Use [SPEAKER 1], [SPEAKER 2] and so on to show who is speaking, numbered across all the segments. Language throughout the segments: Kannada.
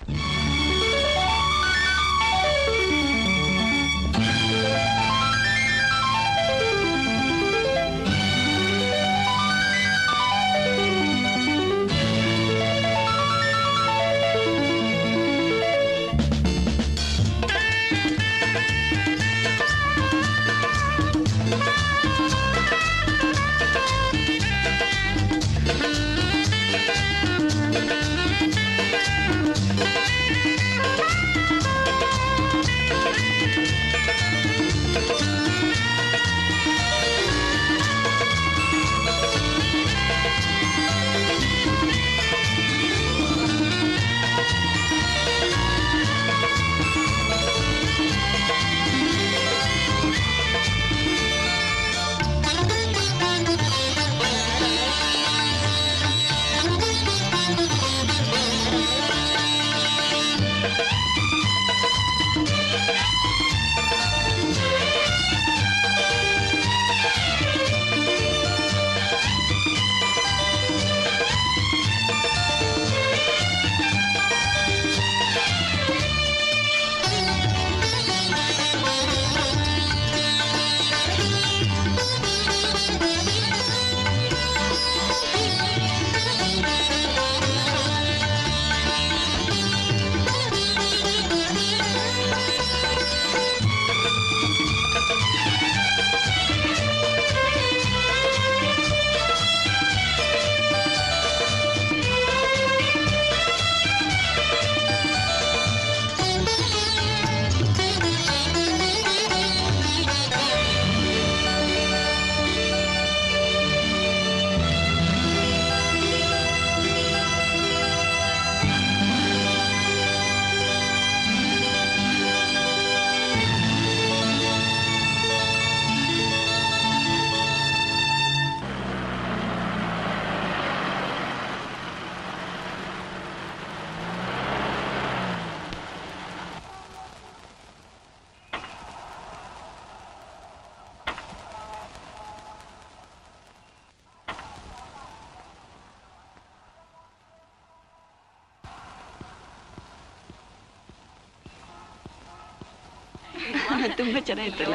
[SPEAKER 1] ತುಂಬಾ ಚೆನ್ನಾಗಿತ್ತಲ್ಲ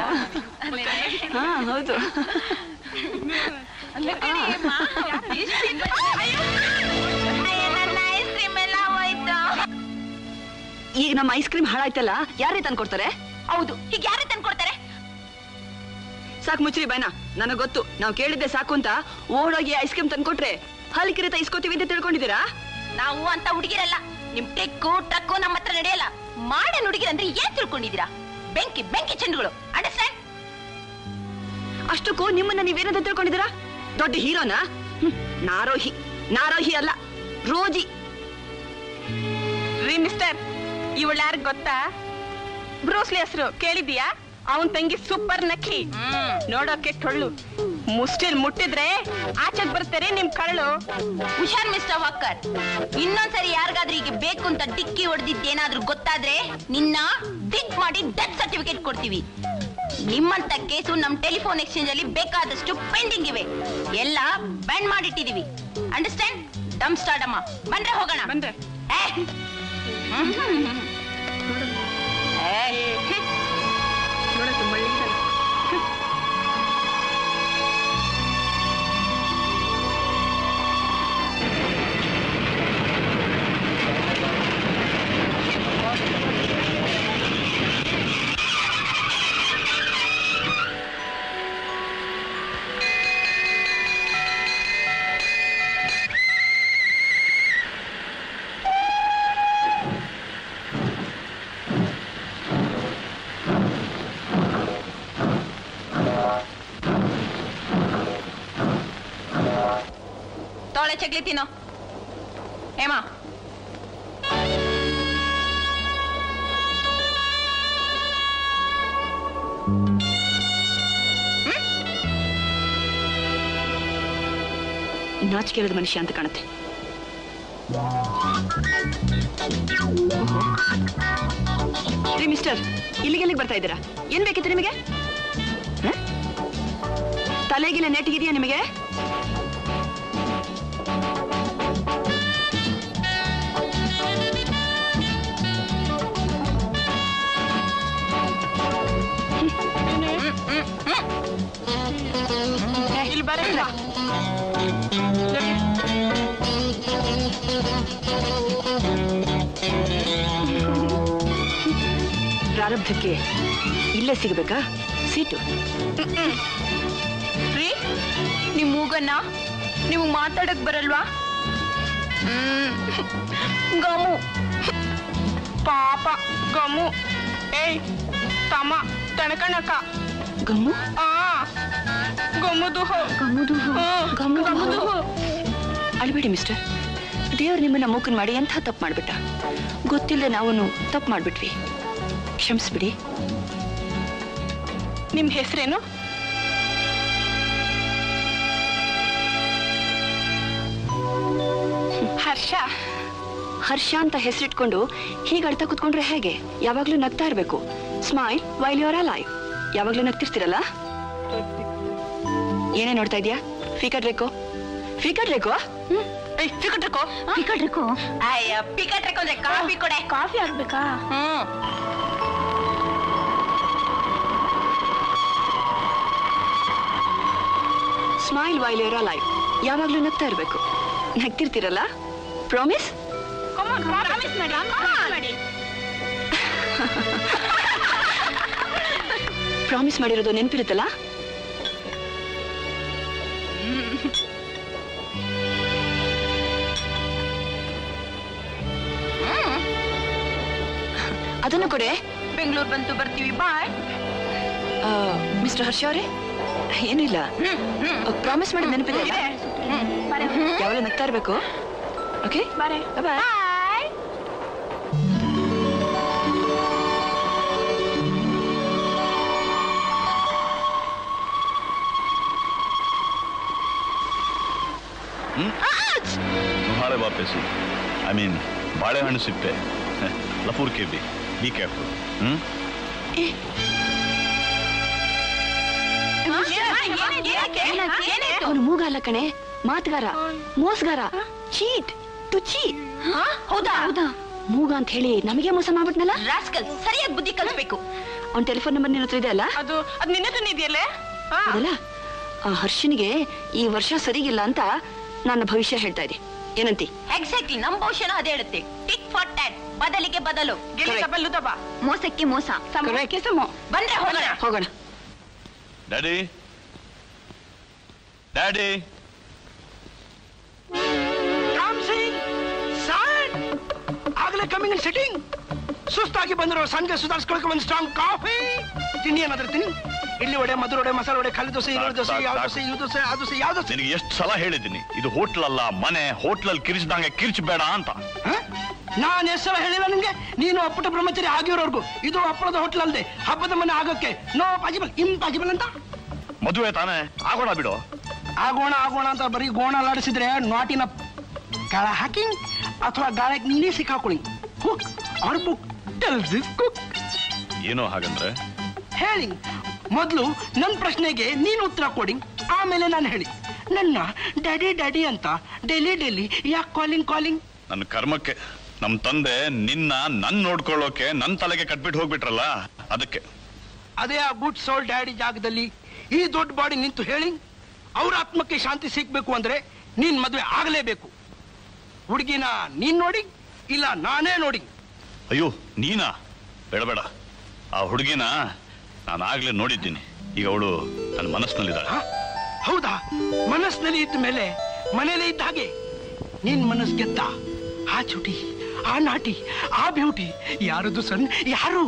[SPEAKER 1] ಹಾ ಹೌದು ಈಗ ನಮ್ಮ ಐಸ್ ಕ್ರೀಮ್ ಹಾಳಾಯ್ತಲ್ಲ ಯಾರೇ ತಂದ್ಕೊಡ್ತಾರೆ
[SPEAKER 2] ಹೌದು ಹೀಗೆ ಯಾರೇ ತಂದ್ಕೊಡ್ತಾರೆ
[SPEAKER 1] ಸಾಕು ಮುಚ್ಚ್ರಿ ಬೈನ ನನಗ್ ಗೊತ್ತು ನಾವು ಕೇಳಿದ್ದೆ ಸಾಕು ಅಂತ ಓಡೋಗಿ ಐಸ್ ಕ್ರೀಮ್ ತಂದ್ಕೊಟ್ರೆ ಹಾಲಿಕಿರಿತ ಇಸ್ಕೋತೀವಿ ಅಂತ ತಿಳ್ಕೊಂಡಿದ್ದೀರಾ
[SPEAKER 2] ನಾವು ಅಂತ ಹುಡುಗಿರಲ್ಲ ನಿಮ್ ಟೆಕ್ಕು ಟ್ರಕ್ಕು ನಮ್ಮ ಹತ್ರ ನಡೆಯಲ್ಲ ಮಾಡನ್ ಹುಡುಗಿರಂದ್ರೆ ಏನ್ ತಿಳ್ಕೊಂಡಿದೀರಾ ಬೆಂಕಿ ಬೆಂಕಿ ಚೆಂಡುಗಳು ಅಂಡರ್ಸ್ಟ್ಯಾಂಡ್
[SPEAKER 1] ಅಷ್ಟಕ್ಕೂ ನಿಮ್ಮನ್ನ ನೀವೇನಂತ ತಿಳ್ಕೊಂಡಿದ್ದೀರಾ ದೊಡ್ಡ ಹೀರೋನಾ ಹ್ಮ್, ನಾರೋಹಿ ನಾರೋಹಿ ಅಲ್ಲ ರೋಜಿ
[SPEAKER 3] ರೀ ಮಿಸ್ಟರ್ ಇವಳು ಯಾರು ಗೊತ್ತಾ ಬ್ರೂಸ್ಲಿ ಹೆಸರು ಕೇಳಿದ್ಯಾ ಅವನ್ ತಂಗಿ ಸೂಪರ್ ನಕ್ಕಿ ನೋಡೋಕೆ ಟೊಳ್ಳು ಮುಸ್ಟಿಲ್ ಮುಟ್ಟಿದ್ರೆ ಆಚೆಗ್ ಬರ್ತಾರೆ ನಿಮ್ ಕಳ್ಳು
[SPEAKER 2] ಹುಷಾರ್ ಮಿಸ್ಟರ್ ವಾಕರ್ ಇನ್ನೊಂದ್ಸರಿ ಯಾರಿಗಾದ್ರೂ ಈಗ ಬೇಕು ಅಂತ ಡಿಕ್ಕಿ ಹೊಡೆದಿದ್ದೇನಾದ್ರೂ ಗೊತ್ತಾದ್ರೆ ನಿನ್ನ ಡಿಗ್ ಮಾಡಿ ಡೆತ್ ಸರ್ಟಿಫಿಕೇಟ್ ಕೊಡ್ತೀವಿ ನಿಮ್ಮಂತ ಕೇಸು ನಮ್ ಟೆಲಿಫೋನ್ ಎಕ್ಸ್ಚೇಂಜ್ ಅಲ್ಲಿ ಬೇಕಾದಷ್ಟು ಪೆಂಡಿಂಗ್ ಇವೆ ಎಲ್ಲ ಬ್ಯಾಂಡ್ ಮಾಡಿಟ್ಟಿದೀವಿ ಅಂಡರ್ಸ್ಟ್ಯಾಂಡ್ ಡಮ್ ಸ್ಟಾರ್ಟ್ ಅಮ್ಮ ಬಂದ್ರೆ ಹೋಗೋಣ
[SPEAKER 3] ಬಂದ್ರೆ
[SPEAKER 2] ಏ. ಏ.
[SPEAKER 3] ನೋಡಕ್ಕೆ ಮಳ್ಳಿಗಿದಲ್ಲ.
[SPEAKER 2] ತೋಳೆ ಚಕ್ಲಿ ತಿನ್ನೋ ಹೇಮ
[SPEAKER 1] ನಾಚಿಕೆರದ ಮನುಷ್ಯ ಅಂತ ಕಾಣುತ್ತೆ ರೀ ಮಿಸ್ಟರ್ ಇಲ್ಲಿಗೆ ಎಲ್ಲಿಗೆ ಬರ್ತಾ ಇದ್ದೀರಾ ಏನ್ ಬೇಕಿತ್ತು ನಿಮಗೆ ಹ? ತಲೆಗಿನ ನೆಟ್ಟಿಗಿದೆಯಾ ನಿಮಗೆ
[SPEAKER 3] ಬರಲ್ಲ
[SPEAKER 1] ಪ್ರಾರಬ್ಧಕ್ಕೆ ಇಲ್ಲೇ ಸಿಗಬೇಕಾ ಸೀಟು
[SPEAKER 2] ರೀ ನಿಮ್ ಮೂಗನ್ನ ನೀವು ಮಾತಾಡಕ್ ಬರಲ್ವಾ ಹ್ಮ್ ಗಮು
[SPEAKER 3] ಪಾಪ ಗಮು ಏಯ್ ತಮ್ಮ ತಣಕಣಕ
[SPEAKER 1] ಗಮ್ಮು
[SPEAKER 3] ಆ ಗಮ್ಮುದು ಹೋ
[SPEAKER 1] ಗಮ್ಮುದು
[SPEAKER 3] ಹ್ಮ್,
[SPEAKER 1] ಗಮ್ಮು
[SPEAKER 3] ಗಮ್ಮುದು ಹೋ.
[SPEAKER 1] ಅಳ್ಬೇಡಿ ಮಿಸ್ಟರ್ ದೇವ್ರು ನಿಮ್ಮನ್ನ ಮೂಕನ್ ಮಾಡಿ ಎಂಥ ತಪ್ಪು ಮಾಡ್ಬಿಟ್ಟ ಗೊತ್ತಿಲ್ಲದೆ ನಾವು ತಪ್ಪು ಮಾಡ್ಬಿಟ್ವಿ ಕ್ಷಮಿಸ್ಬಿಡಿ
[SPEAKER 3] ನಿಮ್ ಹೆಸರೇನು ಹರ್ಷ
[SPEAKER 1] ಹರ್ಷ ಅಂತ ಹೆಸರಿಟ್ಕೊಂಡು ಹೀಗೆ ಅಳ್ತಾ ಕುತ್ಕೊಂಡ್ರೆ ಹೇಗೆ ಯಾವಾಗ್ಲೂ ನಗ್ತಾ ಇರ್ಬೇಕು ಸ್ಮೈಲ್ ವೈಲ್ ಯುವರ್ ಲೈಫ್ ಯಾವಾಗ್ಲೂ ನಗ್ತಿರ್ತೀರಲ್ಲ ಏನೇ ನೋಡ್ತಾ ಇದೀಯಾ ಫೀಕಟ್ ರೇಕೋ ಫೀಕಟ್ ರೇಕೋ
[SPEAKER 3] ಏಯ್ ಸಿಕ್ಕಟ್ರಕೋ
[SPEAKER 2] ಪಿಕಟ್ರಿಕು ಅಯ್ಯ ಪಿಕಟ್ರಿಕು ಅಂದ್ರೆ ಕಾಫಿ ಕೊಡೆ
[SPEAKER 3] ಕಾಫಿ ಆಗ್ಬೇಕಾ
[SPEAKER 2] hmm
[SPEAKER 1] smile while your life ಯಾವಾಗ್ಲೂ ನಗ್ತಾ ಇರ್ಬೇಕು ನಗ್ತಿರ್ತೀರಲ್ಲ ಪ್ರಾಮಿಸ್
[SPEAKER 3] ಪ್ರಾಮಿಸ್ ಮಾಡಿ promise ಮಾಡಿ
[SPEAKER 1] ಪ್ರಾಮಿಸ್ ಮಾಡಿರೋದು ನೆನಪಿರುತ್ತಲ್ಲ ಅದನ್ನು ಕೊಡೆ
[SPEAKER 2] ಬೆಂಗಳೂರು ಬಂತು ಬರ್ತೀವಿ ಬಾಯ್
[SPEAKER 1] ಮಿಸ್ಟರ್ ಹರ್ಷ ಅವರೇ ಏನಿಲ್ಲ ಪ್ರಾಮಿಸ್ ಮಾಡೋದು ನೆನಪಿದೆ ಅಲ್ಲ? ಯಾವಾಗಲೂ ನಗ್ತಾ ಇರ್ಬೇಕು ಓಕೆ
[SPEAKER 3] ಬಾರೆ
[SPEAKER 1] ಬಾಯ್
[SPEAKER 4] ಬಾಳೆ ವಾಪಸ್ಸು ಐ ಮೀನ್ ಬಾಳೆಹಣ್ಣು ಸಿಪ್ಪೆ ಲಪೂರ್ ಕೆ ಬಿ ಬಿ ಕೇರ್ಫುಲ್ ಹ್ಮ್
[SPEAKER 1] ಅವನು ಮೂಗಲ್ಲ ಕಣೆ ಮಾತುಗಾರ ಮೋಸಗಾರ ಚೀಟ್ ಟು ಚೀಟ್
[SPEAKER 2] ಹೌದಾ
[SPEAKER 1] ಹೌದಾ ಮೂಗ ಅಂತ ಹೇಳಿ ನಮಗೆ ಮೋಸ ಮಾಡ್ಬಿಟ್ನಲ್ಲ
[SPEAKER 2] ರಾಸ್ಕಲ್ ಸರಿಯಾಗಿ ಬುದ್ಧಿ ಕಲಿಸ್ಬೇಕು
[SPEAKER 1] ಅವ್ನ ಟೆಲಿಫೋನ್ ನಂಬರ್ ನಿನ್ನ ಹತ್ರ ಇದೆ ಅಲ್ಲ
[SPEAKER 3] ಅದು ಅದ್ ನಿನ್ನ ಹತ್ರನೇ ಇದೆಯಲ್ಲೇ ಹಾ.
[SPEAKER 1] ಹೌದಲ್ಲ ಆ ಹರ್ಷನಿಗೆ ಈ ವರ್ಷ ಸರಿಗಿಲ್ಲ ಅಂತ ನನ್ನ ಭವಿಷ್ಯ ಹೇಳ್ತಾ ಇದೆ ಏನಂತಿ
[SPEAKER 2] ಎಕ್ಸಾಕ್ಟ್ಲಿ ನಮ್ ಭವಿಷ್ಯನ ಅದೇ ಹೇಳುತ್ತೆ ಟಿಕ್ ಫಾರ್ ಟ್ಯಾಟ್ ಬದಲಿಗೆ ಬದಲು
[SPEAKER 3] ಗೆಲ್ಲಿ
[SPEAKER 1] Correct.
[SPEAKER 3] ತಬಲ್ಲು ತಬ
[SPEAKER 2] ಮೋಸಕ್ಕೆ ಮೋಸ
[SPEAKER 3] ಸಮಕ್ಕೆ ಸಮ
[SPEAKER 2] ಬಂದ್ರೆ ಹೋಗೋಣ
[SPEAKER 1] ಹೋಗೋಣ
[SPEAKER 4] ಡ್ಯಾಡಿ ಡ್ಯಾಡಿ
[SPEAKER 5] ಆಗ್ಲೇ ಕಮಿಂಗ್ ಇನ್ ಸಿಟಿಂಗ್ ಸುಸ್ತಾಗಿ ಬಂದಿರೋ ಸಣ್ಗೆ ಸುಧಾರಿಸ್ಕೊಳಕ್ಕೆ ಒಂದು ಸ್ಟ್ರಾಂಗ್ ಕಾಫಿ ತಿನ್ನಿ ಏನಾದ್ರೂ ತಿನ್ನಿ ಇಡ್ಲಿ ವಡೆ ಮಧುರ ವಡೆ ಮಸಾಲೆ ವಡೆ ಖಾಲಿ ದೋಸೆ ಈರುಳ್ಳಿ ದೋಸೆ
[SPEAKER 4] ಸಾಕ್,
[SPEAKER 5] ಯಾವ
[SPEAKER 4] ಸಾಕ್,
[SPEAKER 5] ದೋಸೆ ಈ ದೋಸೆ ಆ ದೋಸೆ ಯಾವ ದೋಸೆ
[SPEAKER 4] ನಿನಗೆ ಎಷ್ಟು ಸಲ ಹೇಳಿದ್ದೀನಿ ಇದು ಹೋಟ್ಲ್ ಅಲ್ಲ ಮನೆ ಹೋಟ್ಲಲ್ಲಿ ಕಿರಿಚಿದಂಗೆ ಕಿರಿಚಬೇಡ ಅಂತ
[SPEAKER 5] ನಾನು ಹೆಸರು ಹೇಳಿಲ್ಲ ನಿಮ್ಗೆ ನೀನು ಅಪ್ಪಟ ಬ್ರಹ್ಮಚಾರಿ ಆಗಿರೋರ್ಗು ಇದು ಹಪ್ಪಳದ ಹೋಟ್ಲ್ ಅಲ್ಲದೆ ಹಬ್ಬದ ಮನೆ ಆಗೋಕ್ಕೆ ನೋ ಪಾಸಿಬಲ್ ಇಂಪಾಸಿಬಲ್ ಅಂತ
[SPEAKER 4] ಮದುವೆ ತಾನೇ ಆಗೋಣ ಬಿಡು
[SPEAKER 5] ಆಗೋಣ ಆಗೋಣ ಅಂತ ಬರೀ ಗೋಣ ಅಲ್ಲಾಡಿಸಿದ್ರೆ ನಾಟಿನ ಗಾಳ ಹಾಕಿ ಅಥವಾ ಗಾಳಕ್ಕೆ ನೀನೇ ಸಿಕ್ಕಾಕೊಳ್ಳಿ hook or book tell cook
[SPEAKER 4] ಏನೋ ಹಾಗಂದ್ರೆ
[SPEAKER 5] ಹೇಳಿ ಮೊದಲು ನನ್ನ ಪ್ರಶ್ನೆಗೆ ನೀನು ಉತ್ತರ ಕೊಡಿ ಆಮೇಲೆ ನಾನು ಹೇಳಿ ನನ್ನ ಡ್ಯಾಡಿ ಡ್ಯಾಡಿ ಅಂತ ಡೈಲಿ ಡೈಲಿ ಯಾಕೆ ಕಾಲಿಂಗ್ ಕಾಲಿಂಗ್
[SPEAKER 4] ನನ್ನ ಕರ್ಮಕ್ಕೆ ನಮ್ ತಂದೆ ನಿನ್ನ ನನ್ ನೋಡ್ಕೊಳ್ಳೋಕೆ ನನ್ ತಲೆಗೆ ಕಟ್ಬಿಟ್ಟು ಹೋಗ್ಬಿಟ್ರಲ್ಲ ಅದಕ್ಕೆ
[SPEAKER 5] ಅದೇ ಆ ಗುಡ್ ಸೋಲ್ ಡ್ಯಾಡಿ ಜಾಗದಲ್ಲಿ ಈ ದೊಡ್ಡ ಬಾಡಿ ನಿಂತು ಹೇಳಿ ಅವ್ರ ಆತ್ಮಕ್ಕೆ ಶಾಂತಿ ಸಿಗ್ಬೇಕು ಅಂದ್ರೆ ನೀನ್ ಮದುವೆ ಆಗಲೇಬೇಕು ಹುಡುಗಿನ ನೀನ್ ನೋಡಿ ಇಲ್ಲ ನಾನೇ ನೋಡಿ
[SPEAKER 4] ಅಯ್ಯೋ ನೀನಾ ಬೇಡ ಬೇಡ ಆ ಹುಡುಗಿನ ನಾನು ಆಗ್ಲೇ ನೋಡಿದ್ದೀನಿ ಈಗ ಅವಳು ನನ್ನ ಮನಸ್ಸಿನಲ್ಲಿದ್ದಾಳೆ
[SPEAKER 5] ಹ? ಹೌದಾ ಮನಸ್ಸಿನಲ್ಲಿ ಇದ್ದ ಮೇಲೆ ಮನೇಲೆ ಇದ್ದ ಹಾಗೆ ನಿನ್ ಮನಸ್ ಗೆದ್ದ ಆ ಚುಟಿ ಆ ನಾಟಿ ಆ ಬ್ಯೂಟಿ ಯಾರದು ಸಣ್ಣ ಯಾರು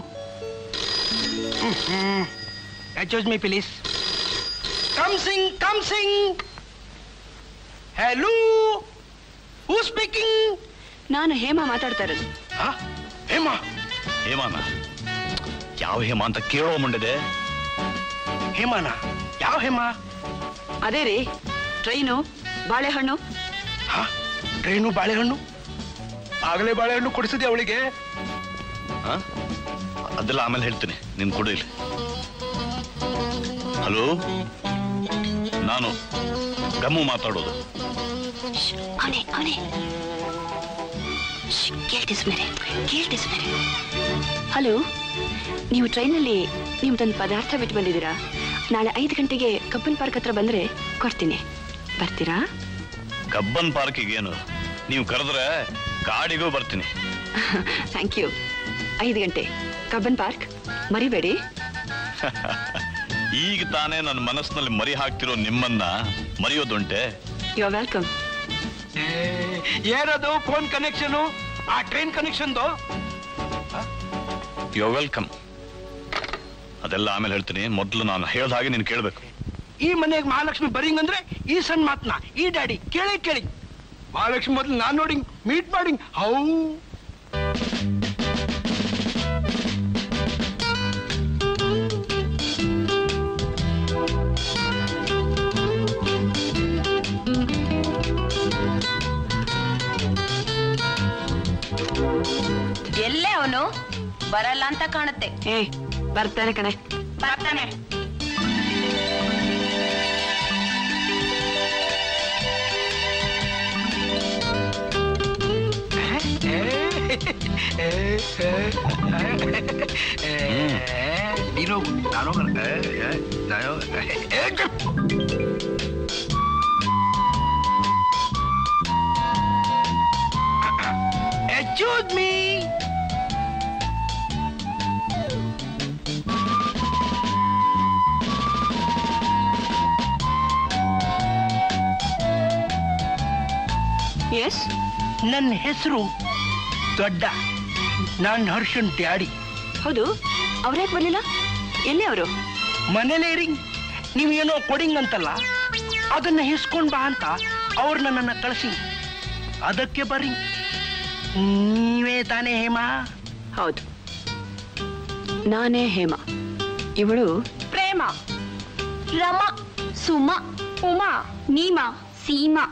[SPEAKER 5] excuse me please coming coming hello who speaking
[SPEAKER 1] ನಾನು ಹೇಮ ಮಾತಾಡ್ತಾ ಇರೋದು
[SPEAKER 5] ಹೇಮಾ
[SPEAKER 4] ಹೇಮಾನ ಯಾವ ಹೇಮ ಅಂತ ಕೇಳೋ ಮುಂಡಿದೆ
[SPEAKER 5] ಹೇಮಾನ ಯಾವ ಹೇಮಾ
[SPEAKER 1] ಅದೇ ರೀ ಟ್ರೈನು ಬಾಳೆಹಣ್ಣು
[SPEAKER 5] ಹ? ಟ್ರೈನು ಬಾಳೆಹಣ್ಣು ಆಗಲೇ ಬಾಳೆಹಣ್ಣು ಕೊಡಿಸಿದೆ ಅವಳಿಗೆ
[SPEAKER 4] ಆ? ಅದೆಲ್ಲ ಆಮೇಲೆ ಹೇಳ್ತೀನಿ ನೀನ್ ಕೊಡು ಇಲ್ಲಿ ಹಲೋ ನಾನು ಗಮ್ಮು ಮಾತಾಡೋದು
[SPEAKER 1] ಅವನೇ ಅವನೇ ಕೇಳ್ತಿಸ್ಮೇಲೆ ಕೇಳ್ತಿಸ್ಮೇಲೆ ಹಲೋ ನೀವು ಟ್ರೈನಲ್ಲಿ ನೀವು ತಂದು ಪದಾರ್ಥ ಬಿಟ್ಟು ಬಂದಿದ್ದೀರಾ ನಾಳೆ ಐದು ಗಂಟೆಗೆ ಕಬ್ಬನ್ ಪಾರ್ಕ್ ಹತ್ರ ಬಂದ್ರೆ ಕೊಡ್ತೀನಿ ಬರ್ತೀರಾ
[SPEAKER 4] ಕಬ್ಬನ್ ಪಾರ್ಕಿಗೇನು ನೀವು ಕರೆದ್ರೆ ಕಾಡಿಗೂ ಬರ್ತೀನಿ
[SPEAKER 1] ಥ್ಯಾಂಕ್ ಯು ಐದು ಗಂಟೆ ಕಬ್ಬನ್ ಪಾರ್ಕ್ ಮರಿಬೇಡಿ
[SPEAKER 4] ಈಗ ತಾನೇ ನನ್ನ ಮನಸ್ಸಿನಲ್ಲಿ ಮರಿ ಹಾಕ್ತಿರೋ ನಿಮ್ಮನ್ನ ಮರೆಯೋದುಂಟೆ
[SPEAKER 1] ಯು ಆರ್ ವೆಲ್ಕಮ್
[SPEAKER 5] ಏ, ಏನದು ಫೋನ್ ಕನೆಕ್ಷನು ಆ ಟ್ರೈನ್ ಕನೆಕ್ಷನ್ದು
[SPEAKER 4] ಯು ವೆಲ್ಕಮ್ ಅದೆಲ್ಲ ಆಮೇಲೆ ಹೇಳ್ತೀನಿ ಮೊದಲು ನಾನು ಹೇಳ್ದ ಹಾಗೆ ನೀನು ಕೇಳಬೇಕು
[SPEAKER 5] ಈ ಮನೆಗೆ ಮಹಾಲಕ್ಷ್ಮಿ ಬರಿಂಗ್ ಅಂದ್ರೆ ಈ ಸಣ್ಣ ಮಾತನ್ನ ಈ ಡ್ಯಾಡಿ ಕೇಳಿ ಕೇಳಿ ಮಹಾಲಕ್ಷ್ಮಿ ಮೊದಲು ನಾನ್ ನೋಡಿ ಮೀಟ್ ಮಾಡಿ ಹೌ
[SPEAKER 2] ಎಲ್ಲೇ ಅವನು ಬರಲ್ಲ ಅಂತ ಕಾಣುತ್ತೆ
[SPEAKER 1] ಏ ಬರ್ತಾನೆ ಕಣೆ
[SPEAKER 2] ಬರ್ತಾನೆ
[SPEAKER 5] ನೀನು ನಾನು Excuse me.
[SPEAKER 1] ಎಸ್
[SPEAKER 5] ನನ್ನ ಹೆಸರು ದೊಡ್ಡ ನಾನು ಹರ್ಷನ್ ಡ್ಯಾಡಿ
[SPEAKER 1] ಹೌದು ಅವ್ರ್ಯಾಕೆ ಬರ್ಲಿಲ್ಲ ಎಲ್ಲಿ ಅವರು
[SPEAKER 5] ಮನೇಲೇ ರೀ ನೀವೇನೋ ಕೊಡಿಂಗ್ ಅಂತಲ್ಲ ಅದನ್ನ ಹಿಸ್ಕೊಂಡ್ ಬಾ ಅಂತ ಅವ್ರು ನನ್ನನ್ನ ಕಳಿಸಿ ಅದಕ್ಕೆ ಬರ್ರಿ ನೀವೇ ತಾನೇ ಹೇಮಾ
[SPEAKER 1] ಹೌದು ನಾನೇ ಹೇಮ ಇವಳು
[SPEAKER 3] ಪ್ರೇಮ
[SPEAKER 2] ರಮ ಸುಮ
[SPEAKER 3] ಉಮಾ
[SPEAKER 2] ನೀಮಾ ಸೀಮಾ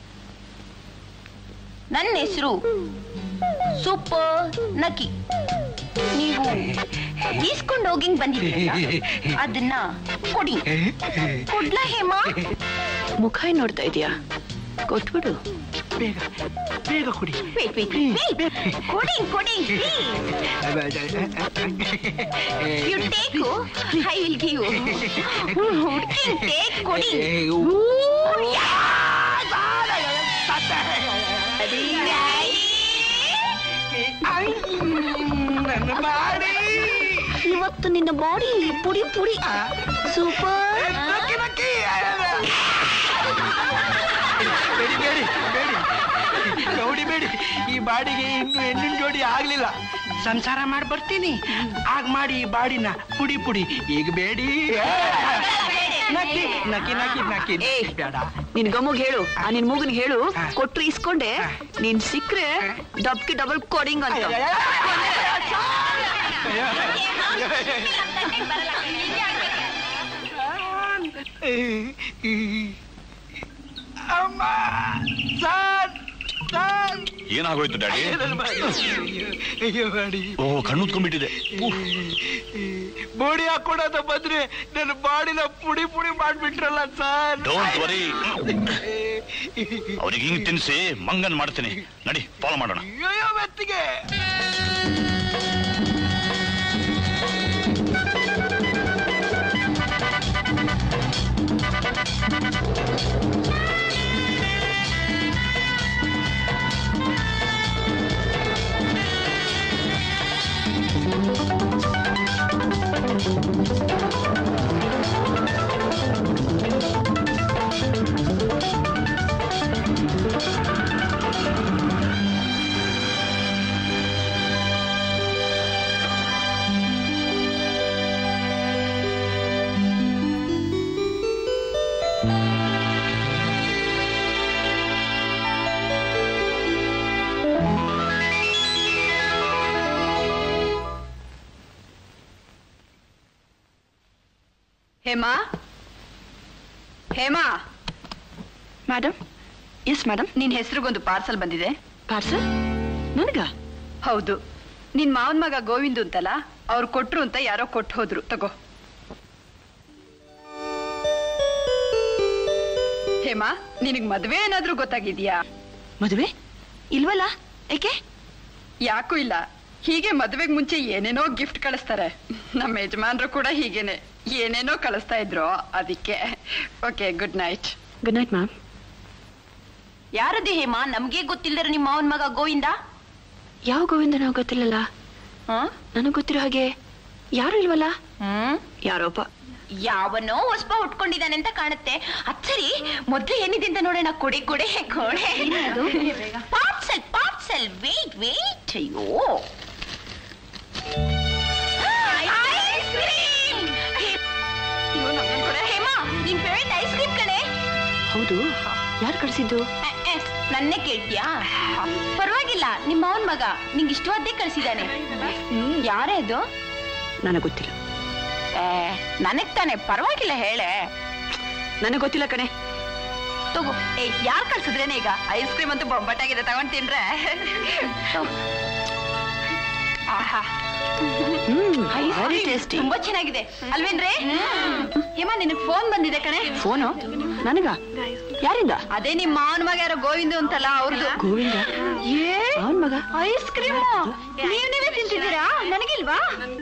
[SPEAKER 2] ನನ್ನ ಹೆಸರು ಸೂಪರ್ ನಕಿ ನೀವು ಈಸ್ಕೊಂಡು ಹೋಗಿಂಗ್ ಬಂದಿದ್ದೀರಲ್ಲ ಅದನ್ನ ಕೊಡಿ ಕೊಡ್ಲ ಹೇಮಾ
[SPEAKER 1] ಮುಖ ಏನ್ ನೋಡ್ತಾ ಇದೀಯಾ ಕೊಟ್ಬಿಡು
[SPEAKER 5] ಬೇಗ ಬೇಗ ಕೊಡಿ
[SPEAKER 2] ವೇಟ್ ವೇಟ್ ವೇಟ್ ಕೊಡಿ ಕೊಡಿ you take I will give ಹುಡುಗಿ ಟೇಕ್ ಕೊಡಿ
[SPEAKER 5] ನನ್ನ ಬಾಡಿ
[SPEAKER 2] ಇವತ್ತು ನಿನ್ನ ಬಾಡಿ ಪುಡಿ ಪುಡಿ ಸೂಪರ್
[SPEAKER 5] ನಕ್ಕಿ, ನಕ್ಕಿ. ಬೇಡಿ ಬೇಡಿ ಬೇಡಿ ಗೌಡಿ ಬೇಡಿ ಈ ಬಾಡಿಗೆ ಇನ್ನು ಹೆಣ್ಣಿನ ಜೋಡಿ ಆಗ್ಲಿಲ್ಲ ಸಂಸಾರ ಮಾಡಿ ಬರ್ತೀನಿ ಆಗ ಮಾಡಿ ಈ ಬಾಡಿನ ಪುಡಿ ಪುಡಿ ಈಗ ಬೇಡಿ ನಕ್ಕಿ ನಕ್ಕಿ ನಕ್ಕಿ ನಕ್ಕಿ
[SPEAKER 1] ಏ.
[SPEAKER 5] ಬೇಡ
[SPEAKER 1] ನಿನ್ ಗಮ್ಮಗ್ ಹೇಳು ಆ ನಿನ್ ಮೂಗನ್ ಹೇಳು
[SPEAKER 5] ಹಾ.
[SPEAKER 1] ಕೊಟ್ರು ಇಸ್ಕೊಂಡೆ
[SPEAKER 5] ಹಾ.
[SPEAKER 1] ನೀನ್ ಸಿಕ್ರೆ ಡಬ್ಕಿ ಡಬಲ್ ಕೊಡಿಂಗ್ ಅಂತ
[SPEAKER 5] ಅಮ್ಮ ಸರ್ ಸರ್
[SPEAKER 4] ಏನಾಗೋಯ್ತು ಡ್ಯಾಡಿ
[SPEAKER 5] ಅಯ್ಯೋ ಬಾಡಿ
[SPEAKER 4] ಓ ಕಣ್ಣುತ್ಕೊಂಡ್ಬಿಟ್ಟಿದೆ
[SPEAKER 5] ಬೋಡಿ ಹಾಕೊಡೋದ ಬಂದ್ರೆ ನನ್ನ ಬಾಡಿನ ಪುಡಿ ಪುಡಿ ಮಾಡ್ಬಿಟ್ರಲ್ಲ ಸರ್
[SPEAKER 4] ಡೋಂಟ್ ವರಿ ಅವ್ರಿಗೆ ಹಿಂಗ್ ತಿನ್ಸಿ ಮಂಗನ್ ಮಾಡ್ತೀನಿ ನಡಿ ಫಾಲೋ ಮಾಡೋಣ
[SPEAKER 5] ಅಯ್ಯೋ ಮೆತ್ತಿಗೆ
[SPEAKER 3] Hema Hema
[SPEAKER 1] madam yes madam
[SPEAKER 3] ನಿನ್ ಹೆಸರಿಗೊಂದು ಪಾರ್ಸಲ್ ಬಂದಿದೆ
[SPEAKER 1] ಪಾರ್ಸಲ್ ನನಗ
[SPEAKER 3] ಹೌದು ನಿನ್ ಮಾವನ್ ಮಗ ಗೋವಿಂದು ಅಂತಲ್ಲ ಅವ್ರು ಕೊಟ್ರು ಅಂತ ಯಾರೋ ಕೊಟ್ಟು ಹೋದ್ರು ತಗೋ ಹೇಮಾ ನಿನಗ್ ಮದ್ವೆ ಏನಾದ್ರೂ ಗೊತ್ತಾಗಿದ್ಯಾ
[SPEAKER 1] ಮದುವೆ ಇಲ್ವಲ್ಲ ಏಕೆ
[SPEAKER 3] ಯಾಕೂ ಇಲ್ಲ
[SPEAKER 6] ಹೀಗೆ ಮದ್ವೆಗ್ ಮುಂಚೆ ಏನೇನೋ ಗಿಫ್ಟ್ ಕಳಿಸ್ತಾರೆ ನಮ್ಮ ಯಜಮಾನ್ರು ಕೂಡ ಹೀಗೇನೆ ಏನೇನೋ ಕಳಿಸ್ತಾ ಇದ್ರು ಅದಕ್ಕೆ okay good night
[SPEAKER 1] good night ma'am
[SPEAKER 2] ಯಾರದು ಹೇಮ ನಮ್ಗೆ ಗೊತ್ತಿಲ್ಲದಿರೋ ನಿಮ್ಮ ಮಾವನ್ ಮಗ ಗೋವಿಂದ
[SPEAKER 1] ಯಾವ ಗೋವಿಂದ ನಾವು ಗೊತ್ತಿಲ್ಲಲ್ಲ ನನಗೆ ಗೊತ್ತಿರೋ ಹಾಗೆ ಯಾರು ಇಲ್ವಲ್ಲ
[SPEAKER 2] ಹ್ಮ್
[SPEAKER 1] ಯಾರೋಪ್ಪ
[SPEAKER 2] ಯಾವನೋ ಹೊಸ್ಬ ಉಟ್ಕೊಂಡಿದ್ದಾನೆ ಅಂತ ಕಾಣುತ್ತೆ ಅಚ್ಚರಿ ಮೊದ್ಲು ಏನಿದೆ ಅಂತ ನೋಡೋಣ ಕೊಡೆ ಕೊಡೆ ಕೊಡೆ ಪಾರ್ಸಲ್ ಪಾರ್ಸಲ್ ವೇಟ್ ವೇಟ್ ಅಯ್ಯೋ ಐಸ್ ಕ್ರೀಮ್ ಹೇಮಾ ನಿನ್ ಫೇವರೇಟ್ ಐಸ್ ಕ್ರೀಮ್ ಕಣೆ
[SPEAKER 1] ಹೌದು ಯಾರು ಕಳಿಸಿದ್ದು
[SPEAKER 2] ಅ, ಅ, ನನ್ನೇ ಕೇಳ್ತೀಯಾ ಪರವಾಗಿಲ್ಲ ನಿಮ್ಮ ಅವನ್ ಮಗ ನಿಂಗೆ ಇಷ್ಟವಾದ್ದೇ ಕಳ್ಸಿದಾನೆ ಹ್ಮ್ ಯಾರೇ ಅದು
[SPEAKER 1] ನನಗೆ ಗೊತ್ತಿಲ್ಲ
[SPEAKER 2] ಏ ನನಗ್ ತಾನೆ ಪರವಾಗಿಲ್ಲ ಹೇಳೆ
[SPEAKER 1] ನನಗೆ ಗೊತ್ತಿಲ್ಲ ಕಣೆ
[SPEAKER 2] ತಗೋ ಏ ಯಾರ್ ಕಳ್ಸಿದ್ರೇನೆ ಈಗ ಐಸ್ ಕ್ರೀಮ್ ಅಂತೂ ಬೊಬ್ಬಟ್ಟಾಗಿದೆ ತಗೊಂಡ್ ತಿನ್ರೆ ತಗೋ. ಆಹಾ
[SPEAKER 1] ಹ್ಮ್
[SPEAKER 2] ಐಸ್
[SPEAKER 1] ವೆರಿ
[SPEAKER 2] ಕ್ರೀಮ್
[SPEAKER 1] ಟೇಸ್ಟಿ
[SPEAKER 2] ತುಂಬಾ ಚೆನ್ನಾಗಿದೆ ಅಲ್ವೇನ್ರಿ ಹೇಮಾ ನಿನಗ್ ಫೋನ್ ಬಂದಿದೆ ಕಣೆ
[SPEAKER 1] ಫೋನು ನನಗ ಯಾರಿಂದ
[SPEAKER 2] ಅದೇ ನಿಮ್ ಮಾವನ ಮಗ ಯಾರೋ ಗೋವಿಂದ ಅಂತಲ್ಲ ಅವ್ರದ್ದು
[SPEAKER 1] ಗೋವಿಂದ
[SPEAKER 2] ಏ
[SPEAKER 1] ಅವನ್ ಮಗ
[SPEAKER 2] ಐಸ್ ಕ್ರೀಮ್ ನೀವ್ ನೀವೇ ತಿಂತಿದ್ದೀರಾ ನನಗಿಲ್ವಾ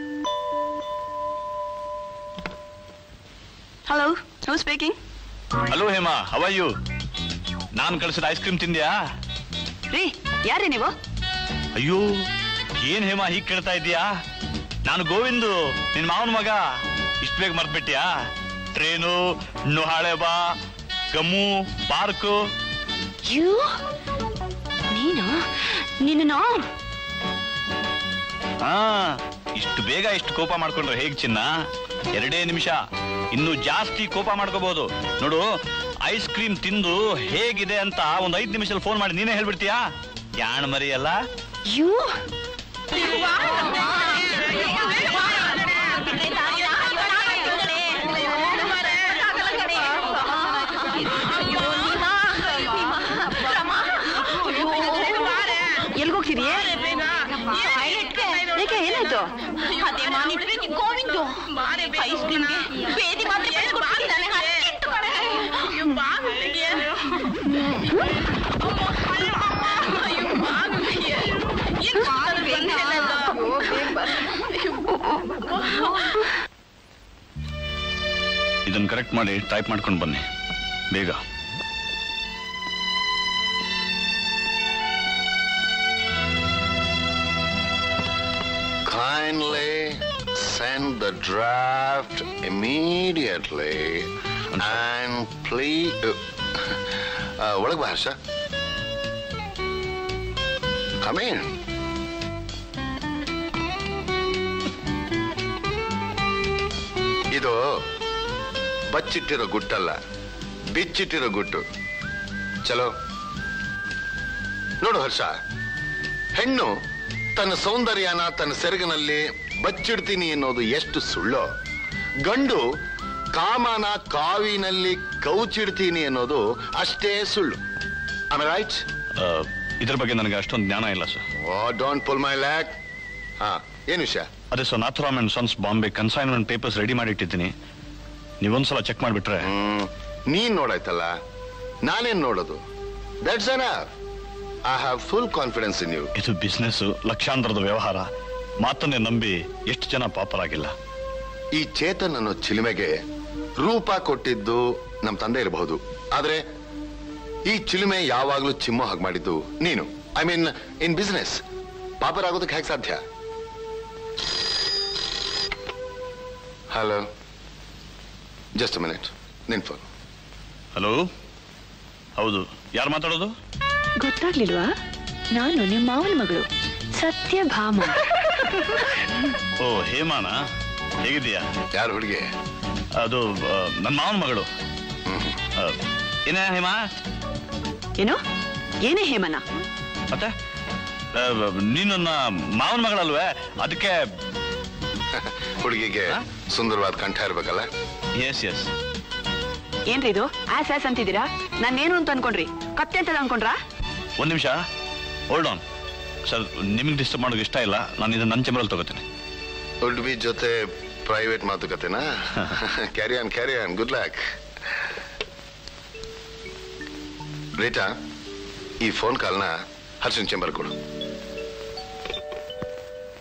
[SPEAKER 1] hello how speaking
[SPEAKER 4] hello Hema how are you ನಾನು ಕಳಿಸಿದ ಐಸ್ ಕ್ರೀಮ್ ತಿಂದ್ಯಾ
[SPEAKER 1] ರೀ ಯಾರೇ ನೀವು
[SPEAKER 4] ಅಯ್ಯೋ ಏನ್ ಹೇಮಾ ಹೀಗ್ ಕೇಳ್ತಾ ಇದೀಯಾ ನಾನು ಗೋವಿಂದು ನಿನ್ ಮಾವನ ಮಗ ಇಷ್ಟ ಬೇಗ ಮರ್ತ್ಬಿಟ್ಯಾ ಟ್ರೇನು ನುಹಾಳೆ ಬಾ ಗಮ್ಮು ಪಾರ್ಕು
[SPEAKER 1] ಯು ನೀನು ನಿನ್ನ
[SPEAKER 4] ಹಾ ಇಷ್ಟು ಬೇಗ ಇಷ್ಟು ಕೋಪ ಮಾಡ್ಕೊಂಡ್ರೆ ಹೇಗ್ ಚಿನ್ನ ಎರಡೇ ನಿಮಿಷ ಇನ್ನು ಜಾಸ್ತಿ ಕೋಪ ಮಾಡ್ಕೋಬಹುದು ನೋಡು ಐಸ್ ಕ್ರೀಮ್ ತಿಂದು ಹೇಗಿದೆ ಅಂತ ಒಂದ್ ಐದ್ ನಿಮಿಷದಲ್ಲಿ ಫೋನ್ ಮಾಡಿ ನೀನೇ ಹೇಳ್ಬಿಡ್ತೀಯಾ ಯಾಣ್ ಮರಿ ಅಲ್ಲ
[SPEAKER 1] ಯು ಎಲ್ಗೋಗ್ತಿದೀಯೇ ಏಕೆ ಏನಾಯ್ತು
[SPEAKER 2] ಅದೇ ಮಾನಿಟ್ರಿಗೆ ಗೋವಿಂದು ಐಸ್ ಕ್ರೀಮ್ಗೆ ಬೇದಿ ಮಾತ್ರ ಕೊಟ್ಟಿದ್ದಾನೆ ಹತ್ತೆಂಟು ಕಡೆ
[SPEAKER 4] ಇದನ್ನ ಕರೆಕ್ಟ್ ಮಾಡಿ ಟೈಪ್ ಮಾಡ್ಕೊಂಡು ಬನ್ನಿ ಬೇಗ
[SPEAKER 7] Kindly send the draft immediately and please. Uh, ಒಳಗೆ ಬಾ ಹರ್ಷ ಕಮೀನ್ ಇದು ಬಚ್ಚಿಟ್ಟಿರೋ ಗುಟ್ಟಲ್ಲ ಬಿಚ್ಚಿಟ್ಟಿರೋ ಗುಟ್ಟು ಚಲೋ ನೋಡು ಹರ್ಷ ಹೆಣ್ಣು ತನ್ನ ಸೌಂದರ್ಯನ ತನ್ನ ಸೆರಗಿನಲ್ಲಿ ಬಚ್ಚಿಡ್ತೀನಿ ಅನ್ನೋದು ಎಷ್ಟು ಸುಳ್ಳೋ ಗಂಡು ಕಾಮನ ಕಾವಿನಲ್ಲಿ ಕೌಚಿಡ್ತೀನಿ ಅನ್ನೋದು ಅಷ್ಟೇ ಸುಳ್ಳು ಆಮೇಲೆ ರೈಟ್
[SPEAKER 4] ಆ, ಇದ್ರ ಬಗ್ಗೆ ನನಗೆ ಅಷ್ಟೊಂದು ಜ್ಞಾನ ಇಲ್ಲ sir
[SPEAKER 7] don't pull my leg ಹಾ ಏನ್ ವಿಷಯ
[SPEAKER 4] ಅದೇ sir Nathuram and sons Bombay consignment papers ready ಮಾಡಿಟ್ಟಿದ್ದೀನಿ ನೀವೊಂದ್ಸಲ ಚೆಕ್ ಮಾಡಿಬಿಟ್ರೆ
[SPEAKER 7] ಹ್ಮ್ ನೀನ್ ನೋಡಾಯ್ತಲ್ಲ ನಾನೇನ್ ನೋಡೋದು that's on I have full confidence in you
[SPEAKER 4] ಇದು ಬಿಸ್ನೆಸ್ ಲಕ್ಷಾಂತರದ ವ್ಯವಹಾರ ಮಾತನ್ನೇ ನಂಬಿ ಎಷ್ಟು ಜನ ಪಾಪರಾಗಿಲ್ಲ
[SPEAKER 7] ಈ ಚೇತನ್ ಅನ್ನೋ ಚಿಲುಮೆಗೆ ರೂಪ ಕೊಟ್ಟಿದ್ದು ನಮ್ ತಂದೆ ಇರಬಹುದು ಆದ್ರೆ ಈ ಚಿಲುಮೆ ಯಾವಾಗ್ಲೂ ಚಿಮ್ಮೋ ಹಾಗೆ ಮಾಡಿದ್ದು ನೀನು ಐ ಮೀನ್ ಇನ್ ಬಿಸ್ನೆಸ್ ಪಾಪರಾಗೋದಕ್ಕೆ ಹೇಗೆ ಸಾಧ್ಯ ಹಲೋ ಜಸ್ಟ್ ಮಿನಿಟ್ ನಿನ್ ಫೋನ್
[SPEAKER 4] ಹಲೋ ಹೌದು ಯಾರು ಮಾತಾಡೋದು
[SPEAKER 1] ಗೊತ್ತಾಗ್ಲಿಲ್ವಾ ನಾನು ನಿಮ್ಮ ಮಾವನ ಮಗಳು ಸತ್ಯಭಾಮ
[SPEAKER 4] ಓ ಹೇಮಾನ ಹೇಗಿದ್ದೀಯಾ
[SPEAKER 7] ಯಾರು ಹುಡುಗಿ
[SPEAKER 4] ಅದು ನನ್ನ ಮಾವನ ಮಗಳು ಆ, ಏನೇ ಹೇಮಾ
[SPEAKER 1] ಏನು ಏನೇ ಹೇಮನ
[SPEAKER 4] ಮತ್ತೆ ಆ, ನೀನು ನನ್ನ ಮಾವನ ಮಗಳಲ್ವೇ ಅದಕ್ಕೆ
[SPEAKER 7] ಹುಡುಗಿಗೆ
[SPEAKER 4] ಹಾ?
[SPEAKER 7] ಸುಂದರವಾದ ಕಂಠ ಇರ್ಬೇಕಲ್ಲ
[SPEAKER 4] ಎಸ್ ಎಸ್
[SPEAKER 1] ಏನ್ರಿ ಇದು ಆಸ್ ಆಸ್ ಅಂತಿದ್ದೀರಾ ನಾನೇನು ಅಂತ ಅನ್ಕೊಂಡ್ರಿ ಕತ್ತೆ ಅಂತ ಅನ್ಕೊಂಡ್ರಾ
[SPEAKER 4] ಒಂದು ನಿಮಿಷ ಹೋಲ್ಡ್ ಆನ್ ಸರ್ ನಿಮ್ಗೆ ಡಿಸ್ಟರ್ಬ್ ಮಾಡೋಕೆ ಇಷ್ಟ ಇಲ್ಲ ನಾನು ಇದನ್ನ ನನ್ನ ಚಂಬರಲ್ಲಿ ತಗೋತೀನಿ
[SPEAKER 7] ಹುಡುಗಿ ಜೊತೆ ಪ್ರೈವೇಟ್ ಮಾತುಕತೆನಾ carry on carry on good luck Rita ಈ ಫೋನ್ ಕಾಲ್ನ ಹರ್ಷನ್ ಚೇಂಬರ್ ಕೊಡು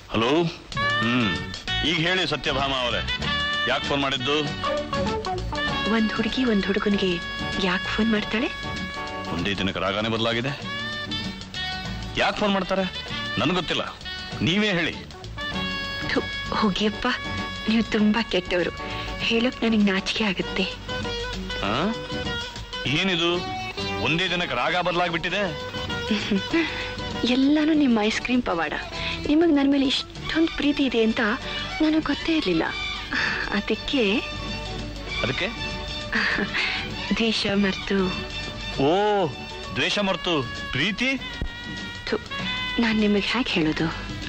[SPEAKER 4] ಹಲೋ ಹ್ಮ್ ಈಗ ಹೇಳಿ ಸತ್ಯಭಾಮ ಅವರೇ ಯಾಕೆ ಫೋನ್ ಮಾಡಿದ್ದು
[SPEAKER 1] ಒಂದ್ ಹುಡುಗಿ ಒಂದ್ ಹುಡುಗನಿಗೆ ಯಾಕೆ ಫೋನ್ ಮಾಡ್ತಾಳೆ
[SPEAKER 4] ಒಂದೇ ದಿನಕ್ಕೆ ರಾಗನೇ ಬದಲಾಗಿದೆ ಯಾಕೆ ಫೋನ್ ಮಾಡ್ತಾರೆ ನನ್ಗೆ ಗೊತ್ತಿಲ್ಲ ನೀವೇ ಹೇಳಿ
[SPEAKER 1] ಥು, ಹೋಗಿಯಪ್ಪ ನೀವು ತುಂಬಾ ಕೆಟ್ಟವರು ಹೇಳೋಕ್ ನನಗೆ ನಾಚಿಕೆ ಆಗುತ್ತೆ
[SPEAKER 4] ಆ? ಏನಿದು ಒಂದೇ ದಿನಕ್ಕೆ ರಾಗ ಬದಲಾಗ್ಬಿಟ್ಟಿದೆ
[SPEAKER 1] ಎಲ್ಲಾನು ನಿಮ್ಮ ಐಸ್ ಕ್ರೀಮ್ ಪವಾಡ ನಿಮಗೆ ನನ್ನ ಮೇಲೆ ಇಷ್ಟೊಂದು ಪ್ರೀತಿ ಇದೆ ಅಂತ ನನಗೆ ಗೊತ್ತೇ ಇರಲಿಲ್ಲ ಅದಕ್ಕೆ
[SPEAKER 4] ಅದಕ್ಕೆ
[SPEAKER 1] ದ್ವೇಷ ಮರ್ತು
[SPEAKER 4] ಓ ದ್ವೇಷ ಮರ್ತು ಪ್ರೀತಿ
[SPEAKER 1] ನಾನು ನಿಮಗೆ ಹೇಗೆ ಹೇಳೋದು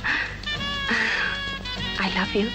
[SPEAKER 1] I love you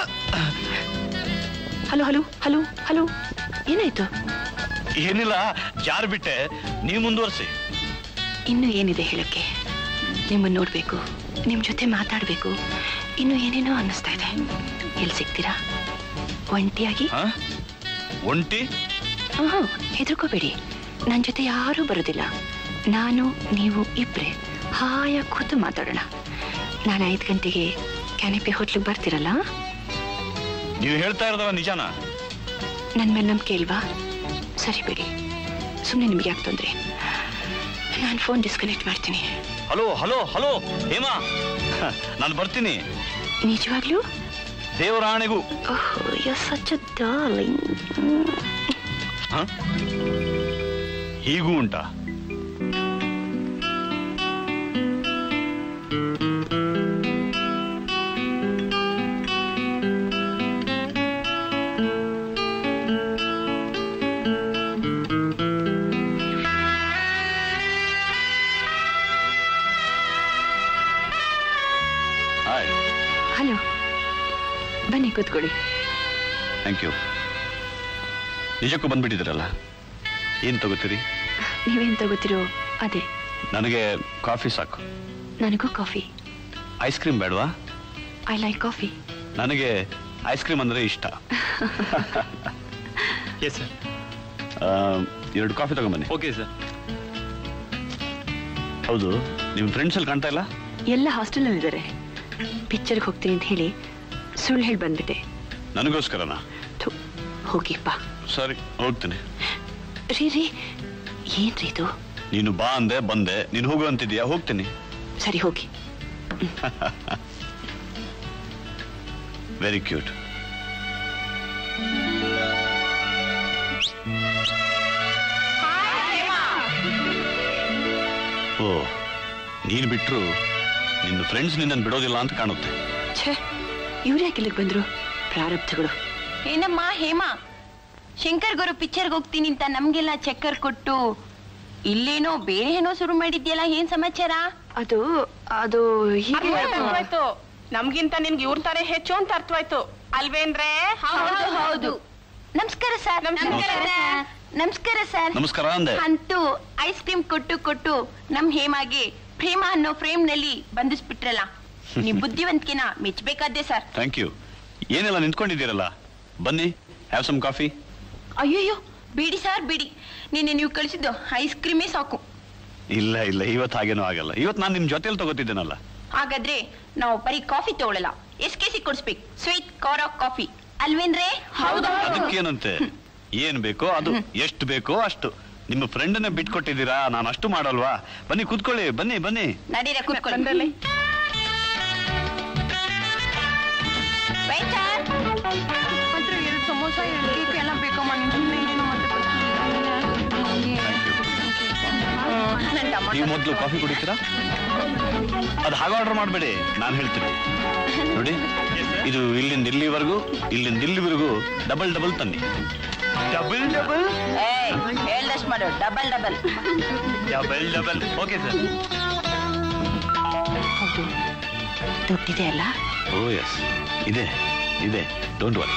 [SPEAKER 1] hello hello hello hello ಏನಾಯ್ತು
[SPEAKER 4] ಏನಿಲ್ಲ ಜಾರ್ ಬಿಟ್ಟೆ ನೀವು ಮುಂದುವರಿಸಿ
[SPEAKER 1] ಇನ್ನು ಏನಿದೆ ಹೇಳಕ್ಕೆ ನಿಮ್ಮನ್ನು ನೋಡ್ಬೇಕು ನಿಮ್ ಜೊತೆ ಮಾತಾಡ್ಬೇಕು ಇನ್ನು ಏನೇನೋ ಅನ್ನಿಸ್ತಾ ಇದೆ ಎಲ್ಲಿ ಸಿಗ್ತೀರಾ ಒಂಟಿಯಾಗಿ
[SPEAKER 4] ಹಾ ಒಂಟಿ
[SPEAKER 1] ಆಹಾ, ಹೆದರ್ಕೋಬೇಡಿ ನನ್ನ ಜೊತೆ ಯಾರೂ ಬರೋದಿಲ್ಲ ನಾನು ನೀವು ಇಬ್ರೆ ಹಾಯಾಗಿ ಕೂತು ಮಾತಾಡೋಣ ನಾಳೆ ಐದು ಗಂಟೆಗೆ ಕ್ಯಾನಿಪಿ ಹೋಟ್ಲಿಗೆ ಬರ್ತೀರಲ್ಲ
[SPEAKER 4] ನೀವು ಹೇಳ್ತಾ ಇರೋದಲ್ಲ ನಿಜಾನಾ
[SPEAKER 1] ನನ್ನ ಮೇಲೆ ನಂಬಿಕೆ ಇಲ್ವಾ ಸರಿ ಬಿಡಿ ಸುಮ್ಮನೆ ನಿಮ್ಗೆ ಯಾಕೆ ತೊಂದರೆ ನಾನು ಫೋನ್ ಡಿಸ್ಕನೆಕ್ಟ್ ಮಾಡ್ತೀನಿ
[SPEAKER 4] ಹಲೋ ಹಲೋ ಹಲೋ ಹೇಮಾ ನಾನು ಬರ್ತೀನಿ
[SPEAKER 1] ನಿಜವಾಗ್ಲೂ
[SPEAKER 4] ದೇವರಾಣೆಗೂ
[SPEAKER 1] oh you such a darling
[SPEAKER 4] ಹ? ಹೀಗೂ ಉಂಟಾ ಹಾಯ್
[SPEAKER 1] ಹಲೋ ಬನ್ನಿ ಕೂತ್ಕೊಳ್ಳಿ
[SPEAKER 4] ಥ್ಯಾಂಕ್ ಯು ನಿಜಕ್ಕೂ ಬಂದ್ಬಿಟ್ಟಿದ್ದೀರಲ್ಲ ಏನು ತಗೋತೀರಿ
[SPEAKER 1] ನೀವೇನ್ ತಗೋತಿರೋ ಅದೇ
[SPEAKER 4] ನನಗೆ ಕಾಫಿ ಸಾಕು
[SPEAKER 1] ನನಗೂ ಕಾಫಿ
[SPEAKER 4] ಐಸ್ ಕ್ರೀಮ್ ಬೇಡವಾ
[SPEAKER 1] ಐ ಲೈಕ್ ಕಾಫಿ
[SPEAKER 4] ನನಗೆ ಐಸ್ ಕ್ರೀಮ್ ಅಂದ್ರೆ ಇಷ್ಟ
[SPEAKER 8] ಎಸ್ ಸರ್
[SPEAKER 4] ಆ, ಎರಡು ಕಾಫಿ ತಗೊಂಬನ್ನಿ
[SPEAKER 8] ಓಕೆ ಸರ್
[SPEAKER 4] ಹೌದು ನಿಮ್ಮ ಫ್ರೆಂಡ್ಸ್ ಅಲ್ಲಿ ಕಾಣ್ತಾ ಇಲ್ಲ
[SPEAKER 1] ಎಲ್ಲ ಹಾಸ್ಟೆಲ್ನಲ್ಲಿದ್ದಾರೆ ಪಿಕ್ಚರ್ಗೆ ಹೋಗ್ತೀನಿ ಅಂತ ಹೇಳಿ ಸುಳ್ಳು ಹೇಳಿ ಬಂದ್ಬಿಟ್ಟೆ
[SPEAKER 4] ನನಗೋಸ್ಕರನಾ
[SPEAKER 1] ಥು, ಹೋಗಿಪ್ಪ
[SPEAKER 4] ಸರಿ ಹೋಗ್ತೀನಿ
[SPEAKER 1] ರೀ ರೀ ಏನ್ರಿ ಇದು
[SPEAKER 4] ನೀನು ಬಾ ಅಂದೆ ಬಂದೆ ನೀನು ಹೋಗು ಅಂತಿದ್ಯಾ ಹೋಗ್ತೀನಿ
[SPEAKER 1] ಸರಿ ಹೋಗಿ
[SPEAKER 4] ವೆರಿ ಕ್ಯೂಟ್ ಓ ನೀನು ಬಿಟ್ರು ನಿನ್ನ ಫ್ರೆಂಡ್ಸ್ ನಿನ್ನನ್ನು ಬಿಡೋದಿಲ್ಲ ಅಂತ ಕಾಣುತ್ತೆ
[SPEAKER 1] ಛೇ ಇವ್ರು ಯಾಕೆ ಇಲ್ಲಿಗೆ ಬಂದ್ರು ಪ್ರಾರಬ್ಧಗಳು
[SPEAKER 2] ಏನಮ್ಮ ಹೇಮಾ ಶಂಕರ್ ಗುರು ಪಿಕ್ಚರ್ಗೆ ಹೋಗ್ತೀನಿ ಅಂತ ನಮ್ಗೆಲ್ಲ ಚಕ್ಕರ್ ಕೊಟ್ಟು ಇಲ್ಲೇನೋ ಬೇರೆ ಏನೋ ಶುರು ಮಾಡಿದ್ಯಲ್ಲ ಏನ್ ಸಮಾಚಾರ
[SPEAKER 1] ಅದು ಅದು ಹೀಗೆ
[SPEAKER 3] ಅರ್ಥವಾಯ್ತು, ಅರ್ಥವಾಯ್ತು ನಮ್ಗಿಂತ ನಿನ್ಗೆ ಇವ್ರ ತಾರೆ ಹೆಚ್ಚು ಅಂತ ಅರ್ಥವಾಯ್ತು ಅಲ್ವೇನ್ರೆ
[SPEAKER 2] ಹೌದು ಹೌದು ನಮಸ್ಕಾರ ಸರ್
[SPEAKER 3] ನಮಸ್ಕಾರ
[SPEAKER 2] ಸರ್. ನಮಸ್ಕಾರ ಸರ್
[SPEAKER 4] ನಮಸ್ಕಾರ ಅಂದೆ
[SPEAKER 2] ಅಂತೂ ಐಸ್ ಕ್ರೀಮ್ ಕೊಟ್ಟು ಕೊಟ್ಟು ನಮ್ ಹೇಮಾಗೆ ಪ್ರೇಮ ಅನ್ನೋ ಫ್ರೇಮ್ ನಲ್ಲಿ ಬಂಧಿಸ್ಬಿಟ್ರಲ್ಲ ನಿಮ್ ಬುದ್ಧಿವಂತಿಕೆನ ಮೆಚ್ಚಬೇಕಾದ್ದೆ ಸರ್
[SPEAKER 4] ಥ್ಯಾಂಕ್ ಯು ಏನೆಲ್ಲ ನಿಂತ್ಕೊಂಡಿದ್ದೀರಲ್ಲ ಬನ್ನಿ ಹ್ಯಾವ್ ಸಮ್ ಕಾಫಿ
[SPEAKER 2] ಅಯ್ಯಯ್ಯೋ ಬಿಡಿ ಸರ್ ಬಿಡಿ ನಿನ್ನೆ ನೀವು ಕಳಿಸಿದ್ದು ಐಸ್ ಕ್ರೀಮೇ ಸಾಕು
[SPEAKER 4] ಇಲ್ಲ ಇಲ್ಲ ಇವತ್ತು ಹಾಗೇನೂ ಆಗಲ್ಲ ಇವತ್ತು ನಾನು ನಿಮ್ಮ ಜೊತೆಲಿ ತಗೋತಿದ್ದೇನಲ್ಲ
[SPEAKER 2] ಹಾಗಾದ್ರೆ ನಾವು ಬರೀ ಕಾಫಿ ತಗೊಳ್ಳಲ್ಲ ಎಸ್ ಕೆ ಸಿ ಕೊಡಿಸ್ಬೇಕು ಸ್ವೀಟ್ ಕವರ್ ಆಫ್ ಕಾಫಿ ಅಲ್ವೇನ್ರೇ ಹೌದು
[SPEAKER 4] ಅದಕ್ಕೇನಂತೆ ಏನ್ ಬೇಕೋ ಅದು ಎಷ್ಟು ಬೇಕೋ ಅಷ್ಟು ನಿಮ್ಮ ಫ್ರೆಂಡನ್ನ ಬಿಟ್ಕೊಟ್ಟಿದ್ದೀರಾ ನಾನು ಅಷ್ಟು ಮಾಡಲ್ವಾ ಬನ್ನಿ ಕೂತ್ಕೊಳ್ಳಿ ಬನ್ನಿ ಬನ್ನಿ
[SPEAKER 2] ನಡೀರ ಕೂತ್ಕೊಳ್ಳಿ
[SPEAKER 3] ಬಂದ್ರಲ್ಲಿ
[SPEAKER 2] Waiter! ಮಾತ್ರ ಎರಡು ಸಮೋಸ ಎರಡು ಕೇಕ್ ಎಲ್ಲ ಬೇಕಮ್ಮ ನಿಮ್ ಸುಮ್ನೆ ಇದೇನೋ ಮತ್ತೆ ನನ್ ಟಮಾಟೊ
[SPEAKER 4] ನೀವು ಮೊದಲು ಕಾಫಿ ಕುಡಿತೀರಾ ಅದು ಹಾಗೆ ಆರ್ಡರ್ ಮಾಡಬೇಡಿ ನಾನು ಹೇಳ್ತೀನಿ ನೋಡಿ ಇದು ಇಲ್ಲಿಂದ ಇಲ್ಲಿವರೆಗೂ ಇಲ್ಲಿಂದ ಇಲ್ಲಿವರೆಗೂ ಡಬಲ್ ಡಬಲ್ ತನ್ನಿ ಡಬಲ್ ಡಬಲ್
[SPEAKER 2] ಏಯ್, ಹೇಳ್ದಷ್ಟ್ ಮಾಡು double double
[SPEAKER 4] double double okay sir
[SPEAKER 1] ಹೌದು ದುಡ್ಡಿದೆ ಅಲ್ಲ
[SPEAKER 4] ಓ ಎಸ್ ಇದೆ ಇದೆ ಡೋಂಟ್ ವರಿ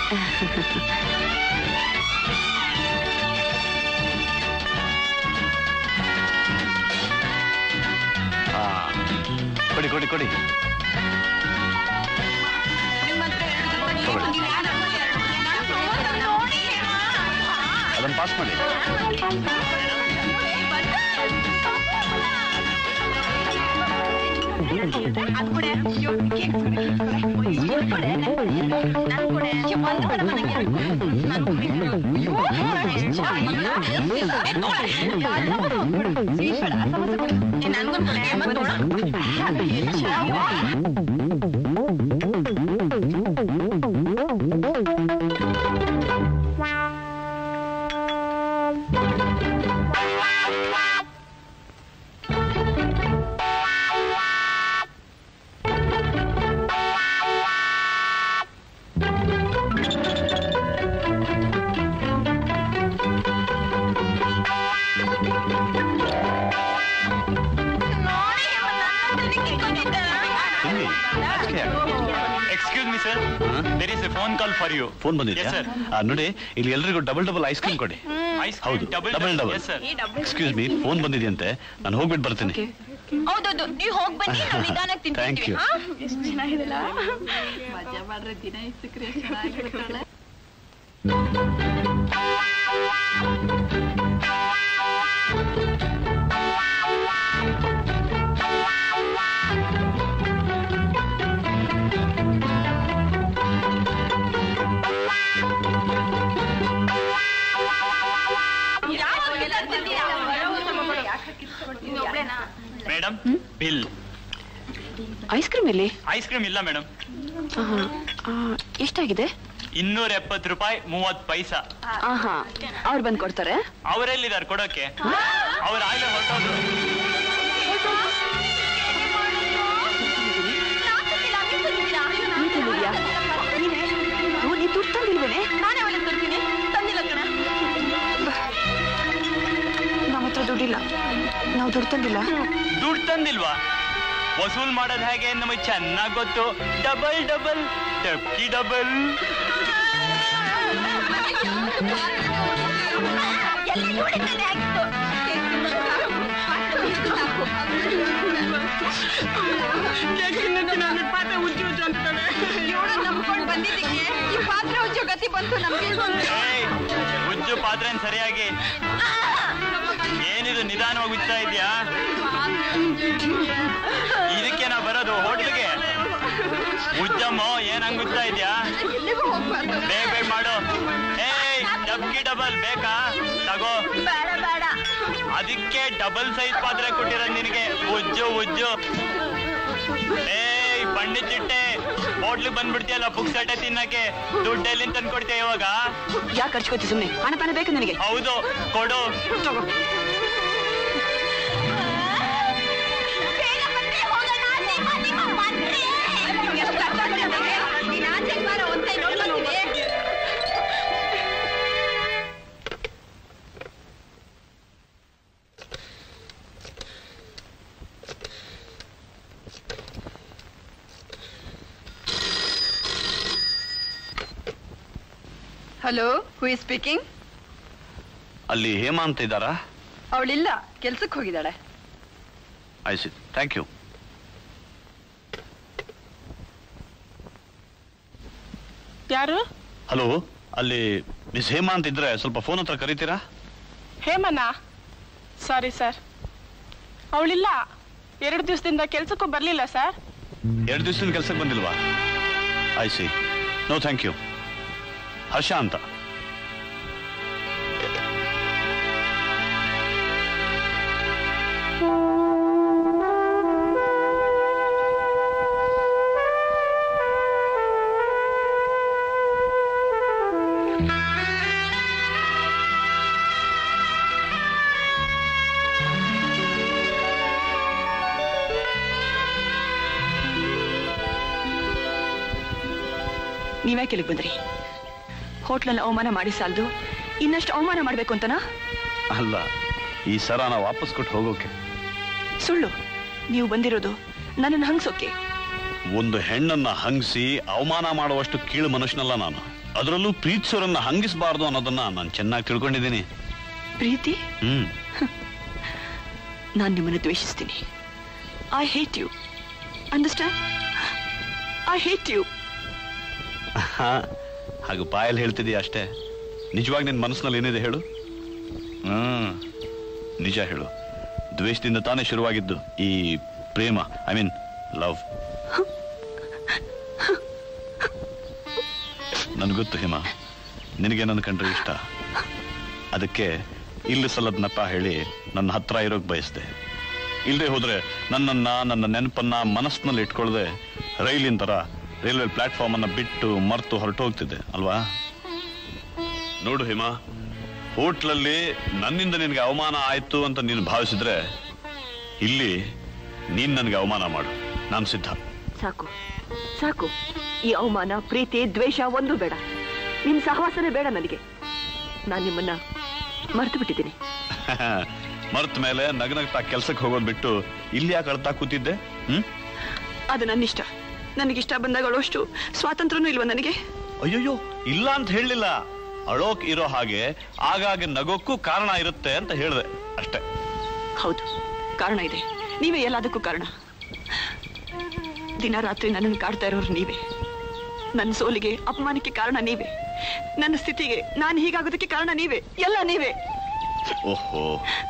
[SPEAKER 4] ಕೊಡಿ ಕೊಡಿ ಕೊಡಿ ತಗೊಳ್ಳಿ. ಅದನ್ನು ಪಾಸ್ ಮಾಡಿ
[SPEAKER 3] ಅದ್ ಕೊಡೆ ಅಯ್ಯೋ, ಕೇಕ್ ಕೊಡೆ, ಕೇಕ್ ಕೊಡೆ. ಅಯ್ಯೋ, ಕೊಡೆ, ನನ್ ಕೊಡೆ. ನನ್ ಕೊಡೆ. ಅಯ್ಯೋ, ಬಂದು ಬಿಡಮ್ಮ ನಂಗೆ. ನನ್ ಕೊಡೆ. ಅಯ್ಯೋ, ಎಷ್ಟು ಚೆನ್ನಾಗಿದೆ. ಎತ್ಕೊಳೆ. ಎಲ್ಲವೂ ಕೊಡು. ಸ್ವೀಟ್ ಬೇಡ, ಸಮೋಸ ಕೊಡು. ಏ, ನನ್ಗೊಂದು ಕೊಡೆ, ಮತ್ತೆ ನೋಡು. ಎಷ್ಟು ಚೆನ್ನಾಗಿದೆ.
[SPEAKER 8] Excuse me sir there is a phone call for you
[SPEAKER 4] phone ಬಂದಿದೆ
[SPEAKER 8] Yes, sir.
[SPEAKER 4] ನೋಡಿ ಇಲ್ಲಿ ಎಲ್ರಿಗೂ ಡಬಲ್ ಡಬಲ್ ಐಸ್ ಕ್ರೀಮ್ ಕೊಡಿ
[SPEAKER 8] ಐಸ್
[SPEAKER 4] ಹೌದು double double
[SPEAKER 8] yes sir
[SPEAKER 4] excuse me phone ಬಂದಿದೆಯಂತೆ ನಾನು ಹೋಗ್ಬಿಟ್ಟು ಬರ್ತೀನಿ
[SPEAKER 2] ಹೌದೌದು ನೀವು ಹೋಗ್ ಬನ್ನಿ ನಾವು ನಿಧಾನಕ್ಕೆ
[SPEAKER 4] Thank
[SPEAKER 2] ತಿಂತೀವಿ
[SPEAKER 4] you.
[SPEAKER 2] ಹಾ
[SPEAKER 6] ಎಷ್ಟು ಚೆನ್ನಾಗಿದೆಲ್ಲ ಮಜಾ ಮಾಡ್ರೆ ದಿನ ಇದ್ ಸಿಕ್ಕ್ರೆ ಎಷ್ಟ್ ಚೆನ್ನಾಗಿರ್ತಾಳೆ
[SPEAKER 8] ಮೇಡಮ್ ಬಿಲ್
[SPEAKER 1] ಐಸ್ ಕ್ರೀಮ್ ಇಲ್ಲಿ
[SPEAKER 8] ಐಸ್ ಕ್ರೀಮ್ ಇಲ್ಲ ಮೇಡಮ್
[SPEAKER 1] ಆಹಾ. ಆ, ಎಷ್ಟಾಗಿದೆ
[SPEAKER 8] ಇನ್ನೂರ ಎಪ್ಪತ್ತು ರೂಪಾಯಿ ಮೂವತ್ ಪೈಸಾ
[SPEAKER 1] ಆಹಾ ಅವ್ರು ಬಂದು ಕೊಡ್ತಾರೆ
[SPEAKER 8] ಅವರೆಲ್ಲಿದ್ದಾರೆ ಕೊಡೋಕೆ ಅವ್ರ ಆಗ್ಲೇ ಹೊರಟೋದ್ರು
[SPEAKER 1] ನೀನ್ ತಂದಿದ್ಯಾ? ನೀನೇ? ಓ, ನೀನ್ ದುಡ್ಡು ತಂದಿಲ್ವೇನೆ
[SPEAKER 2] ನಾನೇ ಅವಳಿಗೆ ತರ್ತೀನಿ ತಂದಿಲ್ಲ ಕಣ
[SPEAKER 1] ನಮ್ಮ ಹತ್ರ ದುಡ್ಡಿಲ್ಲ ನಾವು ದುಡ್ಡು ತಂದಿಲ್ಲ
[SPEAKER 8] ದುಡ್ಡು ತಂದಿಲ್ವಾ ವಸೂಲ್ ಮಾಡೋದ್ ಹೇಗೆ ನಮಗೆ ಚೆನ್ನಾಗ್ ಗೊತ್ತು ಡಬಲ್ ಡಬಲ್ ಟಪ್ಕಿ ಡಬಲ್
[SPEAKER 2] ಎಲ್ಲಿ ನೋಡಿದ್ದೇನೆ ಆಗಿತ್ತು
[SPEAKER 3] ಪಾತ್ರೆ ಉಜ್ಜು ಉಜ್ಜು ಅಂತಾಳೆ
[SPEAKER 6] ಇವಳು ನಂಬ್ಕೊಂಡ್ ಬಂದಿದ್ದಕ್ಕೆ ಈ ಪಾತ್ರೆ ಉಜ್ಜೋ ಗತಿ ಬಂತು ನಮ್ಗೆ
[SPEAKER 8] ಏಯ್, ಉಜ್ಜು ಪಾತ್ರೆನ್ ಸರಿಯಾಗಿ ಏನಿದು ನಿಧಾನವಾಗಿ ಉಜ್ತಾ ಇದ್ಯಾ ಇದಕ್ಕೆ ನಾ ಬರೋದು ಹೋಟ್ಲಿಗೆ ಉಜ್ಜಮ್ಮ ಏನ್ ಹಂಗ್ ಉಜ್ತಾ ಇದ್ಯಾ
[SPEAKER 6] ಎಲ್ಲಿಗೂ ಹೋಗ್ಬಾರ್ದು
[SPEAKER 8] ಬೇಗ ಬೇಗ ಮಾಡು ಏಯ್ ಡಬ್ಕಿ ಡಬಲ್ ಬೇಕಾ ತಗೋ
[SPEAKER 2] ಬೇಡ ಬೇಡ
[SPEAKER 8] ಅದಕ್ಕೆ ಡಬಲ್ ಸೈಜ್ ಪಾತ್ರೆ ಕೊಟ್ಟಿರೋದು ನಿನಗೆ ಉಜ್ಜು ಉಜ್ಜು ಏಯ್ ಪಂಡಿತ್ ಚಿಟ್ಟೆ ಹೋಟ್ಲಿಗೆ ಬಂದ್ಬಿಡ್ತೀಯಲ್ಲ ಪುಕ್ಸಟ್ಟೆ ತಿನ್ನಕ್ಕೆ ದುಡ್ಡು ಎಲ್ಲಿಂದ ತಂದ್ಕೊಡ್ತೀಯ ಇವಾಗ
[SPEAKER 1] ಯಾಕೆ ಖರ್ಚ್ಕೋತಿ ಸುಮ್ಮನೆ ಹಣ ಪಾನ ಬೇಕು ನನಗೆ
[SPEAKER 8] ಹೌದು ಕೊಡು
[SPEAKER 1] ತಗೋ
[SPEAKER 2] ಬೇಗ ಬನ್ನಿ ಹೋಗೋಣ ನಿಮ್ಮ ನಿಮ್ಮ ಮಂತ್ರಿ ಎಷ್ಟು ಕಷ್ಟ ಪಡ್ತಿದ್ದಾರೆ. ನೀನ್ ಆಚೆಗ್ ಬಾರೋ, ಒಂದ್ ಸೈಡ್ ನೋಡ್ ಬರ್ತೀನಿ.
[SPEAKER 6] ಹಲೋ ಹೂ ಇಸ್ ಸ್ಪೀಕಿಂಗ್
[SPEAKER 4] ಅಲ್ಲಿ ಹೇಮಾ ಅಂತ ಇದ್ದಾರಾ
[SPEAKER 6] ಅವಳಿಲ್ಲ ಕೆಲ್ಸಕ್ಕೆ ಹೋಗಿದ್ದಾಳೆ
[SPEAKER 4] ಐ ಸಿ ಥ್ಯಾಂಕ್ ಯು
[SPEAKER 3] ಯಾರು
[SPEAKER 4] ಹಲೋ ಅಲ್ಲಿ ಮಿಸ್ ಹೇಮಾ ಅಂತ ಇದ್ರೆ ಸ್ವಲ್ಪ ಫೋನ್ ಹತ್ರ ಕರೀತೀರಾ
[SPEAKER 3] ಹೇಮಣ್ಣ ಸಾರಿ ಸರ್ ಅವಳಿಲ್ಲ ಎರಡು ದಿವಸದಿಂದ ಕೆಲ್ಸಕ್ಕೂ ಬರ್ಲಿಲ್ಲ ಸರ್
[SPEAKER 4] ಎರಡು ದಿವಸದಿಂದ ಕೆಲಸಕ್ಕೆ ಬಂದಿಲ್ವಾ I see no thank you Harsha ಅಂತ
[SPEAKER 1] ನೀವೇ ಕೆಳಗೆ ಬಂದ್ರಿ ಹೋಟ್ಲಲ್ಲಿ ಅವಮಾನ ಮಾಡಿ ಸಾಲದು ಇನ್ನಷ್ಟು ಅವಮಾನ ಮಾಡ್ಬೇಕು ಅಂತನಾ
[SPEAKER 4] ಅಲ್ಲ ಈ ಸರ ನಾ ವಾಪಸ್ ಕೊಟ್ಟು ಹೋಗೋಕೆ
[SPEAKER 1] ಸುಳ್ಳು ನೀವು ಬಂದಿರೋದು ನನ್ನನ್ನು ಹಂಗ್ಸೋಕೆ
[SPEAKER 4] ಒಂದು ಹೆಣ್ಣನ್ನ ಹಂಗಿಸಿ ಅವಮಾನ ಮಾಡುವಷ್ಟು ಕೀಳು ಮನುಷ್ಯನಲ್ಲ ನಾನು ಅದರಲ್ಲೂ ಪ್ರೀತಿಸೋರನ್ನ ಹಂಗಿಸಬಾರ್ದು ಅನ್ನೋದನ್ನ ನಾನು ಚೆನ್ನಾಗಿ ತಿಳ್ಕೊಂಡಿದ್ದೀನಿ
[SPEAKER 1] ಪ್ರೀತಿ
[SPEAKER 4] ಹ್ಮ್
[SPEAKER 1] ನಾನು ನಿಮ್ಮನ್ನು ದ್ವೇಷಿಸ್ತೀನಿ I hate you understand I hate you
[SPEAKER 4] ಹಾ, ಹಾಗೆ ಬಾಯಲ್ಲಿ ಹೇಳ್ತಿದೀಯ ಅಷ್ಟೇ ನಿಜವಾಗಿ ನಿನ್ನ ಮನಸ್ಸಿನಲ್ಲಿ ಏನಿದೆ ಹೇಳು ಹ್ಮ್ ನಿಜ ಹೇಳು ದ್ವೇಷದಿಂದ ತಾನೇ ಶುರುವಾಗಿದ್ದು ಈ ಪ್ರೇಮ ಐ ಮೀನ್ ಲವ್ ನನ್ಗೊತ್ತು ಹಿಮ ನಿನಗೆ ನನ್ನ ಕಂಡ್ರೆ ಇಷ್ಟ ಅದಕ್ಕೆ ಇಲ್ಲಿ ಸಲದ ನೆಪ ಹೇಳಿ ನನ್ನ ಹತ್ರ ಇರೋಕ್ ಬಯಸ್ದೆ ಇಲ್ಲದೆ ಹೋದ್ರೆ ನನ್ನನ್ನ ನನ್ನ ನೆನಪನ್ನ ಮನಸ್ಸಿನಲ್ಲಿ ಇಟ್ಕೊಳ್ದೆ ರೈಲಿನ ತರ ರೈಲ್ವೆ ಪ್ಲಾಟ್ಫಾರ್ಮ್ ಅನ್ನ ಬಿಟ್ಟು ಮರ್ತು ಹೊರಟೋಗ್ತಿದ್ದೆ ಅಲ್ವಾ ನೋಡು ಹಿಮ ಹೋಟ್ಲಲ್ಲಿ ನನ್ನಿಂದ ನಿನಗೆ ಅವಮಾನ ಆಯ್ತು ಅಂತ ನೀನು ಭಾವಿಸಿದ್ರೆ ಇಲ್ಲಿ ನೀನ್ ನನಗೆ ಅವಮಾನ ಮಾಡು ನಾನು ಸಿದ್ಧ
[SPEAKER 3] ಸಾಕು ಸಾಕು ಈ ಅವಮಾನ ಪ್ರೀತಿ ದ್ವೇಷ ಒಂದು ಬೇಡ ನಿಮ್ ಸಹವಾಸನೇ ಬೇಡ ನನಗೆ ನಾನು ನಿಮ್ಮನ್ನ ಮರ್ತು ಬಿಟ್ಟಿದ್ದೀನಿ
[SPEAKER 4] ಮರ್ತ ಮೇಲೆ ನಗನಗ್ತಾ ಕೆಲ್ಸಕ್ಕೆ ಹೋಗೋದ್ ಬಿಟ್ಟು ಇಲ್ಲಿ ಯಾಕೆ ಅಳ್ತಾ ಕೂತಿದ್ದೆ ಹ್ಮ್
[SPEAKER 3] ಅದು ನನ್ನ ಇಷ್ಟ ನನಗಿಷ್ಟ ಬಂದಾಗ ಅಷ್ಟು ಸ್ವಾತಂತ್ರ್ಯನೂ ಇಲ್ವಾ ನನಗೆ
[SPEAKER 4] ಅಯ್ಯೋಯ್ಯೋ ಇಲ್ಲ ಅಂತ ಹೇಳಲಿಲ್ಲ ಅಳೋಕ್ ಇರೋ ಹಾಗೆ ಆಗಾಗ ನಗೋಕ್ಕೂ ಕಾರಣ ಇರುತ್ತೆ ಅಂತ ಹೇಳಿದೆ ಅಷ್ಟೇ
[SPEAKER 3] ಹೌದು ಕಾರಣ ಇದೆ ನೀವೇ ಎಲ್ಲದಕ್ಕೂ ಕಾರಣ ದಿನ ರಾತ್ರಿ ನನ್ನನ್ನು ಕಾಡ್ತಾ ಇರೋರು ನೀವೇ ನನ್ನ ಸೋಲಿಗೆ ಅಪಮಾನಕ್ಕೆ ಕಾರಣ ನೀವೇ ನನ್ನ ಸ್ಥಿತಿಗೆ ನಾನು ಹೀಗಾಗೋದಕ್ಕೆ ಕಾರಣ ನೀವೇ ಎಲ್ಲ ನೀವೇ
[SPEAKER 4] ಓಹೋ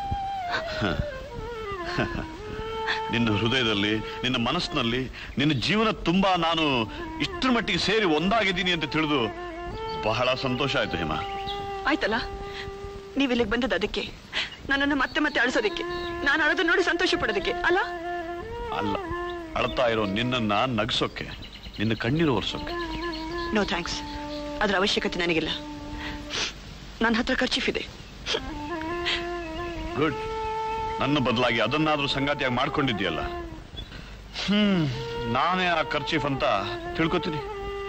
[SPEAKER 4] ನಿನ್ನ ಹೃದಯದಲ್ಲಿ ನಿನ್ನ ಮನಸ್ಸಿನಲ್ಲಿ ನಿನ್ನ ಜೀವನ ತುಂಬಾ ನಾನು ಇಷ್ಟರ ಮಟ್ಟಿಗೆ ಸೇರಿ ಒಂದಾಗಿದ್ದೀನಿ ಅಂತ ತಿಳಿದು ಬಹಳ ಸಂತೋಷ ಆಯ್ತು ಹೇಮ
[SPEAKER 3] ಆಯ್ತಲ್ಲ ನೀವು ಇಲ್ಲಿಗೆ ಬಂದದ್ದು ಅದಕ್ಕೆ ನನ್ನನ್ನು ಮತ್ತೆ ಮತ್ತೆ ಅಳಿಸೋದಕ್ಕೆ ನಾನು ಅಳೋದು ನೋಡಿ ಸಂತೋಷ ಪಡೋದಕ್ಕೆ ಅಲ್ಲ
[SPEAKER 4] ಅಲ್ಲ ಅಳ್ತಾ ಇರೋ ನಿನ್ನನ್ನ ನಗ್ಸೋಕೆ ನಿನ್ನ ಕಣ್ಣೀರು ಒರೆಸೋಕೆ
[SPEAKER 3] ನೋ ಥ್ಯಾಂಕ್ಸ್ ಅದರ ಅವಶ್ಯಕತೆ ನನಗಿಲ್ಲ ನನ್ನ ಹತ್ರ ಖರ್ಚಿಫ್ ಇದೆ
[SPEAKER 4] ಗುಡ್ ನನ್ನ ಬದಲಾಗಿ ಅದನ್ನಾದ್ರೂ ಸಂಗಾತಿಯಾಗಿ ಮಾಡ್ಕೊಂಡಿದ್ಯಲ್ಲ ಹ್ಮ್ ನಾನೇ ಆ ಖರ್ಚೀಫ್ ಅಂತ ತಿಳ್ಕೊತೀನಿ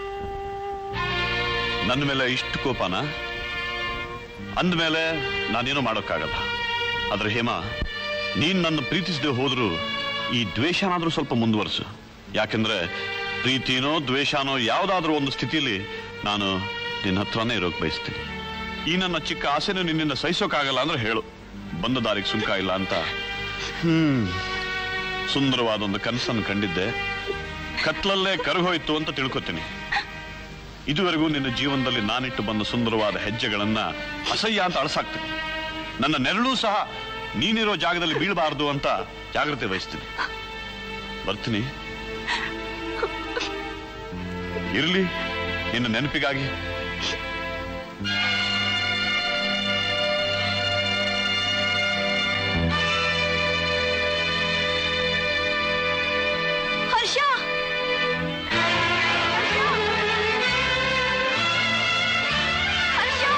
[SPEAKER 4] ನನ್ನ ಮೇಲೆ ಇಷ್ಟು ಕೋಪನ ಅಂದ್ಮೇಲೆ ನಾನೇನು ಮಾಡೋಕ್ಕಾಗಲ್ಲ ಆದ್ರೆ ಹೇಮ ನೀನ್ ನನ್ನ ಪ್ರೀತಿಸದೆ ಹೋದ್ರು ಈ ದ್ವೇಷನಾದ್ರೂ ಸ್ವಲ್ಪ ಮುಂದುವರಿಸು ಯಾಕೆಂದ್ರೆ ಪ್ರೀತಿನೋ ದ್ವೇಷನೋ ಯಾವ್ದಾದ್ರೂ ಒಂದು ಸ್ಥಿತಿಲಿ ನಾನು ನಿನ್ನ ಹತ್ರನೇ ಇರೋಕ್ ಬಯಸ್ತೀನಿ ಈ ನನ್ನ ಚಿಕ್ಕ ಆಸೆನೂ ನಿನ್ನಿಂದ ಸಹಿಸೋಕ್ಕಾಗಲ್ಲ ಅಂದ್ರೆ ಹೇಳು ಬಂದ ದಾರಿಗೆ ಸುಂಕ ಇಲ್ಲ ಅಂತ ಹ್ಮ್ ಸುಂದರವಾದ ಒಂದು ಕನಸನ್ನು ಕಂಡಿದ್ದೆ ಕತ್ಲಲ್ಲೇ ಕರಗೋಯ್ತು ಅಂತ ತಿಳ್ಕೊತೀನಿ ಇದುವರೆಗೂ ನಿನ್ನ ಜೀವನದಲ್ಲಿ ನಾನಿಟ್ಟು ಬಂದ ಸುಂದರವಾದ ಹೆಜ್ಜೆಗಳನ್ನ ಅಸಹ್ಯ ಅಂತ ಅಳಸಾಕ್ತೀನಿ ನನ್ನ ನೆರಳು ಸಹ ನೀನಿರೋ ಜಾಗದಲ್ಲಿ ಬೀಳಬಾರ್ದು ಅಂತ ಜಾಗ್ರತೆ ವಹಿಸ್ತೀನಿ ಬರ್ತೀನಿ ಇರ್ಲಿ ನಿನ್ನ ನೆನಪಿಗಾಗಿ
[SPEAKER 2] ಹರ್ಷ ಹರ್ಷ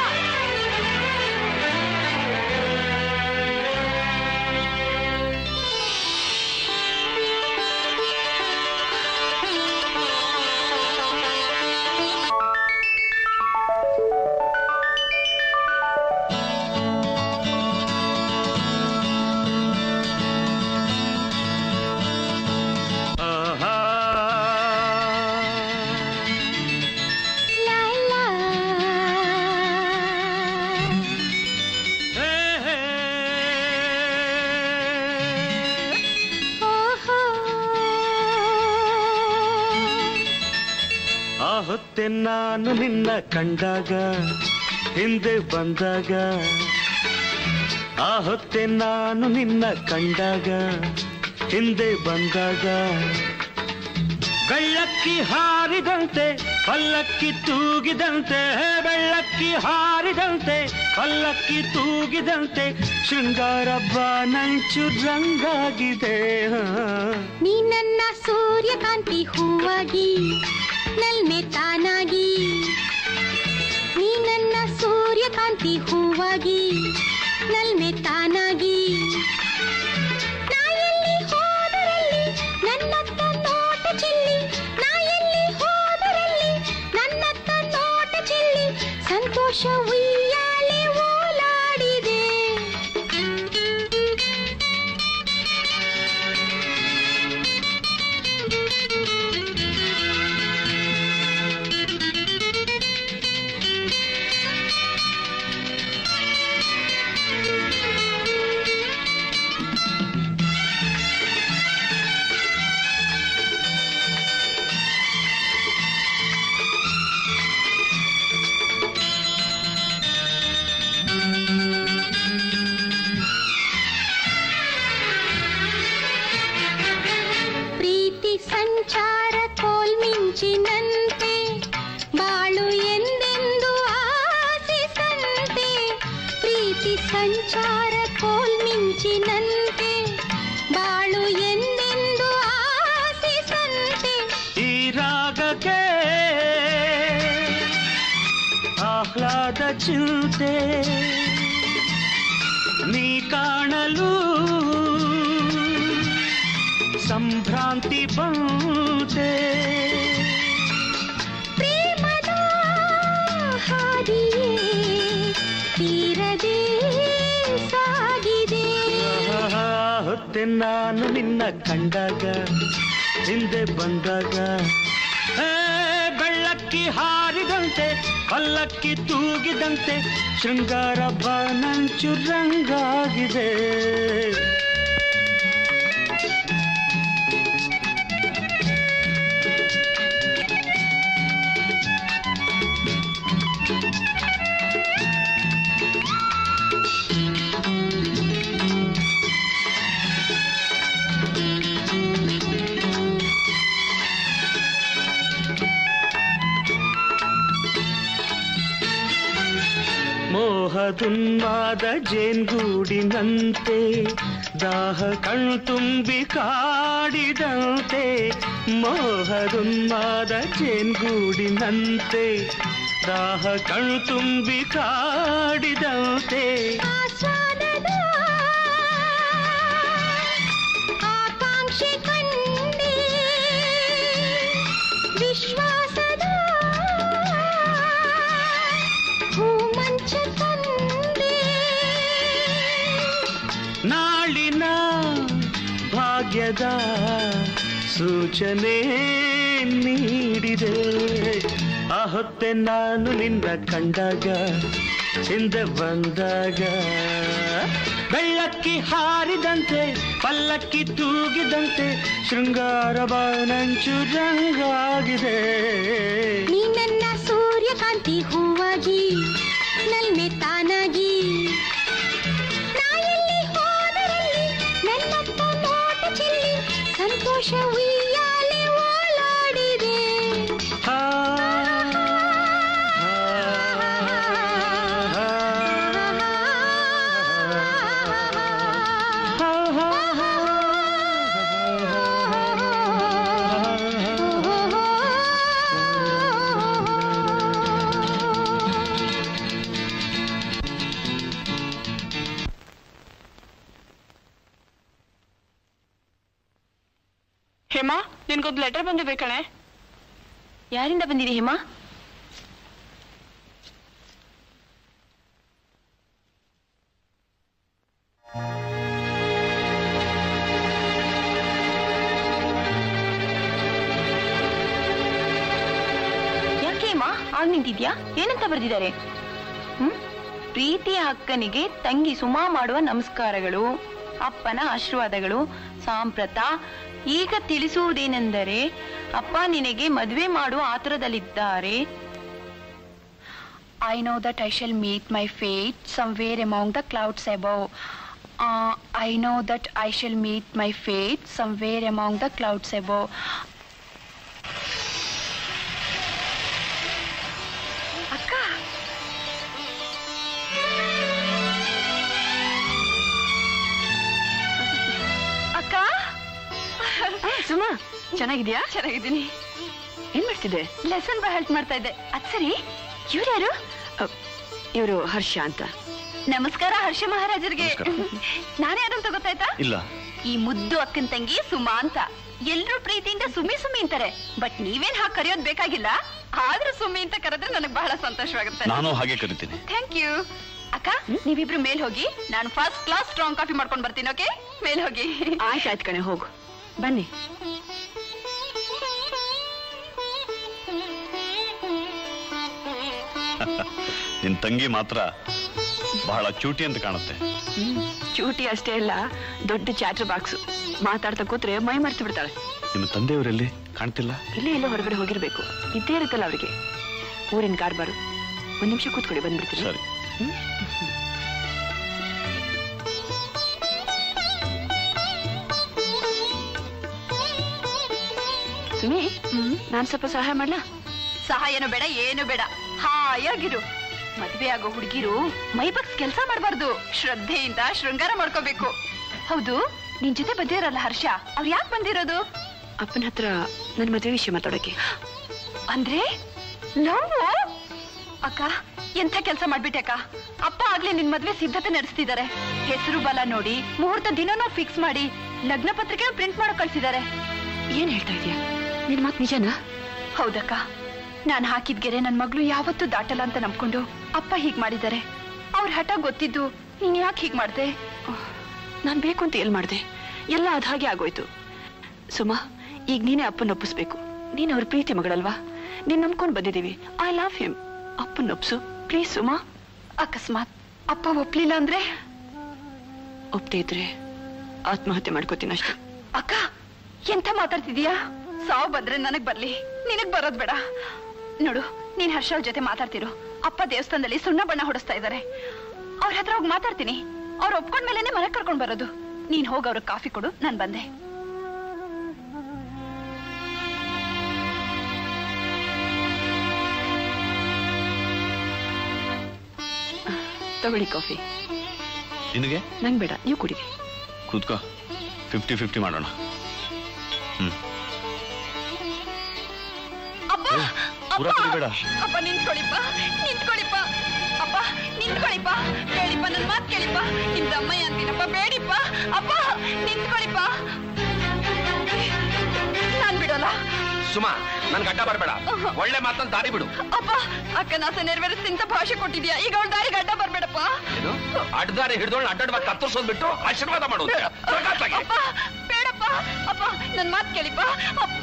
[SPEAKER 9] ಆ ಹೊತ್ತೆ ನಾನು ನಿನ್ನ ಕಂಡಾಗ ಹಿಂದೆ ಬಂದಾಗ ಆ ಹೊತ್ತೆ ನಾನು ನಿನ್ನ ಕಂಡಾಗ ಹಿಂದೆ ಬಂದಾಗ ಬೆಳ್ಳಕ್ಕಿ ಹಾರಿದಂತೆ ಪಲ್ಲಕ್ಕಿ ತೂಗಿದಂತೆ ಬೆಳ್ಳಕ್ಕಿ ಹಾರಿದಂತೆ ಪಲ್ಲಕ್ಕಿ ತೂಗಿದಂತೆ ಶೃಂಗಾರ ಬಾನಂಚು ರಂಗಾಗಿದೆ ಹಾ.
[SPEAKER 10] ನೀ ನನ್ನ ಸೂರ್ಯಕಾಂತಿ ಹೂವಾಗಿ ನಲ್ಮೆ ತಾನಾಗಿ ನೀ ನನ್ನ ಸೂರ್ಯಕಾಂತಿ ಹೂವಾಗಿ ನಲ್ಮೆ ತಾನಾಗಿ ನಾ ಎಲ್ಲಿ ಹೋದರಲ್ಲಿ ನನ್ನತ್ತ ನೋಟ ಚೆಲ್ಲಿ ನಾ ಎಲ್ಲಿ ಹೋದರಲ್ಲಿ ನನ್ನತ್ತ ನೋಟ ಚೆಲ್ಲಿ ಸಂತೋಷ ಉಯ್ಯಾಲೆ ಓಲಾಡಿದೆ ಪ್ರೀತಿ ಸಂಚಾರ ಕೋಲ್ಮಿಂಚಿನಂತೆ ಬಾಳು ಎಂದೆಂದು ಆಸಿಸಂತೆ
[SPEAKER 9] ಈ ರಾಗಕ್ಕೆ ಆಹ್ಲಾದ ಚಿಂತೆ ನೀ ಕಾಣಲು ಸಂಭ್ರಾಂತಿ ಬಂತೆ
[SPEAKER 10] ಪ್ರೇಮದ ಹಾದಿಯೇ ತೀರದೆ ಸಾಗಿದೆ
[SPEAKER 9] ಆಹಾ, ಹೊತ್ತೆ ನಾನು ನಿನ್ನ ಕಂಡಾಗ ಹಿಂದೆ ಬಂದಾಗ ಏ, ಬೆಳ್ಳಕ್ಕಿ ಹಾರಿದಂತೆ ಪಲ್ಲಕ್ಕಿ ತೂಗಿದಂತೆ ಶೃಂಗಾರ ಬಾನಂಚು ರಂಗಾಗಿದೆ ಮೋಹದುನ್ಮಾದ ಜೇನ್ಗೂಡಿನಂತೆ ದಾಹ ಕಣ್ತುಂಬಿ ಕಾಡಿದಂತೆ ಮೋಹದುನ್ಮಾದ ಜೇನ್ಗೂಡಿನಂತೆ ದಾಹ ಕಣ್ತುಂಬಿ ಕಾಡಿದಂತೆ
[SPEAKER 10] ಆಸ್ವಾದದ ಆಕಾಂಕ್ಷೆ ಕಂಡೆ ವಿಶ್ವಾಸದ ಹೂಮಂಚ ತಂದೆ
[SPEAKER 9] ನಾಳಿನ ಭಾಗ್ಯದ ಸೂಚನೆ ನೀಡಿದೆ ಆ ಹೊತ್ತೆ ನಾನು ನಿನ್ನ ಕಂಡಾಗ ಹಿಂದೆ ಬಂದಾಗ ಬೆಳ್ಳಕ್ಕಿ ಹಾರಿದಂತೆ ಪಲ್ಲಕ್ಕಿ ತೂಗಿದಂತೆ ಶೃಂಗಾರ ಬಾನಂಚು ರಂಗಾಗಿದೆ
[SPEAKER 10] ನೀ ನನ್ನ ಸೂರ್ಯಕಾಂತಿ ಹೂವಾಗಿ ನಲ್ಮೆ ತಾನಾಗಿ ನಾ ಎಲ್ಲಿ ಹೋದರಲ್ಲಿ ನನ್ನತ್ತ ನೋಟ ಚೆಲ್ಲಿ ಸಂತೋಷ ಉಯ್ಯಾಲೆ ಓಲಾಡಿದೆ
[SPEAKER 9] ಆ, ಆ,
[SPEAKER 3] ಹೇಮಾ ನಿನ್ಗೊಂದು ಲೆಟರ್ ಬಂದಿದೆ ಕಣೆ
[SPEAKER 2] ಯಾರಿಂದ ಬಂದಿದೆ ಹೇಮಾ ಯಾಕೆ ಹೇಮಾ ಆಗ್ ನಿಂತಿದ್ಯಾ ಏನಂತ ಬರ್ದಿದ್ದಾರೆ ಹ್ಮ್ ಪ್ರೀತಿಯ ಅಕ್ಕನಿಗೆ ತಂಗಿ ಸುಮಾ ಮಾಡುವ ನಮಸ್ಕಾರಗಳು ಅಪ್ಪನ ಆಶೀರ್ವಾದಗಳು ಸಾಂಪ್ರತ ಈಗ ತಿಳಿಸುವುದೇನೆಂದರೆ ಅಪ್ಪ ನಿನಗೆ ಮದುವೆ ಮಾಡುವ ಆತುರದಲ್ಲಿದ್ದಾರೆ
[SPEAKER 11] I know that I shall meet my fate somewhere among the clouds above. Uh, I know that I shall meet my fate somewhere among the clouds above.
[SPEAKER 6] ಅಕ್ಕ ಅಕ್ಕ
[SPEAKER 1] ಸುಮಾ ಚೆನ್ನಾಗಿದ್ಯಾ
[SPEAKER 6] ಚೆನ್ನಾಗಿದ್ದೀನಿ
[SPEAKER 1] ಏನ್ ಮಾಡ್ತಿದ್ದೆ
[SPEAKER 6] ಲೆಸನ್ ಹೆಲ್ಪ್ ಮಾಡ್ತಾ ಇದ್ದೆ ಅದ್ ಸರಿ ಇವ್ರ್ಯಾರು
[SPEAKER 1] ಇವರು ಹರ್ಷ ಅಂತ
[SPEAKER 6] ನಮಸ್ಕಾರ ಹರ್ಷ ಮಹಾರಾಜರಿಗೆ ನಾನ್ಯಾರು ಅಂತ ಗೊತ್ತಾಯ್ತಾ
[SPEAKER 4] ಇಲ್ಲ
[SPEAKER 6] ಈ ಮುದ್ದು ಅಕ್ಕನ ತಂಗಿ ಸುಮಾ ಅಂತ ಎಲ್ರೂ ಪ್ರೀತಿಯಿಂದ ಸುಮ್ಮಿ ಸುಮ್ಮಿ ಅಂತಾರೆ ಬಟ್ ನೀವೇನ್ ಹಾಗೆ ಕರೆಯೋದ್ ಬೇಕಾಗಿಲ್ಲ ಆದ್ರೂ ಸುಮ್ಮಿ ಅಂತ ಕರೆದ್ರೆ ನನಗೆ ಬಹಳ ಸಂತೋಷವಾಗುತ್ತೆ
[SPEAKER 4] ನಾನು ಹಾಗೆ ಕರಿತೀನಿ
[SPEAKER 6] ಥ್ಯಾಂಕ್ ಯು ಅಕ್ಕ ನೀವಿಬ್ರು ಮೇಲ್ ಹೋಗಿ ನಾನು ಫಸ್ಟ್ ಕ್ಲಾಸ್ ಸ್ಟ್ರಾಂಗ್ ಕಾಫಿ ಮಾಡ್ಕೊಂಡು ಬರ್ತೀನಿ ಓಕೆ ಮೇಲ್ ಹೋಗಿ
[SPEAKER 1] ಆಯ್ತಾಯ್ತು ಕಣೆ ಹೋಗು ಬನ್ನಿ
[SPEAKER 4] ನಿನ್ ತಂಗಿ ಮಾತ್ರ ಬಹಳ ಚೂಟಿ ಅಂತ ಕಾಣುತ್ತೆ
[SPEAKER 1] ಚೂಟಿ ಅಷ್ಟೇ ಅಲ್ಲ ದೊಡ್ಡ ಚಾಟರ್ ಬಾಕ್ಸ್ ಮಾತಾಡ್ತಾ ಕೂತ್ರೆ ಮೈ ಮರ್ತು ಬಿಡ್ತಾಳೆ
[SPEAKER 4] ನಿಮ್ಮ ತಂದೆಯವರೆಲ್ಲಿ ಕಾಣ್ತಿಲ್ಲ
[SPEAKER 1] ಇಲ್ಲೇ ಎಲ್ಲೋ ಹೊರಗಡೆ ಹೋಗಿರ್ಬೇಕು ಇದ್ದೇ ಇರುತ್ತಲ್ಲ ಅವ್ರಿಗೆ ಊರಿನ ಕಾರ್ಬಾರು ಒಂದ್ ನಿಮಿಷ ಕೂತ್ಕೊಳ್ಳಿ ಬಂದ್ಬಿಡ್ತೀನಿ
[SPEAKER 4] ಸರಿ
[SPEAKER 1] ಸುಮಿ ನಾನ್ ಸ್ವಲ್ಪ ಸಹಾಯ ಮಾಡ್ಲಾ
[SPEAKER 6] ಸಹಾಯನು ಬೇಡ ಏನು ಬೇಡ ಹಾಯಾಗಿರು ಮದ್ವೆ ಆಗೋ ಹುಡುಗಿರು ಮೈಬಕ್ಸ್ ಕೆಲಸ ಮಾಡಬಾರ್ದು ಶ್ರದ್ಧೆಯಿಂದ ಶೃಂಗಾರ ಮಾಡ್ಕೋಬೇಕು ಹೌದು ನಿನ್ ಜೊತೆ ಬಂದಿರಲ್ಲ ಹರ್ಷ ಅವ್ರು ಯಾಕೆ ಬಂದಿರೋದು
[SPEAKER 1] ಅಪ್ಪನ ಹತ್ರ ನನ್ನ ಮದುವೆ ವಿಷಯ ಮಾತಾಡೋಕೆ
[SPEAKER 6] ಅಂದ್ರೆ ಲವ್ ಅಕ್ಕ ಎಂಥ ಕೆಲಸ ಮಾಡ್ಬಿಟ್ಟೆ ಅಕ್ಕ ಅಪ್ಪ ಆಗ್ಲೇ ನಿನ್ ಮದ್ವೆ ಸಿದ್ಧತೆ ನಡೆಸ್ತಿದ್ದಾರೆ ಹೆಸರು ಬಲ ನೋಡಿ ಮುಹೂರ್ತ ದಿನನೂ ಫಿಕ್ಸ್ ಮಾಡಿ ಲಗ್ನ ಪತ್ರಿಕೆ ಪ್ರಿಂಟ್ ಮಾಡೋ ಕಳ್ಸಿದ್ದಾರೆ
[SPEAKER 1] ಏನ್ ಹೇಳ್ತಾ ಇದೀಯ ನಿನ್ ಮಾತು ನಿಜನಾ
[SPEAKER 6] ಹೌದಕ್ಕ ನಾನ್ ಹಾಕಿದ್ ಗೆರೆ ನನ್ ಮಗಳು ಯಾವತ್ತೂ ದಾಟಲ್ಲ ಅಂತ ನಂಬ್ಕೊಂಡು ಅಪ್ಪ ಹೀಗ್ ಮಾಡಿದ್ದಾರೆ ಅವ್ರ ಹಠ ಗೊತ್ತಿದ್ದು ನೀನ್ ಯಾಕೆ ಹೀಗ್ ಮಾಡ್ದೆ
[SPEAKER 1] ನಾನ್ ಬೇಕು ಅಂತ ಎಲ್ ಮಾಡ್ದೆ ಎಲ್ಲ ಅದ್ ಹಾಗೆ ಆಗೋಯ್ತು ಸುಮಾ ಈಗ ನೀನೇ ಅಪ್ಪನ ಒಪ್ಪಿಸ್ಬೇಕು ನೀನ್ ಅವ್ರ ಪ್ರೀತಿ ಮಗಳಲ್ವಾ ನೀನ್ ನಂಬ್ಕೊಂಡ್ ಬಂದಿದೀವಿ ಐ ಲವ್ ಹಿಮ್ ಅಪ್ಪನ ಒಪ್ಸು ಪ್ಲೀಸ್ ಸುಮಾ
[SPEAKER 6] ಅಕಸ್ಮಾತ್ ಅಪ್ಪ ಒಪ್ಲಿಲ್ಲ ಅಂದ್ರೆ
[SPEAKER 1] ಒಪ್ದೇ ಇದ್ರೆ ಆತ್ಮಹತ್ಯೆ ಮಾಡ್ಕೋತೀನಿ ಅಷ್ಟೇ
[SPEAKER 6] ಅಕ್ಕ ಎಂತ ಮಾತಾಡ್ತಿದೀಯಾ ಸಾವು ಬಂದ್ರೆ ನನಗ್ ಬರ್ಲಿ ನಿನಗ್ ಬರೋದ್ ಬೇಡ ನೋಡು ನೀನ್ ಹರ್ಷ ಅವ್ರ ಜೊತೆ ಮಾತಾಡ್ತಿರು ಅಪ್ಪ ದೇವಸ್ಥಾನದಲ್ಲಿ ಸುಣ್ಣ ಬಣ್ಣ ಹೊಡಿಸ್ತಾ ಇದ್ದಾರೆ ಅವ್ರ ಹತ್ರ ಹೋಗಿ ಮಾತಾಡ್ತೀನಿ ಅವ್ರು ಒಪ್ಕೊಂಡ್ಮೇಲೆನೆ ಮನೆ ಕರ್ಕೊಂಡ್ ಬರೋದು ನೀನ್ ಹೋಗಿ ಅವ್ರಿಗೆ ಕಾಫಿ ಕೊಡು ನಾನ್ ಬಂದೆ
[SPEAKER 1] ತಗೊಳ್ಳಿ ಕಾಫಿ
[SPEAKER 4] ನಿನಗೆ
[SPEAKER 1] ನಂಗ್ ಬೇಡ ನೀವು ಕುಡೀರಿ
[SPEAKER 4] ಕೂತ್ಕೋ ಫಿಫ್ಟಿ ಫಿಫ್ಟಿ ಮಾಡೋಣ ಹ್ಮ್
[SPEAKER 6] ಅಪ್ಪ
[SPEAKER 4] ಪೂರ ಕುಡಿಬೇಡ
[SPEAKER 6] ಅಪ್ಪ ನಿಂತ್ಕೊಳಿಪ್ಪ ನಿಂತ್ಕೊಳಿಪ್ಪ ಅಪ್ಪ ನಿಂತ್ಕೊಳಿಪ್ಪ ಕೇಳಿಪ್ಪ ನನ್ ಮಾತ್ ಕೇಳಿಪ್ಪ ನಿಮ್ ತಮ್ಮಯ್ಯ ಅಂತೀನಪ್ಪ ಬೇಡಿಪ್ಪ ಅಪ್ಪ ನಿಂತ್ಕೊಳಿಪ್ಪ ನಾನ್ ಬಿಡೋಲ್ಲ
[SPEAKER 5] ಸುಮಾ ನನ್ ಗಡ್ಡ ಬರಬೇಡ ಒಳ್ಳೆ ಮಾತನ್ನ ದಾರಿ ಬಿಡು
[SPEAKER 6] ಅಪ್ಪ ಅಕ್ಕನ ಆಸೆ ನೆರವೇರಿಸ್ತಿಂತ ಭಾಷೆ ಕೊಟ್ಟಿದ್ಯಾ ಈಗ ಅವಳ ದಾರಿ ಗಡ್ಡ ಬರ್ಬೇಡಪ್ಪ
[SPEAKER 5] ಏನು ಅಡ್ಡದಾರಿ ಹಿಡಿದೋಳು ಅಡ್ಡಾಡ್ ಕತ್ತರಿಸೋದ್ ಬಿಟ್ಟು ಆಶೀರ್ವಾದ ಮಾಡುವಂತೆ
[SPEAKER 6] ಅಪ್ಪ ಬೇಡಪ್ಪ ಅಪ್ಪ ನನ್ ಮಾತ್ ಕೇಳಿಪ್ಪ ಅಪ್ಪ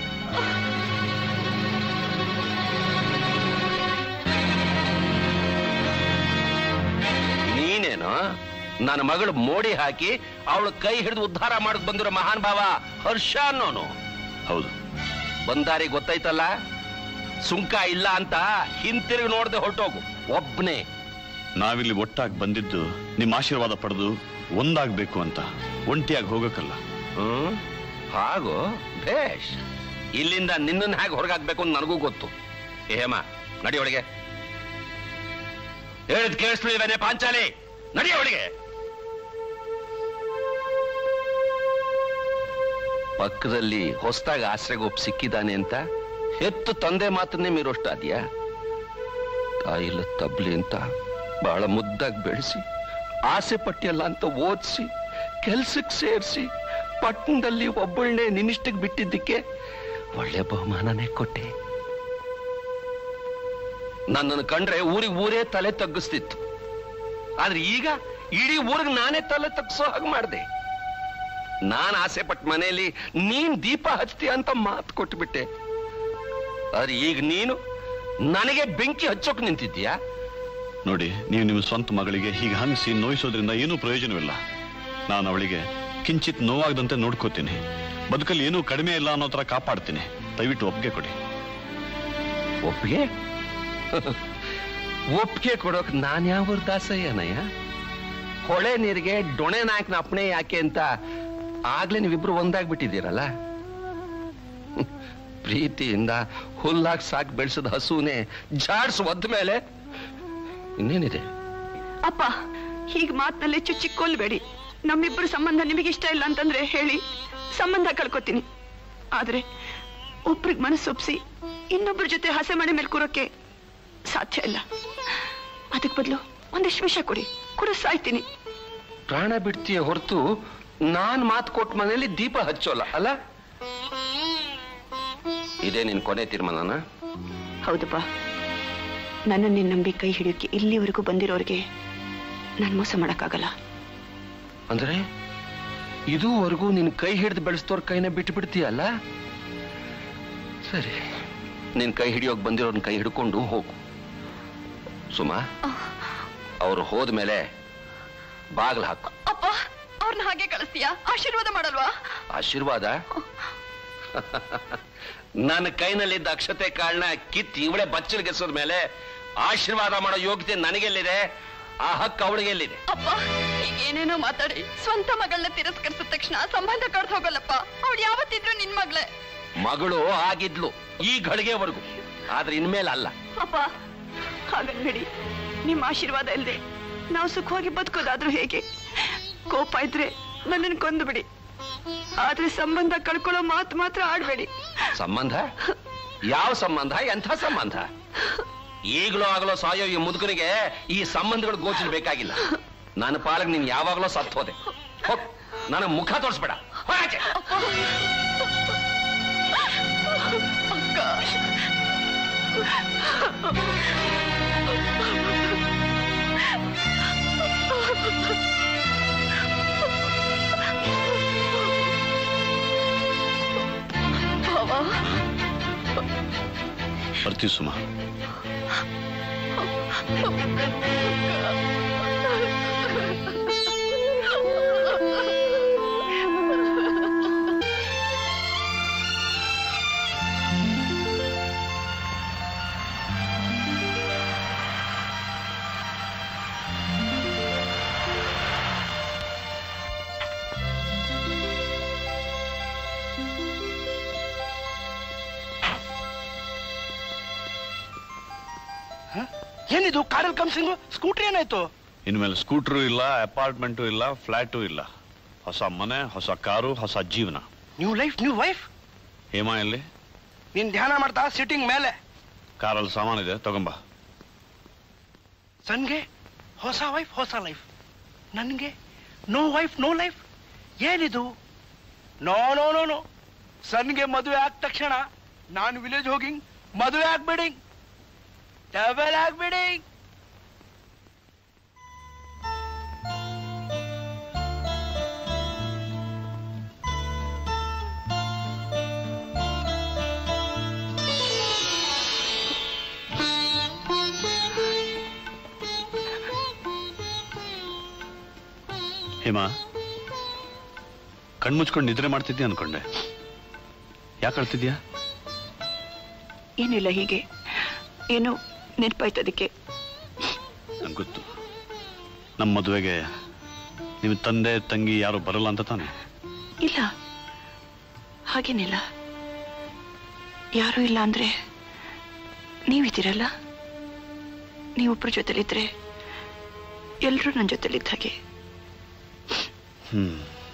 [SPEAKER 5] ನೀನೇನು ನನ್ನ ಮಗಳು ಮೋಡಿ ಹಾಕಿ ಅವಳು ಕೈ ಹಿಡಿದು ಉದ್ಧಾರ ಮಾಡಕ್ ಬಂದಿರೋ ಮಹಾನ್ ಭಾವ ಹರ್ಷ ಅನ್ನೋನು
[SPEAKER 4] ಹೌದು
[SPEAKER 5] ಬಂದಾರಿ ಗೊತ್ತಾಯ್ತಲ್ಲ ಸುಂಕ ಇಲ್ಲ ಅಂತ ಹಿಂತಿರುಗಿ ನೋಡದೆ ಹೊರಟೋಗು ಒಬ್ನೇ
[SPEAKER 4] ನಾವಿಲ್ಲಿ ಒಟ್ಟಾಗಿ ಬಂದಿದ್ದು ನಿಮ್ಮ ಆಶೀರ್ವಾದ ಪಡೆದು ಒಂದಾಗ್ಬೇಕು ಅಂತ ಒಂಟಿಯಾಗಿ ಹೋಗಕ್ಕಲ್ಲ
[SPEAKER 5] ಹ್ಮ್ ಹಾಗು ಭೇಷ್ ಇಲ್ಲಿಂದ ನಿನ್ನನ್ನು ಹೇಗೆ ಹೊರಗಾಕ್ಬೇಕು ಅಂತ ನನಗೂ ಗೊತ್ತು ಏ ಹೇಮ ನಡಿ ಒಳಗೆ ಹೇಳಿದ್ ಕೇಳಿಸ್ಲಿಲ್ವೇನೆ ಪಾಂಚಾಲಿ ನಡಿ ಒಳಗೆ ಪಕ್ಕದಲ್ಲಿ ಹೊಸದಾಗಿ ಆಶ್ರಯಗೊಬ್ಬ ಸಿಕ್ಕಿದ್ದಾನೆ ಅಂತ ಹೆತ್ತು ತಂದೆ ಮಾತನ್ನೇ ಮೀರೋಷ್ಟಾದ್ಯಾ ತಾಯಿಲ್ಲ ತಬ್ಲಿ ಅಂತ ಬಹಳ ಮುದ್ದಾಗಿ ಬೆಳೆಸಿ ಆಸೆ ಪಟ್ಟಿಯಲ್ಲ ಅಂತ ಓದಿಸಿ ಕೆಲ್ಸಕ್ಕೆ ಸೇರಿಸಿ ಪಟ್ಟಣದಲ್ಲಿ ಒಬ್ಬಳನ್ನೇ ನಿನ್ನಿಷ್ಟಕ್ಕೆ ಬಿಟ್ಟಿದ್ದಕ್ಕೆ ಒಳ್ಳೆ ಬಹುಮಾನನೇ ಕೊಟ್ಟೆ ನನ್ನನ್ನು ಕಂಡ್ರೆ ಊರಿಗೆ ಊರೇ ತಲೆ ತಗ್ಗಿಸ್ತಿತ್ತು ಆದ್ರೆ ಈಗ ಇಡೀ ಊರಿಗೆ ನಾನೇ ತಲೆ ತಗ್ಸೋ ಹಾಗೆ ಮಾಡಿದೆ ನಾನ್ ಆಸೆ ಪಟ್ಟ ಮನೆಯಲ್ಲಿ ನೀನ್ ದೀಪ ಹಚ್ತೀಯ ಅಂತ ಮಾತು ಕೊಟ್ಬಿಟ್ಟೆ ಆದ್ರೆ ಈಗ ನೀನು ನನಗೆ ಬೆಂಕಿ ಹಚ್ಚೋಕ್ ನಿಂತಿದ್ದೀಯಾ
[SPEAKER 4] ನೋಡಿ ನೀವು ನಿಮ್ಮ ಸ್ವಂತ ಮಗಳಿಗೆ ಹೀಗೆ ಹಂಗಿಸಿ ನೋಯಿಸೋದ್ರಿಂದ ಏನೂ ಪ್ರಯೋಜನವಿಲ್ಲ ನಾನು ಅವಳಿಗೆ ಕಿಂಚಿತ್ ನೋವಾಗದಂತೆ ನೋಡ್ಕೋತೀನಿ ಬದುಕಲ್ಲಿ ಏನೂ ಕಡಿಮೆ ಇಲ್ಲ ಅನ್ನೋ ತರ ಕಾಪಾಡ್ತೀನಿ ದಯವಿಟ್ಟು ಒಪ್ಪಿಗೆ ಕೊಡಿ
[SPEAKER 5] ಒಪ್ಪಿಗೆ ಒಪ್ಪಿಗೆ ಕೊಡೋಕ್ ನಾನ್ ಯಾವ ದಾಸಯ್ಯನಯ್ಯ ಹೊಳೆ ನೀರಿಗೆ ಡೊಣೆ ನಾಯಕನ ಅಪ್ಪಣೆ ಯಾಕೆ ಅಂತ ಆಗ್ಲೇ ನೀವಿಬ್ರು ಒಂದಾಗ್ಬಿಟ್ಟಿದ್ದೀರಲ್ಲ ಪ್ರೀತಿಯಿಂದ ಹುಲ್ಲಾಗ್ ಸಾಕ್ ಬೆಳೆಸಿದ ಹಸುನೆ ಜಾಡ್ಸ್ ಒದ್ದ ಮೇಲೆ ಇನ್ನೇನಿದೆ
[SPEAKER 1] ಅಪ್ಪ ಹೀಗ್ ಮಾತ್ನಲ್ಲೇ ಚುಚ್ಚಿಕೊಲ್ಬೇಡಿ ನಮ್ಮಿಬ್ಬರು ಸಂಬಂಧ ನಿಮಗೆ ಇಷ್ಟ ಇಲ್ಲ ಅಂತಂದ್ರೆ ಹೇಳಿ ಸಂಬಂಧ ಕಳ್ಕೊತೀನಿ ಆದ್ರೆ ಒಬ್ರಿಗೆ ಮನಸ್ಸೊಪ್ಸಿ ಇನ್ನೊಬ್ರ ಜೊತೆ ಹಸೆ ಮನೆ ಮೇಲೆ ಕೂರೋಕೆ ಸಾಧ್ಯ ಇಲ್ಲ ಅದಕ್ ಬದಲು ಒಂದಿಷ್ಟು ವಿಷ ಕೊಡಿ ಕೂಡ ಸಾಯ್ತೀನಿ
[SPEAKER 5] ಪ್ರಾಣ ಬಿಡ್ತೀಯ ಹೊರತು ನಾನ್ ಮಾತು ಕೊಟ್ಟ ಮನೆಯಲ್ಲಿ ದೀಪ ಹಚ್ಚೋಲ್ಲ ಅಲ್ಲ ಇದೇ ನಿನ್ ಕೊನೆ ತೀರ್ಮಾನನ
[SPEAKER 1] ಹೌದಪ್ಪ ನನ್ನ ನಿನ್ನ ನಂಬಿ ಕೈ ಹಿಡಿಯೋಕೆ ಇಲ್ಲಿವರೆಗೂ ಬಂದಿರೋರಿಗೆ ನಾನು ಮೋಸ ಮಾಡಕ್ಕಾಗಲ್ಲ
[SPEAKER 5] ಅಂದ್ರೆ ಇದುವರೆಗೂ ನಿನ್ ಕೈ ಹಿಡಿದು ಬೆಳೆಸ್ತೋರ್ ಕೈನ ಬಿಟ್ಟು ಬಿಡ್ತೀಯಲ್ಲ ಸರಿ ನಿನ್ ಕೈ ಹಿಡಿಯೋಕ್ ಬಂದಿರೋನ್ ಕೈ ಹಿಡ್ಕೊಂಡು ಹೋಗು ಸುಮಾ ಅವ್ರು ಹೋದ್ಮೇಲೆ ಬಾಗ್ಲ ಹಾಕು
[SPEAKER 6] ಅಪ್ಪ ಅವ್ರನ್ನ ಹಾಗೆ ಕಳಿಸ್ತೀಯಾ ಆಶೀರ್ವಾದ ಮಾಡಲ್ವಾ
[SPEAKER 5] ಆಶೀರ್ವಾದ ನನ್ನ ಕೈನಲ್ಲಿದ್ದ ಅಕ್ಷತೆ ಕಾಳನ್ನ ಕಿತ್ ಇವಳೆ ಬಚ್ಚಲಿಗೆಸೋದ್ ಮೇಲೆ ಆಶೀರ್ವಾದ ಮಾಡೋ ಯೋಗ್ಯತೆ ನನಗೆಲ್ಲಿದೆ ಆ ಹಕ್ಕು ಅವಳಿಗೆ ಎಲ್ಲಿದೆ
[SPEAKER 6] ಅಪ್ಪ ಈಗ ಏನೇನೋ ಮಾತಾಡಿ ಸ್ವಂತ ಮಗಳನ್ನ ತಿರಸ್ಕರಿಸಿದ ತಕ್ಷಣ ಸಂಬಂಧ ಕಡ್ದು ಹೋಗಲ್ಲಪ್ಪ ಅವಳು ಯಾವತ್ತಿದ್ರು ನಿನ್ ಮಗಳೇ
[SPEAKER 5] ಮಗಳು ಆಗಿದ್ಲು ಈ ಗಳಿಗೆವರೆಗೂ ಆದ್ರೆ ಇನ್ಮೇಲೆ ಅಲ್ಲ
[SPEAKER 1] ಅಪ್ಪ ಹಾಗನ್ಬೇಡಿ ನಿಮ್ಮ ಆಶೀರ್ವಾದ ಇಲ್ಲದೆ ನಾವು ಸುಖವಾಗಿ ಬದುಕೋದಾದ್ರೂ ಹೇಗೆ ಕೋಪ ಇದ್ರೆ ನನ್ನನ್ನು ಕೊಂದು ಬಿಡಿ ಆದ್ರೆ ಸಂಬಂಧ ಕಳ್ಕೊಳ್ಳೋ ಮಾತು ಮಾತ್ರ ಆಡ್ಬೇಡಿ
[SPEAKER 12] ಸಂಬಂಧ ಯಾವ ಸಂಬಂಧ ಎಂಥ ಸಂಬಂಧ ಈಗಲೂ ಆಗಲೋ ಸಾಯೋ ಈ ಮುದುಕನಿಗೆ ಈ ಸಂಬಂಧಗಳು ಗೋಚರ ಬೇಕಾಗಿಲ್ಲ ನನ್ನ ಪಾಲಕ್ ನೀನ್ ಯಾವಾಗಲೂ ಸತ್ತು ಹೋದೆ ಹೋಗ್ ನನ್ನ ಮುಖ ತೋರಿಸ್ಬೇಡ ಹೋಗಾಚೆ.
[SPEAKER 4] ಬರ್ತೀವಿ ಸುಮಾ
[SPEAKER 5] ಏನಿದು ಕಾರಲ್ಲಿ ಕಮ್ಸಿಂಗು ಸ್ಕೂಟ್ರಿ ಏನಾಯ್ತು
[SPEAKER 4] ಇನ್ಮೇಲೆ ಸ್ಕೂಟ್ರು ಇಲ್ಲ ಅಪಾರ್ಟ್ಮೆಂಟು ಇಲ್ಲ ಫ್ಲಾಟು ಇಲ್ಲ ಹೊಸ ಮನೆ ಹೊಸ ಕಾರು ಹೊಸ ಜೀವನ
[SPEAKER 5] new life new wife
[SPEAKER 4] Hema ಎಲ್ಲಿ
[SPEAKER 5] ನೀನ್ ಧ್ಯಾನ ಮಾಡ್ತಾ ಸಿಟ್ಟಿಂಗ್ ಮೇಲೆ
[SPEAKER 4] ಕಾರಲ್ಲಿ ಸಾಮಾನಿದೆ ತಗೊಂಬ
[SPEAKER 5] ಸನ್ಗೆ ಹೊಸ ವೈಫ್ ಹೊಸ ಲೈಫ್ ನನ್ಗೆ ನೋ ವೈಫ್ ನೋ ಲೈಫ್ ಏನಿದು ನೋ ನೋ ನೋ ನೋ ಸನ್ಗೆ ಮದುವೆ ಆದ ತಕ್ಷಣ ನಾನು ವಿಲೇಜ್ ಹೋಗಿ ಮದುವೆ ಆಗ್ಬೇಡಿ ಡಬಲ್ ಆಗ್ಬೇಡಿ
[SPEAKER 4] ಹೇಮಾ ಕಣ್ಮುಚ್ಕೊಂಡು ನಿದ್ರೆ ಮಾಡ್ತಿದ್ಯಾ ಅನ್ಕೊಂಡೆ ಯಾಕೆ ಅಳ್ತಿದ್ಯಾ
[SPEAKER 1] ಏನಿಲ್ಲ ಹೀಗೆ ಏನು ನೆನಪಾಯ್ತದಕ್ಕೆ
[SPEAKER 4] ನಂಗೆ ಗೊತ್ತು ನಮ್ಮ ಮದುವೆಗೆ ನಿಮ್ಮ ತಂದೆ ತಂಗಿ ಯಾರು ಬರಲ್ಲ ಅಂತ ತಾನೆ
[SPEAKER 1] ಇಲ್ಲ ಹಾಗೇನಿಲ್ಲ ಯಾರೂ ಇಲ್ಲ ಅಂದ್ರೆ ನೀವಿದ್ದೀರಲ್ಲ ನೀವೊಬ್ಬರ ಜೊತೆಲಿದ್ರೆ ಎಲ್ರೂ ನನ್ನ ಜೊತೆಲಿದ್ದ ಹಾಗೆ
[SPEAKER 4] ಹ್ಮ್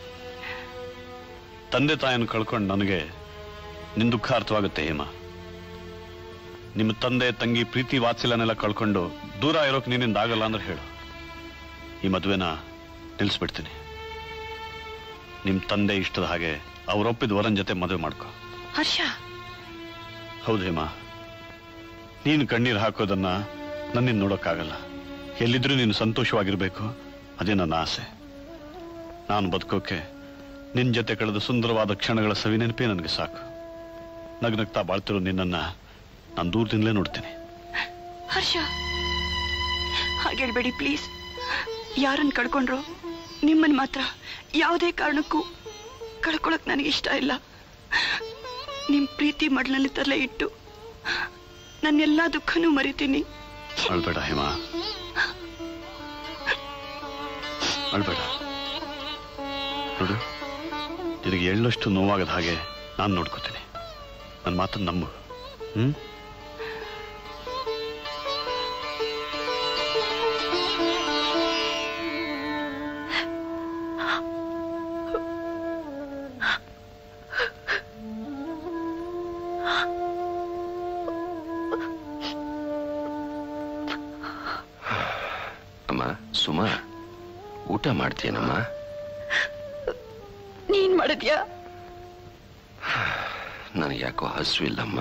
[SPEAKER 4] ತಂದೆ ತಾಯಿಯನ್ನು ಕಳ್ಕೊಂಡು ನನಗೆ ನಿನ್ ದುಃಖ ಅರ್ಥವಾಗುತ್ತೆ ಹೇಮ ನಿಮ್ಮ ತಂದೆ ತಂಗಿ ಪ್ರೀತಿ ವಾತ್ಸಲ್ಯನೆಲ್ಲ ಕಳ್ಕೊಂಡು ದೂರ ಇರೋಕ್ ನಿನ್ನಿಂದ ಆಗಲ್ಲ ಅಂದ್ರೆ ಹೇಳು ಈ ಮದುವೆನ ನಿಲ್ಲಿಸ್ಬಿಡ್ತೀನಿ ನಿಮ್ ತಂದೆ ಇಷ್ಟದ ಹಾಗೆ ಅವರೊಪ್ಪಿದ ವರನ್ ಜೊತೆ ಮದುವೆ ಮಾಡ್ಕೊ
[SPEAKER 1] ಹರ್ಷ
[SPEAKER 4] ಹೌದು ಹೇಮ ನೀನು ಕಣ್ಣೀರು ಹಾಕೋದನ್ನ ನನ್ನಿಂದ ನೋಡೋಕ್ಕಾಗಲ್ಲ ಎಲ್ಲಿದ್ರೂ ನೀನು ಸಂತೋಷವಾಗಿರ್ಬೇಕು ಅದೇ ನನ್ನ ಆಸೆ ನಾನು ಬದುಕೋಕೆ ನಿನ್ ಜೊತೆ ಕಳೆದ ಸುಂದರವಾದ ಕ್ಷಣಗಳ ಸವಿ ನೆನಪೇ ನನಗೆ ಸಾಕು ನಗ್ನಗ್ತಾ ಬಾಳ್ತಿರೋ ನಿನ್ನನ್ನ ನಾನು ದೂರದಿಂದಲೇ ನೋಡ್ತೀನಿ
[SPEAKER 1] ಹರ್ಷ ಹಾಗೆ ಹೇಳ್ಬೇಡಿ ಪ್ಲೀಸ್ ಯಾರನ್ನ ಕಳ್ಕೊಂಡ್ರು ನಿಮ್ಮನ್ನ ಮಾತ್ರ ಯಾವುದೇ ಕಾರಣಕ್ಕೂ ಕಳ್ಕೊಳಕ್ ನನಗೆ ಇಷ್ಟ ಇಲ್ಲ ನಿಮ್ ಪ್ರೀತಿ ಮಡ್ಲಲ್ಲಿ ತಲೆ ಇಟ್ಟು ನನ್ನೆಲ್ಲಾ ದುಃಖನೂ ಮರಿತೀನಿ
[SPEAKER 4] ಅಳ್ಬೇಡ ಹೇಮ ಅಳ್ಬೇಡ ನೋಡು ನಿನಗೆ ಎಳ್ಳಷ್ಟು ನೋವಾಗದ ಹಾಗೆ ನಾನು ನೋಡ್ಕೋತೀನಿ ನನ್ನ ಮಾತನ್ನು ನಂಬು ಹ್ಮ್
[SPEAKER 12] ಅಮ್ಮ ಸುಮ ಊಟ ಮಾಡ್ತೀಯನಮ್ಮ
[SPEAKER 1] ನೀನ್ ಮಾಡಿದ್ಯಾ
[SPEAKER 12] ನನಗೆ ಯಾಕೋ ಹಸುವಿಲ್ಲಮ್ಮ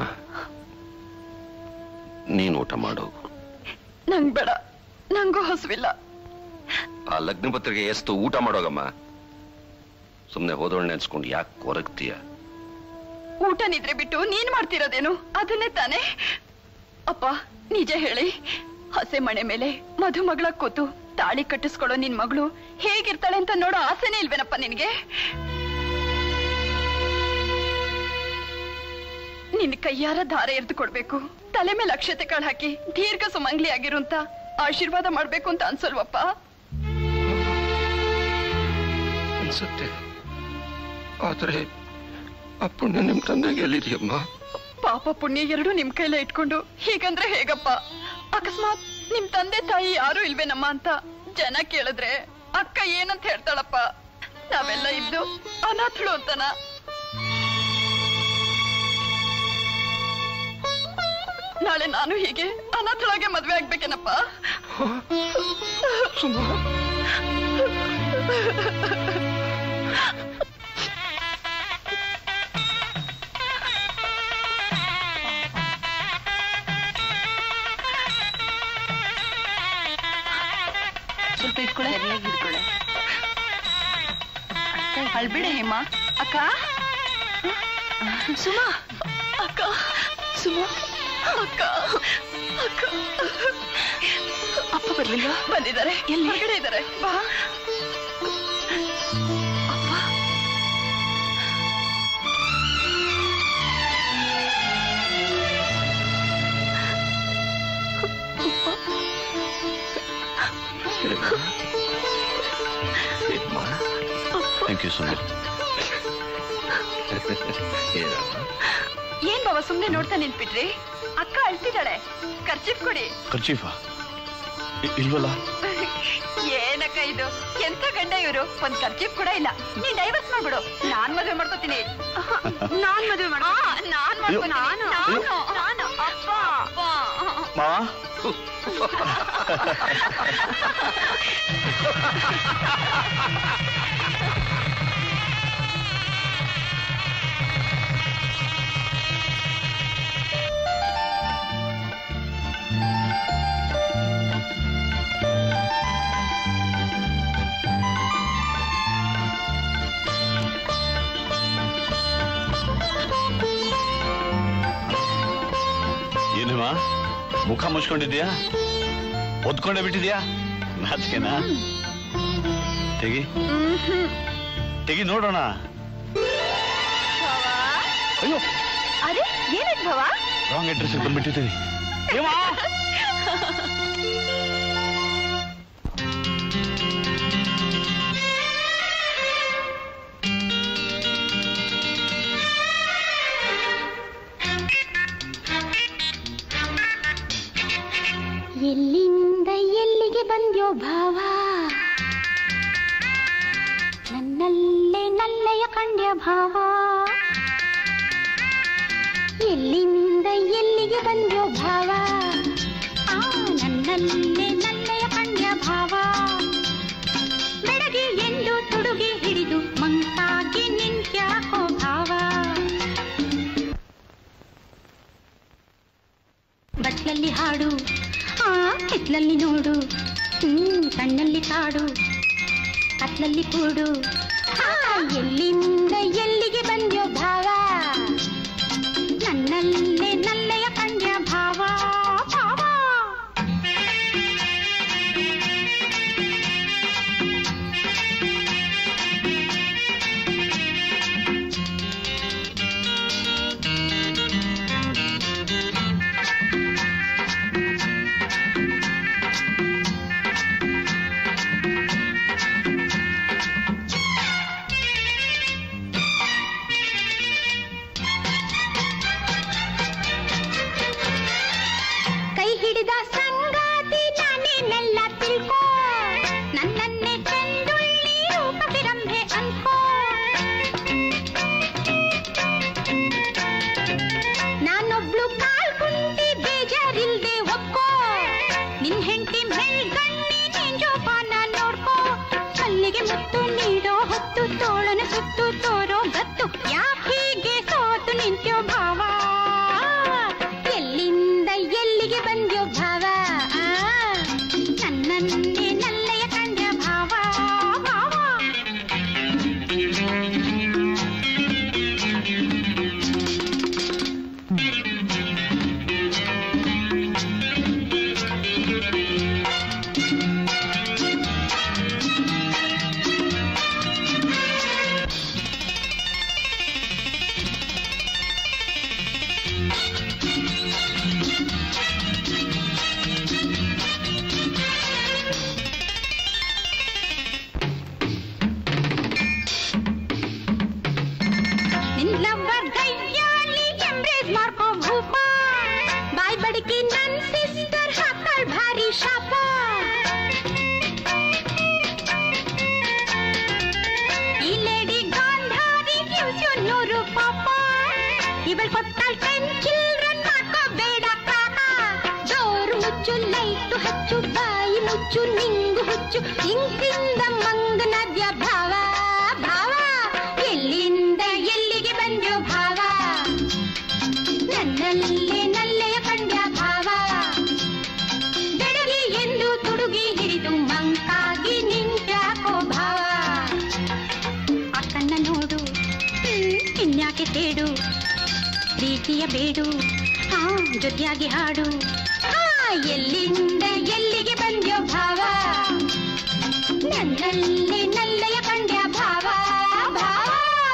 [SPEAKER 12] ನೀನು ಊಟ ಮಾಡು
[SPEAKER 1] ನಂಗ್ ಬೇಡ ನಂಗೂ ಹಸುವಿಲ್ಲ
[SPEAKER 12] ಆ ಲಗ್ನ ಪತ್ರಿಕೆ ಎಷ್ಟು ಊಟ ಮಾಡೋಗಮ್ಮ ಸುಮ್ಮನೆ ಹೋದವಳು ನೆನ್ಸ್ಕೊಂಡು ಯಾಕೆ ಕೊರಗ್ತೀಯ
[SPEAKER 6] ಊಟ ನಿದ್ರೆ ಬಿಟ್ಟು ನೀನ್ ಮಾಡ್ತಿರೋದೇನು ಅದನ್ನೇ ತಾನೇ ಅಪ್ಪ ನಿಜ ಹೇಳಿ ಹಸೆ ಮಣೆ ಮೇಲೆ ಮಧುಮಗಳ ಕೂತು ತಾಳಿ ಕಟ್ಟಿಸ್ಕೊಳ್ಳೋ ನಿನ್ ಮಗಳು ಹೇಗಿರ್ತಾಳೆ ಅಂತ ನೋಡೋ ಆಸೆನೇ ಇಲ್ವೇನಪ್ಪ ನಿನ್ಗೆ ನಿನ್ ಕೈಯಾರ ದಾರ ಎರ್ದು ಕೊಡ್ಬೇಕು ತಲೆ ಮೇಲೆ ಅಕ್ಷತೆ ಕಾಳು ಹಾಕಿ ದೀರ್ಘ ಸುಮಂಗ್ಲಿ ಆಗಿರು ಅಂತ ಆಶೀರ್ವಾದ ಮಾಡ್ಬೇಕು ಅಂತ ಅನ್ಸಲ್ವಪ್ಪ
[SPEAKER 12] ಅನ್ಸುತ್ತೆ ಆದ್ರೆ ಆ ಪುಣ್ಯ ನಿಮ್ ತಂದೆಗೆ ಎಲ್ಲಿದೆಯಮ್ಮ
[SPEAKER 6] ಪಾಪ ಪುಣ್ಯ ಎರಡು ನಿಮ್ ಕೈಲೇ ಇಟ್ಕೊಂಡು ಹೀಗಂದ್ರೆ ಹೇಗಪ್ಪ ಅಕಸ್ಮಾತ್ ನಿಮ್ ತಂದೆ ತಾಯಿ ಯಾರು ಇಲ್ವೇನಮ್ಮ ಅಂತ ಜನ ಕೇಳಿದ್ರೆ ಅಕ್ಕ ಏನಂತ ಹೇಳ್ತಾಳಪ್ಪ ನಾವೆಲ್ಲ ಇದ್ದು ಅನಾಥಳು ಅಂತನ ನಾಳೆ ನಾನು ಹೀಗೆ ಅನಾಥಳಾಗೆ ಮದ್ವೆ ಆಗ್ಬೇಕೇನಪ್ಪ
[SPEAKER 2] ಸ್ವಲ್ಪ ಇಟ್ಕೊಳ್ಳೆ ಸರಿಯಾಗಿ ಇಟ್ಕೊಳ್ಳೆ
[SPEAKER 6] ಅಳ್ಬೇಡ ಹೇಮ ಅಕ್ಕ ಸುಮಾ ಅಕ್ಕ ಸುಮಾ ಅಕ್ಕ ಅಕ್ಕ ಅಪ್ಪ ಬರ್ಲಿಲ್ವಾ ಬಂದಿದ್ದಾರೆ ಎಲ್ಲಿ ಹೊರಗಡೆ ಇದ್ದಾರೆ ಬಾ
[SPEAKER 4] ಥ್ಯಾಂಕ್ ಯು ಸೊ ಮಚ್
[SPEAKER 6] ಏನ್ ಬಾವ ಸುಮ್ನೆ ನೋಡ್ತಾ ನಿಂತ್ಬಿಟ್ರಿ ಅಕ್ಕ ಅಳ್ತಿದ್ದಾಳೆ ಖರ್ಚಿಪ್ ಕೊಡಿ
[SPEAKER 4] ಖರ್ಚೀಫಾ ಇಲ್ವಲ್ಲ
[SPEAKER 6] ಏನಕ್ಕ ಇದು ಎಂತ ಗಂಡ ಇವರು ಒಂದ್ ಖರ್ಚಿಪ್ ಕೂಡ ಇಲ್ಲ ನೀನ್ ಡೈವರ್ಸ್ ಮಾಡ್ಬಿಡು ನಾನ್ ಮದ್ವೆ ಮಾಡ್ಕೋತೀನಿ ನಾನ್ ಮದ್ವೆ ಮಾಡ ನಾನ್ ಮಾಡ್ಕೊ ನಾನು ನಾನು ನಾನು ಅಪ್ಪ ಅಪ್ಪ
[SPEAKER 4] ಮಾವ ಏನಮ್ಮ ಮುಖ ಮುಚ್ಕೊಂಡಿದ್ಯಾ ಒದ್ಕೊಂಡೇ ಬಿಟ್ಟಿದ್ಯಾ ನಾಚಿಕೆನಾ ತೆಗಿ ತೆಗಿ ನೋಡೋಣ ಅಯ್ಯೋ
[SPEAKER 6] ಅದೇ ಏನಾಯ್ತು ಭವ
[SPEAKER 4] ರಾಂಗ್ ಅಡ್ರೆಸ್ ಬಂದ್ಬಿಟ್ಟಿದ್ದೀನಿ
[SPEAKER 10] ಎಲ್ಲಿಂದ ಎಲ್ಲಿಗೆ ಬಂದ್ಯೋ ಭಾವ ನನ್ನಲ್ಲೇ ನಲ್ಲೆಯ ಕಂಡ್ಯ ಭಾವ ಎಲ್ಲಿಂದ ಎಲ್ಲಿಗೆ ಬಂದ್ಯೋ ಭಾವ ಆ ನನ್ನಲ್ಲೇ ನಲ್ಲೆಯ ಕಂಡ್ಯ ಭಾವ ಬೆಳಗ್ಗೆ ಎಂದು ತುಡುಗಿ ಹಿಡಿದು ಮಂಕಾಗಿ ನಿಂತ್ಯಾಕೋ ಭಾವ ಬಟ್ಲಲ್ಲಿ ಹಾಡು ಆ ಹಿತ್ಲಲ್ಲಿ ನೋಡು ಹ್ಮ್ ಕಣ್ಣಲ್ಲಿ ಕಾಡು ಕತ್ಲಲ್ಲಿ ಕೂಡು ಆ, ಎಲ್ಲಿಂದ ಎಲ್ಲಿಗೆ ಬಂದ್ಯೋ ಭಾವ ನನ್ನಲ್ಲೇ ನಲ್ಲೆಯ ಕಂಡ್ಯ ಭಾವ ಭಾವ ಕೈ ಹಿಡಿದ ಸಂಗಾತಿ ನಾನೇನೆಲ್ಲ ತಿಳ್ಕೋ ನನ್ನನ್ನೇ ಚೆಂಡುಳ್ಳಿ ರೂಪ ಬಿರಂಭೆ ಅನ್ಕೋ ನಾನೊಬ್ಳು ಕಾಲ್ ಕುಂಟಿ ಬೇಜಾರಿಲ್ದೆ ಒಪ್ಕೋ ನಿನ್ ಹೆಂಡತಿ ಮೆಳ್ಗಣ್ಣಿ ನೀನ್ ಜೋಪಾನ ನೋಡ್ಕೋ ಕಲ್ಲಿಗೆ ಮುತ್ತು ನೀಡೋ ಹೊತ್ತು ತೋಳನ ಸುತ್ತು ತೋರೋ ಗತ್ತು ಯಾಕೀಗೆ ಸೋತು ನಿಂತ್ಯೋ ಭಾವ ಎಲ್ಲಿಂದ ಎಲ್ಲಿಗೆ ಬಂದ್ಯೋ ಭಾವ ಆ, ನನ್ನನ್ನೇ ನಲ್ಲೆಯ ಕಂಡ್ಯ ಭಾವ ಭಾವ ಶಾಪ ಈ ಲೇಡಿ ಗಾಂಧಾರಿ ಗಿವ್ಸ್ ಯು ನೂರು ಪಾಪ ಇವள் ಕೊಟ್ಟಾಳ್ ಟೆನ್ ಚಿಲ್ಡ್ರನ್ ಮಾಡ್ಕೋಬೇಡ ಕಾಕ ಜೋರು ಮುಚ್ಚು ಲೈಟು ಹಚ್ಚು ಬಾಯಿ ಮುಚ್ಚು ನಿಂಗು ಹುಚ್ಚು ಇಂಕಿಂದ ಮಂಗ ನದ್ಯ ಭಾವ ಭಾವ ಎಲ್ಲಿಂದ ಎಲ್ಲಿಗೆ ಬಂದ್ಯೋ ಭಾವ ನನ್ನಲ್ಲೇ ನಲ್ಲೆಯ ಕಂಡ್ಯ ಭಾವ ಬೆಡಗಿ ಎಂದು ತುಡುಗಿ ಹಿಡಿದು ಮಂಕಾಗಿ ನಿಂತ್ಯಾಕೋ ಭಾವ ಅಕ್ಕನ್ನ ನೋಡು ಹ್ಮ್, ಇನ್ಯಾಕೆ ತೇಡು ಪ್ರೀತಿಯ ಬೇಡು ಹಾ ಜೊತೆಯಾಗಿ ಹಾಡು ಹಾ ಎಲ್ಲಿಂದ ಎಲ್ಲಿಗೆ ಬಂದ್ಯೋ ಭಾವ ನನ್ನಲ್ಲಿ ನಲ್ಲೆಯ ಕಂಡ್ಯ ಭಾವ ಭಾವ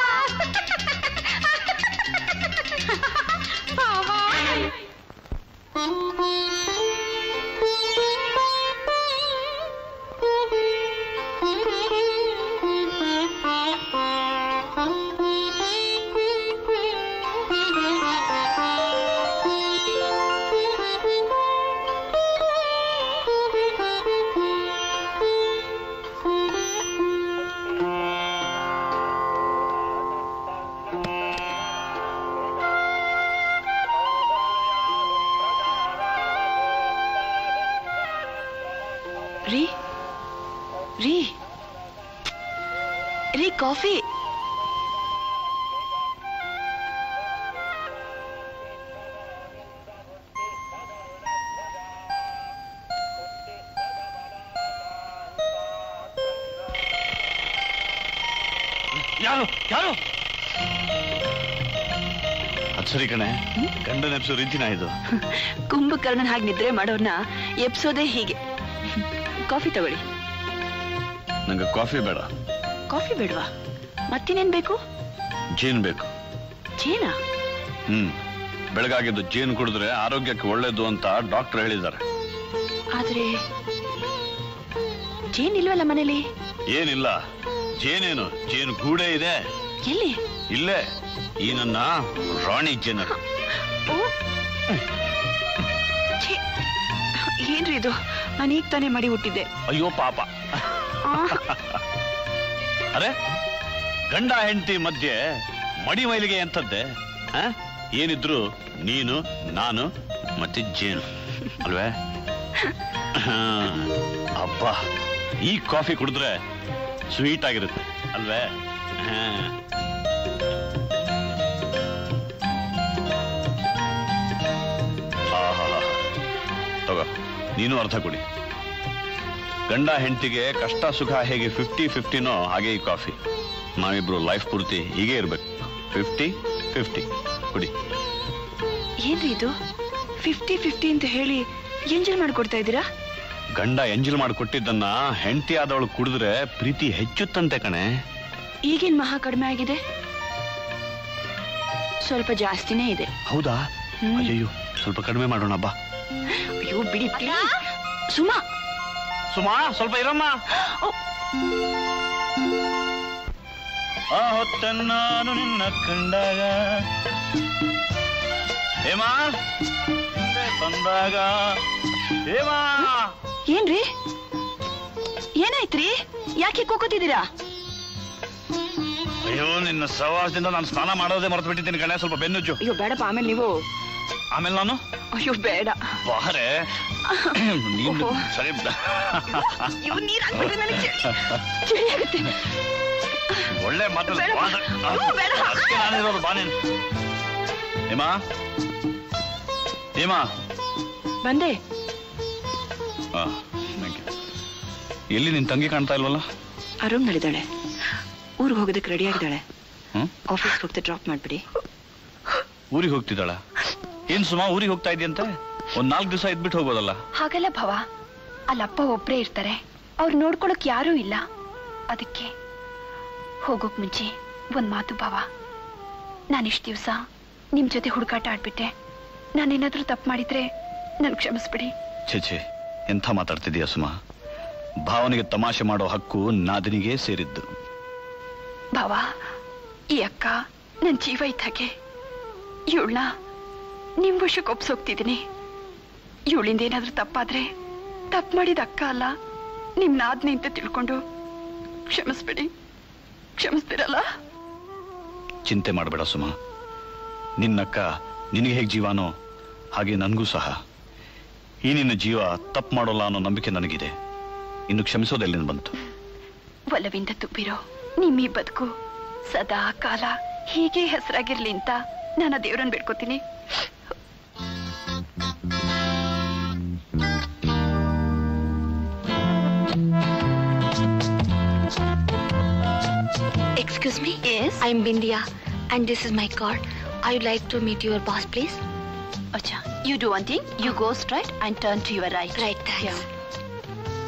[SPEAKER 1] ರೀ ರೀ ರೀ ಕಾಫಿ
[SPEAKER 4] ಯಾರು ಯಾರು ಅದ್ ಸರಿ ಕಣೆ ಗಂಡನ ಎಪ್ಸೋ ರೀತಿನ ಇದು
[SPEAKER 1] ಕುಂಭಕರ್ಣನ್ ಹಾಗೆ ನಿದ್ರೆ ಮಾಡೋರ್ನ ಎಪ್ಸೋದೇ ಹೀಗೆ ಕಾಫಿ ತಗೊಳ್ಳಿ
[SPEAKER 4] ನಂಗೆ ಕಾಫಿ ಬೇಡ
[SPEAKER 1] ಕಾಫಿ ಬೇಡವಾ ಮತ್ತಿನೇನ್ ಬೇಕು
[SPEAKER 4] ಜೇನು ಬೇಕು
[SPEAKER 1] ಜೇನಾ
[SPEAKER 4] ಹ್ಮ್ ಬೆಳಗಾಗಿದ್ದು ಜೇನು ಕುಡಿದ್ರೆ ಆರೋಗ್ಯಕ್ಕೆ ಒಳ್ಳೇದು ಅಂತ ಡಾಕ್ಟರ್ ಹೇಳಿದ್ದಾರೆ
[SPEAKER 1] ಆದ್ರೆ ಜೇನ್ ಇಲ್ವಲ್ಲ ಮನೇಲಿ
[SPEAKER 4] ಏನಿಲ್ಲ ಜೇನೇನು ಜೇನು ಗೂಡೆ ಇದೆ
[SPEAKER 1] ಎಲ್ಲಿ
[SPEAKER 4] ಇಲ್ಲೇ ಈ ನನ್ನ ರಾಣಿ ಜೇನರು
[SPEAKER 1] ಛೀ, ಏನ್ರಿ ಇದು ನಾನು ಈಗ ತಾನೇ ಮಾಡಿ ಹುಟ್ಟಿದ್ದೆ
[SPEAKER 4] ಅಯ್ಯೋ ಪಾಪ
[SPEAKER 1] ಆ,
[SPEAKER 4] ಅರೆ ಗಂಡ ಹೆಂಡತಿ ಮಧ್ಯೆ ಮಡಿ ಮೈಲಿಗೆ ಎಂತದ್ದೆ ಆ? ಏನಿದ್ರು ನೀನು ನಾನು ಮತ್ತೆ ಜೇನು ಅಲ್ವೇ ಹಾ, ಅಬ್ಬಾ ಈ ಕಾಫಿ ಕುಡಿದ್ರೆ ಸ್ವೀಟ್ ಆಗಿರುತ್ತೆ ಅಲ್ವೇ ಹಾ. ಆಹಾಹಾ. ತಗೋ ನೀನು ಅರ್ಧ ಕುಡಿ ಗಂಡ ಹೆಂಡತಿಗೆ ಕಷ್ಟ ಸುಖ ಹೇಗೆ ಫಿಫ್ಟಿ ಫಿಫ್ಟಿನೋ ಹಾಗೆ ಈ ಕಾಫಿ ನಾವಿಬ್ರು ಲೈಫ್ ಪೂರ್ತಿ ಹೀಗೆ ಇರ್ಬೇಕು ಫಿಫ್ಟಿ ಫಿಫ್ಟಿ ಕುಡಿ
[SPEAKER 1] ಏನ್ರಿ ಇದು ಫಿಫ್ಟಿ ಫಿಫ್ಟಿ ಅಂತ ಹೇಳಿ ಎಂಜಾಯ್ ಮಾಡ್ಕೊಡ್ತಾ ಇದ್ದೀರಾ
[SPEAKER 4] ಗಂಡ ಎಂಜಲ್ ಮಾಡಿಕೊಟ್ಟಿದ್ದನ್ನ ಹೆಂಡತಿ ಆದವಳು ಕುಡಿದ್ರೆ ಪ್ರೀತಿ ಹೆಚ್ಚುತ್ತಂತೆ ಕಣೆ
[SPEAKER 1] ಈಗೇನ್ ಮಹಾ ಕಡಿಮೆ ಆಗಿದೆ ಸ್ವಲ್ಪ ಜಾಸ್ತಿನೇ ಇದೆ
[SPEAKER 4] ಹೌದಾ
[SPEAKER 1] ಹ್ಮ್.
[SPEAKER 4] ಅಯ್ಯಯ್ಯೋ ಸ್ವಲ್ಪ ಕಡಿಮೆ ಮಾಡೋಣ ಬಾ
[SPEAKER 1] ಅಯ್ಯೋ ಬಿಡಿ please. ಸುಮಾ
[SPEAKER 4] ಸುಮಾ ಸ್ವಲ್ಪ ಇರಮ್ಮ ಆ ಹೊತ್ತ ನಾನು ನಿನ್ನ ಕಂಡಾಗ ಹೇಮಾ ಹಿಂದೆ ಬಂದಾಗ ಹೇಮಾ
[SPEAKER 1] ಏನ್ರಿ ಏನಾಯ್ತ್ರಿ ಯಾಕೆ ಕೂಕೋತಿದ್ದೀರಾ
[SPEAKER 4] ಅಯ್ಯೋ ನಿನ್ನ ಸವಾಸದಿಂದ ನಾನು ಸ್ನಾನ ಮಾಡೋದೇ ಮರೆತು ಬಿಟ್ಟಿದ್ದೀನಿ ಕಣೆ ಸ್ವಲ್ಪ ಬೆನ್ನುಜ್ಜು
[SPEAKER 1] ಅಯ್ಯೋ ಬೇಡಪ್ಪ ಆಮೇಲೆ ನೀವು
[SPEAKER 4] ಆಮೇಲೆ ನಾನು
[SPEAKER 1] ಅಯ್ಯೋ ಬೇಡ
[SPEAKER 4] ಬಾರೆ ನೀನು
[SPEAKER 1] ಓಹೋ.
[SPEAKER 4] ಸರಿ
[SPEAKER 1] ಅಯ್ಯೋ ನೀರ್ ಹಾಕ್ಬಿಟ್ರೆ ನನಗೆ ಚಳಿ- ಚಳಿ ಆಗುತ್ತೆ
[SPEAKER 4] ಒಳ್ಳೆ ಮಾತು
[SPEAKER 1] ಬೇಡ. ಅಯ್ಯೋ, ಬೇಡ.
[SPEAKER 4] ಅದಕ್ಕೆ ನಾನಿರೋದು ಬಾ ನೀನು ಹೇಮಾ ಹೇಮಾ
[SPEAKER 1] ಬಂದೆ
[SPEAKER 4] ಆ, thank you. ಎಲ್ಲಿ ನಿನ್ ತಂಗಿ ಕಾಣ್ತಾ ಇಲ್ವಲ್ಲ
[SPEAKER 1] ಆ ರೂಮ್ನಲ್ಲಿದ್ದಾಳೆ ಊರಿಗೆ ಹೋಗೋದಕ್ಕೆ ರೆಡಿ ಆಗಿದ್ದಾಳೆ
[SPEAKER 4] ಹ್ಮ್
[SPEAKER 1] ಆಫೀಸ್ಗೆ ಹೋಗ್ತಾ ಡ್ರಾಪ್ ಮಾಡ್ಬಿಡಿ
[SPEAKER 4] ಊರಿಗೆ ಹೋಗ್ತಿದ್ದಾಳ ಏನ್ ಸುಮಾ ಊರಿಗೆ ಹೋಗ್ತಾ ಇದೆಯಂತೆ ಒಂದ್ ನಾಲ್ಕು ದಿವಸ ಇದ್ಬಿಟ್ಟು ಹೋಗ್ಬೋದಲ್ಲ
[SPEAKER 11] ಹಾಗಲ್ಲ ಭವ ಅಲ್ಲಪ್ಪ ಒಬ್ರೇ ಇರ್ತಾರೆ ಅವ್ರು ನೋಡ್ಕೊಳಕ್ ಯಾರೂ ಇಲ್ಲ ಅದಕ್ಕೆ ಹೋಗೋಕ್ ಮುಂಚೆ ಒಂದ್ ಮಾತು ಭಾವ ನಾನಿಷ್ಟು ದಿವಸ ನಿಮ್ ಜೊತೆ ಹುಡುಕಾಟ ಆಡ್ಬಿಟ್ಟೆ ನಾನೇನಾದ್ರೂ ತಪ್ಪು ಮಾಡಿದ್ರೆ ನನ್ ಕ್ಷಮಿಸ್ಬಿಡಿ
[SPEAKER 4] ಛೇ ಛೇ ಎಂಥ ಮಾತಾಡ್ತಿದೀಯ ಸುಮಾ ಭಾವನೆಗೆ ತಮಾಷೆ ಮಾಡೋ ಹಕ್ಕು ನಾದಿನಿಗೆ ಸೇರಿದ್ದು
[SPEAKER 11] ಭಾವ ಈ ಅಕ್ಕ ನನ್ ಜೀವ ಇದ್ದ ಹಾಗೆ ಇವಳನ್ನ ನಿಮ್ ವಶಕ್ಕೆ ಒಪ್ಸೋಗ್ತಿದ್ದೀನಿ ಇವಳಿಂದ ಏನಾದ್ರೂ ತಪ್ಪಾದ್ರೆ
[SPEAKER 1] ತಪ್ಪು ಮಾಡಿದ ಅಕ್ಕ ಅಲ್ಲ ನಿಮ್ ನಾದ್ನಿ ಅಂತ ತಿಳ್ಕೊಂಡು ಕ್ಷಮಿಸ್ಬಿಡಿ ಕ್ಷಮಿಸ್ತೀರಲ್ಲ
[SPEAKER 4] ಚಿಂತೆ ಮಾಡಬೇಡ ಸುಮ ನಿನ್ನಕ್ಕ ನಿನಗೆ ಹೇಗೆ ಜೀವಾನೋ ಹಾಗೆ ನನಗೂ ಸಹ ಈ ನಿನ್ನ ಜೀವ ತಪ್ಪು ಮಾಡೋಲ್ಲ ಅನ್ನೋ ನಂಬಿಕೆ ನನಗಿದೆ ಇನ್ನು ಕ್ಷಮಿಸೋದೆಲ್ಲಿಂದ ಬಂತು
[SPEAKER 1] ಒಲವಿಂದ ತುಂಬಿರೋ ನಿಮ್ಮಿ ಬದುಕು ಸದಾ ಕಾಲ ಹೀಗೆ ಹೆಸರಾಗಿರ್ಲಿ ಅಂತ ನಾನು ಆ ದೇವ್ರನ್ನ ಬೇಡ್ಕೋತೀನಿ
[SPEAKER 11] Excuse me? Yes. I'm Bindia, and this is my card. I would like to meet your boss, please.
[SPEAKER 1] Acha, you do one thing. You go straight and turn to your right.
[SPEAKER 11] Right, thanks.
[SPEAKER 1] Yeah.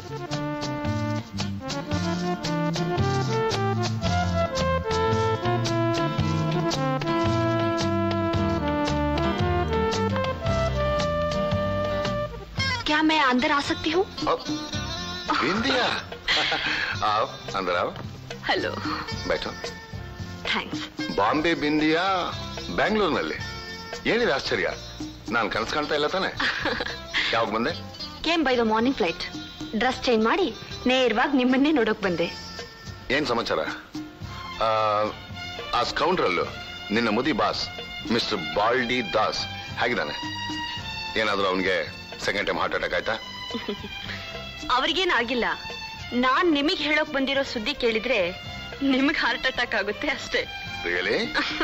[SPEAKER 11] क्या मैं अंदर आ सकती हूँ
[SPEAKER 7] बिंदिया आओ अंदर आओ
[SPEAKER 11] हेलो
[SPEAKER 7] बैठो
[SPEAKER 11] ಥ್ಯಾಂಕ್ಸ್
[SPEAKER 7] ಬಾಂಬೆ ಬಿಂದಿಯಾ ಬ್ಯಾಂಗ್ಳೂರ್ನಲ್ಲಿ ಏನಿದೆ ಆಶ್ಚರ್ಯ ನಾನು ಕನಸು ಕಾಣ್ತಾ ಇಲ್ಲ ತಾನೆ ಯಾವಾಗ ಬಂದೆ
[SPEAKER 11] came by the morning flight dress change ಮಾಡಿ ನೇರವಾಗಿ ನಿಮ್ಮನ್ನೇ ನೋಡೋಕ್ ಬಂದೆ
[SPEAKER 7] ಏನ್ ಸಮಾಚಾರ ಆ, ಆ ಸ್ಕೌಂಡ್ರಲ್ಲು ನಿನ್ನ ಮುದಿ ಬಾಸ್ ಮಿಸ್ಟರ್ ಬಾಲ್ಡಿ ದಾಸ್ ಹೇಗಿದ್ದಾನೆ ಏನಾದ್ರೂ ಅವನಿಗೆ ಸೆಕೆಂಡ್ ಟೈಮ್ ಹಾರ್ಟ್ ಅಟ್ಯಾಕ್ ಆಯ್ತಾ
[SPEAKER 11] ಅವ್ರಿಗೇನ್ ಆಗಿಲ್ಲ ನಾನ್ ನಿಮಗ್ ಹೇಳೋಕ್ ಬಂದಿರೋ ಸುದ್ದಿ ಕೇಳಿದ್ರೆ ನಿಮಗ್ ಹಾರ್ಟ್ ಅಟ್ಯಾಕ್ ಆಗುತ್ತೆ ಅಷ್ಟೇ
[SPEAKER 7] ರಿಯಲಿ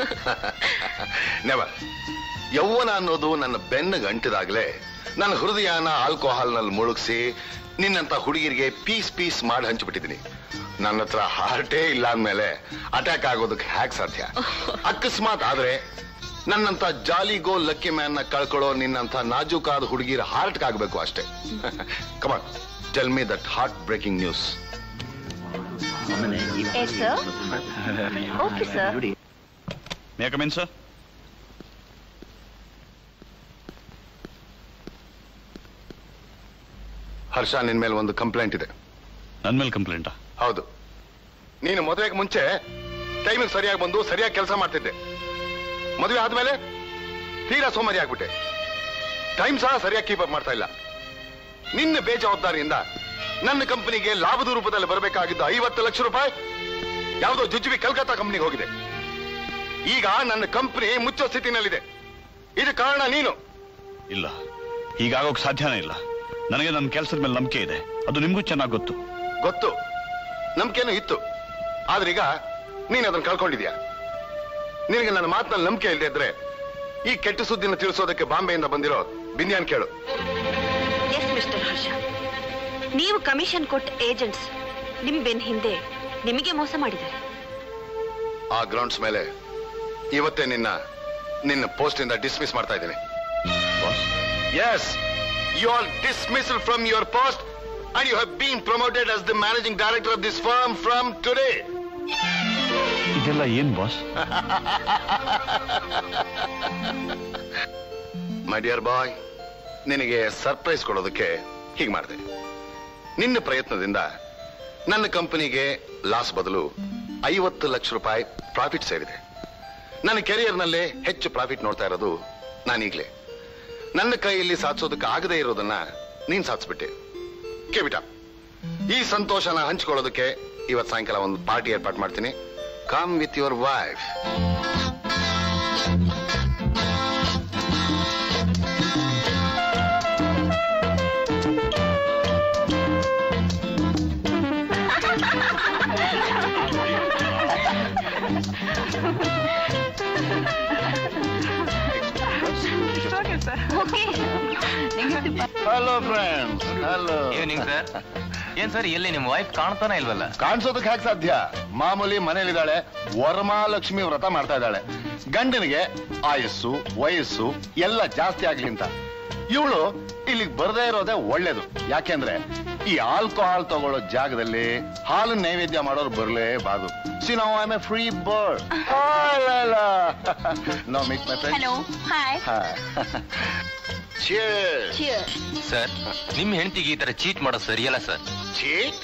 [SPEAKER 7] ನೆವರ್ ಯೌವನ ಅನ್ನೋದು ನನ್ನ ಬೆನ್ನಿಗೆ ಅಂಟಿದಾಗ್ಲೇ ನನ್ನ ಹೃದಯನ ಆಲ್ಕೋಹಾಲ್ನಲ್ಲಿ ಮುಳುಗಿಸಿ ನಿನ್ನಂತ ಹುಡುಗಿರಿಗೆ ಪೀಸ್ ಪೀಸ್ ಮಾಡಿ ಹಂಚಿಬಿಟ್ಟಿದ್ದೀನಿ ನನ್ನ ಹತ್ರ ಹಾರ್ಟೇ ಇಲ್ಲ ಅಂದ್ಮೇಲೆ ಅಟ್ಯಾಕ್ ಆಗೋದಕ್ಕೆ ಹ್ಯಾಕ್ ಸಾಧ್ಯ ಅಕಸ್ಮಾತ್ ಆದ್ರೆ ನನ್ನಂತ ಜಾಲಿಗೋ ಲಕ್ಕಿ ಮ್ಯಾನ್ ನ ಕಳ್ಕೊಳ್ಳೋ ನಿನ್ನಂತ ನಾಜೂಕಾದ ಹುಡುಗಿರ ಹಾರ್ಟ್ ಆಗ್ಬೇಕು ಅಷ್ಟೇ come on tell me that heart breaking news
[SPEAKER 11] Yes, sir. Okay, sir.
[SPEAKER 4] May come in sir
[SPEAKER 7] Harsha ನಿನ್ ಮೇಲೆ ಒಂದು ಕಂಪ್ಲೇಂಟ್ ಇದೆ
[SPEAKER 4] ನನ್ನ ಮೇಲೆ ಕಂಪ್ಲೇಂಟಾ
[SPEAKER 7] ಹೌದು ನೀನು ಮದುವೆಗೆ ಮುಂಚೆ ಟೈಮಿಗೆ ಸರಿಯಾಗಿ ಬಂದು ಸರಿಯಾಗಿ ಕೆಲಸ ಮಾಡ್ತಿದ್ದೆ ಮದುವೆ ಆದ್ಮೇಲೆ ತೀರಾ ಸೋಮಾರಿ ಆಗ್ಬಿಟ್ಟೆ ಟೈಮ್ ಸಹ ಸರಿಯಾಗಿ ಕೀಪ್ ಅಪ್ ಮಾಡ್ತಾ ಇಲ್ಲ ನಿನ್ನ ಬೇಜವಾಬ್ದಾರಿಯಿಂದ ನನ್ನ ಕಂಪನಿಗೆ ಲಾಭದ ರೂಪದಲ್ಲಿ ಬರಬೇಕಾಗಿದ್ದ ಐವತ್ತು ಲಕ್ಷ ರೂಪಾಯಿ ಯಾವುದೋ ಜುಜುಬಿ ಕಲ್ಕತ್ತಾ ಕಂಪನಿಗೆ ಹೋಗಿದೆ ಈಗ ನನ್ನ ಕಂಪನಿ ಮುಚ್ಚೋ ಸ್ಥಿತಿನಲ್ಲಿದೆ ಇದು ಕಾರಣ ನೀನು
[SPEAKER 4] ಇಲ್ಲ ಹೀಗಾಗೋಕ್ ಸಾಧ್ಯನೇ ಇಲ್ಲ ನನಗೆ ನನ್ನ ಕೆಲಸದ ಮೇಲೆ ನಂಬಿಕೆ ಇದೆ ಅದು ನಿಮಗೂ ಚೆನ್ನಾಗಿ ಗೊತ್ತು
[SPEAKER 7] ಗೊತ್ತು ನಂಬಿಕೆನೂ ಇತ್ತು ಆದ್ರೆ ಈಗ ನೀನ್ ಅದನ್ನ ಕಳ್ಕೊಂಡಿದ್ಯಾ ನಿನಗೆ ನನ್ನ ಮಾತಿನಲ್ಲಿ ನಂಬಿಕೆ ಇಲ್ಲದೆ ಇದ್ರೆ ಈ ಕೆಟ್ಟ ಸುದ್ದಿನ ತಿಳಿಸೋದಕ್ಕೆ ಬಾಂಬೆಯಿಂದ ಬಂದಿರೋ ಬಿಂದ್ಯಾನ್ ಕೇಳು
[SPEAKER 11] ಎಸ್ ಮಿಸ್ಟರ್ ಹರ್ಷ ನೀವು ಕಮಿಷನ್ ಕೊಟ್ಟ ಏಜೆಂಟ್ಸ್ ನಿಮ್ ಬೆನ್ ಹಿಂದೆ ನಿಮಗೆ ಮೋಸ ಮಾಡಿದ್ದಾರೆ
[SPEAKER 7] ಆ ಗ್ರೌಂಡ್ಸ್ ಮೇಲೆ ಇವತ್ತೇ ನಿನ್ನ ನಿನ್ನ ಪೋಸ್ಟ್ ಇಂದ ಡಿಸ್ಮಿಸ್ ಮಾಡ್ತಾ ಇದ್ದೀನಿ yes you are dismissed from your post and you have been promoted as the managing director of this firm from today
[SPEAKER 4] ಇದೆಲ್ಲ ಏನ್ ಬಾಸ್
[SPEAKER 7] ಮೈ ಡಿಯರ್ ಬಾಯ್ ನಿನಗೆ ಸರ್ಪ್ರೈಸ್ ಕೊಡೋದಕ್ಕೆ ಹೀಗೆ ಮಾಡಿದೆ ನಿನ್ನ ಪ್ರಯತ್ನದಿಂದ ನನ್ನ ಕಂಪನಿಗೆ ಲಾಸ್ ಬದಲು ಐವತ್ತು ಲಕ್ಷ ರೂಪಾಯಿ ಪ್ರಾಫಿಟ್ ಸೇರಿದೆ ನನ್ನ ಕೆರಿಯರ್ನಲ್ಲೇ ಹೆಚ್ಚು ಪ್ರಾಫಿಟ್ ನೋಡ್ತಾ ಇರೋದು ನಾನೀಗ್ಲೇ ನನ್ನ ಕೈಯಲ್ಲಿ ಸಾಧಿಸೋದಕ್ಕೆ ಆಗದೇ ಇರೋದನ್ನ ನೀನ್ ಸಾಧಿಸ್ಬಿಟ್ಟೆ ಕೇಬಿಟ ಈ ಸಂತೋಷನ ಹಂಚಿಕೊಳ್ಳೋದಕ್ಕೆ ಇವತ್ತು ಸಾಯಂಕಾಲ ಒಂದು ಪಾರ್ಟಿ ಏರ್ಪಾಟ್ ಮಾಡ್ತೀನಿ come with your wife hello friends hello
[SPEAKER 8] evening sir ಏನ್ ಸರ್ ಎಲ್ಲಿ ನಿಮ್ ವೈಫ್ ಕಾಣ್ತಾನೆ ಇಲ್ವಲ್ಲ
[SPEAKER 7] ಕಾಣಿಸೋದಕ್ಕೆ ಹೇಗೆ ಸಾಧ್ಯ ಮಾಮೂಲಿ ಮನೇಲಿದ್ದಾಳೆ ವರಮಹಾಲಕ್ಷ್ಮಿ ವ್ರತ ಮಾಡ್ತಾ ಇದ್ದಾಳೆ ಗಂಡನಿಗೆ ಆಯಸ್ಸು ವಯಸ್ಸು ಎಲ್ಲ ಜಾಸ್ತಿ ಆಗ್ಲಿ ಅಂತ ಇವಳು ಇಲ್ಲಿಗೆ ಬರದೇ ಇರೋದೇ ಒಳ್ಳೇದು ಯಾಕೆಂದ್ರೆ ಈ ಆಲ್ಕೋಹಾಲ್ ತಗೊಳ್ಳೋ ಜಾಗದಲ್ಲಿ ಹಾಲು ನೈವೇದ್ಯ ಮಾಡೋರು ಬರಲೇಬಾರ್ದು ಸಿ ನಾವು I a free bird no meet my friend
[SPEAKER 2] hello hi
[SPEAKER 8] sir ನಿಮ್ ಹೆಂಡತಿಗೆ ಈ ತರ ಚೀಟ್ ಮಾಡೋದು ಸರಿಯಲ್ಲ ಸರ್
[SPEAKER 7] ಚೀಟ್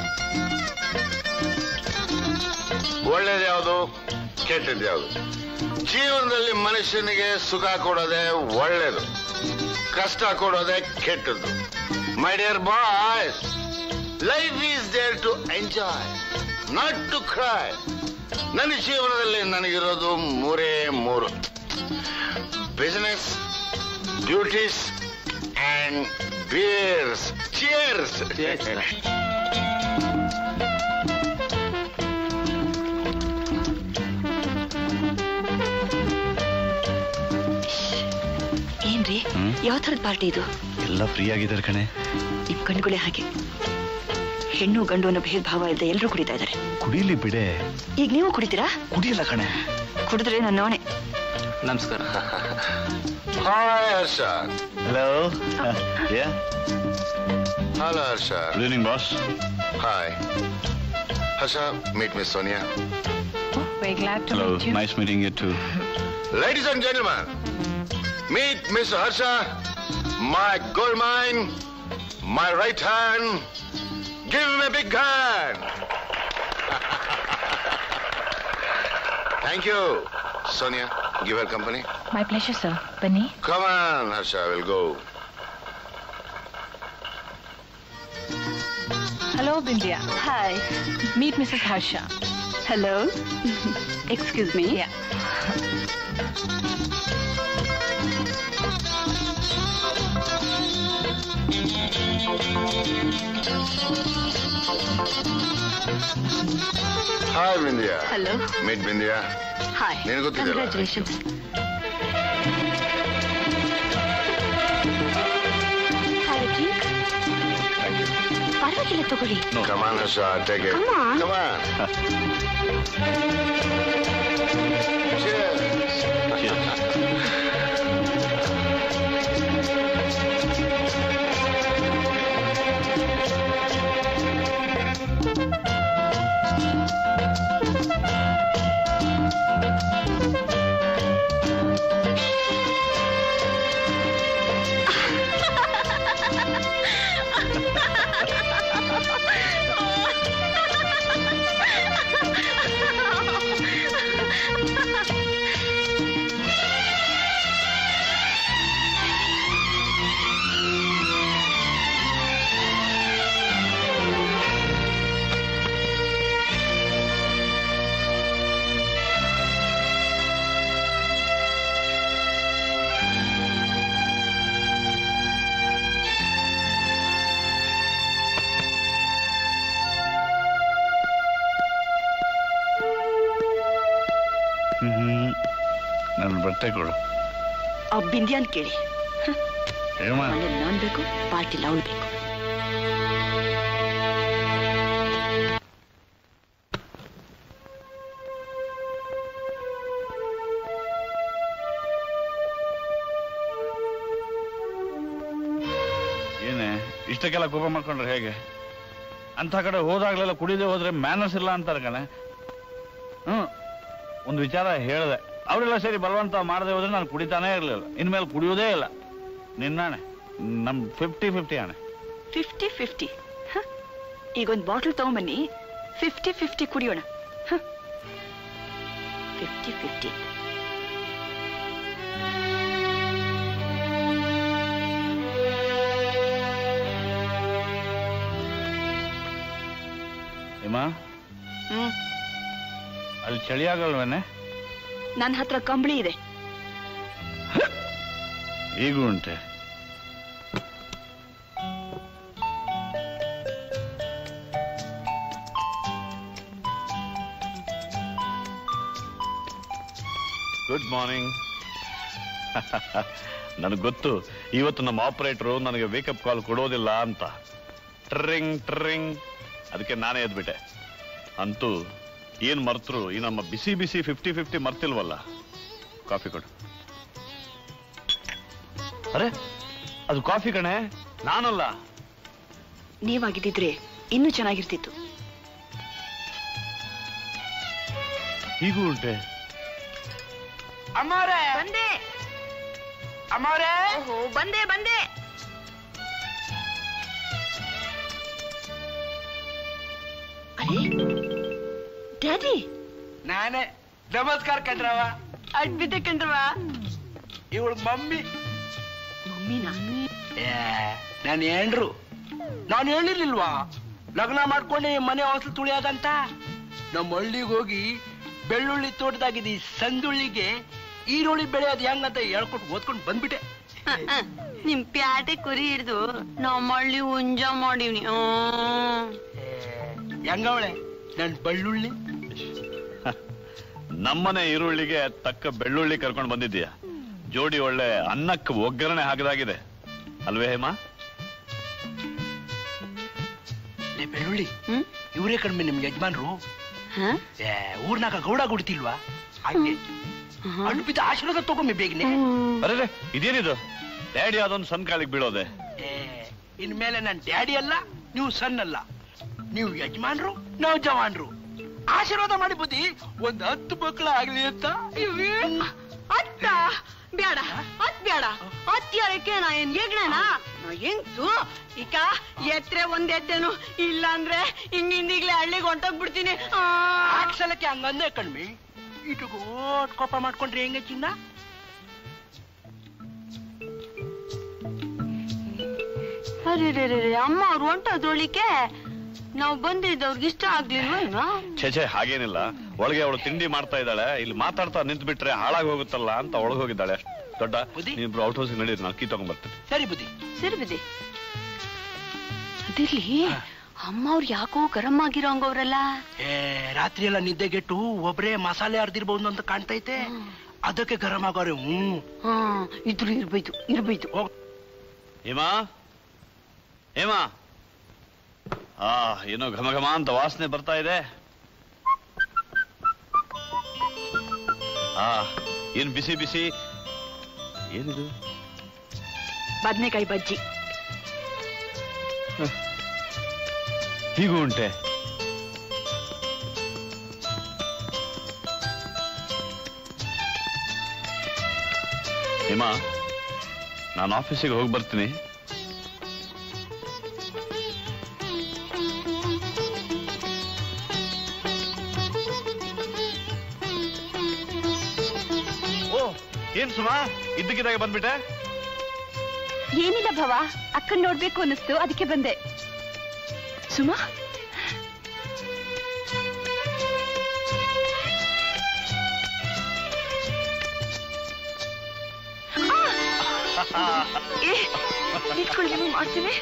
[SPEAKER 7] ಒಳ್ಳೇದು ಯಾವುದು ಕೆಟ್ಟದ್ದು ಯಾವುದು ಜೀವನದಲ್ಲಿ ಮನುಷ್ಯನಿಗೆ ಸುಖ ಕೊಡೋದೇ ಒಳ್ಳೇದು ಕಷ್ಟ ಕೊಡೋದೇ ಕೆಟ್ಟದ್ದು my dear boys life is there to enjoy not to cry ನನ್ನ ಜೀವನದಲ್ಲಿ ನನಗಿರೋದು ಮೂರೇ ಮೂರು business duties and beers cheers
[SPEAKER 1] ಏನ್ರಿ
[SPEAKER 4] ಹ್ಮ್?
[SPEAKER 1] ಯಾವ ಥರದ ಪಾರ್ಟಿ ಇದು
[SPEAKER 4] ಎಲ್ಲ ಫ್ರೀ ಆಗಿದ್ದಾರೆ ಕಣೆ
[SPEAKER 1] ನಿಮ್ ಕಣ್ಗಳೇ ಹಾಗೆ ಹೆಣ್ಣು ಗಂಡು ಅನ್ನೋ ಭೇದ ಭಾವ ಇಲ್ಲದೆ ಎಲ್ಲರೂ ಕುಡಿತಾ ಇದ್ದಾರೆ
[SPEAKER 4] ಕುಡೀಲಿ ಬಿಡೆ
[SPEAKER 1] ಈಗ ನೀವು ಕುಡಿತೀರಾ
[SPEAKER 4] ಕುಡಿಯಲ್ಲ ಕಣೆ
[SPEAKER 1] ಕುಡಿದ್ರೆ ನನ್ನ ನೋಣೆ
[SPEAKER 8] ನಮಸ್ಕಾರ
[SPEAKER 7] hi Harsha
[SPEAKER 4] hello ya
[SPEAKER 7] hello Harsha
[SPEAKER 4] good evening boss
[SPEAKER 7] hi Harsha meet miss Sonia
[SPEAKER 6] We're glad to
[SPEAKER 4] hello
[SPEAKER 6] meet you.
[SPEAKER 4] Nice meeting you too
[SPEAKER 7] Ladies and gentlemen, meet Mr. Harsha, my gold mine, my right hand. Give him a big hand. Thank you. Sonia, give her company.
[SPEAKER 6] My pleasure, sir. ಬನ್ನಿ
[SPEAKER 7] Come on, Harsha, we'll go.
[SPEAKER 6] Hello Vindhya
[SPEAKER 1] hi
[SPEAKER 6] meet Mrs Harsha
[SPEAKER 1] hello excuse me
[SPEAKER 7] Hi, Vindhya.
[SPEAKER 1] Hello
[SPEAKER 7] Meet Vindhya.
[SPEAKER 1] Hi
[SPEAKER 7] ನಿನಗೆ ಗೊತ್ತಿದೆಯಲ್ಲ?
[SPEAKER 1] Congratulations
[SPEAKER 7] Thank you.
[SPEAKER 1] ಪರವಾಗಿಲ್ಲ ತಗೊಳ್ಳಿ
[SPEAKER 7] Come on, Harsha, take it.
[SPEAKER 1] Come on.
[SPEAKER 7] Come on. Cheers.
[SPEAKER 4] ಹ್ಮ್ ನನ್ನ ಬಟ್ಟೆ ಕೊಡು
[SPEAKER 1] ಆ ಬಿಂದ್ಯಾನ್ ಕೇಳಿ
[SPEAKER 4] ಹೇಮ
[SPEAKER 1] ಮನೆ ನಾನ್ ಬೇಕು ಪಾರ್ಟಿಲ್ ಅವಳು ಬೇಕು
[SPEAKER 4] ಏನೇ ಇಷ್ಟಕ್ಕೆಲ್ಲ ಕೋಪ ಮಾಡ್ಕೊಂಡ್ರೆ ಹೇಗೆ ಅಂತ ಕಡೆ ಹೋದಾಗ್ಲೆಲ್ಲ ಕುಡಿದೇ ಹೋದ್ರೆ ಮ್ಯಾನರ್ಸ್ ಇಲ್ಲ ಅಂತಾರೆ ಕಣೆ ಹ್ಮ್ ಒಂದು ವಿಚಾರ ಹೇಳಿದೆ ಅವರೆಲ್ಲ ಸೇರಿ ಬಲವಂತ ಮಾಡದೆ ಹೋದ್ರೆ ನಾನು ಕುಡಿತಾನೇ ಇರಲಿಲ್ಲ ಇನ್ಮೇಲೆ ಕುಡಿಯೋದೇ ಇಲ್ಲ ನಿನ್ನಾಣೆ ನಮ್ ಫಿಫ್ಟಿ ಫಿಫ್ಟಿ ಆಣೆ
[SPEAKER 1] ಫಿಫ್ಟಿ ಫಿಫ್ಟಿ ಈಗ ಒಂದು ಬಾಟಲ್ ತಗೊಂಬನ್ನಿ ಫಿಫ್ಟಿ ಫಿಫ್ಟಿ ಕುಡಿಯೋಣ ಫಿಫ್ಟಿ ಫಿಫ್ಟಿ
[SPEAKER 4] ಹೇಮ
[SPEAKER 1] ಹ್ಮ್
[SPEAKER 4] ಅಲ್ಲಿ ಚಳಿ ಆಗಲ್ವೇನೆ
[SPEAKER 1] ನನ್ನ ಹತ್ರ ಕಂಬಳಿ ಇದೆ
[SPEAKER 4] ಈಗೂ ಉಂಟೆ ಗುಡ್ ಮಾರ್ನಿಂಗ್ ನನಗೆ ಗೊತ್ತು ಇವತ್ತು ನಮ್ಮ ಆಪರೇಟರು ನನಗೆ ವೇಕಪ್ ಕಾಲ್ ಕೊಡೋದಿಲ್ಲ ಅಂತ ಟ್ರಿಂಗ್ ಟ್ರಿಂಗ್ ಅದಕ್ಕೆ ನಾನೇ ಎದ್ಬಿಟ್ಟೆ ಅಂತೂ ಏನ್ ಮರ್ತರು ಈ ನಮ್ಮ ಬಿಸಿ ಬಿಸಿ ಫಿಫ್ಟಿ ಫಿಫ್ಟಿ ಮರ್ತಿಲ್ವಲ್ಲ ಕಾಫಿ ಕೊಡು ಅರೆ ಅದು ಕಾಫಿ ಕಣೆ ನಾನಲ್ಲ
[SPEAKER 1] ನೀವಾಗಿದ್ದಿದ್ರೆ ಇನ್ನೂ ಚೆನ್ನಾಗಿರ್ತಿತ್ತು
[SPEAKER 4] ಹೀಗೂ ಉಂಟೆ
[SPEAKER 5] ಅಮ್ಮವ್ರೆ
[SPEAKER 2] ಬಂದೆ
[SPEAKER 5] ಅಮ್ಮವ್ರೆ
[SPEAKER 2] ಓಹೋ ಬಂದೆ ಬಂದೆ
[SPEAKER 1] ಅರೆ ಡ್ಯಾಡಿ
[SPEAKER 5] ನಾನೇ ನಮಸ್ಕಾರ ಕಣ್ರವ
[SPEAKER 1] ಅಡ್ಬಿದ್ದೆ ಕಣ್ರವ
[SPEAKER 5] ಇವಳು ಮಮ್ಮಿ
[SPEAKER 1] ಮಮ್ಮಿನಾ
[SPEAKER 5] ಏ ನಾನು ಏನ್ರು ನಾನು ಹೇಳಿರ್ಲಿಲ್ವಾ ಲಗ್ನ ಮಾಡ್ಕೊಂಡು ಮನೆ ಹೊಸಲು ತುಳಿಯೋದಂತ ನಮ್ಮ ಹಳ್ಳಿಗೆ ಹೋಗಿ ಬೆಳ್ಳುಳ್ಳಿ ತೋಟದಾಗಿದ್ದ ಈ ಸಂದುಳ್ಳಿಗೆ ಈರುಳ್ಳಿ ಬೆಳೆಯೋದು ಹೆಂಗಂತ ಹೇಳ್ಕೊಟ್ಟು ಓದ್ಕೊಂಡು ಬಂದ್ಬಿಟ್ಟೆ
[SPEAKER 1] ನಿಮ್ ಪ್ಯಾಟೆ ಕುರಿ ಹಿಡ್ದು ನಮ್ಮ ಹಳ್ಳಿ ಹುಂಜ ಮಾಡಿವ್ನಿ
[SPEAKER 5] ಹೆಂಗವಳೆ ನನ್ ಬೆಳ್ಳುಳ್ಳಿ
[SPEAKER 4] ನಮ್ಮನೆ ಈರುಳ್ಳಿಗೆ ತಕ್ಕ ಬೆಳ್ಳುಳ್ಳಿ ಕರ್ಕೊಂಡು ಬಂದಿದ್ದೀಯ ಜೋಡಿ ಒಳ್ಳೆ ಅನ್ನಕ್ಕೆ ಒಗ್ಗರಣೆ ಹಾಕದಾಗಿದೆ ಅಲ್ವೇ ಹೇಮಾ
[SPEAKER 5] ಲೇ ಬೆಳ್ಳುಳ್ಳಿ
[SPEAKER 1] ಹ್ಮ್?
[SPEAKER 5] ಇವರೇ ಕಡಿಮೆ ನಿಮ್ಗೆ ಯಜಮಾನ್ರು
[SPEAKER 1] ಹ?
[SPEAKER 5] ಏ ಊರ್ನಾಗ ಗೌಡ ಗುಡ್ತಿಲ್ವಾ ಹಾಗೆ ಅಡ್ಬಿದ್ದ ಆಶೀರ್ವಾದ ತಗೊಂಬಿ ಬೇಗನೆ
[SPEAKER 4] ಅರೆ ಇದೇನಿದು ಡ್ಯಾಡಿ ಅದೊಂದು ಸಣ್ಣ ಕಾಲಿಗೆ ಬೀಳೋದೆ
[SPEAKER 5] ಏ ಇನ್ಮೇಲೆ ನನ್ ಡ್ಯಾಡಿ ಅಲ್ಲ ನೀವು ಸಣ್ಣ ಅಲ್ಲ ನೀವು ಯಜಮಾನ್ರು ನಾವು ಜವಾನ್ರು ಆಶೀರ್ವಾದ ಮಾಡಿ ಬುದ್ಧಿ ಒಂದ್ ಹತ್ತು ಮಕ್ಕಳ ಆಗ್ಲಿ ಅಂತ
[SPEAKER 1] ಅತ್ತ ಬೇಡ ಅತ್ ಬೇಡ ಅತ್ಯಾರಕ್ಕೆ ನಾ ಏನ್ ಏಗ್ಣನ ನಾ ಹೆಂಗ್ಸು ಈಗ ಎತ್ರೆ ಒಂದ್ ಎತ್ತೇನು ಇಲ್ಲ ಅಂದ್ರೆ ಹಿಂಗಿಂದೀಗ್ಲೇ ಹಳ್ಳಿಗೆ ಹೊಂಟೋಗ್ಬಿಡ್ತೀನಿ ಆ.
[SPEAKER 5] ಸಲಕ್ಕೆ ಹಂಗಂದೆ ಕಣ್ಮಿ ಇಟುಗು ಓಟ್ ಕೋಪ ಮಾಡ್ಕೊಂಡ್ರೆ ಹೆಂಗೆ ಚಿನ್ನ
[SPEAKER 1] ಅರೆ ರೇ ರೇ ರೇ, ಅಮ್ಮ ಅವ್ರು ಹೊಂಟೋದ್ರೊಳಿಕೆ ನಾವ್ ಬಂದಿದ್ದವ್ರಿಗೆ ಇಷ್ಟ ಆಗ್ಲಿಲ್ವೇನೋ
[SPEAKER 4] ಛೇ ಛೇ ಹಾಗೇನಿಲ್ಲ ಒಳಗೆ ಅವಳು ತಿಂಡಿ ಮಾಡ್ತಾ ಇದ್ದಾಳೆ ಇಲ್ಲಿ ಮಾತಾಡ್ತಾ ನಿಂತು ಬಿಟ್ರೆ ಹಾಳಾಗಿ ಹೋಗುತ್ತಲ್ಲ ಅಂತ ಒಳಗೆ ಹೋಗಿದ್ದಾಳೆ ಅಷ್ಟ್ ದೊಡ್ಡ ನೀವಿಬ್ರು ಔಟ್ ಹೌಸ್ ನಡೀರಿ ನಾನು ಕೀ ತಗೊಂಡ್ಬರ್ತೀನಿ
[SPEAKER 5] ಸರಿ ಬುದ್ಧಿ
[SPEAKER 1] ಸರಿ ಬಿದಿ ಅದಿರ್ಲಿ ಅಮ್ಮ ಅವ್ರು ಯಾಕೋ ಗರಂ ಆಗಿರೋಂಗವ್ರಲ್ಲ
[SPEAKER 5] ಏ ರಾತ್ರಿ ಎಲ್ಲ ನಿದ್ದೆಗೆಟ್ಟು ಒಬ್ರೇ ಮಸಾಲೆ ಅರ್ದಿರ್ಬಹುದು ಅಂತ ಕಾಣ್ತೈತೆ ಅದಕ್ಕೆ ಗರಂ ಆಗೋರೆ ಹ್ಮ್
[SPEAKER 1] ಹಾ ಇದ್ರು ಇರ್ಬೈತು ಇರ್ಬೈತು
[SPEAKER 4] ಹೇಮಾ ಹೇಮಾ ಆ ಏನೋ ಘಮ ಘಮ ಅಂತ ವಾಸನೆ ಬರ್ತಾ ಇದೆ ಆ ಏನ್ ಬಿಸಿ ಬಿಸಿ ಏನಿದು
[SPEAKER 1] ಬದ್ನೆಕಾಯಿ ಬಜ್ಜಿ
[SPEAKER 4] ಹೀಗೂ ಉಂಟೆ ಹೇಮಾ ನಾನು ಆಫೀಸಿಗೆ ಹೋಗಿ ಬರ್ತೀನಿ ಓ ಏನ್ ಸುಮಾ ಇದ್ದಕ್ಕಿದ್ದಾಗ ಬಂದ್ಬಿಟ್ಟೆ
[SPEAKER 11] ಏನಿಲ್ಲ ಭವ ಅಕ್ಕನ್ ನೋಡ್ಬೇಕು ಅನ್ನಿಸ್ತು ಅದಕ್ಕೆ ಬಂದೆ ಸುಮಾ
[SPEAKER 1] ಏ ಇಟ್ಕೊಳ್ಳಿ ನಿಮ್ಗೆ ಮಾಡ್ತೀನಿ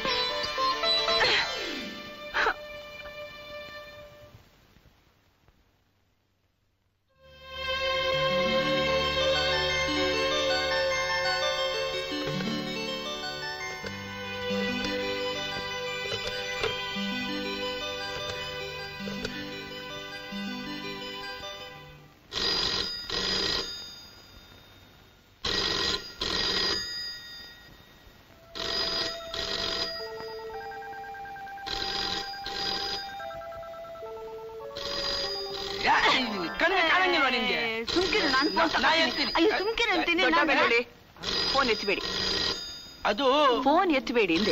[SPEAKER 5] ಕಣ್ಣಿಗೆ ಕಾಣಂಗಿಲ್ವಾ ನಿಮ್ಗೆ
[SPEAKER 1] ಸುಮ್ಕಿರು ನಾನು ಫೋನ್
[SPEAKER 5] ನಾ ಎತ್ತೀನಿ.
[SPEAKER 1] ಅಯ್ಯೋ ಸುಮ್ಕಿರು ಅಂತೀನಿ
[SPEAKER 5] ದೊಡ್ಡ
[SPEAKER 1] ನಾನು
[SPEAKER 5] ಬೆಳ್ಳುಳ್ಳಿ.
[SPEAKER 1] ಫೋನ್ ಎತ್ತಬೇಡಿ
[SPEAKER 5] ಅದು
[SPEAKER 1] ಫೋನ್ ಎತ್ತಬೇಡಿ ಹಿಂದೆ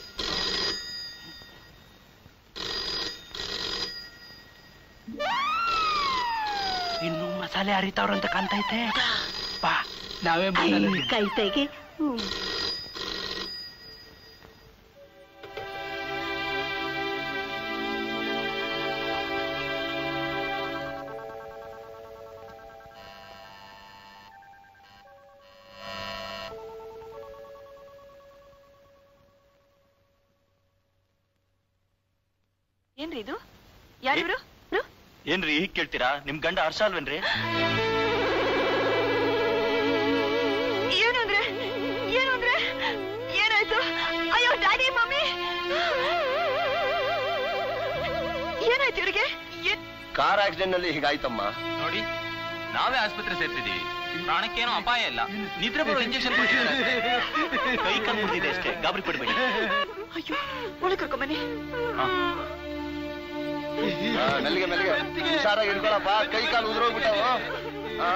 [SPEAKER 5] ಇನ್ನು ಮಸಾಲೆ ಹರಿತಾವ್ರಂತ ಕಾಣ್ತೈತೆ ಬಾ ನಾವೇ ಮಸಾಲೆ
[SPEAKER 1] ಕೈ ತೆಗೆ ಏನ್ರಿ ಇದು ಯಾರಿವ್ರು
[SPEAKER 8] ಏನ್ರಿ ಹೀಗ್ ಕೇಳ್ತೀರಾ ನಿಮ್ ಗಂಡ ಹರ್ಷ ಅಲ್ವೇನ್ರಿ
[SPEAKER 1] ಏನು ಅಂದ್ರೆ ಏನು ಅಂದ್ರೆ ಏನಾಯ್ತು ಅಯ್ಯೋ ಡ್ಯಾಡಿ ಮಮ್ಮಿ ಏನಾಯ್ತು ಇವ್ರಿಗೆ
[SPEAKER 12] ಕಾರ್ ಆಕ್ಸಿಡೆಂಟ್ ನಲ್ಲಿ ಹೀಗಾಯ್ತಮ್ಮ
[SPEAKER 8] ನೋಡಿ ನಾವೇ ಆಸ್ಪತ್ರೆ ಸೇರ್ತಿದೀವಿ ಪ್ರಾಣಕ್ಕೇನೋ ಅಪಾಯ ಇಲ್ಲ ನಿದ್ರೆ ಬರೋ ಇಂಜೆಕ್ಷನ್ ಕೈ ಕಾಲು ಮುರಿದಿದೆ ಅಷ್ಟೇ ಗಾಬರಿ ಪಡಬೇಡಿ
[SPEAKER 1] ಅಯ್ಯೋ ಒಳಗೆ ಕರ್ಕೊಂಬನ್ನಿ
[SPEAKER 12] ಮೆಲ್ಲಿಗೆ ಮೆಲ್ಲಿಗೆ ಹುಷಾರಾಗಿ ಹಿಡ್ಕೊಳಪ್ಪ ಕೈ ಕಾಲು ಉದುರೋಗ್ಬಿಟ್ಟವು ಆ,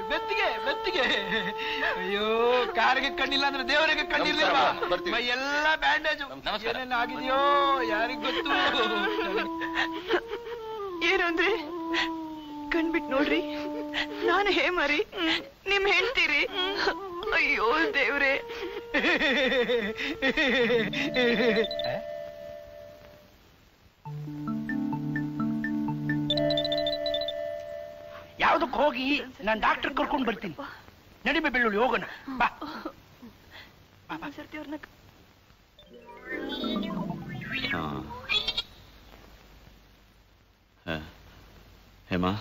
[SPEAKER 5] ಬೆತ್ತಿಗೆ ಬೆತ್ತಿಗೆ ಅಯ್ಯೋ ಕಾರಿಗೆ ಕಣ್ಣಿಲ್ಲ ಅಂದ್ರೆ ದೇವರಿಗೆ ಕಣ್ಣಿರ್ಲಿಲ್ವಾ
[SPEAKER 7] ನಮಸ್ಕಾರ, ಬರ್ತೀವಿ.
[SPEAKER 5] ಮೈ ಎಲ್ಲ ಬ್ಯಾಂಡೇಜ್
[SPEAKER 8] ನಮಸ್ಕಾರ.
[SPEAKER 5] ಏನೆಲ್ಲ ಆಗಿದೆಯೋ ಯಾರಿಗ್ ಗೊತ್ತು
[SPEAKER 1] ಏನು ಅಂದ್ರೆ ಕಣ್ಬಿಟ್ ನೋಡ್ರಿ ನಾನು ಹೇಮರಿ ನಿಮ್ ಹೆಂಡ್ತೀರಿ ಅಯ್ಯೋ ದೇವ್ರೆ
[SPEAKER 5] ಯಾವ್ದಕ್ ಹೋಗಿ ನಾನು ಡಾಕ್ಟರ್ ಕರ್ಕೊಂಡ್ ಬರ್ತೀನಿ ನಡಿಬೆ ಬೆಳ್ಳುಳ್ಳಿ ಹೋಗೋಣ ಬಾ
[SPEAKER 1] ಸರ್ತಿ ಅವ್ರನ್ನ
[SPEAKER 4] ಹಾ. ಹ. ಹೇಮಾ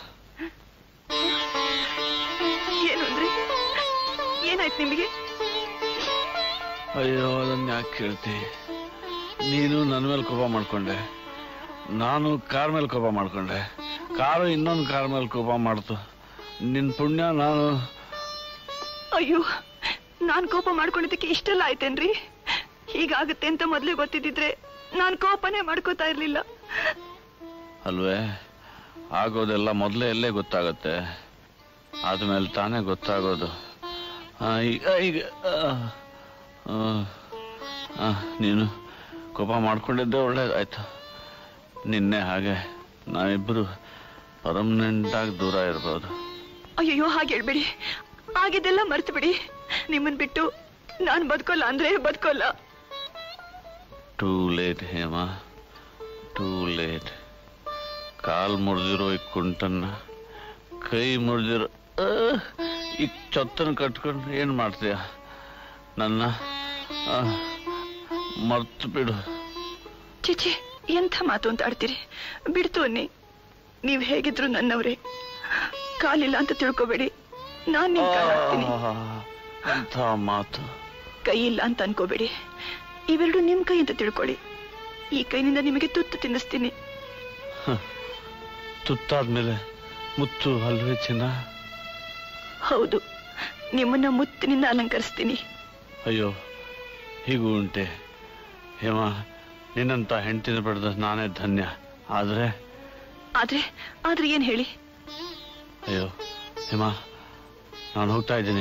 [SPEAKER 1] ಏನು ಅಂದ್ರೆ ಏನಾಯ್ತು ನಿಮಗೆ
[SPEAKER 4] ಅಯ್ಯೋ ಅದನ್ನ ಯಾಕೆ ಕೇಳ್ತಿ ನೀನು ನನ್ನ ಮೇಲೆ ಕೋಪ ಮಾಡ್ಕೊಂಡೆ ನಾನು ಕಾರ್ ಮೇಲೆ ಕೋಪ ಮಾಡ್ಕೊಂಡೆ ಕಾರು ಇನ್ನೊಂದು ಕಾರ್ ಮೇಲೆ ಕೋಪ ಮಾಡ್ತು ನಿನ್ ಪುಣ್ಯ ನಾನು
[SPEAKER 1] ಅಯ್ಯೋ ನಾನ್ ಕೋಪ ಮಾಡ್ಕೊಂಡಿದ್ದಕ್ಕೆ ಇಷ್ಟೆಲ್ಲ ಆಯ್ತೇನ್ರಿ ಹೀಗಾಗುತ್ತೆ ಅಂತ ಮೊದ್ಲೇ ಗೊತ್ತಿದ್ದಿದ್ರೆ ನಾನ್ ಕೋಪನೇ ಮಾಡ್ಕೋತಾ ಇರ್ಲಿಲ್ಲ
[SPEAKER 4] ಅಲ್ವೇ ಆಗೋದೆಲ್ಲ ಮೊದಲೇ ಎಲ್ಲೇ ಗೊತ್ತಾಗತ್ತೆ ಆದ್ಮೇಲೆ ತಾನೇ ಗೊತ್ತಾಗೋದು ಆ, ಈಗ ಈಗ ಆ, ಆ, ಆ, ನೀನು ಕೋಪ ಮಾಡ್ಕೊಂಡಿದ್ದೆ ಒಳ್ಳೇದಾಯ್ತು ನಿನ್ನೆ ಹಾಗೆ ನಾವಿಬ್ರು ಪರ್ಮನೆಂಟ್ ಆಗಿ ದೂರ ಇರ್ಬೋದು
[SPEAKER 1] ಅಯ್ಯೋ ಹಾಗೆ ಹೇಳ್ಬೇಡಿ ಆಗಿದ್ದೆಲ್ಲ ಮರ್ತು ಬಿಡಿ ನಿಮ್ಮನ್ ಬಿಟ್ಟು ನಾನ್ ಬದುಕೋಲ್ಲ ಅಂದ್ರೆ ಬದುಕೋಲ್ಲ
[SPEAKER 4] too late Hema too late ಕಾಲ್ ಮುರಿದಿರೋ ಈ ಕುಂಟನ್ನ ಕೈ ಮುರಿದಿರೋ ಈ ಚೊತ್ತನ ಕಟ್ಕೊಂಡು ಏನ್ ಮಾಡ್ತೀಯ ನನ್ನ ಮರ್ತು ಬಿಡು
[SPEAKER 1] ಚಿಚಿ ಎಂಥ ಮಾತು ಅಂತ ಆಡ್ತೀರಿ ಬಿಡ್ತು ಅನ್ನಿ ನೀವ್ ಹೇಗಿದ್ರು ನನ್ನವ್ರೆ ಕಾಲಿಲ್ಲ ಅಂತ ತಿಳ್ಕೊಬೇಡಿ ನಾನ್ ನಿಮ್ ಕಾಲ್ ಹಾಕ್ತೀನಿ
[SPEAKER 4] ಆಹ್, ಎಂಥ ಮಾತು
[SPEAKER 1] ಕೈ ಇಲ್ಲ ಅಂತ ಅನ್ಕೋಬೇಡಿ ಇವೆರಡು ನಿಮ್ ಕೈ ಅಂತ ತಿಳ್ಕೊಳ್ಳಿ ಈ ಕೈನಿಂದ ನಿಮಗೆ ತುತ್ತು ತಿನ್ನಿಸ್ತೀನಿ
[SPEAKER 4] ತುತ್ತಾದ್ಮೇಲೆ ಮುತ್ತು ಅಲ್ವೇ ಚಿನ್ನ
[SPEAKER 1] ಹೌದು ನಿಮ್ಮನ್ನ ಮುತ್ತಿನಿಂದ ಅಲಂಕರಿಸ್ತೀನಿ
[SPEAKER 4] ಅಯ್ಯೋ ಹೀಗೂ ಉಂಟೆ ಹೇಮ ನಿನ್ನಂತ ಹೆಂಡತಿನ ಪಡೆದ ನಾನೇ ಧನ್ಯ ಆದ್ರೆ
[SPEAKER 1] ಆದ್ರೆ ಆದ್ರೆ ಏನ್ ಹೇಳಿ
[SPEAKER 4] ಅಯ್ಯೋ ಹೇಮ ನಾನು ಹೋಗ್ತಾ ಇದ್ದೀನಿ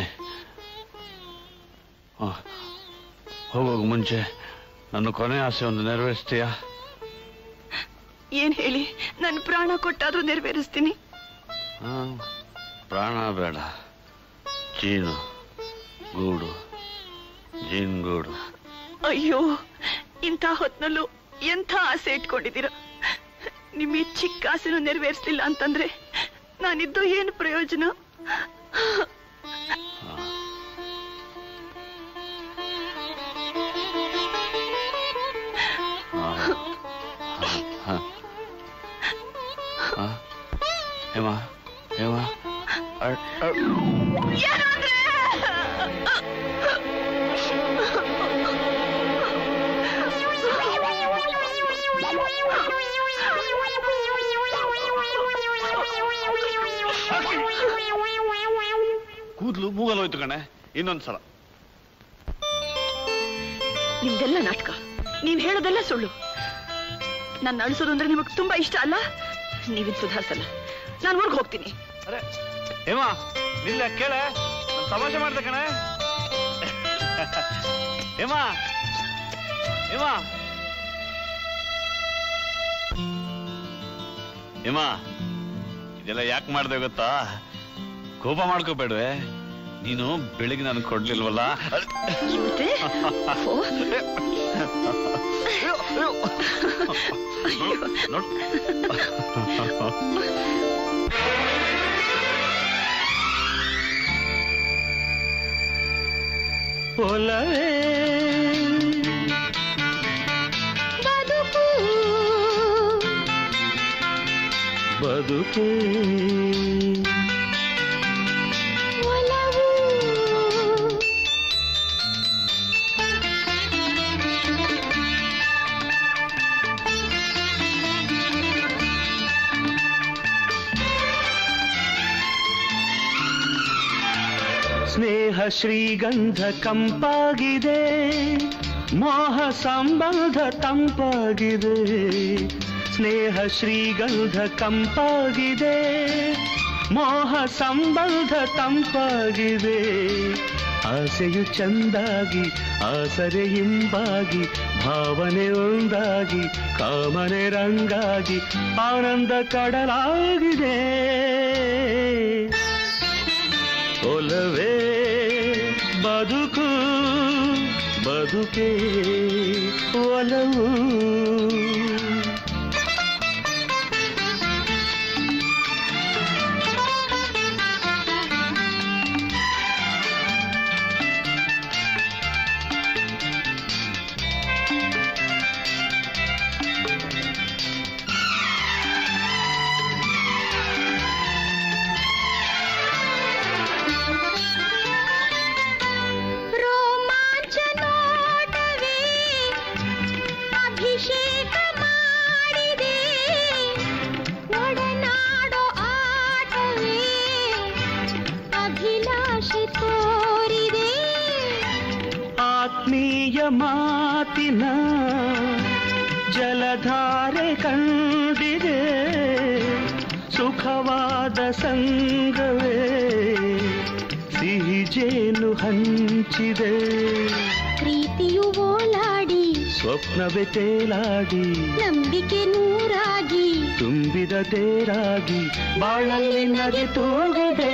[SPEAKER 4] ಆ, ಹೋಗೋಕ್ ಮುಂಚೆ ನನ್ನ ಕೊನೆ ಆಸೆ ಒಂದು ನೆರವೇರಿಸ್ತೀಯಾ
[SPEAKER 1] ಏನ್ ಹೇಳಿ ನನ್ನ ಪ್ರಾಣ ಕೊಟ್ಟಾದ್ರೂ ನೆರವೇರಿಸ್ತೀನಿ
[SPEAKER 4] ಆ, ಪ್ರಾಣ ಬೇಡ ಜೀನು ಗೂಡು ಜೀನ್ ಗೂಡು
[SPEAKER 1] ಅಯ್ಯೋ ಇಂಥ ಹೊತ್ನಲ್ಲೂ ಎಂಥ ಆಸೆ ಇಟ್ಕೊಂಡಿದ್ದೀರ ನಿಮ್ಮ ಈ ಚಿಕ್ಕ ಆಸೆನೂ ನೆರವೇರಿಸ್ಲಿಲ್ಲ ಅಂತಂದ್ರೆ ನಾನಿದ್ದು ಏನು ಪ್ರಯೋಜನ
[SPEAKER 4] ಆ, ಆ, ಆ. ಹೇಮ ಹೇಮ ಅಳ್- ಅಳ್- ಕೂದ್ಲು ಮೂಗಲ್ ಹೋಯ್ತು ಕಣೆ ಇನ್ನೊಂದ್ಸಲ
[SPEAKER 1] ನಿಮ್ದೆಲ್ಲ ನಾಟಕ ನೀವ್ ಹೇಳೋದೆಲ್ಲ ಸುಳ್ಳು ನನ್ನ ಅಳಿಸೋದು ಅಂದ್ರೆ ನಿಮಗ್ ತುಂಬಾ ಇಷ್ಟ ಅಲ್ಲ ನೀವಿನ್ ಸುಧಾರಿಸಲ್ಲ ನಾನು ಊರ್ಗ್ ಹೋಗ್ತೀನಿ
[SPEAKER 4] ಅರೆ ಹೇಮ ನಿಲ್ಲ ಕೇಳೆ ನಾನ್ ತಮಾಷೆ ಮಾಡ್ದೆ ಕಣೆ ಹೇಮ ಹೇಮ ಹೇಮ ಇದೆಲ್ಲ ಯಾಕೆ ಮಾಡ್ದೆ ಗೊತ್ತಾ ಕೋಪ ಮಾಡ್ಕೋಬೇಡ್ವೆ ನೀನು ಬೆಳಿಗ್ಗೆ ನನಗೆ ಕೊಡ್ಲಿಲ್ವಲ್ಲ
[SPEAKER 1] ಮತ್ತೆ? ಓ.
[SPEAKER 4] ನೋಡ್
[SPEAKER 9] ಒಲವೇ ಬದುಕೆ ಸ್ನೇಹ ಶ್ರೀಗಂಧ ಕಂಪಾಗಿದೆ ಮೋಹ ಸಂಬಂಧ ತಂಪಾಗಿದೆ ಸ್ನೇಹ ಶ್ರೀಗಂಧ ಕಂಪಾಗಿದೆ ಮೋಹ ಸಂಬಂಧ ತಂಪಾಗಿದೆ ಆಸೆಯು ಚಂದಾಗಿ ಆಸರೆ ಹಿಂಬಾಗಿ ಭಾವನೆ ಒಂದಾಗಿ ಕಾಮನೆ ರಂಗಾಗಿ ಆನಂದ ಕಡಲಾಗಿದೆ ಒಲವೇ ಬದುಕು ಬದುಕೆ ಒಲವು
[SPEAKER 10] ರೋಮಾಂಚ ನೋಟವೇ ಅಭಿಷೇಕ ಮಾಡಿದೆ ಒಡನಾಡೋ ಆಟವೇ ಅಭಿಲಾಷೆ ತೋರಿದೆ
[SPEAKER 9] ಆತ್ಮೀಯ ಮಾತಿನ ಜಲಧಾರೆ ಕಂಡಿದೆ ಸುಖವಾದ ಸಂಗವೇ ಸಿಹಿ ಜೇನು ಹಂಚಿದೆ
[SPEAKER 10] ಪ್ರೀತಿಯು ಓಲಾಡಿ
[SPEAKER 9] ಸ್ವಪ್ನವೇ ತೇಲಾಡಿ
[SPEAKER 10] ನಂಬಿಕೆ ನೂರಾಗಿ
[SPEAKER 9] ತುಂಬಿದ ತೇರಾಗಿ ಬಾಳಲ್ಲಿ ನಗೆ ತೂಗಿದೆ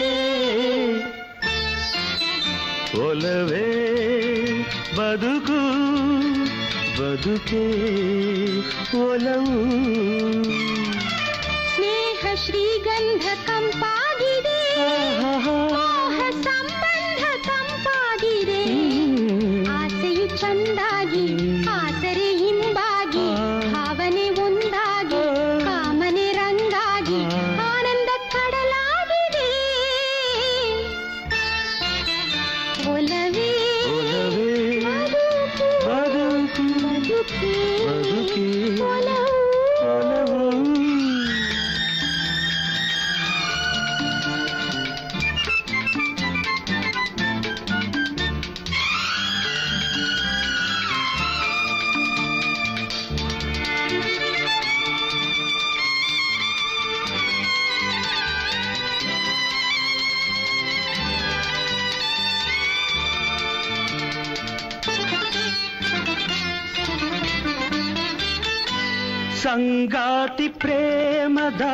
[SPEAKER 9] ಒಲವೇ ಬದುಕು ಬದುಕೆ ಒಲವು
[SPEAKER 10] ಸ್ನೇಹ ಶ್ರೀಗಂಧ ಕಂಪಾಗಿದೆ ಮೋಹ ಸಂಬಂಧ ತಂಪಾಗಿದೆ ಆಸೆಯು ಚಂದಾಗಿ ಆಸರೆ ಹಿಂಬಾಗಿ ಭಾವನೆ ಒಂದಾಗಿ ಕಾಮನೆ ರಂಗಾಗಿ ಆನಂದ ಕಡಲಾಗಿದೆ ಒಲವೇ
[SPEAKER 9] ಒಲವೇ ಬದುಕು
[SPEAKER 10] ಬದುಕೆ
[SPEAKER 9] ಬದುಕೆ
[SPEAKER 10] ಒಲವು
[SPEAKER 9] ಒಲವು ಸಂಗಾತಿ ಪ್ರೇಮದ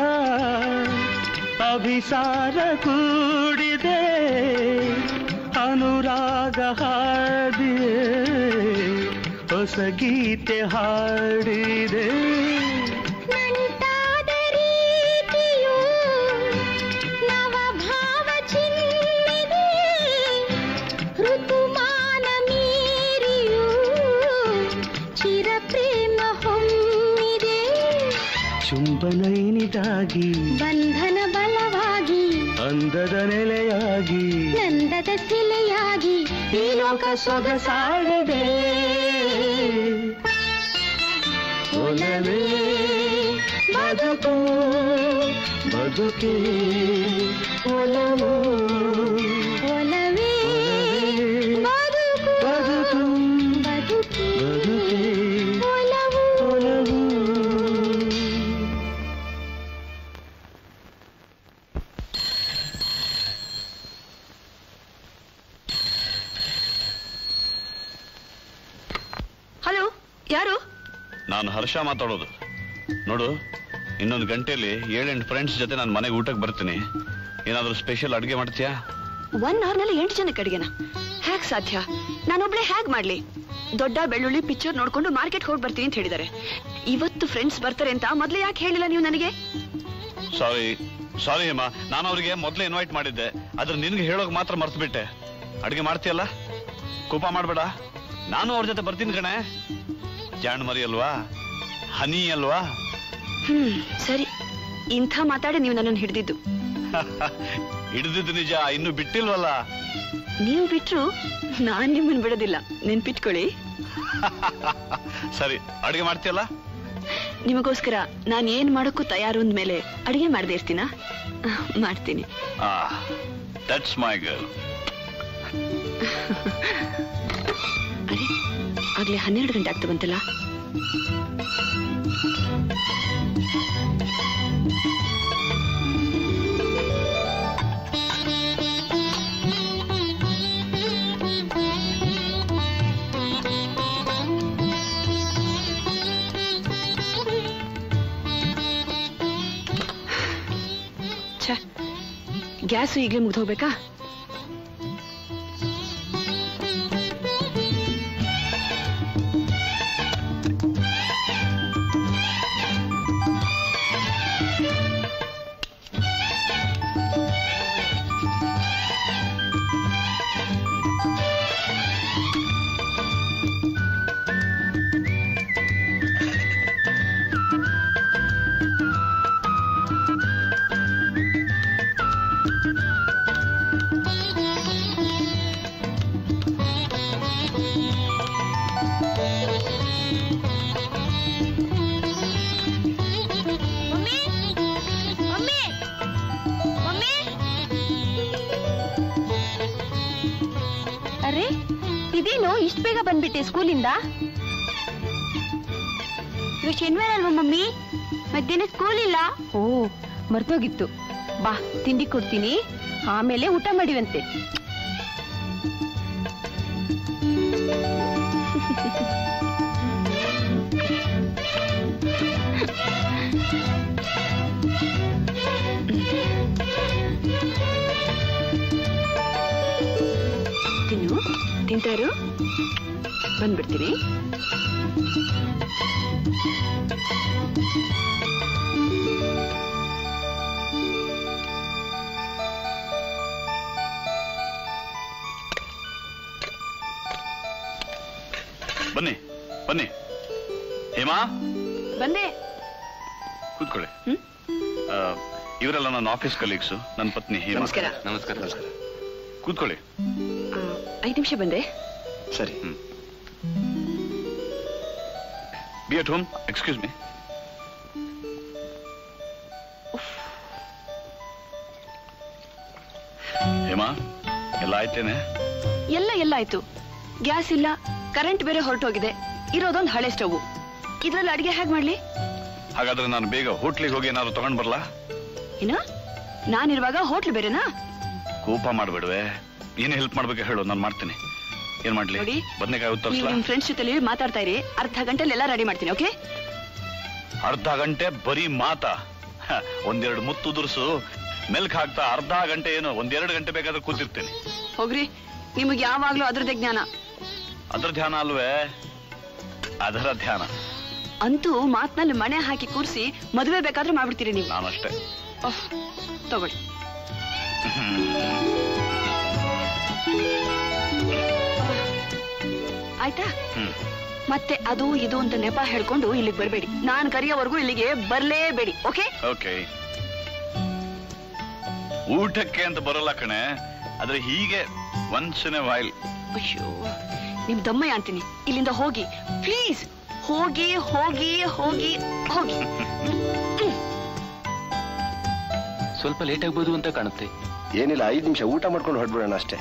[SPEAKER 9] ಅಭಿಸಾರ ಕೂಡಿದೆ ಅನುರಾಗ ಹಾಡಿದೆ ಹೊಸ ಗೀತೆ ಹಾಡಿದೆ
[SPEAKER 10] ನಂಟಾದ ರೀತಿಯು ನವಭಾವ ಚಿನ್ನಿದೆ ಋತುಮಾನ ಮೀರಿಯು ಚಿರ ಪ್ರೇಮ ಹೊಮ್ಮಿದೆ
[SPEAKER 9] ಚುಂಬನೈನಿದಾಗಿ
[SPEAKER 10] ಬಂಧನ ಬಲವಾಗಿ
[SPEAKER 9] ಅಂದದ ನೆಲೆಯಾಗಿ
[SPEAKER 10] ನಂದದ ಶಿಲೆಯಾಗಿ
[SPEAKER 9] ಈ ಲೋಕ ಸೊಗಸಾಗದೆ ಒಲವೇ ಬದುಕು ಬದುಕೆ ಒಲವು
[SPEAKER 10] ಒಲವೇ ಬದುಕು
[SPEAKER 9] ಬದುಕು
[SPEAKER 10] ಬದುಕಿ
[SPEAKER 9] ಬದುಕೆ
[SPEAKER 10] ಒಲವು
[SPEAKER 9] ಒಲವು
[SPEAKER 1] ಹಲೋ ಯಾರು
[SPEAKER 4] ನಾನು ಹರ್ಷ ಮಾತಾಡೋದು ನೋಡು ಇನ್ನೊಂದು ಗಂಟೆಯಲ್ಲಿ ಏಳೆಂಟು ಫ್ರೆಂಡ್ಸ್ ಜೊತೆ ನಾನು ಮನೆಗೆ ಊಟಕ್ಕೆ ಬರ್ತೀನಿ ಏನಾದರೂ ಸ್ಪೆಷಲ್ ಅಡುಗೆ ಮಾಡ್ತೀಯಾ
[SPEAKER 1] ಒನ್ ಅವರ್ನಲ್ಲಿ ಎಂಟು ಜನಕ್ಕೆ ಅಡಿಗೆನ ಹೇಗ್ ಸಾಧ್ಯ ನಾನೊಬ್ಳೆ ಹೇಗ್ ಮಾಡ್ಲಿ ದೊಡ್ಡ ಬೆಳ್ಳುಳ್ಳಿ ಪಿಕ್ಚರ್ ನೋಡ್ಕೊಂಡು ಮಾರ್ಕೆಟ್ ಹೋಗಿ ಬರ್ತೀನಿ ಅಂತ ಹೇಳಿದ್ದಾರೆ ಇವತ್ತು ಫ್ರೆಂಡ್ಸ್ ಬರ್ತಾರೆ ಅಂತ ಮೊದ್ಲೇ ಯಾಕೆ ಹೇಳಿಲ್ಲ ನೀವು ನನಗೆ
[SPEAKER 4] ಸಾರಿ ಸಾರಿ ಅಮ್ಮ ನಾನು ಅವರಿಗೆ ಮೊದಲೇ ಇನ್ವೈಟ್ ಮಾಡಿದ್ದೆ ಆದ್ರೆ ನಿನ್ಗೆ ಹೇಳೋಕೆ ಮಾತ್ರ ಮರ್ತು ಬಿಟ್ಟೆ ಅಡುಗೆ ಮಾಡ್ತೀಯಲ್ಲ ಕೋಪ ಮಾಡಬೇಡ ನಾನು ಅವ್ರ ಜೊತೆ ಬರ್ತೀನಿ ಕಣೆ ಜಾಣ ಮರಿ ಅಲ್ವಾ ಹನಿ ಅಲ್ವಾ
[SPEAKER 1] ಹ್ಮ್ ಸರಿ ಇಂಥ ಮಾತಾಡಿ ನೀವು ನನ್ನನ್ನು ಹಿಡಿದಿದ್ದು
[SPEAKER 4] ಹಿಡಿದಿದ್ದು ನಿಜ ಇನ್ನು ಬಿಟ್ಟಿಲ್ವಲ್ಲ
[SPEAKER 1] ನೀವು ಬಿಟ್ರು ನಾನ್ ನಿಮ್ಮನ್ನ ಬಿಡೋದಿಲ್ಲ ನೆನ್ಪಿಟ್ಕೊಳ್ಳಿ
[SPEAKER 4] ಸರಿ ಅಡುಗೆ ಮಾಡ್ತೀಯಲ್ಲ
[SPEAKER 1] ನಿಮಗೋಸ್ಕರ ನಾನ್ ಏನ್ ಮಾಡೋಕ್ಕೂ ತಯಾರು ಅಂದ್ಮೇಲೆ ಅಡಿಗೆ ಮಾಡದೇ ಇರ್ತೀನಾ ಮಾಡ್ತೀನಿ
[SPEAKER 4] ಆ ದಟ್ಸ್ ಮೈ ಗರ್ಲ್
[SPEAKER 1] ಅರೆ ಆಗ್ಲೇ ಹನ್ನೆರಡು ಗಂಟೆ ಆಗ್ತಾ ಬಂತಲ್ಲ ಗ್ಯಾಸು ಈಗಲೇ ಮುಗ್ದು ಹೋಗ್ಬೇಕಾ
[SPEAKER 10] ಮಮ್ಮಿ ಮಮ್ಮಿ ಮಮ್ಮಿ
[SPEAKER 11] ಅರೆ ಇದೇನು ಇಷ್ಟು ಬೇಗ ಬಂದ್ಬಿಟ್ಟೆ ಸ್ಕೂಲಿಂದ
[SPEAKER 10] ಇವತ್ತು ಶನಿವಾರ ಅಲ್ವಾ ಮಮ್ಮಿ ಮಧ್ಯಾಹ್ನ ಸ್ಕೂಲ್ ಇಲ್ಲ
[SPEAKER 11] ಓ ಮರ್ತೋಗಿತ್ತು ಬಾ ತಿಂಡಿ ಕೊಡ್ತೀನಿ ಆಮೇಲೆ ಊಟ ಮಾಡಿವಂತೆ
[SPEAKER 1] ತಿನ್ನು ತಿಂತಾರು ಬಂದ್ಬಿಡ್ತೀನಿ
[SPEAKER 4] ಬನ್ನಿ ಬನ್ನಿ ಹೇಮಾ
[SPEAKER 1] ಬಂದೆ
[SPEAKER 4] ಕೂತ್ಕೊಳ್ಳಿ ಆ, ಇವರೆಲ್ಲ ನನ್ನ ಆಫೀಸ್ ಕಲೀಗ್ಸು ನನ್ನ ಪತ್ನಿ ಹೇಮಾ
[SPEAKER 1] ನಮಸ್ಕಾರ.
[SPEAKER 12] ನಮಸ್ಕಾರ ನಮಸ್ಕಾರ
[SPEAKER 4] ಕೂತ್ಕೊಳ್ಳಿ
[SPEAKER 1] ಐದು ನಿಮಿಷ ಬಂದೆ
[SPEAKER 4] ಸರಿ be at home excuse me Hema ಎಲ್ಲ ಆಯ್ತೇನೆ
[SPEAKER 1] ಎಲ್ಲ ಎಲ್ಲ ಆಯ್ತು ಗ್ಯಾಸ್ ಇಲ್ಲ ಕರೆಂಟ್ ಬೇರೆ ಹೊರಟೋಗಿದೆ ಇರೋದೊಂದು ಹಳೆ ಸ್ಟವ್ ಇದ್ರಲ್ಲಿ ಅಡಿಗೆ ಹೇಗ್ ಮಾಡ್ಲಿ
[SPEAKER 4] ಹಾಗಾದ್ರೆ ನಾನು ಬೇಗ ಹೋಟ್ಲಿಗೆ ಹೋಗಿ ಏನಾದ್ರು ತಗೊಂಡ್ ಬರ್ಲಾ
[SPEAKER 1] ಏನ ನಾನಿರುವಾಗ ಹೋಟ್ಲ್ ಬೇರೆನಾ
[SPEAKER 4] ಕೋಪ ಮಾಡ್ಬೇಡ್ವೆ ಏನೇ ಹೆಲ್ಪ್ ಮಾಡ್ಬೇಕು ಹೇಳು ನಾನು ಮಾಡ್ತೀನಿ ಏನ್ ಮಾಡ್ಲಿ
[SPEAKER 1] ನೋಡಿ,
[SPEAKER 4] ಬದ್ನೆಕಾಯಿ
[SPEAKER 1] ನೀವು
[SPEAKER 4] ಉತ್ತರಿಸ್ಲಾ
[SPEAKER 1] ನಿಮ್ ಫ್ರೆಂಡ್ಸ್ ಜೊತೆ ಮಾತಾಡ್ತಾ ಇರಿ ಅರ್ಧ ಗಂಟೆಲಿ ಎಲ್ಲ ರೆಡಿ ಮಾಡ್ತೀನಿ ಓಕೆ
[SPEAKER 4] ಅರ್ಧ ಗಂಟೆ ಬರೀ ಮಾತಾ ಹ, ಒಂದೆರಡು ಮುತ್ತು ಉದುರ್ಸು ಮೆಲ್ಕ್ ಹಾಕ್ತಾ ಅರ್ಧ ಗಂಟೆ ಏನು ಒಂದೆರಡು ಗಂಟೆ ಬೇಕಾದ್ರೆ ಕೂತಿರ್ತೀನಿ
[SPEAKER 1] ಹೋಗ್ರಿ ನಿಮಗೆ ಯಾವಾಗ್ಲೂ ಅದ್ರದ್ದೇ ಜ್ಞಾನ
[SPEAKER 4] ಅದ್ರ ಧ್ಯಾನ ಅಲ್ವೇ ಅದರ ಧ್ಯಾನ
[SPEAKER 1] ಅಂತೂ ಮಾತ್ನಲ್ಲಿ ಮಣೆ ಹಾಕಿ ಕೂರಿಸಿ ಮದುವೆ ಬೇಕಾದ್ರೆ ಮಾಡ್ಬಿಡ್ತೀರಿ ನೀವು
[SPEAKER 4] ನಾನಷ್ಟೇ
[SPEAKER 1] ಓಹ್, ತಗೊಳ್ಳಿ ಆಯ್ತಾ
[SPEAKER 4] ಹ್ಮ್
[SPEAKER 1] ಮತ್ತೆ ಅದು ಇದು ಅಂತ ನೆಪ ಹೇಳ್ಕೊಂಡು ಇಲ್ಲಿಗೆ ಬರಬೇಡಿ ನಾನ್ ಕರೆಯೋವರೆಗೂ ಇಲ್ಲಿಗೆ ಬರ್ಲೇಬೇಡಿ ಓಕೆ
[SPEAKER 4] ಓಕೆ ಊಟಕ್ಕೆ ಅಂತ ಬರೋಲ್ಲ ಕಣೆ ಆದ್ರೆ ಹೀಗೆ ಒನ್ಸ್ ಇನ್ ಎ ವೈಲ್
[SPEAKER 1] ಅಯ್ಯೋ ನಿಮ್ ದಮ್ಮಯ್ಯ ಅಂತೀನಿ ಇಲ್ಲಿಂದ ಹೋಗಿ ಪ್ಲೀಸ್ ಹೋಗಿ ಹೋಗಿ ಹೋಗಿ ಹೋಗಿ
[SPEAKER 8] ಸ್ವಲ್ಪ ಲೇಟ್ ಆಗ್ಬೋದು ಅಂತ ಕಾಣುತ್ತೆ
[SPEAKER 13] ಏನಿಲ್ಲ ಐದು ನಿಮಿಷ ಊಟ ಮಾಡ್ಕೊಂಡು ಹೊರಡ್ಬಿಡೋಣ ಅಷ್ಟೇ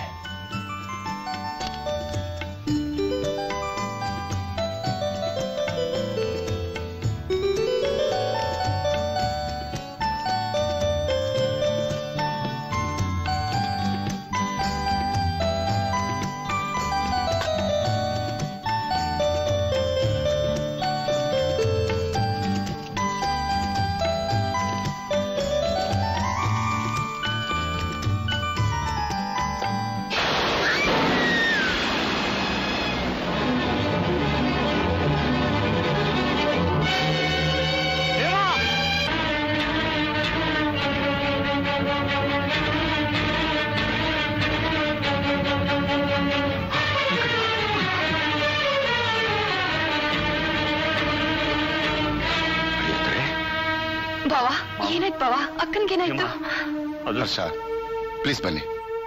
[SPEAKER 1] ಬಾವಾ ಏನಾಯ್ತು ಬಾವಾ ಅಕ್ಕನ್ಗೇನಾಯ್ತು
[SPEAKER 4] ಅದು
[SPEAKER 7] ಹರ್ಷ ಪ್ಲೀಸ್ ಬನ್ನಿ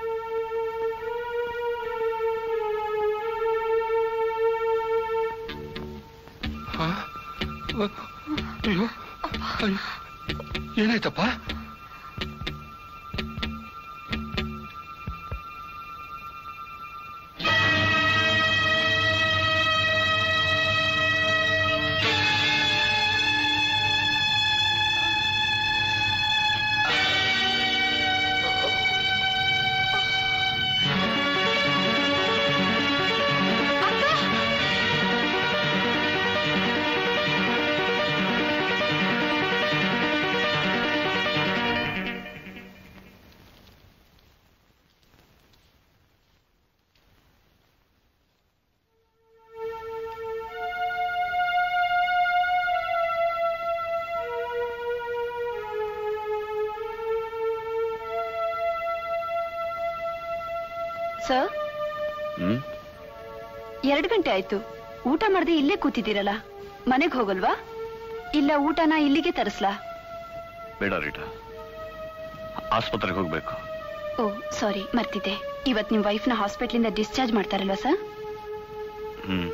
[SPEAKER 5] ಅಯ್ಯೋ ಅಯ್ಯೋ ಏನಾಯ್ತಪ್ಪ
[SPEAKER 10] ಅಕ್ಕ
[SPEAKER 11] ಸರ್
[SPEAKER 4] ಹ್ಮ್
[SPEAKER 11] ಎರಡು ಗಂಟೆ ಆಯ್ತು ಊಟ ಮಾಡದೆ ಇಲ್ಲೇ ಕೂತಿದ್ದೀರಲ್ಲ ಮನೆಗೆ ಹೋಗಲ್ವಾ ಇಲ್ಲ ಊಟನ ಇಲ್ಲಿಗೆ ತರಿಸ್ಲಾ
[SPEAKER 4] ಬೇಡ ರೀಟಾ ಆಸ್ಪತ್ರೆಗೆ ಹೋಗ್ಬೇಕು
[SPEAKER 11] ಓ ಸಾರಿ ಮರ್ತಿದ್ದೆ ಇವತ್ ನಿಮ್ ವೈಫ್ನ ಹಾಸ್ಪಿಟ್ಲಿಂದ ಡಿಸ್ಚಾರ್ಜ್ ಮಾಡ್ತಾರಲ್ವಾ ಸರ್
[SPEAKER 4] ಹ್ಮ್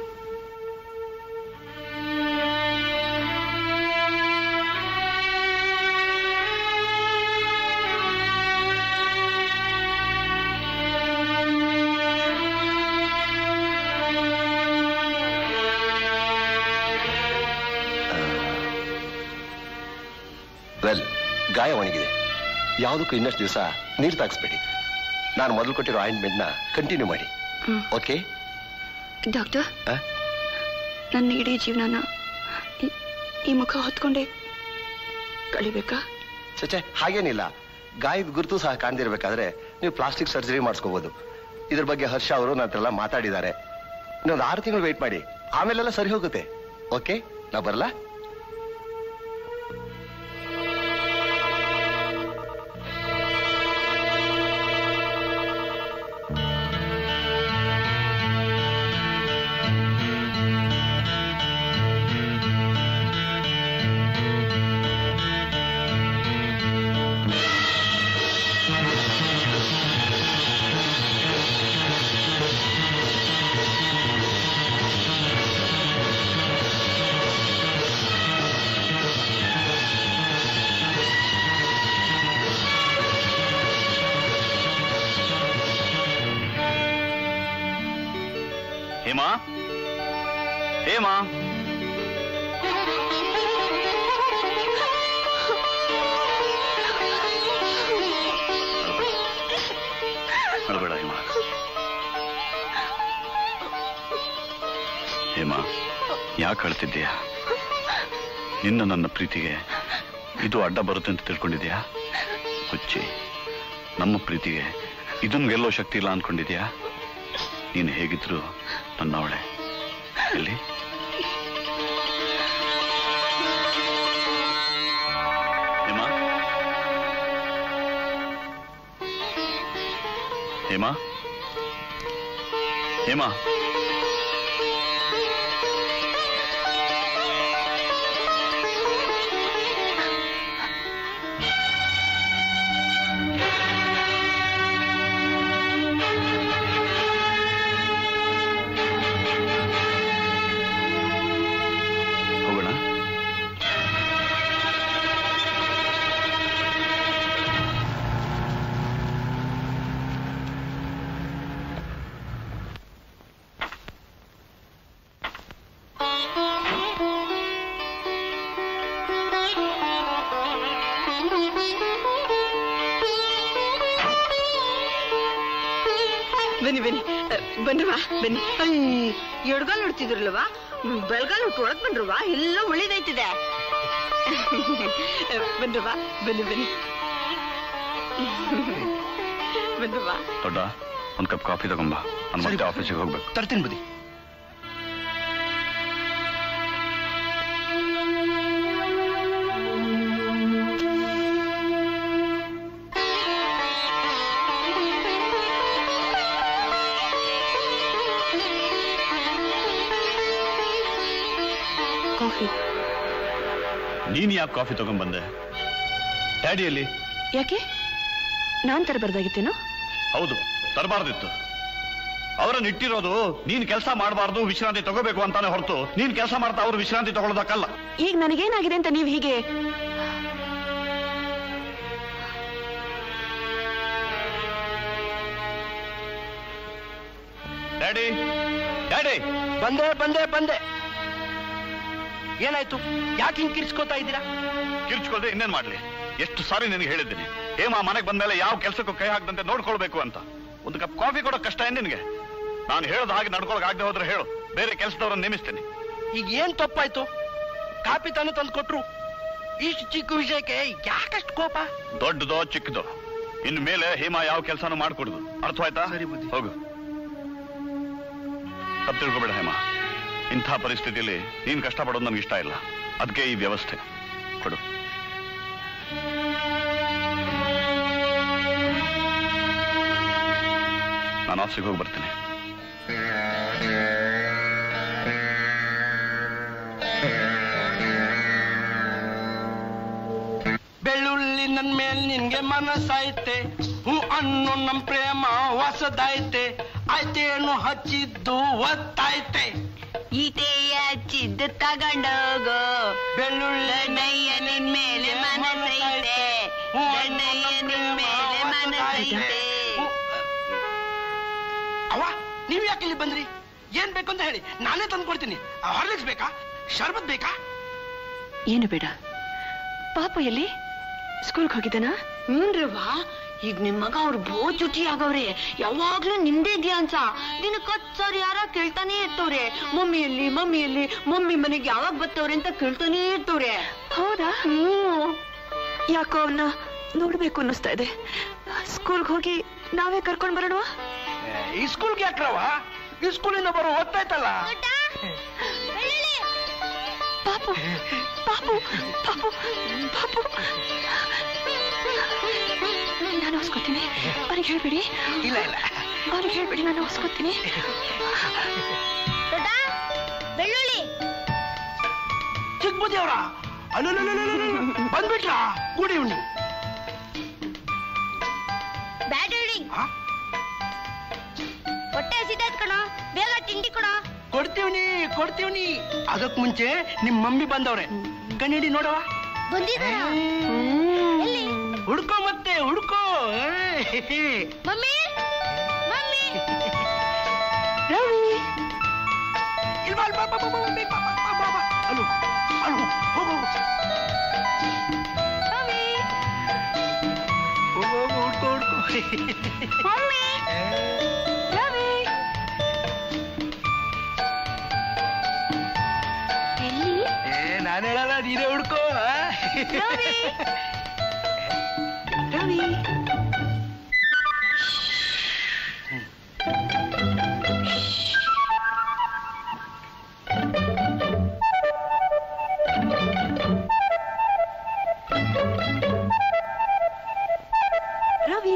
[SPEAKER 13] ವೆಲ್ ಗಾಯ ಒಣಗಿದೆ ಯಾವುದಕ್ಕೂ ಇನ್ನಷ್ಟು ದಿವಸ ನೀರು ತಾಗಿಸ್ಬೇಡಿ ನಾನು ಮೊದಲು ಕೊಟ್ಟಿರೋ ಆಯಿಂಟ್ಮೆಂಟ್ನ ಕಂಟಿನ್ಯೂ ಮಾಡಿ ಓಕೆ
[SPEAKER 1] ಡಾಕ್ಟರ್ ನನ್ನ ಇಡೀ ಜೀವನನ ಈ- ಈ ಮುಖ ಹೊತ್ಕೊಂಡೆ ಕಳಿಬೇಕಾ
[SPEAKER 13] ಚಚೆ ಹಾಗೇನಿಲ್ಲ ಗಾಯದ ಗುರುತು ಸಹ ಕಾಣ್ದಿರ್ಬೇಕಾದ್ರೆ ನೀವು ಪ್ಲಾಸ್ಟಿಕ್ ಸರ್ಜರಿ ಮಾಡಿಸ್ಕೋಬಹುದು ಇದ್ರ ಬಗ್ಗೆ ಹರ್ಷ ಅವರು ನನ್ನ ಹತ್ರ ಎಲ್ಲ ಮಾತಾಡಿದ್ದಾರೆ ಇನ್ನೊಂದು ಆರು ತಿಂಗಳು ವೆಯ್ಟ್ ಮಾಡಿ ಆಮೇಲೆಲ್ಲ ಸರಿ ಹೋಗುತ್ತೆ ಓಕೆ ನಾ ಬರಲಾ
[SPEAKER 4] ಹೇಮಾ ಹೇಮಾ ಅಳಬೇಡ ಹೇಮಾ ಹೇಮಾ ಯಾಕೆ ಅಳ್ತಿದ್ದೀಯಾ ನಿನ್ನ ನನ್ನ ಪ್ರೀತಿಗೆ ಇದು ಅಡ್ಡ ಬರುತ್ತೆ ಅಂತ ತಿಳ್ಕೊಂಡಿದ್ಯಾ ಹುಚ್ಚಿ ನಮ್ಮ ಪ್ರೀತಿಗೆ ಇದನ್ನು ಗೆಲ್ಲೋ ಶಕ್ತಿ ಇಲ್ಲ ಅನ್ಕೊಂಡಿದ್ಯಾ ನೀನು ಹೇಗಿದ್ರು ನನ್ನವಳೆ ಎಲ್ಲಿ ಹೇಮಾ ಹೇಮಾ ಹೇಮಾ ಹೋಗೋಣ
[SPEAKER 3] ಬನ್ನಿ ಬನ್ನಿ ಅಹ್, ಬನ್ರವ್ವ ಬನ್ನಿ ಎಡ್ಗಾಲ್ ನೋಡ್ತಿದ್ರಲ್ವಾ ಬೆಳ್ಗಾಲ್ ಹುಟ್ಟು ಒಳಗ್ ಬನ್ರವ್ವ ಎಲ್ಲ ಒಳ್ಳೇದೈತಿದೆ ಬನ್ರವ್ವ ಬನ್ನಿ ಬನ್ನಿ ಬನ್ರವ್ವ
[SPEAKER 4] ದೊಡ್ಡ ಒಂದ್ ಕಪ್ ಕಾಫಿ ತಗೊಂಬ ನಾನು ಮತ್ತೆ ಆಫೀಸಿಗೆ ಹೋಗ್ಬೇಕು
[SPEAKER 5] ತರ್ತೀನಿ ಬದಿ
[SPEAKER 1] ಕಾಫಿ
[SPEAKER 4] ನೀನ್ ಯಾಕೆ ಕಾಫಿ ತಗೊಂಡ್ಬಂದೆ ಡ್ಯಾಡಿಯಲ್ಲಿ
[SPEAKER 1] ಯಾಕೆ ನಾನ್ ತರಬಾರ್ದಾಗಿತ್ತೇನೋ
[SPEAKER 4] ಹೌದು ತರಬಾರ್ದಿತ್ತು ಅವರನ್ನ ಇಟ್ಟಿರೋದು ನೀನ್ ಕೆಲಸ ಮಾಡಬಾರ್ದು ವಿಶ್ರಾಂತಿ ತಗೋಬೇಕು ಅಂತಾನೆ ಹೊರತು ನೀನ್ ಕೆಲಸ ಮಾಡ್ತಾ ಅವ್ರು ವಿಶ್ರಾಂತಿ ತಗೊಳ್ಳೋದಕ್ಕಲ್ಲ
[SPEAKER 1] ಈಗ ನನಗೇನಾಗಿದೆ ಅಂತ ನೀವು ಹೀಗೆ
[SPEAKER 4] ಡ್ಯಾಡಿ ಡ್ಯಾಡಿ
[SPEAKER 5] ಬಂದೆ ಬಂದೆ ಬಂದೆ ಏನಾಯ್ತು ಯಾಕೆ ಹಿಂಗ್ ಕಿರ್ಚ್ಕೋತಾ ಇದ್ದೀರಾ
[SPEAKER 4] ಕಿರ್ಚ್ಕೊಳ್ದೆ ಇನ್ನೇನ್ ಮಾಡ್ಲಿ ಎಷ್ಟು ಸಾರಿ ನಿನಗೆ ಹೇಳಿದ್ದೀನಿ ಹೇಮಾ ಮನೆಗೆ ಬಂದ್ಮೇಲೆ ಯಾವ ಕೆಲಸಕ್ಕೂ ಕೈ ಹಾಕದಂತೆ ನೋಡ್ಕೊಳ್ಬೇಕು ಅಂತ ಒಂದು ಕಪ್ ಕಾಫಿ ಕೊಡೋ ಕಷ್ಟ ಏನ್ ನಿನಗೆ ನಾನು ಹೇಳೋದು ಹಾಗೆ ನಡ್ಕೊಳಕ್ ಆಗದೆ ಹೋದ್ರೆ ಹೇಳು ಬೇರೆ ಕೆಲಸದವ್ರನ್ನ ನೇಮಿಸ್ತೀನಿ
[SPEAKER 5] ಈಗ ಏನ್ ತಪ್ಪಾಯ್ತು ಕಾಪಿ ತಾನು ತಂದು ಕೊಟ್ರು ಇಷ್ಟು ಚಿಕ್ಕ ವಿಷಯಕ್ಕೆ ಯಾಕಷ್ಟು ಕೋಪ
[SPEAKER 4] ದೊಡ್ಡದೋ ಚಿಕ್ಕದೋ ಇನ್ನು ಮೇಲೆ ಹೇಮಾ ಯಾವ ಕೆಲಸನೂ ಮಾಡ್ಕೊಡುದು ಅರ್ಥವಾಯ್ತಾ ಹೋಗು ತಪ್ಪು ತಿಳ್ಕೊಬೇಡ ಹೇಮಾ ಇಂಥ ಪರಿಸ್ಥಿತಿಯಲ್ಲಿ ನೀನ್ ಕಷ್ಟಪಡೋದು ನಮ್ಗೆ ಇಷ್ಟ ಇಲ್ಲ ಅದಕ್ಕೆ ಈ ವ್ಯವಸ್ಥೆ ಕೊಡು ನಾನು ನಾನು ಆಫೀಸಿಗೆ ಹೋಗಿ ಬರ್ತೀನಿ
[SPEAKER 5] ಬೆಳ್ಳುಳ್ಳಿ ನನ್ ಮೇಲ್ ನಿನ್ಗೆ ಮನಸ್ಸಾಯ್ತೆ ಹೂ ಅನ್ನು ನಮ್ ಪ್ರೇಮ ಹೊಸದಾಯ್ತೆ ಆಯ್ತೇನು ಹಚ್ಚಿದ್ದು ಒತ್ತಾಯ್ತೆ
[SPEAKER 2] ಈತೆಯ ಚಿದ್ದು ತಗೊಂಡೋಗೋ
[SPEAKER 5] ಬೆಳ್ಳುಳ್ಳಿ
[SPEAKER 2] ನಯ್ಯ ನಿನ್ ಮೇಲೆ ಮನಸೈತೆ ನಯ್ಯ ನಿನ್ ಮೇಲೆ ಮನಸೈತೆ
[SPEAKER 5] ಅವ ನೀವ್ ಯಾಕೆ ಇಲ್ಲಿ ಬಂದ್ರಿ ಏನ್ ಬೇಕು ಅಂತ ಹೇಳಿ ನಾನೇ ತಂದು ಕೊಡ್ತೀನಿ ಹಾರ್ಲಿಕ್ಸ್ ಬೇಕಾ ಶರ್ಬತ್ ಬೇಕಾ
[SPEAKER 1] ಏನು ಬೇಡ ಪಾಪು ಎಲ್ಲಿ ಸ್ಕೂಲ್ಗೆ ಹೋಗಿದ್ದಾನಾ
[SPEAKER 3] ಹ್ಞೂನ್ರವ್ವ ಈಗ ನಿಮ್ ಮಗ ಅವ್ರು ಬಹು ಚುಟಿ ಆಗವ್ರೆ ಯಾವಾಗ್ಲೂ ನಿಂದೇ ಧ್ಯಾನ್ಸ ದಿನಕ್ಕೆ ಹತ್ತು ಸಾವಿರ ಯಾರ ಕೇಳ್ತಾನೆ ಇರ್ತವ್ರೆ ಮಮ್ಮಿಯಲ್ಲಿ ಮಮ್ಮಿಯಲ್ಲಿ ಮಮ್ಮಿ ಮನೆಗೆ ಯಾವಾಗ ಬರ್ತವ್ರೆ ಅಂತ ಕೇಳ್ತಾನೆ ಇರ್ತವ್ರೆ
[SPEAKER 1] ಹೌದಾ
[SPEAKER 3] ಹ್ಮ್
[SPEAKER 1] ಯಾಕೋ ಅವನ್ನ ನೋಡ್ಬೇಕು ಅನ್ನಿಸ್ತಾ ಇದೆ ಸ್ಕೂಲ್ಗೆ ಹೋಗಿ ನಾವೇ ಕರ್ಕೊಂಡ್ ಬರೋಣ
[SPEAKER 5] ಈ ಸ್ಕೂಲ್ಗೆ ಯಾಕ್ರವ ಈ ಸ್ಕೂಲಿಂದ ಬರೋ ಹೊತ್ತಾಯ್ತಲ್ಲ
[SPEAKER 1] ಪಾಪು ಪಾಪು ಪಾಪು ಪಾಪು ನಾನು ಹೊಸ್ಕೋತೀನಿ ಅವ್ರಿಗೆ ಹೇಳ್ಬೇಡಿ
[SPEAKER 5] ಇಲ್ಲ ಇಲ್ಲ
[SPEAKER 1] ಅವ್ರಿಗೆ ಹೇಳ್ಬೇಡಿ ನಾನು ಹೊಸ್ಕೋತೀನಿ
[SPEAKER 10] ಬೆಳ್ಳುಳ್ಳಿ
[SPEAKER 5] ಚಿಕ್ಕ ಬುದ್ಧಿ ಅವರ ಬಂದ್ಬಿಟ್ರಾ ಗುಡ್ ಈವ್ನಿಂಗ್
[SPEAKER 10] ಬ್ಯಾಟರಿ ಹೊಟ್ಟೆ ಹಸಿದಾಯ್ತು ಕಣ ಬೇಗ ತಿಂಡಿ ಕೊಡ
[SPEAKER 5] ಕೊಡ್ತೀವ್ನಿ ಕೊಡ್ತೀವ್ನಿ ಅದಕ್ ಮುಂಚೆ ನಿಮ್ ಮಮ್ಮಿ ಬಂದವ್ರೆ ಕಣ್ಣಿಡಿ ನೋಡವ
[SPEAKER 10] ಬಂದಿದ್ದಾರಾ ಎಲ್ಲಿ
[SPEAKER 5] ಹುಡ್ಕೋ ಮತ್ತೆ ಹುಡ್ಕೋ ಏ.
[SPEAKER 10] ಮಮ್ಮಿ ಮಮ್ಮಿ
[SPEAKER 1] ರವಿ
[SPEAKER 5] ಇಲ್ಲಿ ಬಾ, ಬಾ, ಬಾ, ಬಾ, ಬಾ, ಬಾ, ಬಾ, ಬಾ, ಬಾ, ಬಾ. ಅಲ್ಲು, ಅಲ್ಲು, ಹೋಗು, ಹೋಗು.
[SPEAKER 1] ರವಿ
[SPEAKER 5] ಹೋಗು, ಹೋಗು, ಹುಡ್ಕೋ, ಹುಡ್ಕೋ.
[SPEAKER 10] ಮಮ್ಮಿ
[SPEAKER 1] ರವಿ
[SPEAKER 10] ಎಲ್ಲಿ
[SPEAKER 5] ಏ ನಾನು ಹೇಳಲ್ಲ ನೀನೇ ಹುಡ್ಕೋ ಆ?
[SPEAKER 1] Ravi Ravi Ravi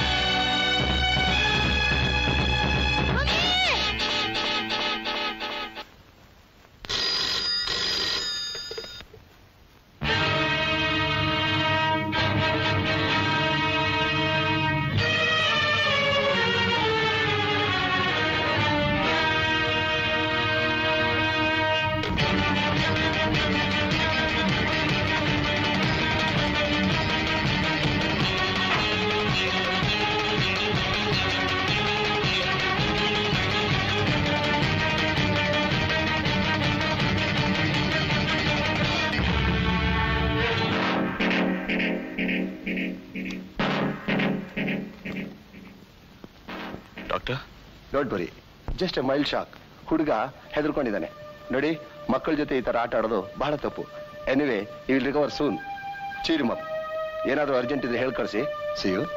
[SPEAKER 4] doctor
[SPEAKER 13] don't worry just a mild shock ಹುಡುಗ ಹೆದರ್ಕೊಂಡಿದ್ದಾನೆ ನೋಡಿ ಮಕ್ಕಳ ಜೊತೆ ಈ ತರ ಆಟ ಆಡೋದು ಬಹಳ ತಪ್ಪು anyway you will recover soon cheer up ಏನಾದರೂ ಅರ್ಜೆಂಟ್ ಇದ್ರೆ ಹೇಳಿ ಕಳಿಸಿ ಸಿ ಯು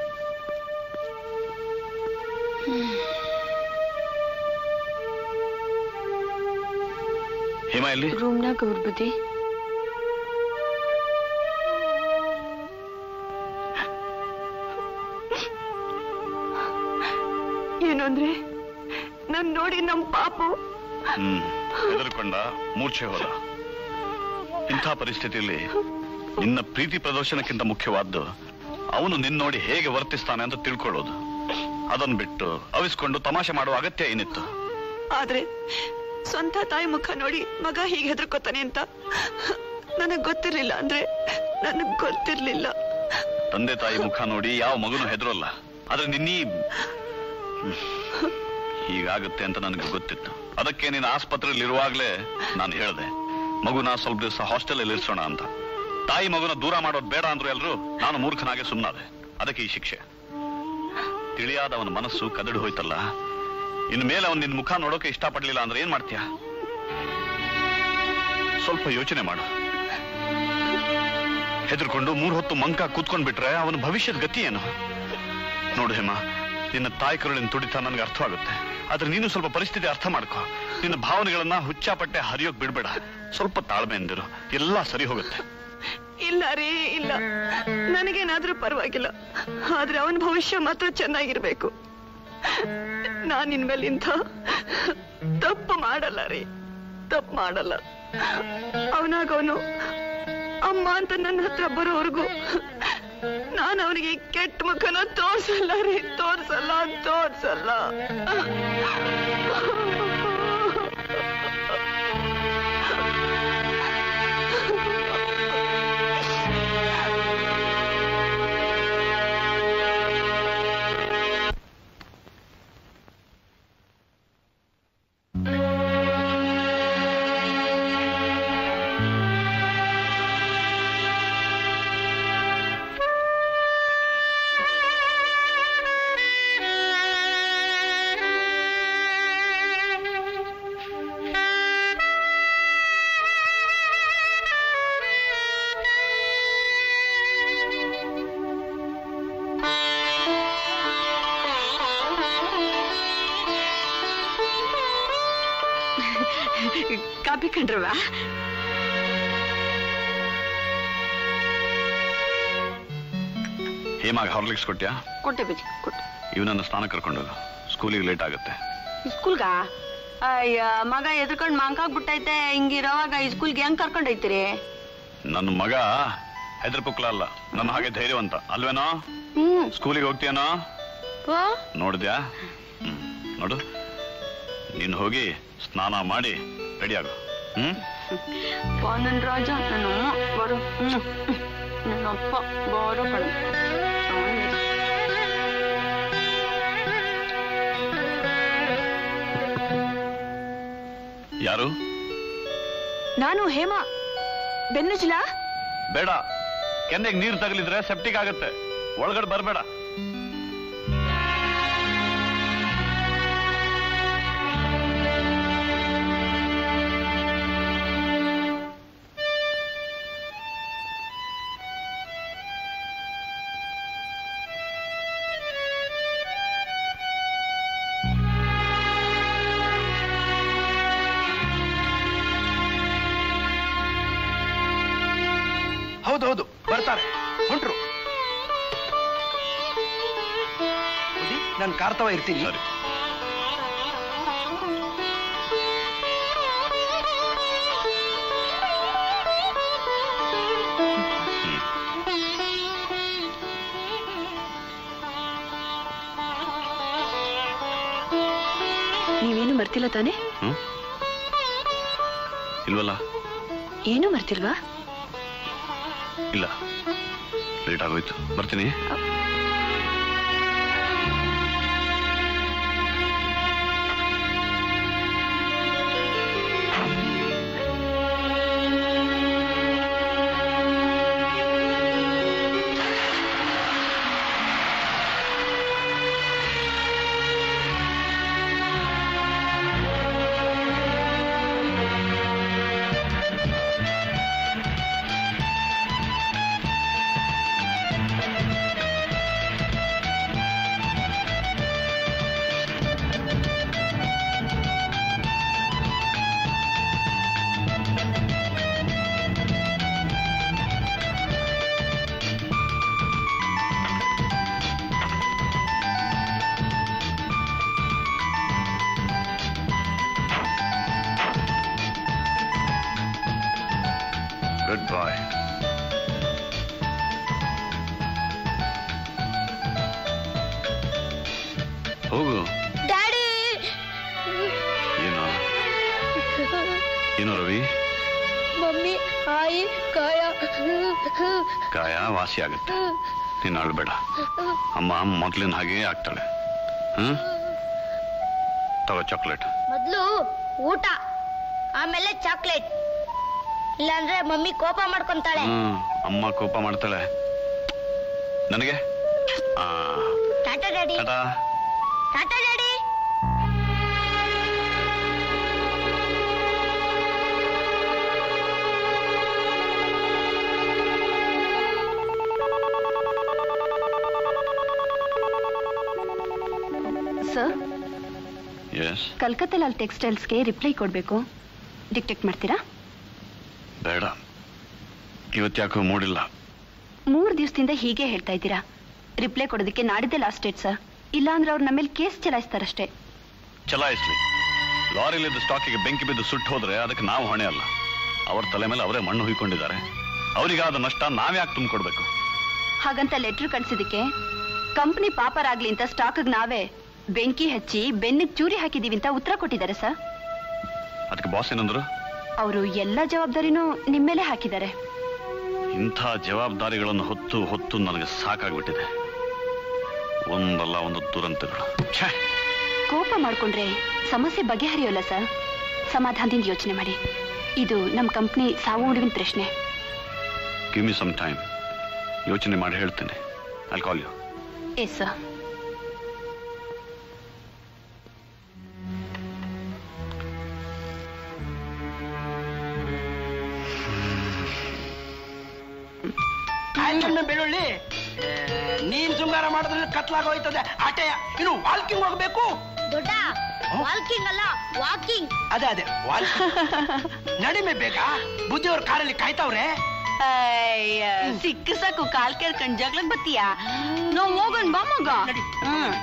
[SPEAKER 4] ಹೇಮ ಎಲ್ಲಿ
[SPEAKER 1] ರೂಮ್ನಾಗ ಅವ್ರ ಬುದ್ಧಿ ಏನು ಅಂದ್ರೆ ನನ್ ನೋಡಿ ನಮ್ ಪಾಪು
[SPEAKER 4] ಹ್ಮ್ ಹೆದರ್ಕೊಂಡ ಮೂರ್ಛೆ ಹೋದ ಇಂಥ ಪರಿಸ್ಥಿತಿಯಲ್ಲಿ ನಿನ್ನ ಪ್ರೀತಿ ಪ್ರದರ್ಶನಕ್ಕಿಂತ ಮುಖ್ಯವಾದ್ದು ಅವನು ನಿನ್ನ ನೋಡಿ ಹೇಗೆ ವರ್ತಿಸ್ತಾನೆ ಅಂತ ತಿಳ್ಕೊಳ್ಳೋದು ಅದನ್ನ ಬಿಟ್ಟು ಅವಿಸ್ಕೊಂಡು ತಮಾಷೆ ಮಾಡುವ ಅಗತ್ಯ ಏನಿತ್ತು
[SPEAKER 1] ಆದ್ರೆ ಸ್ವಂತ ತಾಯಿ ಮುಖ ನೋಡಿ ಮಗ ಹೀಗೆ ಹೆದರ್ಕೋತಾನೆ ಅಂತ ನನಗ್ ಗೊತ್ತಿರ್ಲಿಲ್ಲ ಅಂದ್ರೆ ನನಗ್ ಗೊತ್ತಿರ್ಲಿಲ್ಲ
[SPEAKER 4] ತಂದೆ ತಾಯಿ ಮುಖ ನೋಡಿ ಯಾವ ಮಗುನು ಹೆದರೋಲ್ಲ ಆದ್ರೆ ನಿನ್ನೀ ಹ್ಮ್. ಹೀಗಾಗುತ್ತೆ ಅಂತ ನನಗೆ ಗೊತ್ತಿತ್ತು ಅದಕ್ಕೆ ನೀನು ಆಸ್ಪತ್ರೆಯಲ್ಲಿ ಇರುವಾಗ್ಲೇ ನಾನು ಹೇಳ್ದೆ ಮಗುನ ಸ್ವಲ್ಪ ದಿವಸ ಹಾಸ್ಟೆಲ್ ಅಲ್ಲಿ ಇರಿಸೋಣ ಅಂತ ತಾಯಿ ಮಗುನ ದೂರ ಮಾಡೋದು ಬೇಡ ಅಂದ್ರು ಎಲ್ರು ನಾನು ಮೂರ್ಖನಾಗೆ ಸುಮ್ಮನಾದೆ ಅದಕ್ಕೆ ಈ ಶಿಕ್ಷೆ ತಿಳಿಯಾದ ಅವನ ಮನಸ್ಸು ಕದಡು ಹೋಯ್ತಲ್ಲ ಇನ್ನು ಮೇಲೆ ಅವನ್ ನಿನ್ ಮುಖ ನೋಡೋಕೆ ಇಷ್ಟಪಡ್ಲಿಲ್ಲ ಅಂದ್ರೆ ಏನ್ ಮಾಡ್ತೀಯ ಸ್ವಲ್ಪ ಯೋಚನೆ ಮಾಡು ಹೆದರ್ಕೊಂಡು ಮೂರ್ ಹೊತ್ತು ಮಂಕ ಕೂತ್ಕೊಂಡ್ ಬಿಟ್ರೆ ಅವನ ಭವಿಷ್ಯದ ಗತಿ ಏನು ನೋಡು ಹೇಮ ನಿನ್ನ ತಾಯಿ ಕರುಳಿನ ತುಡಿತ ನನಗೆ ಅರ್ಥವಾಗುತ್ತೆ ಆದ್ರೆ ನೀನು ಸ್ವಲ್ಪ ಪರಿಸ್ಥಿತಿ ಅರ್ಥ ಮಾಡ್ಕೋ ನಿನ್ನ ಭಾವನೆಗಳನ್ನ ಹುಚ್ಚಾಪಟ್ಟೆ ಹರಿಯೋಕ್ ಬಿಡ್ಬೇಡ ಸ್ವಲ್ಪ ತಾಳ್ಮೆಯಿಂದಿರು ಎಲ್ಲ ಸರಿ ಹೋಗುತ್ತೆ
[SPEAKER 1] ಇಲ್ಲ ರೀ ಇಲ್ಲ ನನಗೇನಾದ್ರೂ ಪರವಾಗಿಲ್ಲ ಆದ್ರೆ ಅವನ ಭವಿಷ್ಯ ಮಾತ್ರ ಚೆನ್ನಾಗಿರ್ಬೇಕು ನಾನ್ ಇನ್ಮೇಲೆ ಇಂಥ ತಪ್ಪು ಮಾಡಲ್ಲ ರೀ ತಪ್ಪು ಮಾಡಲ್ಲ ಅವನಾಗವನು ಅಮ್ಮ ಅಂತ ನನ್ನ ಹತ್ರ ಬರೋವರೆಗೂ ನಾನು ಅವನಿಗೆ ಕೆಟ್ಟ ಮುಖನ ತೋರ್ಸಲ್ಲ ರೀ ತೋರ್ಸಲ್ಲ ತೋರ್ಸಲ್ಲ ಕಾಪಿ ಕಂಡ್ರವ
[SPEAKER 4] ಹೇಮಾಗ ಹಾರ್ಲಿಕ್ಸ್ ಕೊಟ್ಯಾ
[SPEAKER 1] ಕೊಟ್ಟೆ ಬಜ್ಜಿ ಕೊಟ್ಟೆ
[SPEAKER 4] ಇವನನ್ನ ಸ್ನಾನ ಕರ್ಕೊಂಡೋಗು ಸ್ಕೂಲಿಗೆ ಲೇಟ್ ಆಗುತ್ತೆ
[SPEAKER 1] ಸ್ಕೂಲ್ಗ ಅಯ್ಯ ಮಗ ಎದ್ರಕೊಂಡ್ ಮಾಂಕಾಗ್ಬಿಟ್ಟೈತೆ ಹಿಂಗಿರೋವಾಗ ಈ ಸ್ಕೂಲ್ಗೆ ಹೆಂಗ್ ಕರ್ಕೊಂಡೈತಿರಿ
[SPEAKER 4] ನನ್ನ ಮಗ ಹೆದರ್ಪುಕ್ಲ ಅಲ್ಲ ನನ್ನ ಹಾಗೆ ಧೈರ್ಯವಂತ ಅಲ್ವೇನೋ
[SPEAKER 1] ಹ್ಮ್
[SPEAKER 4] ಸ್ಕೂಲಿಗೆ ಹೋಗ್ತೀಯನೋ
[SPEAKER 1] ಓ,
[SPEAKER 4] ನೋಡಿದ್ಯಾ ಹ್ಮ್ ನೋಡು ನೀನು ಹೋಗಿ ಸ್ನಾನ ಮಾಡಿ ರೆಡಿ ಆಗು ಹ್ಮ್
[SPEAKER 1] ಪಾ ನನ್ ರಾಜ ನನ್ನ ಅಮ್ಮ ಬರು ಹ್ಮ್ ನನ್ನ ಅಪ್ಪ ಬಾರೋ ಕಣ
[SPEAKER 4] ಯಾರು
[SPEAKER 1] ನಾನು ಹೇಮಾ ಬೆನ್ನುಜ್ಲಾ
[SPEAKER 4] ಬೇಡ ಕೆನ್ನೆಗೆ ನೀರು ತಗಲಿದ್ರೆ ಸೆಪ್ಟಿಕ್ ಆಗುತ್ತೆ ಒಳಗಡೆ ಬರಬೇಡ
[SPEAKER 5] ಹೌದೌದು ಬರ್ತಾರೆ ಹೊಂಟ್ರು ನಾನು ಕಾರ್ತವ ಇರ್ತೀನಿ
[SPEAKER 4] ಸರಿ
[SPEAKER 1] ನೀವೇನು ಮರ್ತಿಲ್ಲ ತಾನೆ
[SPEAKER 4] ಹ್ಮ್ ಇಲ್ವಲ್ಲ
[SPEAKER 1] ಏನು ಮರ್ತಿಲ್ವಾ
[SPEAKER 4] ಇಲ್ಲ ಲೇಟ್ ಆಗೋಯ್ತು ಬರ್ತೀನಿ ಗುಡ್ ಬಾಯ್ ಹೋಗು
[SPEAKER 10] ಡ್ಯಾಡಿ
[SPEAKER 4] ಏನೋ ಏನೋ ರವಿ
[SPEAKER 10] ಮಮ್ಮಿ ಆಯಿ ಕಾಯ
[SPEAKER 4] ಗಾಯ ವಾಸಿ ಆಗುತ್ತೆ ನೀನು ಅಳ್ಬೇಡ ಅಮ್ಮ ಮೊದ್ಲಿನ ಹಾಗೆ ಆಗ್ತಾಳೆ ಹ್ಮ್ ತಗೋ ಚಾಕ್ಲೇಟ್
[SPEAKER 10] ಮೊದ್ಲು ಊಟ ಆಮೇಲೆ ಚಾಕ್ಲೇಟ್ ಇಲ್ಲಾಂದ್ರೆ ಮಮ್ಮಿ ಕೋಪ ಮಾಡ್ಕೊಂತಾಳೆ
[SPEAKER 4] ಹ್ಮ್ ಅಮ್ಮ ಕೋಪ ಮಾಡ್ತಾಳೆ ನನಗೆ ಆ
[SPEAKER 10] tata daddy
[SPEAKER 4] tata
[SPEAKER 10] tata daddy
[SPEAKER 11] sir
[SPEAKER 4] yes
[SPEAKER 11] ಕಲ್ಕತ್ತಾಲ್ ಟೆಕ್ಸ್ಟೈಲ್ಸ್ಗೆ ರಿಪ್ಲೈ ಕೊಡಬೇಕು ಡಿಕ್ಟೆಕ್ಟ್ ಮಾಡ್ತೀರಾ
[SPEAKER 4] ಬೇಡ ಇವತ್ತ್ಯಾಕೋ ಮೂಡಿಲ್ಲ
[SPEAKER 11] ಮೂರು ದಿವಸದಿಂದ ಹೀಗೆ ಹೇಳ್ತಾ ಇದ್ದೀರಾ ರಿಪ್ಲೈ ಕೊಡೋದಕ್ಕೆ ನಾಡಿದ್ದೆ ಲಾಸ್ಟ್ ಡೇಟ್ ಸರ್ ಇಲ್ಲಾಂದ್ರೆ ಅವ್ರು ನಮ್ಮ ಮೇಲೆ ಕೇಸ್ ಚಲಾಯಿಸ್ತಾರಷ್ಟೇ
[SPEAKER 4] ಚಲಾಯಿಸ್ಲಿ ಲಾರಿಲಿದ್ದ ಸ್ಟಾಕಿಗೆ ಬೆಂಕಿ ಬಿದ್ದು ಸುಟ್ಟು ಹೋದ್ರೆ ಅದಕ್ಕೆ ನಾವು ಹೊಣೆ ಅಲ್ಲ ಅವ್ರ ತಲೆ ಮೇಲೆ ಅವರೇ ಮಣ್ಣು ಹುಯ್ಕೊಂಡಿದ್ದಾರೆ ಅವರಿಗಾದ ನಷ್ಟ ನಾವ್ಯಾಕೆ ತುಂಬಿಕೊಡ್ಬೇಕು
[SPEAKER 11] ಹಾಗಂತ ಲೆಟ್ರ್ ಕಳ್ಸಿದಕ್ಕೆ ಕಂಪ್ನಿ ಪಾಪರಾಗ್ಲಿ ಅಂತ ಸ್ಟಾಕ್ಗ್ ನಾವೇ ಬೆಂಕಿ ಹಚ್ಚಿ ಬೆನ್ನಿಗೆ ಚೂರಿ ಹಾಕಿದೀವಿ ಅಂತ ಉತ್ತರ ಕೊಟ್ಟಿದ್ದಾರೆ ಸರ್
[SPEAKER 4] ಅದಕ್ಕೆ ಬಾಸ್ ಏನಂದ್ರು
[SPEAKER 11] ಅವರು ಎಲ್ಲ ಜವಾಬ್ದಾರಿನೂ ನಿಮ್ಮೇಲೆ ಹಾಕಿದ್ದಾರೆ
[SPEAKER 4] ಇಂಥ ಜವಾಬ್ದಾರಿಗಳನ್ನು ಹೊತ್ತು ಹೊತ್ತು ನನಗೆ ಸಾಕಾಗ್ಬಿಟ್ಟಿದೆ ಒಂದಲ್ಲ ಒಂದು ದುರಂತಗಳು ಛೇ
[SPEAKER 11] ಕೋಪ ಮಾಡ್ಕೊಂಡ್ರೆ ಸಮಸ್ಯೆ ಬಗೆಹರಿಯೋಲ್ಲ ಸರ್ ಸಮಾಧಾನದಿಂದ ಯೋಚನೆ ಮಾಡಿ ಇದು ನಮ್ಮ ಕಂಪ್ನಿ ಸಾವು ಉಳಿವಿನ ಪ್ರಶ್ನೆ
[SPEAKER 4] ಗಿವ್ ಮಿ ಸಮ್ ಟೈಮ್ ಯೋಚನೆ ಮಾಡಿ ಹೇಳ್ತೇನೆ I call you
[SPEAKER 11] yes sir
[SPEAKER 5] ಆಯ್ತು ಬೆಳ್ಳುಳ್ಳಿ ಏ, ನೀನ್ ಶೃಂಗಾರ ಮಾಡಿದ್ರೆ ಕತ್ಲಾಗೋಯ್ತದೆ ಆಟೆಯ ಇನ್ನು ವಾಲ್ಕಿಂಗ್ ಹೋಗ್ಬೇಕು
[SPEAKER 10] ದೊಡ್ಡ ವಾಕಿಂಗ್ ಅಲ್ಲ ವಾಕಿಂಗ್
[SPEAKER 5] ಅದೇ ಅದೇ ವಾಲ್ಕಿಂಗ್ ನಡಿಮೆ ಬೇಕಾ ಬುದ್ಧಿಯವ್ರ ಕಾರಲ್ಲಿ ಕಾಯ್ತಾವ್ರೆ
[SPEAKER 2] ಸಿಕ್ಕ ಸಾಕು ಕಾಲ್ ಕೇಳ್ಕೊಂಡ್ ಜಗ್ಲಕ್ ಬತ್ತೀಯಾ ನಾವ್ ಹೋಗೋಣ ಬಾ ಮಗ ಹ್ಮ್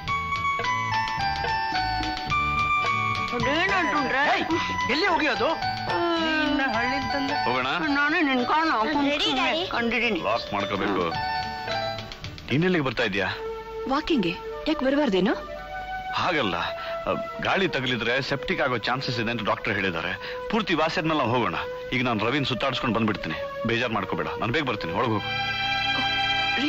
[SPEAKER 2] ಅದೇನಂಟ್ರೆ
[SPEAKER 5] ಏಯ್, ಎಲ್ಲಿ ಹೋಗಿಯೋದು ಹಳ್ಳಿ ತಂದೆ
[SPEAKER 4] ಹೋಗೋಣ
[SPEAKER 2] ನಾನೇ ನಿನ್ ಕಾಣ
[SPEAKER 10] Ready, daddy?
[SPEAKER 2] ಕಂಡಿದ್ದೀನಿ
[SPEAKER 4] ಲಾಕ್ ಮಾಡ್ಕೋಬೇಕು ನೀನೆಲ್ಲಿಗೆ ಬರ್ತಾ ಇದೀಯಾ
[SPEAKER 1] ವಾಕಿಂಗ್ಗೆ ಯಾಕೆ ಬರಬಾರ್ದೇನೋ
[SPEAKER 4] ಹಾಗಲ್ಲ ಅ, ಗಾಳಿ ತಗಲಿದ್ರೆ ಸೆಪ್ಟಿಕ್ ಆಗೋ ಚಾನ್ಸಸ್ ಇದೆ ಅಂತ ಡಾಕ್ಟರ್ ಹೇಳಿದ್ದಾರೆ ಪೂರ್ತಿ ವಾಸಿ ಆದ್ಮೇಲೆ ನಾವು ಹೋಗೋಣ ಈಗ ನಾನು ರವಿನ್ ಸುತ್ತಾಡಿಸ್ಕೊಂಡು ಬಂದ್ಬಿಡ್ತೀನಿ ಬೇಜಾರು ಮಾಡ್ಕೋಬೇಡ ನಾನು ಬೇಗ ಬರ್ತೀನಿ ಒಳಗೆ ಹೋಗು
[SPEAKER 1] ರೀ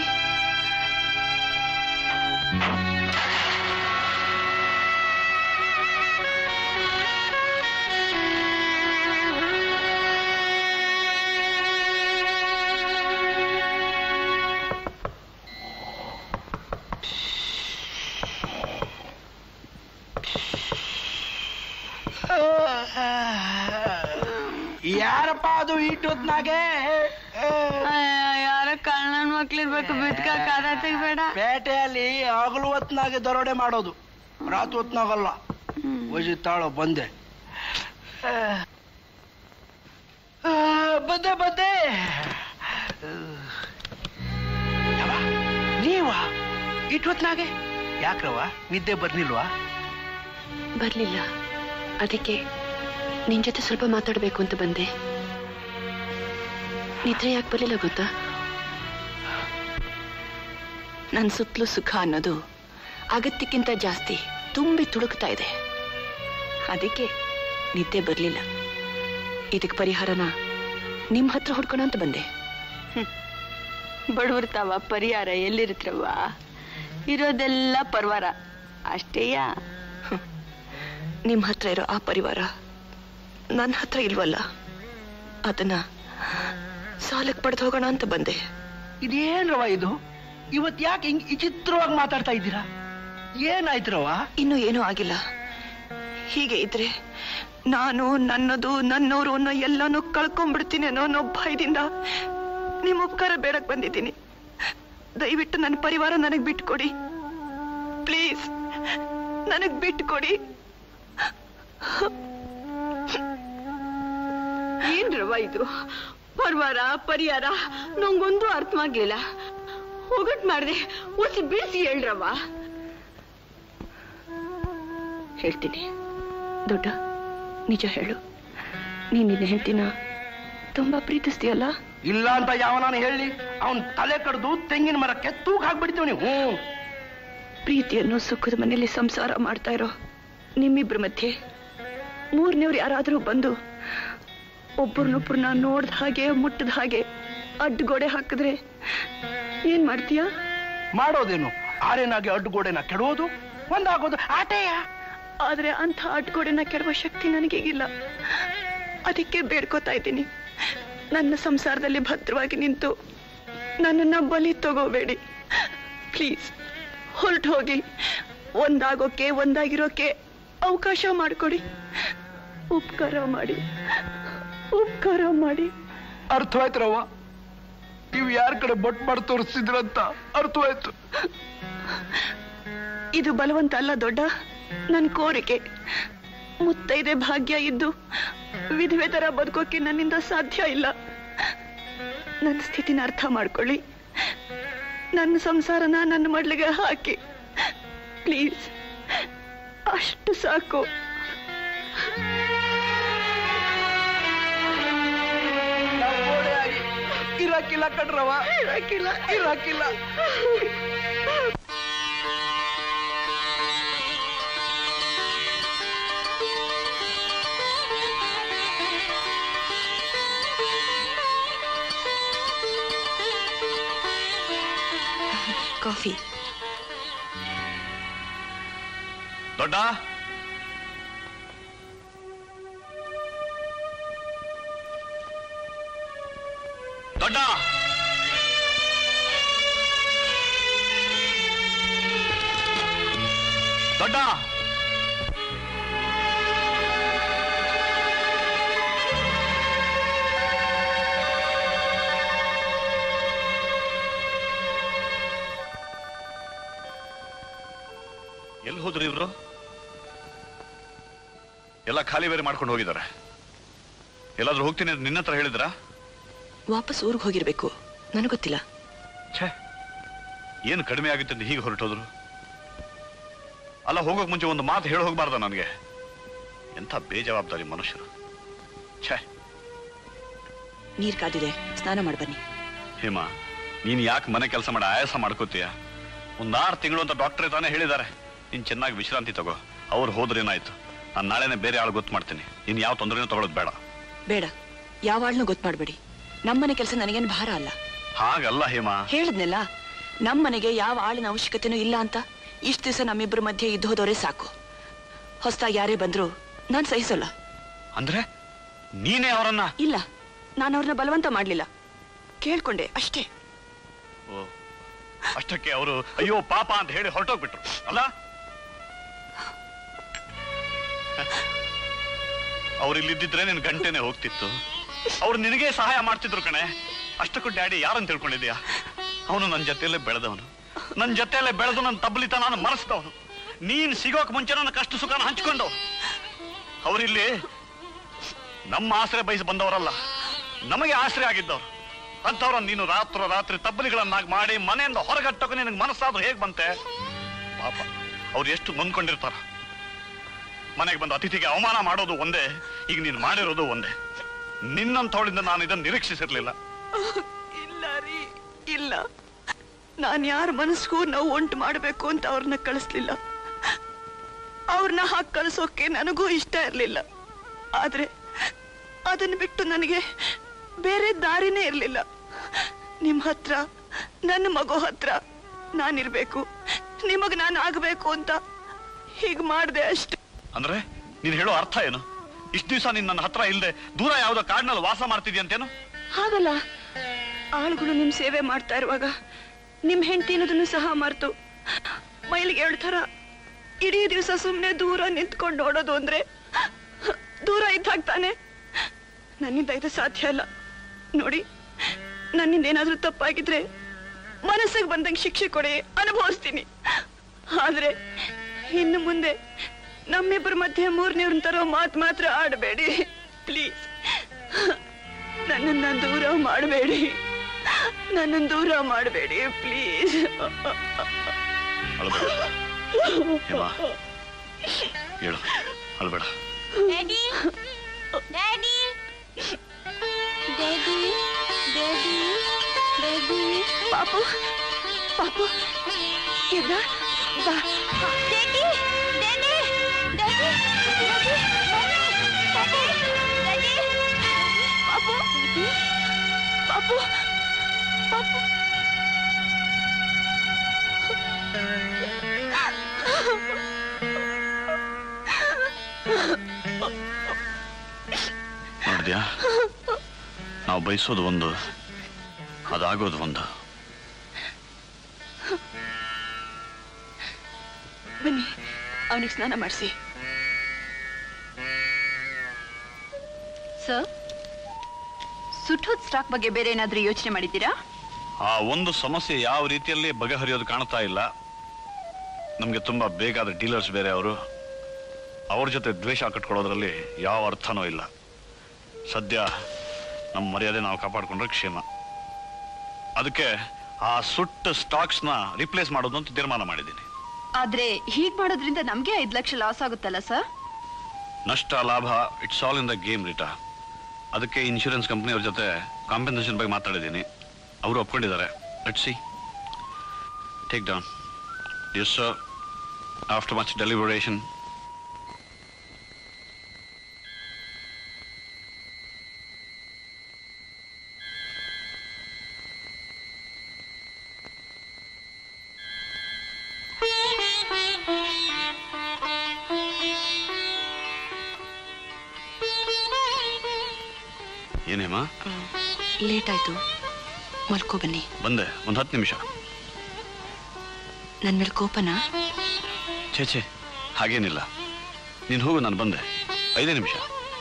[SPEAKER 5] ಯಾರಪ್ಪ ಅದು ಇಟ್ಟೊತ್ನಾಗೆ
[SPEAKER 2] ಯಾರ ಕಳ್ಳನ್ ಮಕ್ಳಿರ್ಬೇಕು ಬಿದ್ಕ ಕಾದ ತೆಗ್ಬೇಡ
[SPEAKER 5] ಪೇಟೆಯಲ್ಲಿ ಹಗಲು ಹೊತ್ನಾಗೆ ದರೋಡೆ ಮಾಡೋದು ರಾತ್ರಿ ಹೊತ್ನಾಗಲ್ಲ ತಾಳೋ ಬಂದೆ ಆ, ಆ, ಬಂದೆ ಬಂದೆ ಯವ್ವ, ನೀವಾ ಇಟ್ಟೊತ್ನಾಗೆ ಯಾಕ್ರವ ನಿದ್ದೆ ಬರ್ನಿಲ್ವಾ
[SPEAKER 1] ಬರ್ಲಿಲ್ಲ ಅದಕ್ಕೆ ನಿನ್ ಜೊತೆ ಸ್ವಲ್ಪ ಮಾತಾಡ್ಬೇಕು ಅಂತ ಬಂದೆ ನಿದ್ರೆ ಯಾಕೆ ಬರ್ಲಿಲ್ಲ ಗೊತ್ತಾ ನನ್ ಸುತ್ತಲೂ ಸುಖ ಅನ್ನೋದು ಅಗತ್ಯಕ್ಕಿಂತ ಜಾಸ್ತಿ ತುಂಬಿ ತುಳುಕ್ತಾ ಇದೆ ಅದಕ್ಕೆ ನಿದ್ದೆ ಬರ್ಲಿಲ್ಲ ಇದಕ್ಕೆ ಪರಿಹಾರನ ನಿಮ್ ಹತ್ರ ಹುಡ್ಕೋಣ ಅಂತ ಬಂದೆ
[SPEAKER 2] ಬಡವರ್ತಾವ ಪರಿಹಾರ ಎಲ್ಲಿರುತ್ತವ ಇರೋದೆಲ್ಲ ಪರ್ವಾರ ಅಷ್ಟೇಯ
[SPEAKER 1] ನಿಮ್ ಹತ್ರ ಇರೋ ಆ ಪರಿವಾರ ನನ್ನ ಹತ್ರ ಇಲ್ವಲ್ಲ ಅದನ್ನ ಸಾಲಕ್ಕೆ ಪಡೆದು ಹೋಗೋಣ ಅಂತ ಬಂದೆ
[SPEAKER 5] ಇದೇನ್ರವ ಇದು ಇವತ್ ಯಾಕೆ ಹಿಂಗ್ ವಿಚಿತ್ರವಾಗಿ ಮಾತಾಡ್ತಾ ಇದ್ದೀರಾ ಏನಾಯ್ತ್ರವ
[SPEAKER 1] ಇನ್ನೂ ಏನೂ ಆಗಿಲ್ಲ ಹೀಗೆ ಇದ್ರೆ ನಾನು ನನ್ನದು ನನ್ನವರು ಅನ್ನೋ ಎಲ್ಲಾನು ಕಳ್ಕೊಂಡ್ಬಿಡ್ತೀನೇನೋ ಅನ್ನೋ ಭಯದಿಂದ ನಿಮ್ಮ ಉಪಕಾರ ಬೇಡಕ್ ಬಂದಿದ್ದೀನಿ ದಯವಿಟ್ಟು ನನ್ನ ಪರಿವಾರ ನನಗ್ ಬಿಟ್ಕೊಡಿ ಪ್ಲೀಸ್ ನನಗ್ ಬಿಟ್ಕೊಡಿ
[SPEAKER 2] ಏನ್ರವ ಇದು ಪರ್ವಾರ ಪರಿಹಾರ ನಂಗೊಂದು ಅರ್ಥವಾಗ್ಲಿಲ್ಲ ಹೋಗಟ್ ಮಾಡ್ದೆ ಒಸಿ ಬಿಡಿಸಿ ಹೇಳ್ರವ
[SPEAKER 1] ಹೇಳ್ತೀನಿ ದೊಡ್ಡ ನಿಜ ಹೇಳು ನೀನ್ ನಿನ್ನ ಹೆಂಡತಿನ ತುಂಬಾ ಪ್ರೀತಿಸ್ತೀಯಲ್ಲ
[SPEAKER 5] ಇಲ್ಲ ಅಂತ ಯಾವನಾನು ಹೇಳಿ ಅವನ್ ತಲೆ ಕಡ್ದು ತೆಂಗಿನ ಮರಕ್ಕೆ ತೂಕ ಹಾಕ್ಬಿಡ್ತೀವಿ ನೀವು ಹ್ಮ್
[SPEAKER 1] ಪ್ರೀತಿಯನ್ನು ಸುಖದ ಮನೆಯಲ್ಲಿ ಸಂಸಾರ ಮಾಡ್ತಾ ಇರೋ ನಿಮ್ಮಿಬ್ರ ಮಧ್ಯೆ ಮೂರನೇವ್ರು ಯಾರಾದರೂ ಬಂದು ಒಬ್ಬರನ್ನೊಬ್ಬರನ್ನ ನೋಡ್ದ ಹಾಗೆ ಮುಟ್ಟದ ಹಾಗೆ ಅಡ್ಡಗೋಡೆ ಹಾಕಿದ್ರೆ ಏನ್ ಮಾಡ್ತೀಯಾ
[SPEAKER 5] ಮಾಡೋದೇನು ಆರೇನಾಗಿ ಅಡ್ಡುಗೋಡೆನ ಕೆಡೋದು ಒಂದಾಗೋದು ಆಟೆಯ
[SPEAKER 1] ಆದ್ರೆ ಅಂಥ ಅಡ್ಡಗೋಡೆನ ಕೆಡುವ ಶಕ್ತಿ ನನಗೀಗಿಲ್ಲ ಅದಕ್ಕೆ ಬೇಡ್ಕೋತಾ ಇದ್ದೀನಿ ನನ್ನ ಸಂಸಾರದಲ್ಲಿ ಭದ್ರವಾಗಿ ನಿಂತು ನನ್ನನ್ನ ಬಲಿ ತಗೋಬೇಡಿ ಪ್ಲೀಸ್ ಹೊರಟು ಹೋಗಿ ಒಂದಾಗೋಕೆ ಒಂದಾಗಿರೋಕೆ ಅವಕಾಶ ಮಾಡಿಕೊಡಿ ಉಪಕಾರ ಮಾಡಿ ಉಪಕಾರ ಮಾಡಿ
[SPEAKER 5] ಅರ್ಥವಾಯ್ತ್ರವ್ವ ನೀವು ಯಾರ ಕಡೆ ಬೊಟ್ ಮಾಡಿ ತೋರಿಸ್ತಿದ್ರಂತ ಅರ್ಥವಾಯ್ತು
[SPEAKER 1] ಇದು ಬಲವಂತ ಅಲ್ಲ ದೊಡ್ಡ ನನ್ನ ಕೋರಿಕೆ ಮುತ್ತೈದೆ ಭಾಗ್ಯ ಇದ್ದು ವಿಧವೆ ತರ ಬದುಕೋಕೆ ನನ್ನಿಂದ ಸಾಧ್ಯ ಇಲ್ಲ ನನ್ನ ಸ್ಥಿತಿನ ಅರ್ಥ ಮಾಡ್ಕೊಳ್ಳಿ ನನ್ನ ಸಂಸಾರನ ನನ್ನ ಮಡ್ಲಿಗೆ ಹಾಕಿ ಪ್ಲೀಸ್ ಅಷ್ಟು ಸಾಕು
[SPEAKER 5] ಇರಾಕಿಲ್ಲ ಕಣ್ರವ ಇರಾಕಿಲ್ಲ ಇರಾಕಿಲ್ಲ
[SPEAKER 1] ಕಾಫಿ
[SPEAKER 4] ದೊಡ್ಡ ದೊಡ್ಡ ದೊಡ್ಡ ಎಲ್ಲಿ ಹೋದ್ರು ಇವ್ರು ಎಲ್ಲ ಖಾಲಿ ಬೇರೆ ಮಾಡ್ಕೊಂಡು ಹೋಗಿದ್ದಾರೆ ಎಲ್ಲಾದ್ರೂ ಹೋಗ್ತೀನಿ ಅಂತ ನಿನ್ನ ಹತ್ರ ಹೇಳಿದ್ರಾ
[SPEAKER 1] ವಾಪಸ್ ಊರಿಗೆ ಹೋಗಿರ್ಬೇಕು ನನಗೆ ಗೊತ್ತಿಲ್ಲ
[SPEAKER 4] ಛೇ ಏನು ಕಡಿಮೆ ಆಗುತ್ತೆ ಅಂತ ಹೀಗೆ ಹೊರಟೋದ್ರು ಅಲ್ಲ ಹೋಗೋಕ್ ಮುಂಚೆ ಒಂದು ಮಾತು ಹೇಳಿ ಹೋಗ್ಬಾರ್ದ ನನಗೆ ಎಂಥ ಬೇಜವಾಬ್ದಾರಿ ಮನುಷ್ಯರು ಛೇ
[SPEAKER 1] ನೀರ್ ಕಾದಿದೆ ಸ್ನಾನ ಮಾಡಿ ಬನ್ನಿ
[SPEAKER 4] ಹೇಮಾ ನೀನ್ ಯಾಕೆ ಮನೆ ಕೆಲಸ ಮಾಡಿ ಆಯಾಸ ಮಾಡ್ಕೋತೀಯ ಒಂದ್ ಆರು ತಿಂಗಳು ಅಂತ ಡಾಕ್ಟ್ರೇ ತಾನೇ ಹೇಳಿದ್ದಾರೆ ನೀನ್ ಚೆನ್ನಾಗಿ ವಿಶ್ರಾಂತಿ ತಗೋ ಅವ್ರು ಹೋದ್ರೇನಾಯ್ತು ನಾನು ನಾಳೆನೆ ಬೇರೆ ಆಳು ಗೊತ್ತು ಮಾಡ್ತೀನಿ ನೀನ್ ಯಾವ ತೊಂದರೆನೂ ತಗೊಳ್ಳೋದು ಬೇಡ
[SPEAKER 1] ಬೇಡ ಯಾವ ಆಳ್ನೂ ಗೊತ್ತು ಮಾಡಬೇಡಿ ನಮ್ಮನೆ ಕೆಲಸ ನನಗೇನು ಭಾರ ಅಲ್ಲ
[SPEAKER 4] ಹಾಗಲ್ಲ ಹೇಮಾ
[SPEAKER 1] ಹೇಳಿದ್ನಲ್ಲ ನಮ್ಮನೆಗೆ ಯಾವ ಆಳಿನ ಅವಶ್ಯಕತೆನೂ ಇಲ್ಲ ಅಂತ ಇಷ್ಟು ದಿವಸ ನಮ್ಮಿಬ್ಬರ ಮಧ್ಯೆ ಇದ್ದು ಹೋದವರೇ ಸಾಕು ಹೊಸದಾಗಿ ಯಾರೇ ಬಂದ್ರು ನಾನ್ ಸಹಿಸಲ್ಲ
[SPEAKER 4] ಅಂದ್ರೆ ನೀನೇ ಅವರನ್ನ
[SPEAKER 1] ಇಲ್ಲ ನಾನು ಅವ್ರನ್ನ ಬಲವಂತ ಮಾಡ್ಲಿಲ್ಲ ಕೇಳ್ಕೊಂಡೆ ಅಷ್ಟೇ
[SPEAKER 4] ಓ, ಅಷ್ಟಕ್ಕೆ ಅವರು ಅಯ್ಯೋ ಪಾಪ ಅಂತ ಹೇಳಿ ಹೊರಟೋಗ್ಬಿಟ್ರು ಅಲ್ಲ ಅವ್ರು ಇಲ್ಲಿದ್ದಿದ್ರೆ ನಿನ್ ಗಂಟೆನೆ ಹೋಗ್ತಿತ್ತು ಅವ್ರು ನಿನಗೆ ಸಹಾಯ ಮಾಡ್ತಿದ್ರು ಕಣೆ ಅಷ್ಟಕ್ಕೂ ಡ್ಯಾಡಿ ಯಾರನ್ನು ತಿಳ್ಕೊಂಡಿದ್ಯಾ ಅವನು ನನ್ನ ಜೊತೆಯಲ್ಲೇ ಬೆಳೆದವನು ನನ್ನ ಜೊತೆಯಲ್ಲೇ ಬೆಳೆದು ನನ್ನ ತಬ್ಲಿತ ನಾನು ಮರೆಸಿದವನು ನೀನ್ ಸಿಗೋಕ್ ಮುಂಚೆ ನನ್ನ ಕಷ್ಟ ಸುಖನ ಹಂಚ್ಕೊಂಡು ಅವರಿಲ್ಲಿ ನಮ್ಮ ಆಶ್ರಯ ಬಯಸಿ ಬಂದವರಲ್ಲ ನಮಗೆ ಆಶ್ರಯ ಆಗಿದ್ದವ್ರು ಅಂಥವ್ರ ನೀನು ರಾತ್ರೋ ರಾತ್ರಿ ತಬ್ಬಲಿಗಳನ್ನಾಗಿ ಮಾಡಿ ಮನೆಯಿಂದ ಹೊರಗಟ್ಟೋಕೆ ನಿನಗೆ ಮನಸ್ಸಾದ್ರೂ ಹೇಗ್ ಬಂತೆ ಪಾಪ ಅವ್ರು ಎಷ್ಟು ನೊಂದ್ಕೊಂಡಿರ್ತಾರ ಮನೆಗೆ ಬಂದು ಅತಿಥಿಗೆ ಅವಮಾನ ಮಾಡೋದು ಒಂದೇ ಈಗ ನೀನು ಮಾಡಿರೋದು ಒಂದೇ ನಿನ್ನಂಥವಳಿಂದ ನಾನು ಇದನ್ನು ನಿರೀಕ್ಷಿಸಿರ್ಲಿಲ್ಲ
[SPEAKER 1] ಇಲ್ಲ ರೀ ಇಲ್ಲ ನಾನ್ ಯಾರ ಮನಸ್ಸಿಗೂ ನೋವು ಉಂಟು ಮಾಡಬೇಕು ಅಂತ ಅವ್ರನ್ನ ಕಳಿಸ್ಲಿಲ್ಲ ಅವ್ರನ್ನ ಹಾಕಿ ಕಳಿಸೋಕೆ ನನಗೂ ಇಷ್ಟ ಇರಲಿಲ್ಲ ಆದ್ರೆ ಅದನ್ನ ಬಿಟ್ಟು ನನಗೆ ಬೇರೆ ದಾರಿನೇ ಇರಲಿಲ್ಲ ನಿಮ್ ಹತ್ರ ನನ್ನ ಮಗು ಹತ್ರ ನಾನಿರ್ಬೇಕು ನಿಮಗ್ ನಾನು ಆಗ್ಬೇಕು ಅಂತ ಹೀಗ್ ಮಾಡ್ದೆ ಅಷ್ಟೆ
[SPEAKER 4] ಅಂದ್ರೆ ನೀನು ಹೇಳೋ ಅರ್ಥ ಏನು ಇಷ್ಟು ದಿವಸ ನೀನ್ ನನ್ನ ಹತ್ರ ಇಲ್ದೆ ದೂರ ಯಾವ್ದೋ ಕಾಡಿನಲ್ಲಿ ವಾಸ ಮಾಡ್ತಿದ್ಯಂತೇನು
[SPEAKER 1] ಹಾಗಲ್ಲ ಆಳುಗಳು ನಿಮ್ ಸೇವೆ ಮಾಡ್ತಾ ಇರುವಾಗ ನಿಮ್ ಹೆಂಡತಿ ಅನ್ನೋದನ್ನು ಸಹ ಮರ್ತು ಮೈಲಿಗೆ ಏಳು ಥರ ಇಡೀ ದಿವಸ ಸುಮ್ಮನೆ ದೂರ ನಿಂತ್ಕೊಂಡು ನೋಡೋದು ಅಂದ್ರೆ ದೂರ ಇದ್ದಾಗ ತಾನೆ ನನ್ನಿಂದ ಇದು ಸಾಧ್ಯ ಅಲ್ಲ ನೋಡಿ ನನ್ನಿಂದ ಏನಾದ್ರೂ ತಪ್ಪಾಗಿದ್ರೆ ಮನಸ್ಸಿಗೆ ಬಂದಂಗೆ ಶಿಕ್ಷೆ ಕೊಡಿ ಅನುಭವಿಸ್ತೀನಿ ಆದ್ರೆ ಇನ್ನು ಮುಂದೆ ನಮ್ಮಿಬ್ಬರ ಮಧ್ಯೆ ಮೂರನೇವ್ರನ್ನ ತರೋ ಮಾತು ಮಾತ್ರ ಆಡಬೇಡಿ ಪ್ಲೀಸ್ ನನ್ನನ್ನ ದೂರ ಮಾಡಬೇಡಿ ನನ್ನನ್ನು ದೂರ ಮಾಡಬೇಡಿ ಪ್ಲೀಸ್
[SPEAKER 4] ಅಳ್ಬೇಡ ಹೇಮಾ ಹೇಳು ಅಳ್ಬೇಡ
[SPEAKER 2] daddy daddy daddy daddy daddy
[SPEAKER 1] ಪಾಪು ಪಾಪು ಎದ್ದ ಬಾ
[SPEAKER 2] ಡ್ಯಾಡಿ ಡ್ಯಾಡಿ ಡ್ಯಾಡಿ ಡ್ಯಾಡಿ ಪಾಪು ಡ್ಯಾಡಿ
[SPEAKER 1] ಪಾಪು ಪಾಪು ಪಾಪು
[SPEAKER 4] ನೋಡಿದ್ಯಾ ನಾವು ಬಯಸೋದು ಒಂದು ಅದಾಗೋದು ಒಂದು
[SPEAKER 1] ಬನ್ನಿ ಅವನಿಗೆ ಸ್ನಾನ ಮಾಡಿಸಿ
[SPEAKER 11] ಸರ್ ಸುಟ್ಟೋದ್ ಸ್ಟಾಕ್ ಬಗ್ಗೆ ಬೇರೆ ಏನಾದ್ರೂ ಯೋಚನೆ ಮಾಡಿದ್ದೀರಾ
[SPEAKER 4] ಆ ಒಂದು ಸಮಸ್ಯೆ ಯಾವ ರೀತಿಯಲ್ಲಿ ಬಗೆಹರಿಯೋದು ಕಾಣ್ತಾ ಇಲ್ಲ ನಮಗೆ ತುಂಬಾ ಬೇಕಾದ ಡೀಲರ್ಸ್ ಬೇರೆ ಅವರು ಅವ್ರ ಜೊತೆ ದ್ವೇಷ ಕಟ್ಕೊಳ್ಳೋದ್ರಲ್ಲಿ ಯಾವ ಅರ್ಥನೂ ಇಲ್ಲ ಸದ್ಯ ನಮ್ಮ ಮರ್ಯಾದೆ ನಾವು ಕಾಪಾಡ್ಕೊಂಡ್ರೆ ಕ್ಷೇಮ ಅದಕ್ಕೆ ಆ ಸುಟ್ಟ ಸ್ಟಾಕ್ಸ್ನ ರಿಪ್ಲೇಸ್ ಮಾಡೋದು ಅಂತ ತೀರ್ಮಾನ ಮಾಡಿದ್ದೀನಿ
[SPEAKER 6] ಆದ್ರೆ ಹೀಗ್ ಮಾಡೋದ್ರಿಂದ ನಮ್ಗೆ ಐದ್ ಲಕ್ಷ ಲಾಸ್ ಆಗುತ್ತಲ್ಲ ಸರ್
[SPEAKER 4] ನಷ್ಟ ಲಾಭ it's all in the game Rita ಅದಕ್ಕೆ ಇನ್ಶೂರೆನ್ಸ್ ಕಂಪ್ನಿಯವ್ರ ಜೊತೆ ಕಾಂಪೆನ್ಸೇಷನ್ ಬಗ್ಗೆ ಮಾತಾಡಿದ್ದೀನಿ ಅವರು ಒಪ್ಕೊಂಡಿದ್ದಾರೆ let see take down yes sir after much deliberation ಏನೇಮ್ಮ
[SPEAKER 1] ಲೇಟ್ ಆಯ್ತು ಮಲ್ಕೋ ಬನ್ನಿ
[SPEAKER 4] ಬಂದೆ ಒಂದು ಹತ್ತು ನಿಮಿಷ
[SPEAKER 1] ನನ್ ಮೇಲೆ ಕೋಪನಾ
[SPEAKER 4] ಛೇ ಛೇ ಹಾಗೇನಿಲ್ಲ ನೀನು ಹೋಗು ನಾನು ಬಂದೆ ಐದೇ ನಿಮಿಷ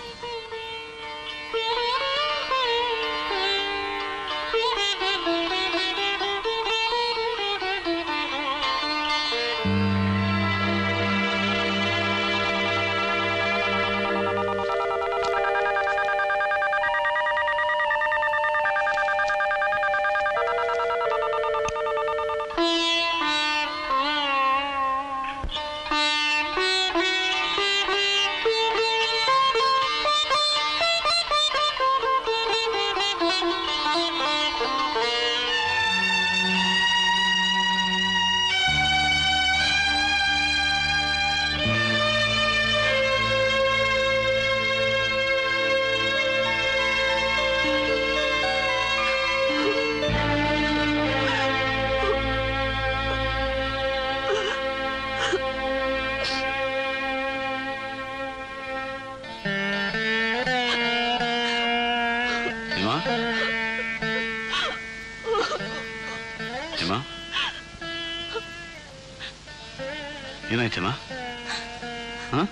[SPEAKER 4] ಹೇಮಾ ಹೇಮಾ ಏನಾಯ್ತಮ್ಮ ಹ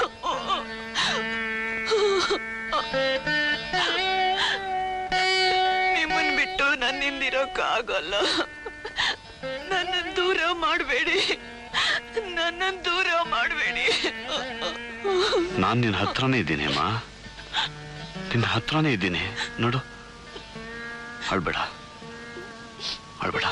[SPEAKER 1] ನಿಮ್ಮನ್ ಬಿಟ್ಟು ನನ್ನಿಂದಿರೋಕ್ಕಾಗಲ್ಲ ನನ್ನ ದೂರ ಮಾಡಬೇಡಿ ನನ್ನ ದೂರ ಮಾಡಬೇಡಿ
[SPEAKER 4] ನಾನು ನಿನ್ನ ಹತ್ರನೇ ಇದ್ದೀನಿ ಅಮ್ಮ ನಿನ್ನ ಹತ್ರನೇ ಇದ್ದೀನಿ ನೋಡು ಅಳ್ಬೇಡ ಅಳ್ಬೇಡ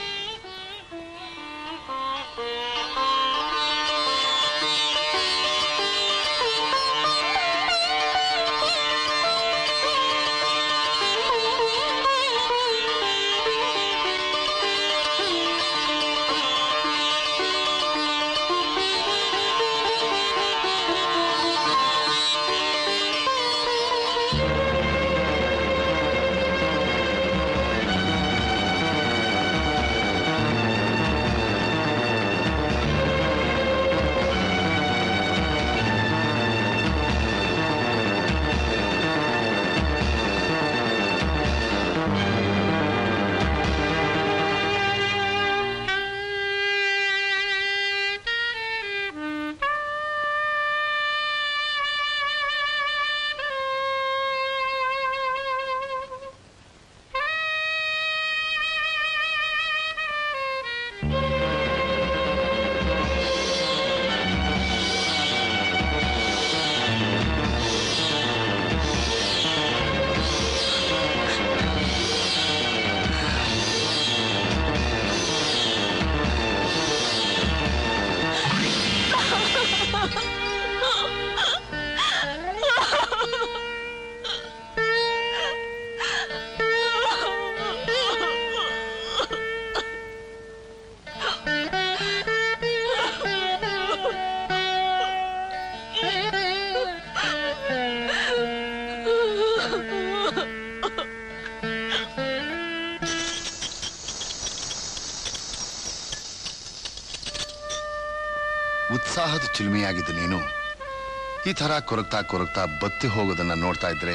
[SPEAKER 7] ಉತ್ಸಾಹದ ಚಿಲುಮೆಯಾಗಿದ್ದು ನೀನು ಈ ಥರ ಕೊರಗ್ತಾ ಕೊರಗ್ತಾ ಬತ್ತಿ ಹೋಗೋದನ್ನ ನೋಡ್ತಾ ಇದ್ರೆ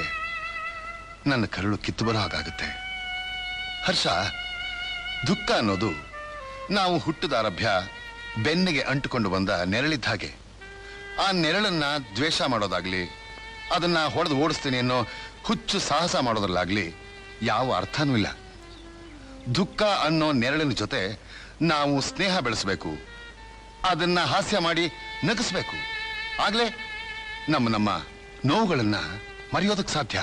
[SPEAKER 7] ನನ್ನ ಕರುಳು ಕಿತ್ತು ಬರೋ ಹಾಗಾಗುತ್ತೆ ಹರ್ಷ ದುಃಖ ಅನ್ನೋದು ನಾವು ಹುಟ್ಟಿದಾರಭ್ಯ ಬೆನ್ನಿಗೆ ಅಂಟುಕೊಂಡು ಬಂದ ನೆರಳಿದ್ದ ಹಾಗೆ ಆ ನೆರಳನ್ನ ದ್ವೇಷ ಮಾಡೋದಾಗ್ಲಿ ಅದನ್ನ ಹೊಡೆದು ಓಡಿಸ್ತೀನಿ ಅನ್ನೋ ಹುಚ್ಚು ಸಾಹಸ ಮಾಡೋದ್ರಲ್ಲಾಗ್ಲಿ ಯಾವ ಅರ್ಥನೂ ಇಲ್ಲ ದುಃಖ ಅನ್ನೋ ನೆರಳಿನ ಜೊತೆ ನಾವು ಸ್ನೇಹ ಬೆಳೆಸಬೇಕು ಅದನ್ನ ಹಾಸ್ಯ ಮಾಡಿ ನಗಿಸ್ಬೇಕು ಆಗ್ಲೇ ನಮ್ಮ ನಮ್ಮ ನೋವುಗಳನ್ನ ಮರೆಯೋದಕ್ಕೆ ಸಾಧ್ಯ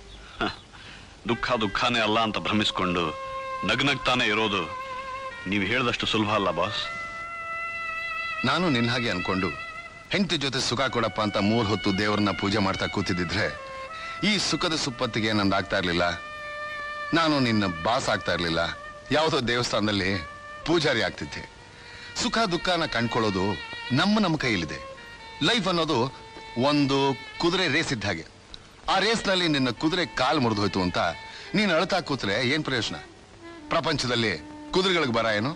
[SPEAKER 4] ದುಃಖ ದುಃಖನೇ ಅಲ್ಲ ಅಂತ ಭ್ರಮಿಸ್ಕೊಂಡು ನಗ್ನಗ್ತಾನೆ ಇರೋದು ನೀವು ಹೇಳಿದಷ್ಟು ಸುಲಭ ಅಲ್ಲ ಬಾಸ್
[SPEAKER 7] ನಾನು ನಿನ್ನ ಹಾಗೆ ಅನ್ಕೊಂಡು ಹೆಂಡತಿ ಜೊತೆ ಸುಖ ಕೊಡಪ್ಪ ಅಂತ ಮೂರ್ ಹೊತ್ತು ದೇವರನ್ನ ಪೂಜೆ ಮಾಡ್ತಾ ಕೂತಿದ್ದಿದ್ರೆ ಈ ಸುಖದ ಸುಪ್ಪತ್ತಿಗೆ ನಂದು ಆಗ್ತಾ ಇರ್ಲಿಲ್ಲ ನಾನು ನಿನ್ನ ಬಾಸ್ ಆಗ್ತಾ ಇರ್ಲಿಲ್ಲ ಯಾವುದೋ ದೇವಸ್ಥಾನದಲ್ಲಿ ಪೂಜಾರಿ ಆಗ್ತಿದ್ದೆ ಸುಖ ದುಃಖನ ಕಂಡ್ಕೊಳ್ಳೋದು ನಮ್ಮ ನಮ್ಮ ಕೈಯಲ್ಲಿದೆ ಲೈಫ್ ಅನ್ನೋದು ಒಂದು ಕುದುರೆ ರೇಸ್ ಇದ್ದ ಹಾಗೆ ಆ ರೇಸ್ನಲ್ಲಿ ನಿನ್ನ ಕುದುರೆ ಕಾಲು ಮುರಿದು ಹೋಯ್ತು ಅಂತ ನೀನು ಅಳ್ತಾ ಕೂತ್ರೆ ಏನ್ ಪ್ರಯೋಜನ ಪ್ರಪಂಚದಲ್ಲಿ ಕುದುರೆಗಳಿಗೆ ಬರ ಏನು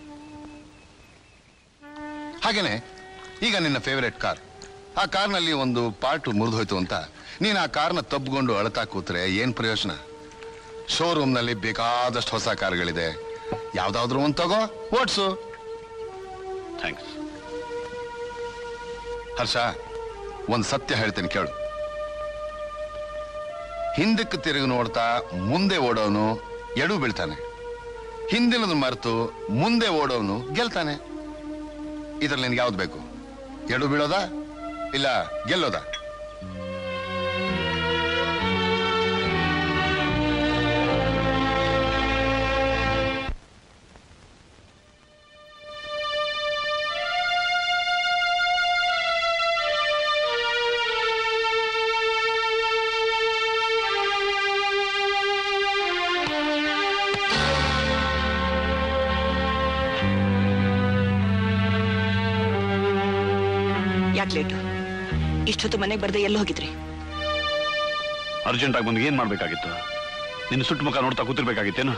[SPEAKER 7] ಹಾಗೇನೆ ಈಗ ನಿನ್ನ ಫೇವರೇಟ್ ಕಾರ್ ಆ ಕಾರ್ನಲ್ಲಿ ಒಂದು ಪಾರ್ಟ್ ಮುರಿದು ಹೋಯ್ತು ಅಂತ ನೀನು ಆ ಕಾರ್ನ ತಬ್ಕೊಂಡು ಅಳ್ತಾ ಕೂತ್ರೆ ಏನ್ ಪ್ರಯೋಜನ ಶೋರೂಮ್ನಲ್ಲಿ ಬೇಕಾದಷ್ಟು ಹೊಸ ಕಾರ್ಗಳಿದೆ ಯಾವ್ದಾದ್ರು ಒಂದು ತಗೋ ಓಡ್ಸು
[SPEAKER 4] ಥ್ಯಾಂಕ್ಸ್
[SPEAKER 7] ಹರ್ಷ ಒಂದು ಸತ್ಯ ಹೇಳ್ತೀನಿ ಕೇಳು ಹಿಂದಕ್ಕೆ ತಿರುಗಿ ನೋಡ್ತಾ ಮುಂದೆ ಓಡೋನು ಎಡು ಬೀಳ್ತಾನೆ ಹಿಂದಿನದು ಮರೆತು ಮುಂದೆ ಓಡೋನು ಗೆಲ್ತಾನೆ ಇದ್ರಲ್ಲಿ ನಿನ್ಗೆ ಯಾವ್ದು ಬೇಕು ಎಡು ಬೀಳೋದಾ ಇಲ್ಲ ಗೆಲ್ಲೋದಾ
[SPEAKER 1] ಯಾಕೆ ಲೇಟು ಇಷ್ಟೊತ್ತು ಮನೆಗೆ ಬರ್ದೆ ಎಲ್ಲಿ ಹೋಗಿದ್ರಿ
[SPEAKER 4] ಅರ್ಜೆಂಟ್ ಆಗಿ ಬಂದು ಏನ್ ಮಾಡ್ಬೇಕಾಗಿತ್ತು ನಿನ್ನ ಸುಟ್ಟು ಮುಖ ನೋಡ್ತಾ ಕೂತಿರ್ಬೇಕಾಗಿತ್ತೇನು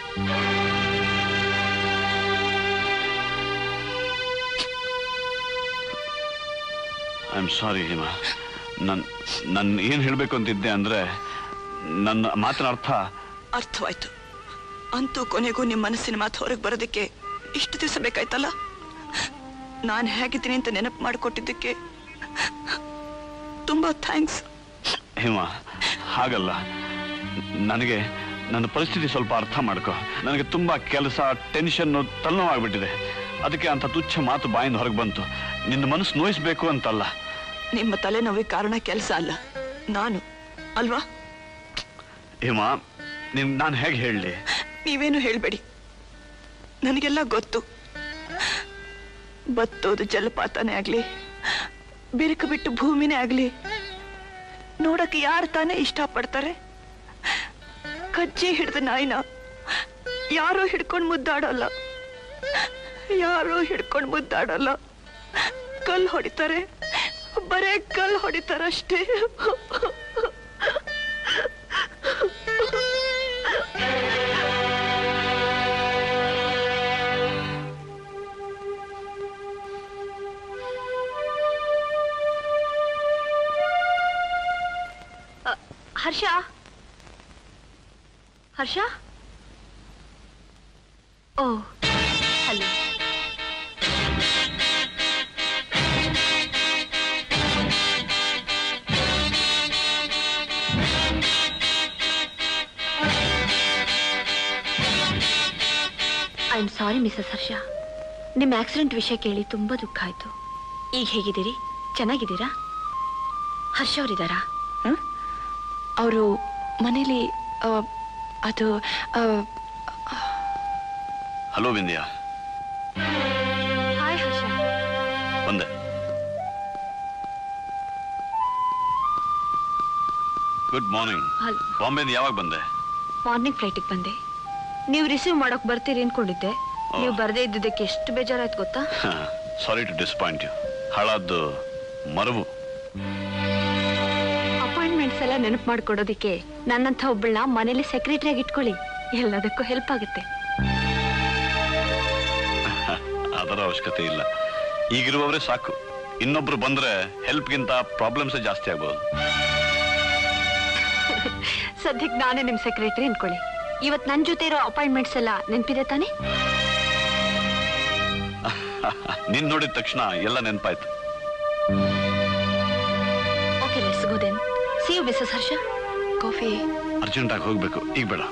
[SPEAKER 4] ಐ ಆಮ್ ಸಾರಿ ಹಿಮಾ ನನ್ ನನ್ ಏನ್ ಹೇಳ್ಬೇಕು ಅಂತಿದ್ದೆ ಅಂದ್ರೆ ನನ್ನ ಮಾತಿನ ಅರ್ಥ
[SPEAKER 1] ಅರ್ಥವಾಯ್ತು ಅಂತೂ ಕೊನೆಗೂ ನಿಮ್ಮ ಮನಸ್ಸಿನ ಮಾತು ಹೊರಗೆ ಬರೋದಕ್ಕೆ ಇಷ್ಟು ದಿವಸ ಬೇಕಾಯ್ತಲ್ಲ ನಾನು ಹೇಗಿದ್ದೀನಿ ಅಂತ ನೆನಪು ಮಾಡಿಕೊಟ್ಟಿದ್ದಕ್ಕೆ ತುಂಬಾ ಥ್ಯಾಂಕ್ಸ್
[SPEAKER 4] ಹೇಮ ಹಾಗಲ್ಲ ನನಗೆ ನನ್ನ ಪರಿಸ್ಥಿತಿ ಸ್ವಲ್ಪ ಅರ್ಥ ಮಾಡ್ಕೊ ನನಗೆ ತುಂಬಾ ಕೆಲಸ ಟೆನ್ಷನ್ ತಲೆನೋವಾಗ್ಬಿಟ್ಟಿದೆ ಅದಕ್ಕೆ ಅಂತ ತುಚ್ಛ ಮಾತು ಬಾಯಿಂದ ಹೊರಗೆ ಬಂತು ನಿನ್ನ ಮನಸ್ಸು ನೋಯಿಸ್ಬೇಕು ಅಂತಲ್ಲ
[SPEAKER 1] ನಿಮ್ಮ ತಲೆನೋವಿಗೆ ಕಾರಣ ಕೆಲಸ ಅಲ್ಲ ನಾನು ಅಲ್ವಾ
[SPEAKER 4] ಹೇಮ ನಿನ್ ನಾನು ಹೇಗೆ ಹೇಳಲಿ
[SPEAKER 1] ನೀವೇನು ಹೇಳ್ಬೇಡಿ ನನಗೆಲ್ಲ ಗೊತ್ತು ಬತ್ತೋದು ಜಲಪಾತನೇ ಆಗ್ಲಿ ಬಿರುಕು ಬಿಟ್ಟು ಭೂಮಿನೇ ಆಗ್ಲಿ ನೋಡಕ್ಕೆ ಯಾರು ತಾನೇ ಇಷ್ಟಪಡ್ತಾರೆ ಕಜ್ಜಿ ಹಿಡಿದ ನಾಯಿನ ಯಾರೋ ಹಿಡ್ಕೊಂಡು ಮುದ್ದಾಡಲ್ಲ ಯಾರೋ ಹಿಡ್ಕೊಂಡು ಮುದ್ದಾಡಲ್ಲ ಕಲ್ಲು ಹೊಡಿತಾರೆ ಬರೇ ಕಲ್ಲು ಹೊಡಿತಾರಷ್ಟೇ
[SPEAKER 11] Harsha Harsha oh hello I am sorry Mrs Harsha ನಿಮ್ಮ ಆಕ್ಸಿಡೆಂಟ್ ವಿಷಯ ಕೇಳಿ ತುಂಬಾ ದುಃಖ ಆಯ್ತು ಈಗ ಹೇಗಿದ್ದೀರಿ ಚೆನ್ನಾಗಿದ್ದೀರಾ ಹರ್ಷ ಅವರಿದ್ದಾರಾ
[SPEAKER 1] ಅವರು ಮನೇಲಿ ಆ, ಅದು ಆ,
[SPEAKER 4] ಹಲೋ ವಿಂದ್ಯಾ
[SPEAKER 11] ಹಾಯ್ ಹರ್ಷ
[SPEAKER 4] ಬಂದೆ ಗುಡ್ ಮಾರ್ನಿಂಗ್
[SPEAKER 11] ಹಲ್
[SPEAKER 4] ಬಾಂಬೆಯಿಂದ ಯಾವಾಗ ಬಂದೆ
[SPEAKER 11] ಮಾರ್ನಿಂಗ್ ಫ್ಲೈಟಿಗೆ ಬಂದೆ ನೀವು ರಿಸೀವ್ ಮಾಡೋಕ್ ಬರ್ತೀರಿ ಅನ್ಕೊಂಡಿದ್ದೆ ನೀವು ಬರದೇ ಇದ್ದಿದ್ದಕ್ಕೆ ಎಷ್ಟು ಬೇಜಾರಾಯ್ತು ಗೊತ್ತಾ
[SPEAKER 4] ಸಾರಿ ಟು ಡಿಸಪಾಯಿಂಟ್ ಯು ಹಾಳಾದ್ದು ಮರವು
[SPEAKER 11] ಅಪಾಯಿಂಟ್ಮೆಂಟ್ಸ್ ಎಲ್ಲ ನೆನಪು ಮಾಡ್ಕೊಡೋದಿಕ್ಕೆ ನನ್ನಂಥ ಒಬ್ಬಳನ್ನ ಮನೇಲಿ ಸೆಕ್ರೆಟರಿಯಾಗಿ ಇಟ್ಕೊಳ್ಳಿ ಎಲ್ಲದಕ್ಕೂ ಹೆಲ್ಪ್ ಆಗುತ್ತೆ
[SPEAKER 4] ಅದರ ಅವಶ್ಯಕತೆ ಇಲ್ಲ ಈಗಿರುವವರೇ ಸಾಕು ಇನ್ನೊಬ್ರು ಬಂದ್ರೆ ಹೆಲ್ಪ್ಗಿಂತ ಪ್ರಾಬ್ಲಮ್ಸೇ ಜಾಸ್ತಿ ಆಗ್ಬೋದು
[SPEAKER 11] ಸದ್ಯಕ್ಕೆ ನಾನೇ ನಿಮ್ ಸೆಕ್ರೆಟರಿ ಅನ್ಕೊಳ್ಳಿ ಇವತ್ ನನ್ ಜೊತೆ ಇರೋ ಅಪಾಯಿಂಟ್ಮೆಂಟ್ಸ್ ಎಲ್ಲ ನೆನಪಿದೆ ತಾನೆ
[SPEAKER 4] ನಿನ್ ನೋಡಿದ ತಕ್ಷಣ ಎಲ್ಲ ನೆನಪಾಯ್ತು
[SPEAKER 11] okay let's go then see you Mrs Harsha
[SPEAKER 1] coffee
[SPEAKER 4] urgent ಆಗಿ ಹೋಗ್ಬೇಕು ಈಗ ಬೇಡ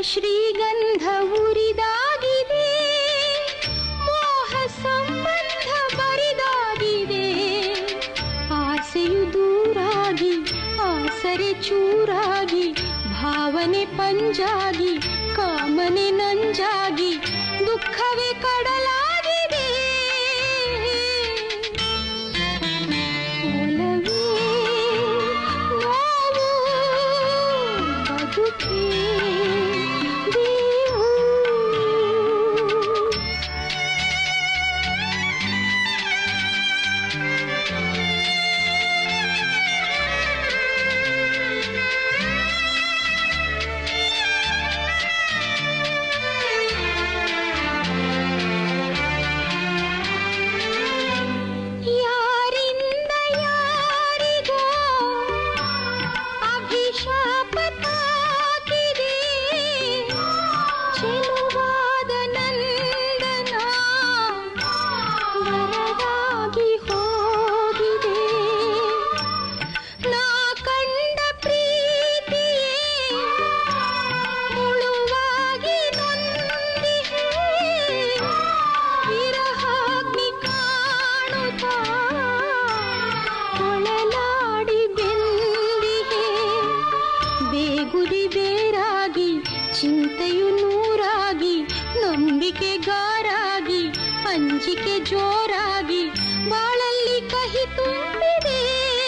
[SPEAKER 10] ಶ್ರೀಗಂಧ ಉರಿದಾಗಿದೆ ಮೋಹ ಸಂಬಂಧ ಬರಿದಾಗಿದೆ ಆಸೆಯು ದೂರಾಗಿ ಆಸರೆ ಚೂರಾಗಿ ಭಾವನೆ ಪಂಜಾಗಿ ಕಾಮನೆ ನಂಜಾಗಿ ದುಃಖವೇ ಕಡಲಾಗಿದೆ ಒಲವೇ ನೋವು ಬದುಕೇ ದೇವು ಯಾರಿಂದ ಯಾರಿಗೋ ಅಭಿಶಾಪ ತಾಕಿದೆ ಚೆಲುವಾದ ನಂದನ ಬರದಾಗಿ ಹೋಗಿದೆ ನಾ ಕಂಡ ಪ್ರೀತಿಯೇ ಮುಳುವಾಗಿ ನೊಂದಿದೆ ವಿರಹಾಗ್ನಿ ಕಾಣುತ್ತಾ ಕೊಳಲಾಡಿ ಬೆಂದಿಗೆ ಬೇಗುದಿ ಬೇರಾಗಿ ಚಿಂತೆಯು ನೂರಾಗಿ ನಂಬಿಕೆ ಗಾರಾಗಿ ಅಂಜಿಕೆ ಜೋರಾಗಿ ಬಾಳಲ್ಲಿ ಕಹಿ ತುಂಬಿದೆ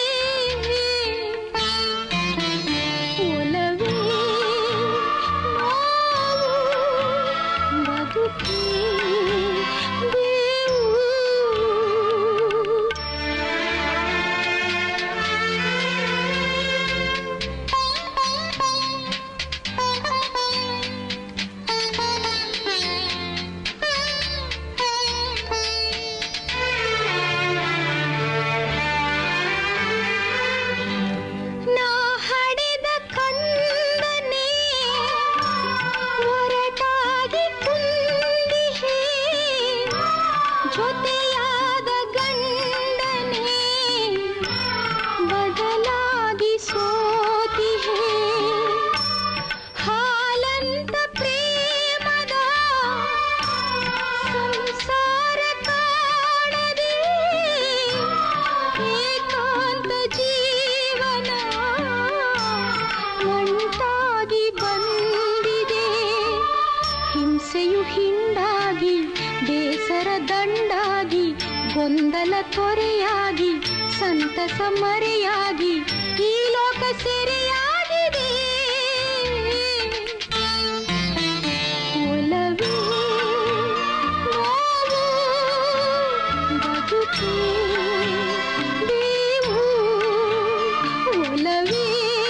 [SPEAKER 10] ಒಲವೇ ನೋವು ಬದುಕೇ ಬೇವು ನಾ ಹಡೆದ ಕಂದನೆ ಹೊರಟಾಗಿ ಕುಂದಿಹೆ ಜೊತೆಯಾದ ಗಂಡನೆ ಬದಲಾಗಿ ಸೋತಿಹೆ ಹಾಲಂತ ಪ್ರೇಮದ ಸಂಸಾರ ಕಾಣದೆ ಏಕಾಂತ ಜೀವನ ಒಂಟಾಗಿ ಬಂದಿದೆ ಹಿಂಸೆಯು ಹಿಂಡಾಗಿ ಬೇಸರ ದಂಡಾಗಿ ಗೊಂದಲ ತೊರೆಯಾಗಿ ಸಂತಸ ಮರೆಯಾಗಿ ಈ ಲೋಕ ಸೆರೆಯಾಗಿದೆ ಒಲವೇ ನೋವು ಬದುಕೇ ದೇವು ಒಲವೇ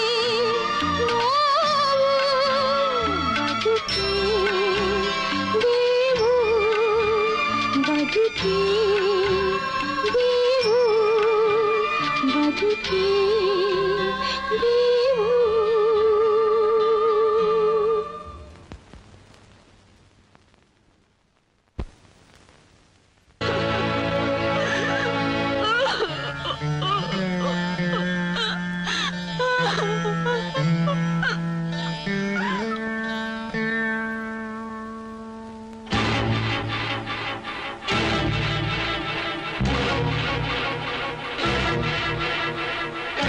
[SPEAKER 10] ನೋವು ಬದುಕೇ ದೇವು ಬದುಕೇ ದೇವು ಬದುಕೇ ದೇವು
[SPEAKER 9] ಆ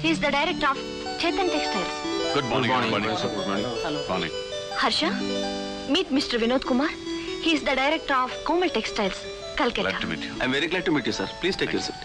[SPEAKER 11] is the director of Chetan textiles
[SPEAKER 4] good morning morning
[SPEAKER 11] Harsha meet mister Vinod Kumar he is the director of Komal textiles Calcutta
[SPEAKER 12] I am very glad to meet you sir please take your seat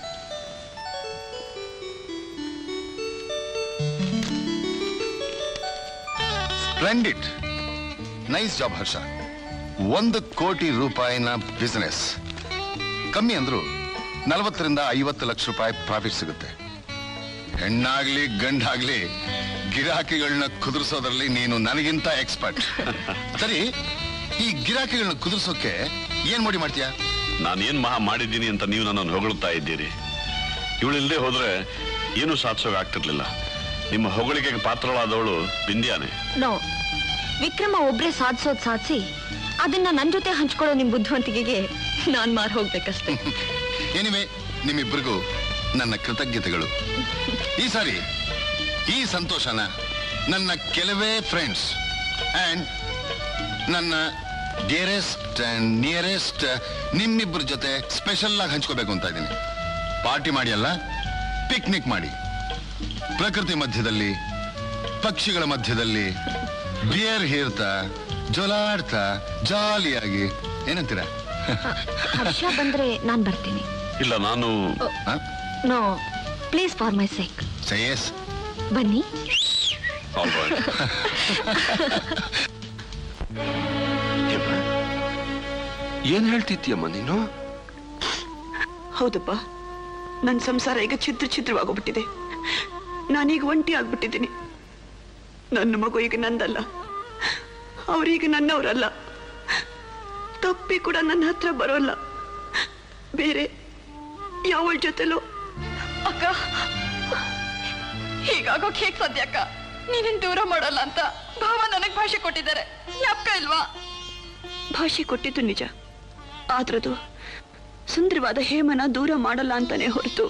[SPEAKER 7] splendid nice job Harsha ಒಂದು ಕೋಟಿ ರೂಪಾಯಿನ ಬಿಸಿನೆಸ್ ಕಮ್ಮಿ ಅಂದ್ರು ನಲವತ್ತರಿಂದ ಐವತ್ತು ಲಕ್ಷ ರೂಪಾಯಿ ಪ್ರಾಫಿಟ್ ಸಿಗುತ್ತೆ ಹೆಣ್ಣಾಗ್ಲಿ ಗಂಡಾಗ್ಲಿ ಗಿರಾಕಿಗಳನ್ನ ಕುದುರಿಸೋದ್ರಲ್ಲಿ ನೀನು ನನಗಿಂತ ಎಕ್ಸ್ಪರ್ಟ್ ಸರಿ ಈ ಗಿರಾಕಿಗಳನ್ನ ಕುದುರಿಸೋಕೆ ಏನ್ ಮಾಡಿ ಮಾಡ್ತೀಯಾ
[SPEAKER 4] ನಾನು ಏನ್ ಮಹಾ ಮಾಡಿದ್ದೀನಿ ಅಂತ ನೀವು ನನ್ನನ್ನು ಹೊಗಳುತ್ತಾ ಇದ್ದೀರಿ ಇವಳಿಲ್ಲದೆ ಹೋದ್ರೆ ಏನೂ ಸಾಧಿಸೋಕೆ ಆಗ್ತಿರ್ಲಿಲ್ಲ ನಿಮ್ಮ ಹೊಗಳಿಕೆಗೆ ಪಾತ್ರಳಾದವಳು ಬಿಂದ್ಯಾನೆ
[SPEAKER 11] ನೋ ವಿಕ್ರಮ ಒಬ್ರೇ ಸಾಧಿಸೋದ್ ಸಾಧಿಸಿ ಅದನ್ನ ನನ್ ಜೊತೆ ಹಂಚ್ಕೊಳ್ಳೋ ನಿಮ್ ಬುದ್ಧಿವಂತಿಕೆಗೆ ನಾನ್ ಮಾರ್ ಹೋಗ್ಬೇಕಷ್ಟೇ
[SPEAKER 7] ಎನಿವೆ ನಿಮ್ಮಿಬ್ಬರಿಗೂ ನನ್ನ ಕೃತಜ್ಞತೆಗಳು ಈ ಸಾರಿ ಈ ಸಂತೋಷನ ನನ್ನ ಕೆಲವೇ ಫ್ರೆಂಡ್ಸ್ ಅಂಡ್ ನನ್ನ ಡಿಯರೆಸ್ಟ್ ಅಂಡ್ ನಿಯರೆಸ್ಟ್ ನಿಮ್ಮಿಬ್ಬರ ಜೊತೆ ಸ್ಪೆಷಲ್ ಆಗಿ ಹಂಚ್ಕೋಬೇಕು ಅಂತ ಇದ್ದೀನಿ ಪಾರ್ಟಿ ಮಾಡಿ ಅಲ್ಲ ಪಿಕ್ನಿಕ್ ಮಾಡಿ ಪ್ರಕೃತಿ ಮಧ್ಯದಲ್ಲಿ ಪಕ್ಷಿಗಳ ಮಧ್ಯದಲ್ಲಿ ಬಿಯರ್ ಹೀರ್ತಾ ಜೊಲಾಡ್ತಾ ಜಾಲಿಯಾಗಿ ಏನಂತೀರಾ
[SPEAKER 11] ಹರ್ಷ ಬಂದ್ರೆ ನಾನ್ ಬರ್ತೀನಿ
[SPEAKER 4] ಇಲ್ಲ ನಾನು
[SPEAKER 11] no please for my sake
[SPEAKER 7] ಸಯೇಸ್
[SPEAKER 11] ಬನ್ನಿ
[SPEAKER 12] ಏನ್ ಹೇಳ್ತಿದ್ಯಮ್ಮ ನೀನು
[SPEAKER 1] ಹೌದಪ್ಪ ನನ್ನ ಸಂಸಾರ ಈಗ ಛಿದ್ರ ಛಿದ್ರವಾಗೋಗ್ಬಿಟ್ಟಿದೆ ನಾನೀಗ ಒಂಟಿ ಆಗ್ಬಿಟ್ಟಿದ್ದೀನಿ ನನ್ನ ಮಗು ಈಗ ನಂದಲ್ಲ ಅವರೀಗ ನನ್ನವರಲ್ಲ ತಪ್ಪಿ ಕೂಡ ನನ್ನ ಹತ್ರ ಬರೋಲ್ಲ ಬೇರೆ ಯಾವಳ ಜೊತೆಲೂ
[SPEAKER 6] ಅಕ್ಕ ಹೀಗಾಗೋಕ್ ಹೇಗ್ ಸಾಧ್ಯ ಅಕ್ಕ ನೀನೇನ್ ದೂರ ಮಾಡಲ್ಲ ಅಂತ ಭಾವ ನನಗ್ ಭಾಷೆ ಕೊಟ್ಟಿದ್ದಾರೆ ಜ್ಞಾಪಕ ಇಲ್ವಾ
[SPEAKER 1] ಭಾಷೆ ಕೊಟ್ಟಿದ್ದು ನಿಜ ಆದ್ರದು ಸುಂದರವಾದ ಹೇಮನ ದೂರ ಮಾಡಲ್ಲ ಅಂತಾನೆ ಹೊರತು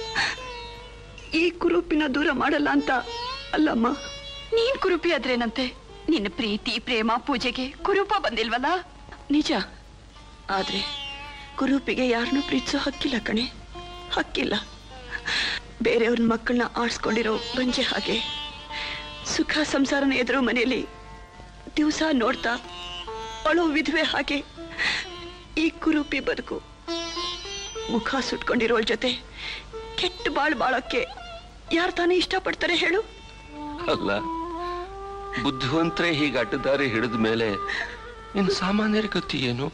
[SPEAKER 1] ಈ ಕುರೂಪಿನ ದೂರ ಮಾಡಲ್ಲ ಅಂತ ಅಲ್ಲಮ್ಮ
[SPEAKER 6] ನೀನ್ ಕುರುಪಿ ಆದ್ರೇನಂತೆ ನಿನ್ನ ಪ್ರೀತಿ ಪ್ರೇಮ ಪೂಜೆಗೆ ಕುರೂಪ ಬಂದಿಲ್ವಲ್ಲ
[SPEAKER 1] ನಿಜ ಆದ್ರೆ ಕುರೂಪಿಗೆ ಯಾರನ್ನೂ ಪ್ರೀತಿಸೋ ಹಕ್ಕಿಲ್ಲ ಕಣೆ ಹಕ್ಕಿಲ್ಲ ಬೇರೆಯವ್ರ ಮಕ್ಕಳನ್ನ ಆಡ್ಸ್ಕೊಂಡಿರೋ ಬಂಜೆ ಹಾಗೆ ಸುಖ ಸಂಸಾರನ ಎದುರು ಮನೆಯಲ್ಲಿ ದಿವಸ ನೋಡ್ತಾ ಅಳೋ ವಿಧವೆ ಹಾಗೆ ಈ ಕುರೂಪಿ ಬದುಕು ಮುಖ ಸುಟ್ಕೊಂಡಿರೋಳ್ ಜೊತೆ ಕೆಟ್ಟ ಬಾಳ್ ಬಾಳಕ್ಕೆ ಯಾರು ತಾನೇ ಇಷ್ಟಪಡ್ತಾರೆ ಹೇಳು
[SPEAKER 12] ಅಲ್ಲ ಬುದ್ಧಿವಂತರೇ ಹೀಗೆ ಅಡ್ಡದಾರಿ ಹಿಡಿದ ಮೇಲೆ ನಿನ್ ಸಾಮಾನ್ಯರ ಗತಿ ಏನು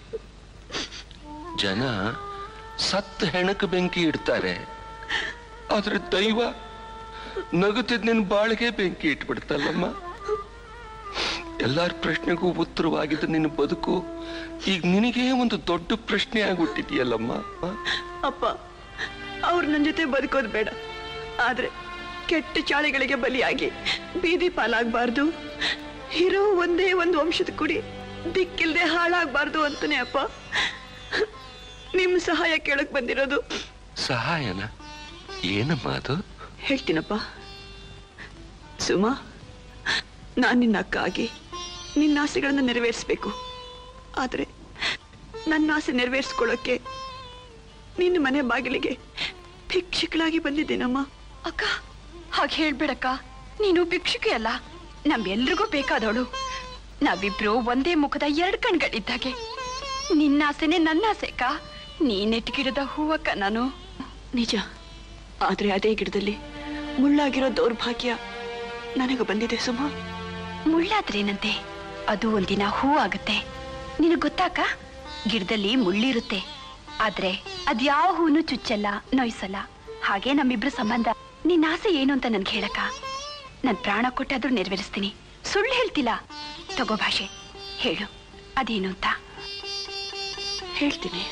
[SPEAKER 12] ಜನ ಸತ್ತ ಹೆಣಕ್ಕೆ ಬೆಂಕಿ ಇಡ್ತಾರೆ ಆದ್ರೆ ದೈವ ನಗುತ್ತಿದ್ ನಿನ್ ಬಾಳಿಗೆ ಬೆಂಕಿ ಇಟ್ಬಿಡ್ತಲ್ಲಮ್ಮ ಎಲ್ಲಾರ ಪ್ರಶ್ನೆಗೂ ಉತ್ತರವಾಗಿದ್ದ ನಿನ್ನ ಬದುಕು ಈಗ ನಿನಗೇ ಒಂದು ದೊಡ್ಡ ಪ್ರಶ್ನೆ ಆಗ್ಬಿಟ್ಟಿದೆಯಲ್ಲಮ್ಮ
[SPEAKER 1] ಅಪ್ಪ ಅವ್ರು ನನ್ನ ಜೊತೆ ಬದುಕೋದು ಬೇಡ ಆದ್ರೆ ಕೆಟ್ಟ ಚಾಳಿಗಳಿಗೆ ಬಲಿಯಾಗಿ ಬೀದಿ ಪಾಲಾಗಬಾರ್ದು ಇರೋ ಒಂದೇ ಒಂದು ವಂಶದ ಕುಡಿ ದಿಕ್ಕಿಲ್ದೆ ಹಾಳಾಗಬಾರ್ದು ಅಂತಾನೆ ಅಪ್ಪ ನಿಮ್ ಸಹಾಯ ಕೇಳಕ್ ಬಂದಿರೋದು
[SPEAKER 12] ಸಹಾಯನ ಏನಮ್ಮ ಅದು
[SPEAKER 1] ಹೇಳ್ತೀನಪ್ಪ ಸುಮಾ ನಾನ್ ನಿನ್ನ ಅಕ್ಕ ಆಗಿ ನಿನ್ನ ಆಸೆಗಳನ್ನ ನೆರವೇರಿಸ್ಬೇಕು ಆದ್ರೆ ನನ್ನ ಆಸೆ ನೆರವೇರಿಸ್ಕೊಳ್ಳೋಕೆ ನಿನ್ನ ಮನೆ ಬಾಗಿಲಿಗೆ ಭಿಕ್ಷುಕಳಾಗಿ ಬಂದಿದ್ದೀನಮ್ಮ
[SPEAKER 6] ಅಕ್ಕ ಹಾಗೆ ಹೇಳ್ಬೇಡಕ್ಕ ನೀನು ಭಿಕ್ಷುಕಿ ಅಲ್ಲ ನಮ್ಗೆಲ್ರಿಗೂ ಬೇಕಾದವಳು ನಾವಿಬ್ರು ಒಂದೇ ಮುಖದ ಎರಡ್ ಕಣ್ಗಳಿದ್ದಾಗೆ ನಿನ್ನ ಆಸೆನೆ ನನ್ನ ಆಸೆ ಅಕ್ಕ ನೀನೆಟ್ಗಿಡದ ಹೂವಕ್ಕ ನಾನು
[SPEAKER 1] ನಿಜ ಆದ್ರೆ ಅದೇ ಗಿಡದಲ್ಲಿ ಮುಳ್ಳಾಗಿರೋ ದೌರ್ಭಾಗ್ಯ ನನಗೆ ಬಂದಿದೆ ಸುಮಾ
[SPEAKER 6] ಮುಳ್ಳಾದ್ರೇನಂತೆ ಅದು ಒಂದಿನ ಹೂ ಆಗುತ್ತೆ ನಿನಗ್ ಗೊತ್ತಾಕ ಗಿಡದಲ್ಲಿ ಮುಳ್ಳಿರುತ್ತೆ ಆದ್ರೆ ಅದ್ಯಾವ ಹೂನು ಚುಚ್ಚಲ್ಲ ನೋಯ್ಸಲ್ಲ ಹಾಗೆ ನಮ್ಮಿಬ್ರ ಸಂಬಂಧ ನಿನ್ನ ಆಸೆ ಏನು ಅಂತ ನನ್ಗೆ ಹೇಳಕ್ಕ ನನ್ ಪ್ರಾಣ ಕೊಟ್ಟಾದ್ರೂ ನೆರವೇರಿಸ್ತೀನಿ ಸುಳ್ಳು ಹೇಳ್ತಿಲ್ಲ ತಗೋ ಭಾಷೆ ಹೇಳು ಅದೇನು ಅಂತ
[SPEAKER 1] ಹೇಳ್ತೀನಿ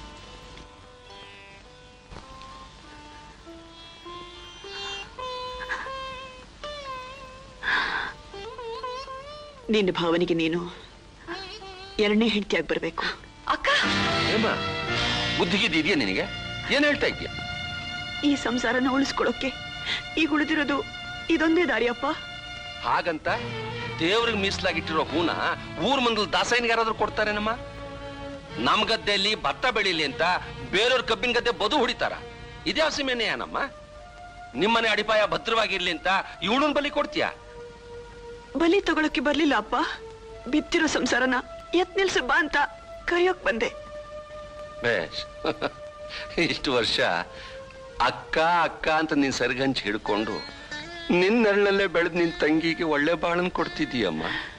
[SPEAKER 1] ನಿನ್ನ ಭಾವನೆಗೆ ನೀನು ಎರಡನೇ ಹೆಂಡತಿಯಾಗಿ ಬರಬೇಕು
[SPEAKER 6] ಅಕ್ಕ
[SPEAKER 12] ಏಮ್ಮ ಬುದ್ಧಿಗಿದೆಯಾ ನಿನಗೆ ಏನ್ ಹೇಳ್ತಾ ಇದ್ಯಾ
[SPEAKER 1] ಈ ಸಂಸಾರನ ಉಳಿಸ್ಕೊಳ್ಳೋಕೆ ಈಗ ಉಳಿದಿರೋದು ಇದೊಂದೇ ದಾರಿಯಪ್ಪ
[SPEAKER 12] ಹಾಗಂತ ದೇವ್ರಿಗೆ ಮೀಸಲಾಗಿಟ್ಟಿರೋ ಹೂನ ಊರ್ ಮಂದಲ್ ದಾಸಯ್ಯನಿಗೆ ಯಾರಾದ್ರೂ ಕೊಡ್ತಾರೇನಮ್ಮ ನಮ್ ಗದ್ದೆಯಲ್ಲಿ ಭತ್ತ ಬೆಳೀಲಿ ಅಂತ ಬೇರೆಯವ್ರ ಕಬ್ಬಿನ ಗದ್ದೆ ಬದು ಹೊಡಿತಾರ ಇದ್ಯಾವ ಸೀಮೆನೆ ಏನಮ್ಮ ನಿಮ್ಮನೆ ಅಡಿಪಾಯ ಭದ್ರವಾಗಿರ್ಲಿ ಅಂತ ಇವಳನ್ ಬಲಿ ಕೊಡ್ತೀಯ
[SPEAKER 1] ಬಲಿ ತಗೊಳಕ್ಕೆ ಬರ್ಲಿಲ್ಲ ಅಪ್ಪ ಬಿತ್ತಿರೋ ಸಂಸಾರನ ಎತ್ ನಿಲ್ಸು ಬಾ ಅಂತ ಕರೆಯೋಕ್ ಬಂದೆ
[SPEAKER 12] ಬೇಷ್ ಇಷ್ಟು ವರ್ಷ ಅಕ್ಕ ಅಕ್ಕ ಅಂತ ನೀನ್ ಸರಿಗಂಚ್ ಹಿಡ್ಕೊಂಡು ನಿನ್ನಳ್ಳಲ್ಲೇ ಬೆಳೆದ್ ನಿನ್ ತಂಗಿಗೆ ಒಳ್ಳೆ ಬಾಳನ್ ಕೊಡ್ತಿದೀಯಮ್ಮ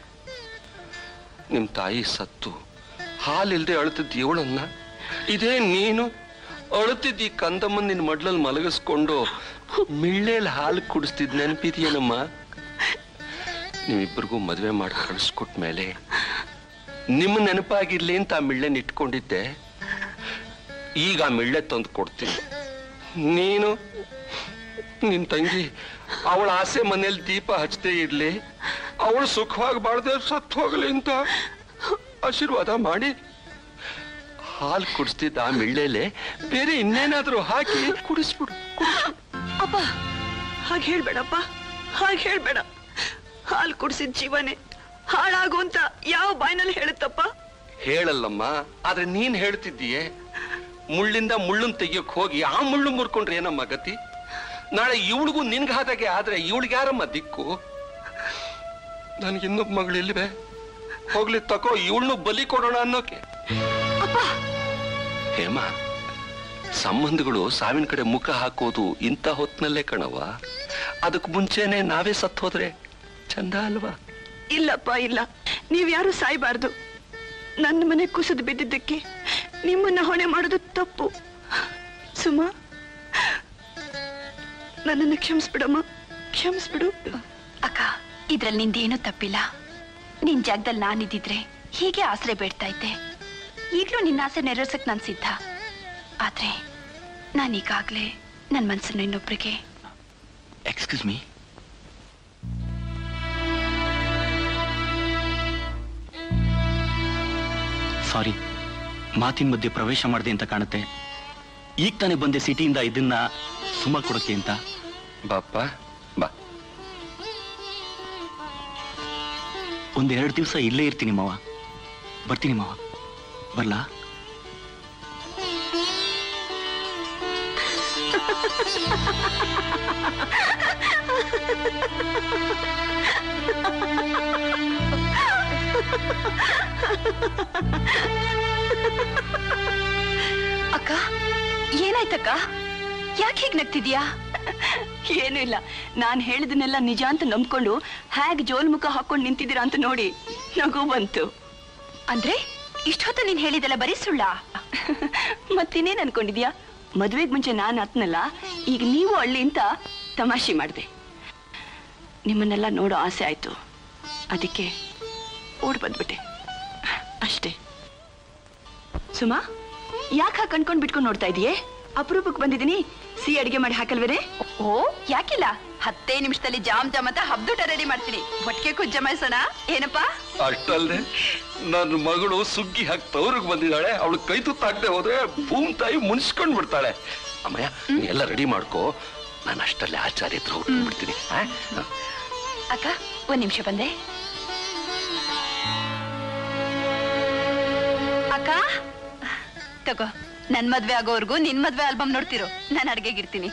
[SPEAKER 12] ನಿಮ್ ತಾಯಿ ಸತ್ತು ಹಾಲಿಲ್ದೆ ಅಳುತ್ತಿದ್ದ ಇವಳನ್ನ ಇದೇ ನೀನು ಅಳುತ್ತಿದ್ದ ಈ ಕಂದಮ್ಮನ್ ನಿನ್ ಮಡ್ಲಲ್ಲಿ ಮಲಗಿಸ್ಕೊಂಡು ಮಿಳ್ಳೆಲ್ ಹಾಲು ಕುಡಿಸ್ತಿದ್ ನೆನಪಿದೆಯೇನಮ್ಮ ನೀವಿಬ್ಬರಿಗೂ ಮದುವೆ ಮಾಡಿ ಕಳಿಸ್ಕೊಟ್ಮೇಲೆ ನಿಮ್ಮ ನೆನಪಾಗಿರ್ಲಿ ಅಂತ ಆ ಮಿಳ್ಳೆನ್ ಇಟ್ಕೊಂಡಿದ್ದೆ ಈಗ ಆ ಮಿಳ್ಳೆ ತಂದು ಕೊಡ್ತೀನಿ ನೀನು ನಿನ್ ತಂಗಿ ಅವಳ ಆಸೆ ಮನೇಲಿ ದೀಪ ಹಚ್ಚದೇ ಇರ್ಲಿ ಅವಳು ಸುಖವಾಗಿ ಬಾಳ್ದೆ ಸತ್ತು ಹೋಗ್ಲಿ ಅಂತ ಆಶೀರ್ವಾದ ಮಾಡಿ ಹಾಲು ಕುಡಿಸ್ತಿದ್ದ ಆ ಮಿಳ್ಳೆಲೆ ಬೇರೆ ಇನ್ನೇನಾದ್ರೂ ಹಾಕಿ ಕುಡಿಸ್ಬಿಡು
[SPEAKER 1] ಅಪ್ಪ ಹಾಗೆ ಹೇಳ್ಬೇಡಪ್ಪ ಹಾಗೆ ಹೇಳ್ಬೇಡ ಹಾಲು ಕುಡಿಸಿದ ಜೀವನೇ ಹಾಳಾಗು ಅಂತ ಯಾವ ಬಾಯ್ನಲ್ಲಿ ಹೇಳುತ್ತಪ್ಪ
[SPEAKER 12] ಹೇಳಲ್ಲಮ್ಮ ಆದ್ರೆ ನೀನ್ ಹೇಳ್ತಿದ್ದೀಯೆ ಮುಳ್ಳಿಂದ ಮುಳ್ಳನ್ ತೆಗಿಯಕ್ ಹೋಗಿ ಆ ಮುಳ್ಳು ಮುರ್ಕೊಂಡ್ರೆ ಏನಮ್ಮ ಗತಿ ನಾಳೆ ಇವಳಿಗೂ ನಿನ್ಗಾದಾಗೆ ಆದ್ರೆ ಇವಳಿಗೆ ಯಾರಮ್ಮ ದಿಕ್ಕು ನನ್ಗೆ ಇನ್ನೊಬ್ಬ ಮಗಳು ಇಲ್ವೇ ಹೋಗ್ಲಿ ತಕೋ ಇವಳನ್ನು ಬಲಿ ಕೊಡೋಣ ಅನ್ನೋಕೆ ಹೇಮ ಸಂಬಂಧಗಳು ಸಾವಿನ ಕಡೆ ಮುಖ ಹಾಕೋದು ಇಂಥ ಹೊತ್ನಲ್ಲೇ ಕಣವ ಅದಕ್ ಮುಂಚೆನೆ ನಾವೇ ಸತ್ ಹೋದ್ರೆ ಚಂದ ಅಲ್ವಾ
[SPEAKER 1] ಇಲ್ಲಪ್ಪ ಇಲ್ಲ ನೀವ್ಯಾರು ಸಾಯ್ಬಾರ್ದು ನನ್ನ ಮನೆ ಕುಸಿದು ಬಿದ್ದಿದ್ದಕ್ಕೆ ನಿಮ್ಮನ್ನ ಹೊಣೆ ಮಾಡೋದು ತಪ್ಪು ಸುಮಾ ನನ್ನನ್ನು ಕ್ಷಮಿಸ್ಬಿಡಮ್ಮ ಕ್ಷಮಿಸ್ಬಿಡು
[SPEAKER 11] ಅಕ್ಕ ಇದ್ರಲ್ಲಿ ನಿಂದೇನೂ ತಪ್ಪಿಲ್ಲ ನಿನ್ ಜಾಗದಲ್ಲಿ ನಾನಿದ್ದಿದ್ರೆ ಹೀಗೆ ಆಸರೆ ಬೇಡ್ತಾ ಇದ್ದೆ ಈಗ್ಲೂ ನಿನ್ನ ಆಸೆ ನೆರವೇರ್ಸಕ್ ನಾನ್ ಸಿದ್ಧ ಆದ್ರೆ ನಾನೀಗಾಗ್ಲೇ ನನ್ ಮನ್ಸನ್ನು ಇನ್ನೊಬ್ರಿಗೆ
[SPEAKER 4] ಎಕ್ಸ್ಕ್ಯೂಸ್ ಮೀ ಸಾರಿ ಮಾತಿನ ಮಧ್ಯೆ ಪ್ರವೇಶ ಮಾಡಿದೆ ಅಂತ ಕಾಣುತ್ತೆ ಈಗ ತಾನೇ ಬಂದೆ ಸಿಟಿಯಿಂದ ಇದನ್ನ ಸುಮ್ಮ ಕೊಡಕ್ಕೆ ಅಂತ
[SPEAKER 12] ಬಾಪ್ಪ ಬಾ
[SPEAKER 4] ಒಂದೆರಡು ದಿವಸ ಇಲ್ಲೇ ಇರ್ತೀನಿ ಮಾವ ಬರ್ತೀನಿ ಮಾವ ಬರ್ಲಾ
[SPEAKER 11] ಅಕ್ಕ ಏನಾಯ್ತಕ್ಕ ಯಾಕೆ ಹೀಗ್ ನಗ್ತಿದ್ಯಾ
[SPEAKER 1] ಏನೂ ಇಲ್ಲ ನಾನ್ ಹೇಳಿದನ್ನೆಲ್ಲ ನಿಜ ಅಂತ ನಂಬ್ಕೊಂಡು ಹೇಗ್ ಜೋಲ್ ಮುಖ ಹಾಕೊಂಡು ನಿಂತಿದ್ದೀರಾ ಅಂತ ನೋಡಿ ನಗು ಬಂತು
[SPEAKER 11] ಅಂದ್ರೆ ಇಷ್ಟೊತ್ತು ನೀನ್ ಹೇಳಿದೆಲ್ಲ ಬರೀ ಸುಳ್ಳ
[SPEAKER 1] ಮತ್ತಿನ್ನೇನ್ ಅನ್ಕೊಂಡಿದ್ಯಾ ಮದ್ವೆಗ್ ಮುಂಚೆ ನಾನ್ ಅತ್ನಲ್ಲ ಈಗ ನೀವು ಅಳ್ಳಿ ಅಂತ ತಮಾಷೆ ಮಾಡಿದೆ ನಿಮ್ಮನ್ನೆಲ್ಲ ನೋಡೋ ಆಸೆ ಆಯ್ತು ಅದಕ್ಕೆ ಓಡ್ ಬಂದ್ಬಿಟ್ಟೆ ಅಷ್ಟೇ ಸುಮಾ ಯಾಕೆ ಹಾಗೆ ಕಣ್ಕೊಂಡ್ ಬಿಟ್ಕೊಂಡು ನೋಡ್ತಾ ಇದೀಯೇ ಅಪರೂಪಕ್ಕೆ ಬಂದಿದ್ದೀನಿ ಸಿ ಅಡಿಗೆ ಮಾಡಿ ಹಾಕಲ್ವೇನೆ
[SPEAKER 11] ಓ ಯಾಕಿಲ್ಲ ಹತ್ತೇ ನಿಮಿಷದಲ್ಲಿ ಜಾಮ್ ಜಾಮ್ ಅಂತ ಹಬ್ದೂಟ ರೆಡಿ ಮಾಡ್ತೀನಿ ಒಟ್ಟಿಗೆ ಕುಜ್ಜ ಜಮಾಯಿಸೋಣ ಏನಪ್ಪಾ
[SPEAKER 12] ಅಷ್ಟಲ್ದೆ ನನ್ನ ಮಗಳು ಸುಗ್ಗಿ ಹಾಕಿ ತವ್ರಿಗೆ ಬಂದಿದ್ದಾಳೆ ಅವಳು ಕೈ ತುತ್ತಾಗದೆ ಹೋದ್ರೆ ಭೂಮ್ ತಾಯಿ ಮುನ್ಸ್ಕೊಂಡ್ ಬಿಡ್ತಾಳೆ ಅಮ್ಮಯ್ಯ ನೀ ಎಲ್ಲ ರೆಡಿ ಮಾಡ್ಕೋ ನಾನು ಅಷ್ಟಲ್ಲೇ ಆಚಾರ್ಯ ಹತ್ರ ಹೋಗ್ಬಿಡ್ತೀನಿ
[SPEAKER 11] ಅಕ್ಕ ಒಂದ್ ನಿಮಿಷ ಬಂದೆ ಅಕ್ಕ ತಗೋ ನನ್ ಮದ್ವೆ ಆಗೋವರ್ಗು ನಿನ್ ಮದ್ವೆ ಆಲ್ಬಮ್ ನೋಡ್ತಿರೋ ನಾನು ಅಡ್ಗೆಗಿರ್ತೀನಿ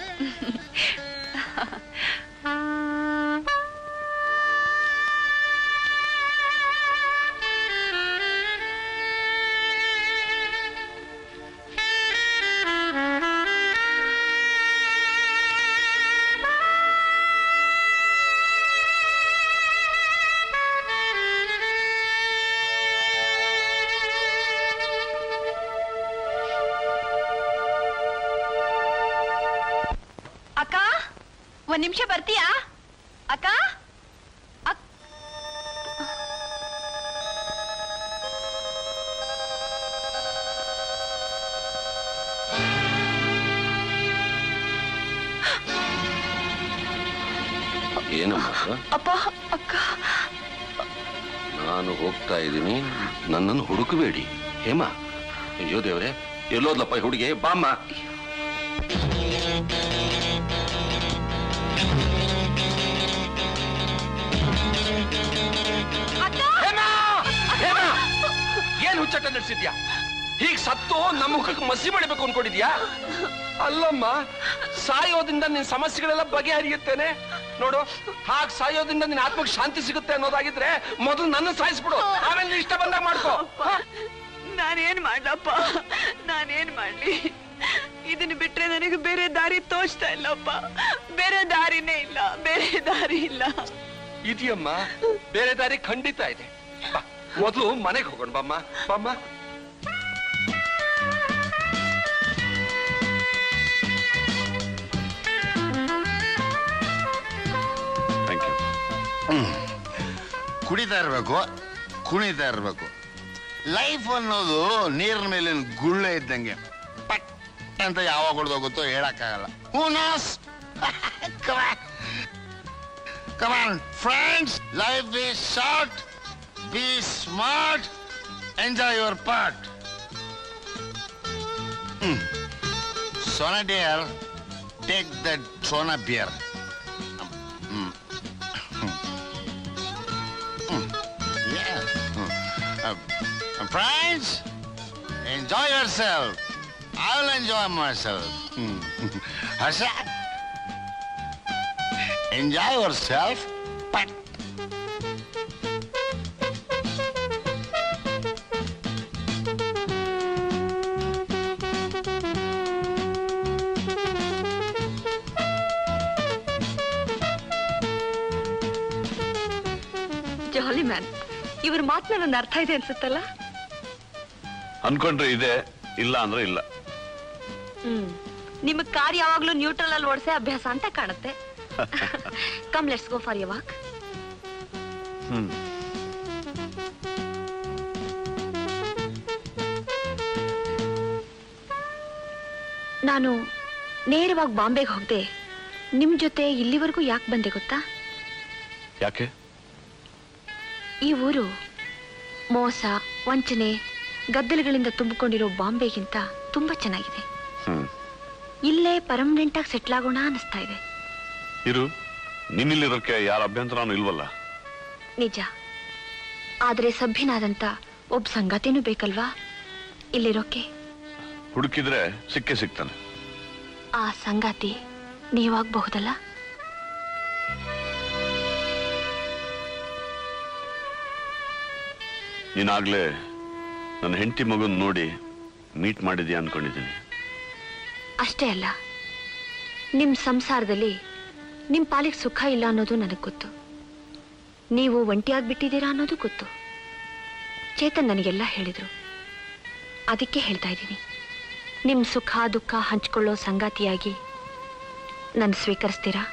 [SPEAKER 11] ಅಕ್ಕ ಒಂದ್ ನಿಮಿಷ ಬರ್ತೀಯಾ ಅಕ್ಕ ಅಕ್-
[SPEAKER 12] ಏನಮ್ಮ
[SPEAKER 1] ಅಪ್ಪ ಅಕ್ಕ
[SPEAKER 12] ನಾನು ಹೋಗ್ತಾ ಇದ್ದೀನಿ ನನ್ನನ್ನು ಹುಡುಕಬೇಡಿ ಹೇಮ ಅಯ್ಯೋ ದೇವ್ರೆ ಎಲ್ಲೋದ್ಲಪ್ಪ ಈ ಹುಡುಗಿ ಬಾಮ್ಮ ಹೇಮ! ಹೇಮ! ಏನ್ ಹುಚ್ಚಾಟ ನಡೆಸಿದ್ಯಾ ಹೀಗ್ ಸತ್ತು ನಮ್ಮ ಮುಖಕ್ಕೆ ಮಸಿ ಮಾಡಬೇಕು ಅನ್ಕೊಂಡಿದ್ಯಾ ಅಲ್ಲಮ್ಮ ಸಾಯೋದ್ರಿಂದ ನಿನ್ ಸಮಸ್ಯೆಗಳೆಲ್ಲ ಬಗೆಹರಿಯುತ್ತೇನೆ ನೋಡು ಹಾಗ್ ಸಾಯೋದ್ರಿಂದ ನಿನ್ ಆತ್ಮಕ್ಕೆ ಶಾಂತಿ ಸಿಗುತ್ತೆ ಅನ್ನೋದಾಗಿದ್ರೆ ಮೊದಲು ನನ್ನ ಸಾಯಿಸ್ಬಿಡು ಆಮೇಲೆ ನೀನ್ ಇಷ್ಟ ಬಂದಾಗ ಮಾಡ್ಕೋ ಹ?
[SPEAKER 1] ನಾನೇನ್ ಮಾಡ್ಲಪ್ಪ ನಾನೇನ್ ಮಾಡ್ಲಿ ಇದನ್ನ ಬಿಟ್ರೆ ನನಗೆ ಬೇರೆ ದಾರಿ ತೋಚ್ತಾ ಇಲ್ಲಪ್ಪ ಬೇರೆ ದಾರಿನೇ ಇಲ್ಲ ಬೇರೆ ದಾರಿ ಇಲ್ಲ
[SPEAKER 12] ಇದೆಯಮ್ಮ ಬೇರೆ ದಾರಿ ಖಂಡಿತ ಇದೆ ಬಾ, ಮೊದಲು ಮನೆಗೆ ಹೋಗೋಣ ಬಮ್ಮ ಬಮ್ಮ
[SPEAKER 4] ಥ್ಯಾಂಕ್ ಯು
[SPEAKER 14] ಕುಡಿತಾ ಇರ್ಬೇಕು ಕುಣಿತಾ ಇರ್ಬೇಕು ಲೈಫ್ ಅನ್ನೋದು ನೀರಿನ ಮೇಲಿನ ಗುಳ್ಳೆ ಇದ್ದಂಗೆ ಪಟ್ ಅಂತ ಯಾವಾಗ ಹೊಡೆದೋಗುತ್ತೋ ಹೇಳಕ್ಕಾಗಲ್ಲ who knows come on friends life is short be smart enjoy your part Sona dear take that Sona beer Yes. Uh, uh, friends, enjoy yourself. I will enjoy myself. Hmm. Harsha, enjoy yourself, but
[SPEAKER 11] jolly man ಇವ್ರ ಮಾತಿನಲ್ಲಿ ಒಂದು ಅರ್ಥ ಇದೆ ಅನ್ಸುತ್ತಲ್ಲ
[SPEAKER 4] ಅನ್ಕೊಂಡ್ರೆ ಇದೆ ಇಲ್ಲ ಅಂದ್ರೆ ಇಲ್ಲ
[SPEAKER 11] ಹ್ಮ್ ನಿಮಗ್ ಕಾರ್ ಯಾವಾಗ್ಲೂ ನ್ಯೂಟ್ರಲ್ ಅಲ್ಲಿ ಓಡಿಸೇ ಅಭ್ಯಾಸ ಅಂತ ಕಾಣುತ್ತೆ come let's go for you walk
[SPEAKER 4] ಹ್ಮ್
[SPEAKER 11] ನಾನು ನೇರವಾಗಿ ಬಾಂಬೆಗೆ ಹೋಗದೆ ನಿಮ್ ಜೊತೆ ಇಲ್ಲಿವರೆಗೂ ಯಾಕೆ ಬಂದೆ ಗೊತ್ತಾ
[SPEAKER 4] ಯಾಕೆ
[SPEAKER 11] ಈ ಊರು ಮೋಸ ವಂಚನೆ ಗದ್ದಲಗಳಿಂದ ತುಂಬಿಕೊಂಡಿರೋ ಬಾಂಬೆಗಿಂತ ತುಂಬಾ ಚೆನ್ನಾಗಿದೆ
[SPEAKER 4] ಹ್ಮ್
[SPEAKER 11] ಇಲ್ಲೇ ಪರ್ಮನೆಂಟ್ ಆಗಿ ಸೆಟ್ಲ್ ಆಗೋಣ ಅನಿಸ್ತಾ ಇದೆ
[SPEAKER 4] ಇರು ನಿನ್ನಿಲ್ಲಿರೋಕೆ ಯಾರ ಅಭ್ಯಂತರನೂ ಇಲ್ವಲ್ಲ
[SPEAKER 11] ನಿಜ ಆದ್ರೆ ಸಭ್ಯನಾದಂತ ಒಬ್ಬ ಸಂಗಾತಿನೂ ಬೇಕಲ್ವಾ ಇಲ್ಲಿರೋಕೆ
[SPEAKER 4] ಹುಡುಕಿದ್ರೆ ಸಿಕ್ಕೇ ಸಿಗ್ತಾನೆ
[SPEAKER 11] ಆ ಸಂಗಾತಿ ನೀವಾಗಬಹುದಲ್ಲ
[SPEAKER 4] ನೀನಾಗ್ಲೇ ನನ್ನ ಹೆಂಡತಿ ಮಗನ್ ನೋಡಿ ಮೀಟ್ ಮಾಡಿದ್ಯಾ ಅನ್ಕೊಂಡಿದ್ದೀನಿ
[SPEAKER 11] ಅಷ್ಟೇ ಅಲ್ಲ ನಿಮ್ ಸಂಸಾರದಲ್ಲಿ ನಿಮ್ ಪಾಲಿಗೆ ಸುಖ ಇಲ್ಲ ಅನ್ನೋದು ನನಗೆ ಗೊತ್ತು ನೀವು ಒಂಟಿಯಾಗ್ಬಿಟ್ಟಿದ್ದೀರಾ ಅನ್ನೋದು ಗೊತ್ತು ಚೇತನ್ ನನಗೆಲ್ಲ ಹೇಳಿದ್ರು ಅದಕ್ಕೆ ಹೇಳ್ತಾ ಇದ್ದೀನಿ ನಿಮ್ ಸುಖ ದುಃಖ ಹಂಚ್ಕೊಳ್ಳೋ ಸಂಗಾತಿಯಾಗಿ ನನ್ನ ಸ್ವೀಕರಿಸ್ತೀರಾ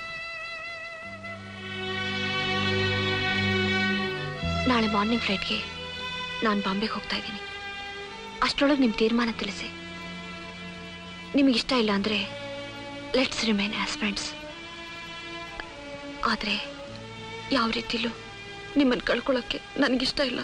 [SPEAKER 11] ನಾಳೆ ಮಾರ್ನಿಂಗ್ ಫ್ಲೈಟ್ಗೆ ನಾನು ಬಾಂಬೆಗೆ ಹೋಗ್ತಾ ಇದ್ದೀನಿ ಅಷ್ಟರೊಳಗೆ ನಿಮ್ಮ ತೀರ್ಮಾನ ತಿಳಿಸಿ ನಿಮಗೆ ಇಷ್ಟ ಇಲ್ಲ ಅಂದ್ರೆ ಲೆಟ್ಸ್ ರಿಮೈನ್ ಆಸ್ ಫ್ರೆಂಡ್ಸ್ ಆದರೆ ಯಾವ ರೀತಿಲೂ ನಿಮ್ಮನ್ನು ಕಳ್ಕೊಳ್ಳೋಕ್ಕೆ ನನಗಿಷ್ಟ ಇಲ್ಲ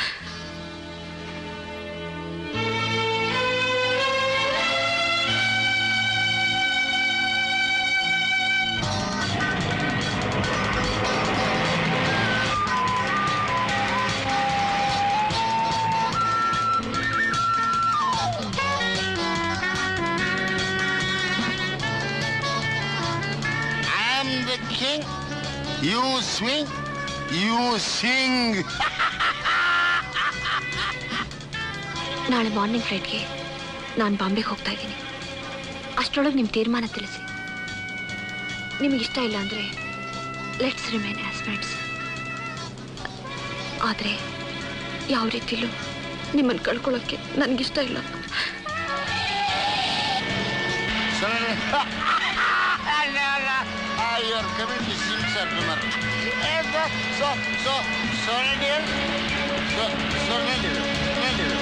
[SPEAKER 14] I am the king. You swing, you sing.
[SPEAKER 11] ನಾಳೆ ಮಾರ್ನಿಂಗ್ ಫ್ಲೈಟ್ಗೆ ನಾನು ಬಾಂಬೆಗೆ ಹೋಗ್ತಾ ಇದ್ದೀನಿ ಅಷ್ಟರೊಳಗೆ ನಿಮ್ಮ ತೀರ್ಮಾನ ತಿಳಿಸಿ ನಿಮಗೆ ಇಷ್ಟ ಇಲ್ಲ ಅಂದರೆ ಲೆಟ್ಸ್ ರಿಮೈನ್ ಆಸ್ ಫ್ರೆಂಡ್ಸ್ ಆದರೆ ಯಾವ ರೀತಿಲೂ ನಿಮ್ಮನ್ನು ಕಳ್ಕೊಳ್ಳೋಕ್ಕೆ ನನಗಿಷ್ಟ ಇಲ್ಲ
[SPEAKER 14] Sorry. no, no. Ah, you are coming to sing, sir, tomorrow. Eh, so, so, so, sorry, dear. So, sorry, dear. Sorry, dear.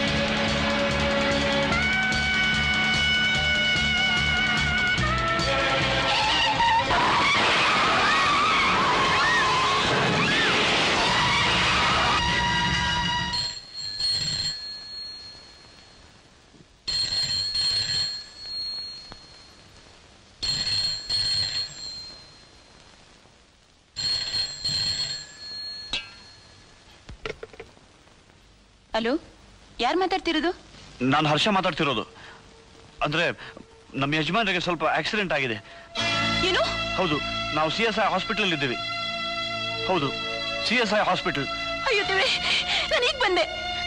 [SPEAKER 2] Hello ಯಾರು ಮಾತಾಡ್ತಿರೋದು
[SPEAKER 4] ನಾನು ಹರ್ಷ ಮಾತಾಡ್ತಿರೋದು ಅಂದ್ರೆ ನಮ್ಮ ಯಜಮಾನರಿಗೆ ಸ್ವಲ್ಪ ಆಕ್ಸಿಡೆಂಟ್ ಆಗಿದೆ
[SPEAKER 1] ಏನು
[SPEAKER 4] ಹೌದು ನಾವು ಸಿ ಎಸ್ ಐ ಹಾಸ್ಪಿಟಲ್ ಇದ್ದೀವಿ ಹೌದು ಸಿ ಎಸ್ ಐ ಹಾಸ್ಪಿಟಲ್
[SPEAKER 1] ಅಯ್ಯೋ ದೇವ್ರೆ ನಾನು ಈಗ ಬಂದೆ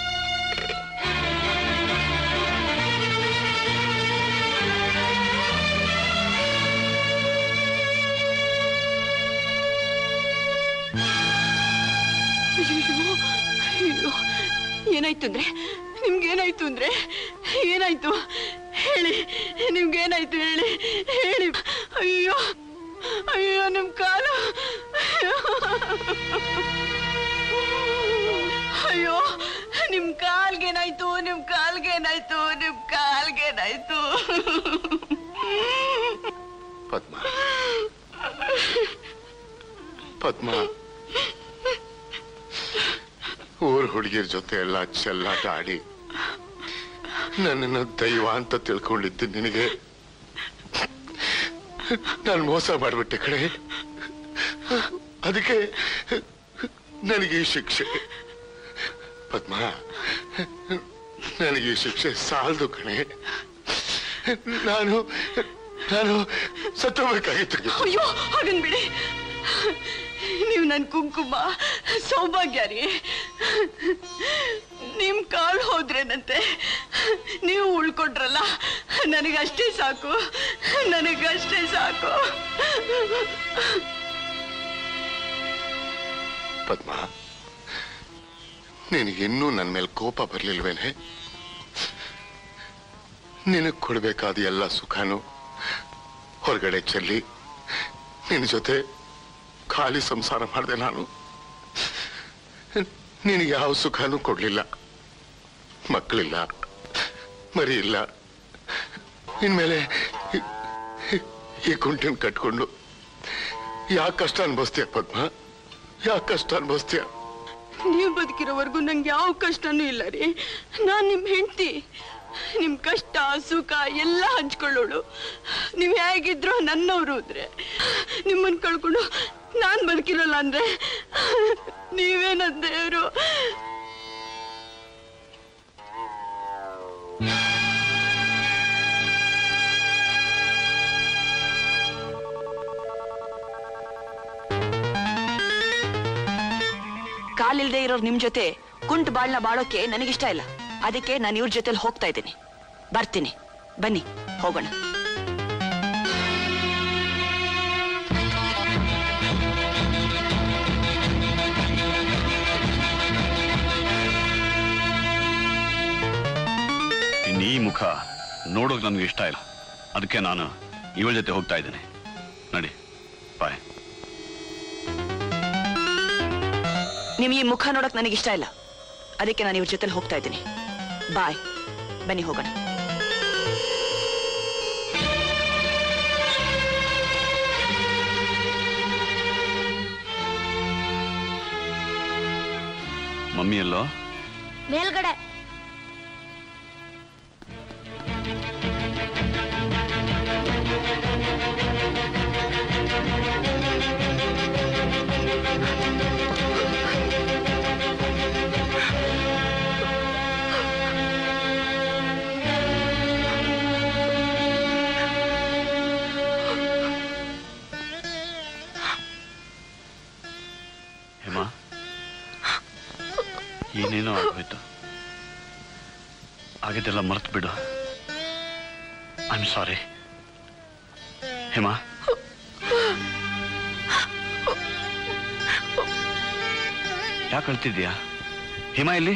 [SPEAKER 1] ಅಯ್ಯೋ ಅಯ್ಯೋ ಏನಾಯ್ತು ಅಂದ್ರೆ ನಿಮ್ಗೇನಾಯ್ತು ಅಂದ್ರೆ ಏನಾಯ್ತು ಹೇಳಿ ನಿಮ್ಗೇನಾಯ್ತು ಹೇಳಿ ಹೇಳಿ ಅಯ್ಯೋ ಅಯ್ಯೋ ನಿಮ್ ಕಾಲು ಅಯ್ಯೋ ನಿಮ್ ಕಾಲ್ಗೇನಾಯ್ತು ನಿಮ್ ಕಾಲ್ಗೇನಾಯ್ತು ನಿಮ್ ಕಾಲ್ಗೇನಾಯ್ತು
[SPEAKER 7] ಪದ್ಮ ಪದ್ಮ ಊರ್ ಹುಡುಗಿರ ಜೊತೆ ಎಲ್ಲ ಚೆಲ್ಲಾಟ ಆಡಿ ನನ್ನನ್ನು ದೈವ ಅಂತ ತಿಳ್ಕೊಂಡಿದ್ದು ನಿನಗೆ ನಾನು ಮೋಸ ಮಾಡ್ಬಿಟ್ಟೆ ಕಡೆ ಅದಕ್ಕೆ ನನಗೆ ಈ ಶಿಕ್ಷೆ ಪದ್ಮ ನನಗೆ ಈ ಶಿಕ್ಷೆ ಸಾಲದು ಕಣೆ ನಾನು ನಾನು ಸತ್ತೋಗ್ಬೇಕಾಗಿತ್ತು
[SPEAKER 1] ಅಯ್ಯೋ ಹಾಗನ್ ಬಿಡಿ ನೀವು ನನ್ ಕುಂಕುಮ ಸೌಭಾಗ್ಯ ರೀ ನಿಮ್ ಕಾಲ್ ಹೋದ್ರೇನಂತೆ ನೀವು ಉಳ್ಕೊಂಡ್ರಲ್ಲ ನನಗಷ್ಟೇ ಸಾಕು ನನಗಷ್ಟೇ ಸಾಕು
[SPEAKER 7] ಪದ್ಮ ನಿನಗಿನ್ನೂ ನನ್ನ ಮೇಲೆ ಕೋಪ ಬರ್ಲಿಲ್ವೇನೆ ನಿನಗ್ ಕೊಡ್ಬೇಕಾದ ಎಲ್ಲ ಸುಖನೂ ಹೊರಗಡೆ ಚೆಲ್ಲಿ ನಿನ್ನ ಜೊತೆ ಖಾಲಿ ಸಂಸಾರ ಮಾಡಿದೆ ನಾನು ನಿನಗೆ ಯಾವ ಸುಖನೂ ಕೊಡ್ಲಿಲ್ಲ ಮಕ್ಕಳಿಲ್ಲ ಮರಿ ಇಲ್ಲ ಇನ್ಮೇಲೆ ಈ- ಈ ಕುಂಟಿನ ಕಟ್ಕೊಂಡು ಯಾಕೆ ಕಷ್ಟ ಅನ್ಭವಿಸ್ತೀಯ ಪದ್ಮ ಯಾಕೆ ಕಷ್ಟ ಅನ್ಭವಿಸ್ತೀಯ
[SPEAKER 1] ನೀವು ಬದುಕಿರೋವರೆಗೂ ನಂಗೆ ಯಾವ ಕಷ್ಟನೂ ಇಲ್ಲ ರೀ ನಾನ್ ನಿಮ್ ಹೆಂಡತಿ ನಿಮ್ ಕಷ್ಟ ಸುಖ ಎಲ್ಲ ಹಂಚ್ಕೊಳ್ಳೋಳು ನೀವ್ ಹೇಗಿದ್ರು ನನ್ನವರು ಅಂದ್ರೆ ನಿಮ್ಮನ್ ಕಳ್ಕೊಂಡು ನಾನ್ ಬದುಕಿರಲ್ಲ ಅಂದ್ರೆ ನೀವೇ ನನ್ನ ದೇವ್ರು
[SPEAKER 15] ಕಾಲಿಲ್ದೇ ಇರೋರು ನಿಮ್ ಜೊತೆ ಕುಂಟ್ ಬಾಳ್ನ ಬಾಳೋಕೆ ನನಗಿಷ್ಟ ಇಲ್ಲ ಅದಕ್ಕೆ ನಾನು ಇವ್ರ ಜೊತೆಲಿ ಹೋಗ್ತಾ ಇದ್ದೀನಿ ಬರ್ತೀನಿ ಬನ್ನಿ ಹೋಗೋಣ
[SPEAKER 4] ಇನ್ನು ಈ ಮುಖ ನೋಡೋಕ್ ನನಗೆ ಇಷ್ಟ ಇಲ್ಲ ಅದಕ್ಕೆ ನಾನು ಇವಳ ಜೊತೆ ಹೋಗ್ತಾ ಇದ್ದೀನಿ ನಡಿ ಬಾಯ್
[SPEAKER 15] ನಿಮ್ ಈ ಮುಖ ನೋಡಕ್ ನನಗಿಷ್ಟ ಇಲ್ಲ ಅದಕ್ಕೆ ನಾನು ಇವ್ರ ಜೊತೆಲಿ ಹೋಗ್ತಾ ಇದ್ದೀನಿ ಬಾಯ್ ಬನ್ನಿ ಹೋಗೋಣ
[SPEAKER 4] ಮಮ್ಮಿ ಎಲ್ಲೋ
[SPEAKER 10] ಮೇಲ್ಗಡೆ
[SPEAKER 4] ಹೇಮಾ ಏನೇನೋ ಆಗೋಯ್ತು ಆಗಿದ್ದೆಲ್ಲ ಮರ್ತು ಬಿಡು ಐ ಆಮ್ ಸಾರಿ ಹೇಮಾ ಯಾಕೆ ಅಳ್ತಿದ್ಯಾ ಹೇಮಾ ಎಲ್ಲಿ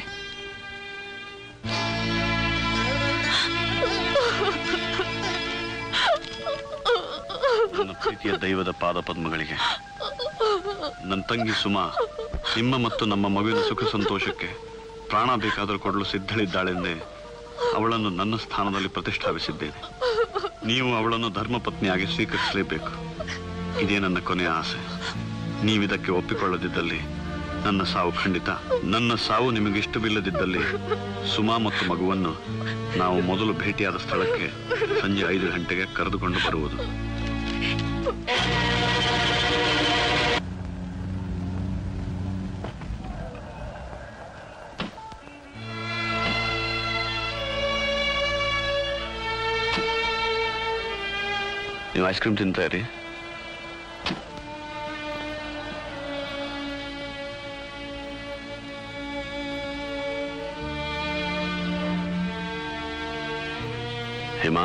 [SPEAKER 4] ನನ್ನ ಪ್ರೀತಿಯ ದೈವದ ಪಾದ ಪದ್ಮಗಳಿಗೆ ನನ್ನ ತಂಗಿ ಸುಮಾ ನಿಮ್ಮ ಮತ್ತು ನಮ್ಮ ಮಗುವಿನ ಸುಖ ಸಂತೋಷಕ್ಕೆ ಪ್ರಾಣ ಬೇಕಾದರೂ ಕೊಡಲು ಸಿದ್ಧಳಿದ್ದಾಳೆಂದೇ ಅವಳನ್ನು ನನ್ನ ಸ್ಥಾನದಲ್ಲಿ ಪ್ರತಿಷ್ಠಾಪಿಸಿದ್ದೇನೆ ನೀವು ಅವಳನ್ನು ಧರ್ಮಪತ್ನಿಯಾಗಿ ಸ್ವೀಕರಿಸಲೇಬೇಕು ಇದೇ ನನ್ನ ಕೊನೆಯ ಆಸೆ ನೀವಿದಕ್ಕೆ ಒಪ್ಪಿಕೊಳ್ಳದಿದ್ದಲ್ಲಿ ನನ್ನ ಸಾವು ಖಂಡಿತ ನನ್ನ ಸಾವು ನಿಮಗೆ ಇಷ್ಟವಿಲ್ಲದಿದ್ದಲ್ಲಿ ಸುಮಾ ಮತ್ತು ಮಗುವನ್ನು ನಾವು ಮೊದಲು ಭೇಟಿಯಾದ ಸ್ಥಳಕ್ಕೆ ಸಂಜೆ ಐದು ಗಂಟೆಗೆ ಕರೆದುಕೊಂಡು ಬರುವುದು ನೀವು ಐಸ್ ಕ್ರೀಮ್ ತಿಂತಾ ಇರಿ ಹೇಮಾ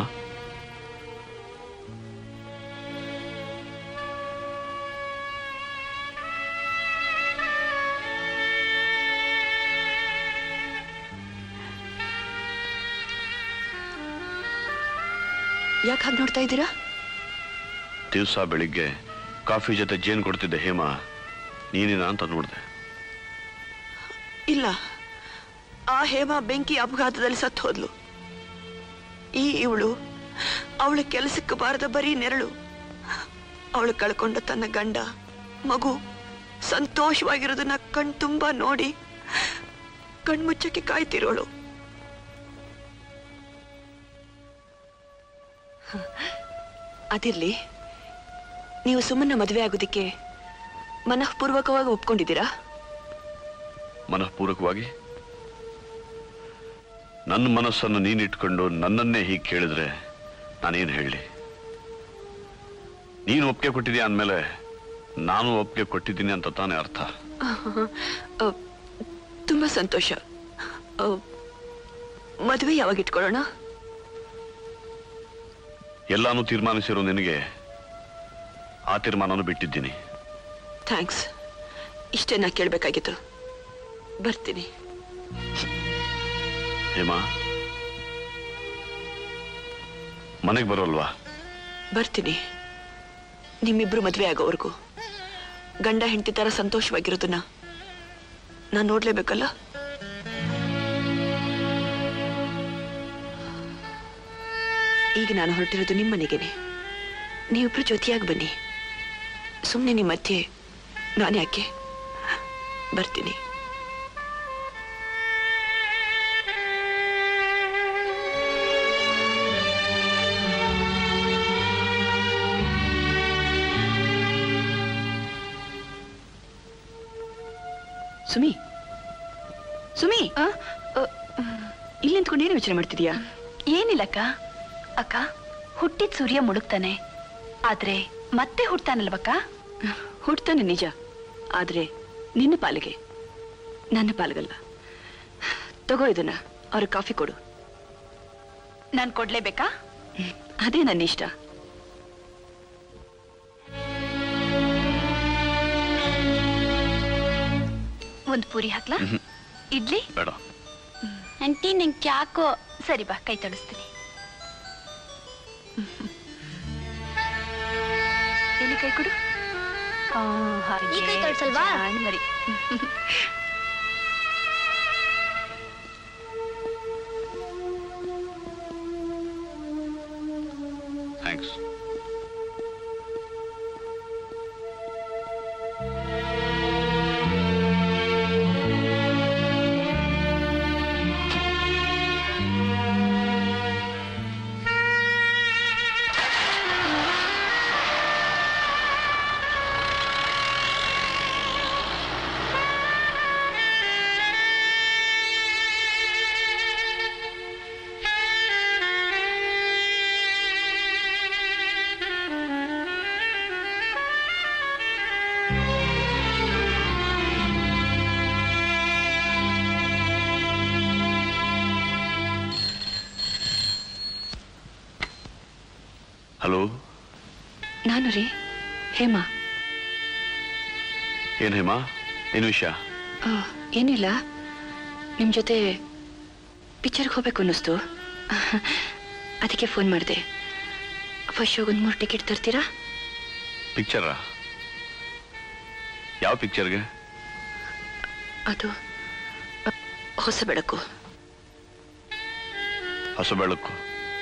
[SPEAKER 15] ಯಾಕೆ ಹಾಗೆ ನೋಡ್ತಾ ಇದ್ದೀರಾ
[SPEAKER 4] ದಿವಸ ಬೆಳಿಗ್ಗೆ ಕಾಫಿ ಜೊತೆ ಜೇನು ಕೊಡ್ತಿದ್ದೆ ಹೇಮಾ ನೀನಿನ ಅಂತ ನೋಡಿದೆ
[SPEAKER 15] ಇಲ್ಲ ಆ ಹೇಮ ಬೆಂಕಿ ಅಪಘಾತದಲ್ಲಿ ಸತ್ತು ಹೋದ್ಲು ಈ ಇವಳು ಅವಳ ಕೆಲಸಕ್ಕೆ ಬಾರದ ಬರೀ ನೆರಳು ಅವಳು ಕಳ್ಕೊಂಡ ತನ್ನ ಗಂಡ ಮಗು ಸಂತೋಷವಾಗಿರೋದನ್ನ ಕಣ್ ತುಂಬಾ ನೋಡಿ ಕಣ್ಮುಚ್ಚಕ್ಕೆ ಕಾಯ್ತಿರೋಳು ಅದಿರ್ಲಿ ನೀವು ಸುಮ್ಮನೆ ಮದುವೆ ಆಗೋದಿಕ್ಕೆ ಮನಃಪೂರ್ವಕವಾಗಿ ಒಪ್ಕೊಂಡಿದ್ದೀರಾ
[SPEAKER 4] ಮನಃಪೂರ್ವಕವಾಗಿ ನನ್ನ ಮನಸ್ಸನ್ನು ನೀನಿಟ್ಕೊಂಡು ನನ್ನನ್ನೇ ಹೀಗೆ ಕೇಳಿದ್ರೆ ನಾನೇನು ಹೇಳಿ ನೀನು ಒಪ್ಪಿಗೆ ಕೊಟ್ಟಿದ್ಯಾ ಅಂದಮೇಲೆ ನಾನು ಒಪ್ಪಿಗೆ ಕೊಟ್ಟಿದ್ದೀನಿ ಅಂತ ತಾನೇ ಅರ್ಥ
[SPEAKER 15] ಅ, ತುಂಬಾ ಸಂತೋಷ ಅ, ಮದುವೆ ಯಾವಾಗ ಇಟ್ಕೊಳ್ಳೋಣ
[SPEAKER 4] ಎಲ್ಲಾನು ತೀರ್ಮಾನಿಸಿರೋ ನಿನಗೆ ಆ ತೀರ್ಮಾನವನ್ನು ಬಿಟ್ಟಿದ್ದೀನಿ
[SPEAKER 15] ಥ್ಯಾಂಕ್ಸ್ ಇಷ್ಟೇ ನಾ ಕೇಳ್ಬೇಕಾಗಿತ್ತು ಬರ್ತೀನಿ
[SPEAKER 4] ಹೇಮಾ ಮನೆಗೆ ಬರೋಲ್ವಾ
[SPEAKER 15] ಬರ್ತೀನಿ ನಿಮ್ಮಿಬ್ರು ಮದುವೆ ಆಗೋವರೆಗೂ ಗಂಡ ಹೆಂಡತಿ ತರ ಸಂತೋಷವಾಗಿರೋದನ್ನ ನಾನು ನೋಡ್ಲೇಬೇಕಲ್ಲ ಈಗ ನಾನು ಹೊರಟಿರೋದು ನಿಮ್ಮ ಮನೆಗೇನೆ ನೀವಿಬ್ರು ಜೊತೆಯಾಗಿ ಬನ್ನಿ ಸುಮ್ಮನೆ ನಿಮ್ಮ ಮಧ್ಯೆ ನಾನು ಯಾಕೆ ಬರ್ತೀನಿ ಸುಮಿ ಸುಮಿ ಇಲ್ಲಿ ನಿಂತ್ಕೊಂಡು ಏನು ಯೋಚನೆ ಮಾಡ್ತಿದ್ಯಾ
[SPEAKER 11] ಏನಿಲ್ಲಕ್ಕ ಅಕ್ಕ ಹುಟ್ಟಿದ ಸೂರ್ಯ ಮುಳುಗ್ತಾನೆ ಆದ್ರೆ ಮತ್ತೆ ಹುಟ್ತಾನಲ್ವಕ್ಕ
[SPEAKER 15] ಹುಡ್ತಾನೆ ನಿಜ ಆದ್ರೆ ನಿನ್ನ ಪಾಲಿಗೆ ನನ್ನ ಪಾಲಿಗಲ್ಲ ತಗೋ ಇದನ್ನ ಅವ್ರ ಕಾಫಿ ಕೊಡು
[SPEAKER 11] ನಾನ್ ಕೊಡ್ಲೇಬೇಕಾ
[SPEAKER 15] ಅದೇ ನನ್ನ ಇಷ್ಟ
[SPEAKER 11] ಒಂದ್ ಪೂರಿ ಹಾಕ್ಲಾ ಇಡ್ಲಿ
[SPEAKER 4] ಬೇಡ
[SPEAKER 11] ಆಂಟಿ ನಂಗೆ ಯಾಕೋ ಸರಿ ಬಾ ಕೈ ತೊಳಸ್ತೀನಿ ಎಲ್ಲಿ ಕೈ ಕೊಡು ಆ, ಹಾಗೆ.
[SPEAKER 10] ಈ ಕೈ ತೊಳ್ಸಲ್ವಾ?
[SPEAKER 11] ಜಾಣ್ ಮರಿ
[SPEAKER 4] ಥ್ಯಾಂಕ್ಸ್ ಹಲೋ
[SPEAKER 15] ನಾನು ರೀ ಹೇಮಾ
[SPEAKER 4] ಏನ್ ಹೇಮಾ ಏನು ವಿಷಯ
[SPEAKER 15] ಆ, ಏನಿಲ್ಲ ನಿಮ್ ಜೊತೆ ಪಿಕ್ಚರ್ಗೆ ಹೋಗ್ಬೇಕು ಅನ್ನಿಸ್ತು ಅದಕ್ಕೆ ಫೋನ್ ಮಾಡಿದೆ ಫಸ್ಟ್ ಶೋಗೆ ಒಂದು ಮೂರು ಟಿಕೆಟ್ ತರ್ತೀರಾ
[SPEAKER 4] ಪಿಕ್ಚರ ಯಾವ ಪಿಕ್ಚರ್ಗೆ
[SPEAKER 15] ಅದು ಅ, ಹೊಸ ಬೆಳಕು
[SPEAKER 4] ಹೊಸ ಬೆಳಕು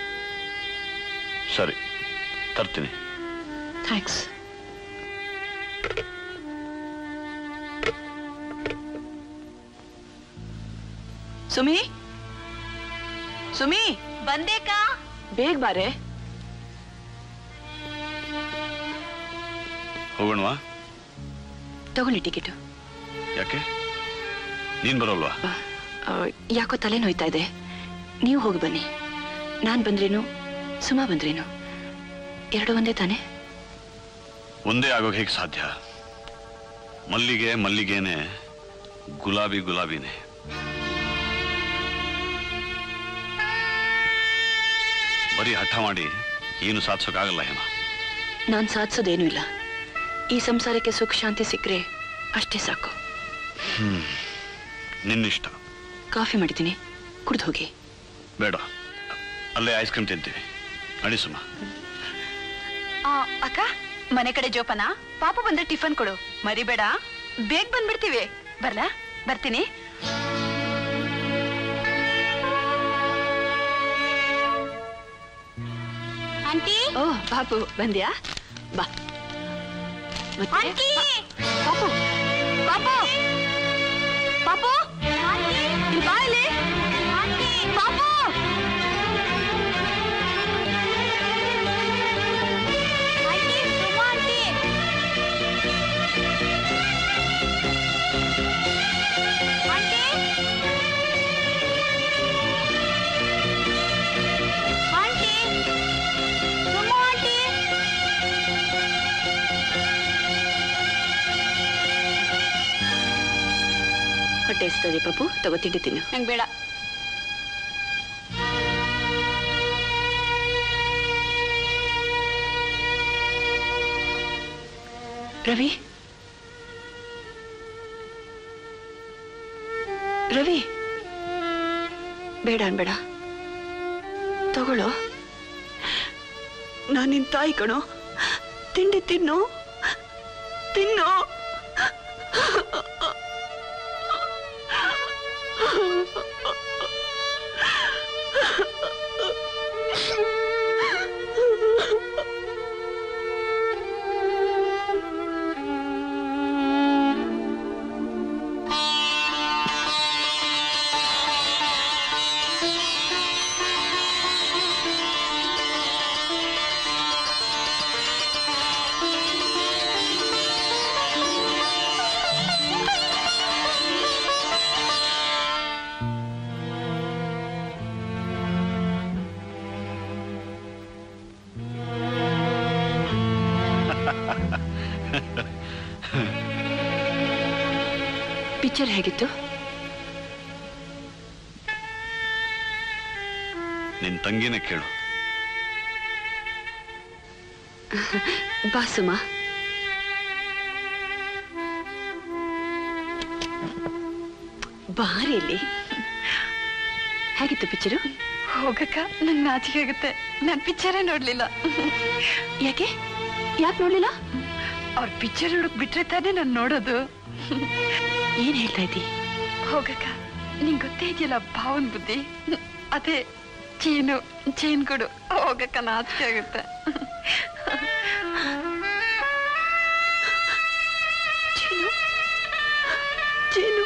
[SPEAKER 4] ಸರಿ ತರ್ತೀನಿ
[SPEAKER 15] ಥ್ಯಾಂಕ್ಸ್ ಸುಮಿ ಸುಮಿ
[SPEAKER 2] ಬಂದೇಕಾ
[SPEAKER 15] ಬೇಗ ಬಾರೆ
[SPEAKER 4] ಹೋಗೋಣವಾ
[SPEAKER 15] ತಗೊಳ್ಳಿ ಟಿಕೆಟು
[SPEAKER 4] ಯಾಕೆ ನೀನ್ ಬರೋಲ್ವಾ
[SPEAKER 15] ಆ, ಯಾಕೋ ತಲೆ ನೋಯ್ತಾ ಇದೆ ನೀವು ಹೋಗಿ ಬನ್ನಿ ನಾನು ಬಂದ್ರೇನು ಸುಮಾ ಬಂದ್ರೇನು ಎರಡು ಒಂದೇ ತಾನೆ
[SPEAKER 4] ಒಂದೇ ಆಗೋಕೆ ಹೇಗೆ ಸಾಧ್ಯ ಮಲ್ಲಿಗೆ ಮಲ್ಲಿಗೆನೆ ಗುಲಾಬಿ ಗುಲಾಬಿನೇ ಬರೀ ಹಠ ಮಾಡಿ ಏನು ಸಾಧಿಸೋಕ್ಕಾಗಲ್ಲ ಹೇಮ
[SPEAKER 15] ನಾನ್ ಸಾಧಿಸೋದೇನೂ ಇಲ್ಲ ಈ ಸಂಸಾರಕ್ಕೆ ಸುಖ ಶಾಂತಿ ಸಿಕ್ಕರೆ ಅಷ್ಟೇ ಸಾಕು
[SPEAKER 4] ಹ್ಮ್ ನಿನ್ನಿಷ್ಟ
[SPEAKER 15] ಕಾಫಿ ಮಾಡಿದ್ದೀನಿ ಕುಡ್ದು ಹೋಗಿ
[SPEAKER 4] ಬೇಡ ಅಲ್ಲೇ ಐಸ್ ಕ್ರೀಮ್ ತಿಂತೀವಿ ಅಡಿಸುಮ್ಮ
[SPEAKER 6] ಆ, ಅಕ್ಕ ಮನೆ ಕಡೆ ಜೋಪಾನ ಪಾಪ ಬಂದ್ರೆ ಟಿಫನ್ ಕೊಡು ಮರಿಬೇಡ ಬೇಗ ಬಂದ್ಬಿಡ್ತೀವಿ ಬರ್ಲಾ ಬರ್ತೀನಿ
[SPEAKER 2] ಆಂಟಿ
[SPEAKER 15] ಓ ಬಾಬು ಬಂದ್ಯಾ ಬಾ ಮತ್ತೆ
[SPEAKER 2] ಆಂಟಿ
[SPEAKER 6] ಪಾಪು ಪಾಪು ಪಾಪು ಇಲ್ಲಿ ಬಾ ಇಲ್ಲಿ ಪಾಪು
[SPEAKER 2] aunty Suma aunty aunty aunty Suma aunty
[SPEAKER 15] ಹೊಟ್ಟೆ ಇಸ್ತದೆ ಪಾಪು ತಗೋ ತಿಂಡಿ ತಿನ್ನು
[SPEAKER 6] ನಂಗೆ ಬೇಡ
[SPEAKER 15] ರವಿ ರವಿ ಬೇಡ ಅನ್ಬೇಡ ತಗೊಳ್ಳೋ
[SPEAKER 1] ನಾನು ನಿನ್ ತಾಯಿ ಕಣೋ ತಿಂಡಿ ತಿನ್ನು ತಿನ್ನು
[SPEAKER 15] ಪಿಕ್ಚರ್ ಹೇಗಿತ್ತು
[SPEAKER 4] ನಿನ್ ತಂಗಿನೇ ಕೇಳು
[SPEAKER 15] ಬಾ ಸುಮಾ ಬಾರಿ ಇಲ್ಲಿ ಹೇಗಿತ್ತು ಪಿಕ್ಚರು
[SPEAKER 6] ಹೋಗಕ್ಕ ನಂಗೆ ನಾಚಿಕೆ ಆಗುತ್ತೆ ನಾನು ಪಿಕ್ಚರೇ ನೋಡ್ಲಿಲ್ಲ
[SPEAKER 15] ಯಾಕೆ ಯಾಕೆ ನೋಡ್ಲಿಲ್ಲ
[SPEAKER 6] ಅವ್ರ ಪಿಕ್ಚರ್ ಹುಡುಕ್ ಬಿಟ್ರೆ ತಾನೇ ನಾನು ನೋಡೋದು
[SPEAKER 15] ಏನ್ ಹೇಳ್ತಾ ಇದ್ದಿ
[SPEAKER 6] ಹೋಗಕ್ಕ ನಿಂಗೆ ಗೊತ್ತೇ ಇದೆಯಲ್ಲ ಭಾವನ್ ಬುದ್ಧಿ ಅದೇ ಚೀನು ಚೈನ್ ಕೊಡು ಹೋಗಕ್ಕ ನಾಚಿಕೆ ಆಗುತ್ತೆ
[SPEAKER 1] ಚೀನು ಚೀನು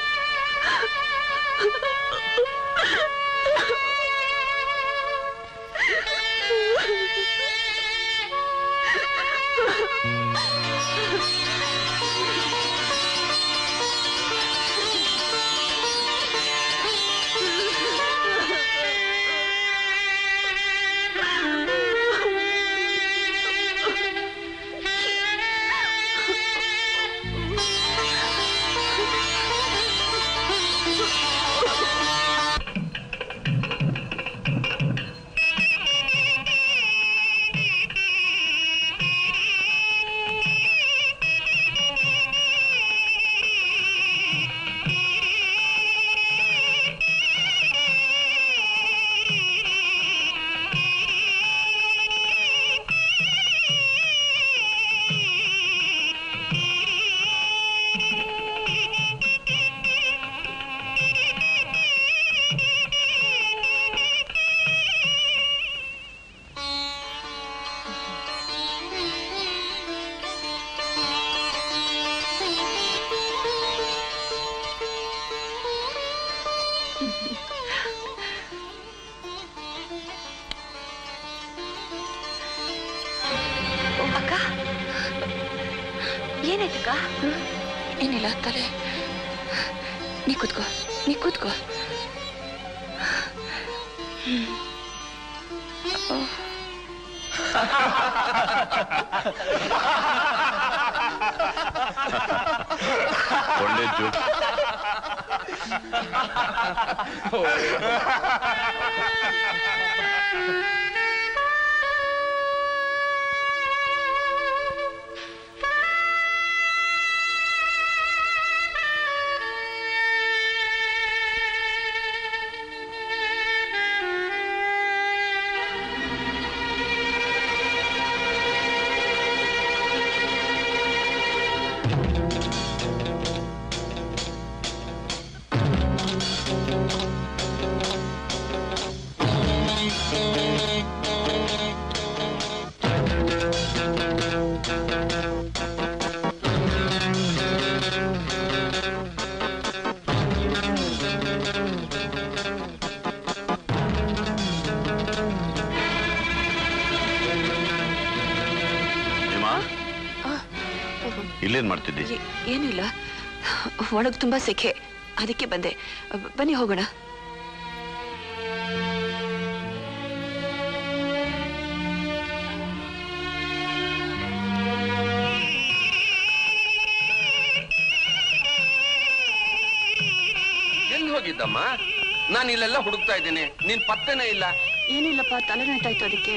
[SPEAKER 6] ಅಕ್ಕ ಏನಾಯ್ತಕ್ಕ
[SPEAKER 15] ಏನಿಲ್ಲ ತಲೆ ನೀ ಕೂತ್ಕೋ ನೀ ಕೂತ್ಕೋ ಹ್ಮ್. ಓ.
[SPEAKER 4] ಒಳ್ಳೆ ಜೋಕ್ ಹೇಮಾ ಇಲ್ಲೇನ್ ಮಾಡ್ತಿದ್ದಿ
[SPEAKER 15] ಏ- ಏನಿಲ್ಲ ಒಳಗ್ ತುಂಬಾ ಸೆಖೆ ಅದಕ್ಕೆ ಬಂದೆ ಬನ್ನಿ ಹೋಗೋಣ
[SPEAKER 12] ಎಲ್ಲಿ ಹೋಗಿದ್ದಮ್ಮ ನಾನು ಇಲ್ಲೆಲ್ಲ ಹುಡುಕ್ತಾ ಇದ್ದೀನಿ ನೀನ್ ಪತ್ತೆನೇ ಇಲ್ಲ
[SPEAKER 15] ಏನಿಲ್ಲಪ್ಪ ತಲೆನೋಯ್ತಾಯ್ತು ಅದಕ್ಕೆ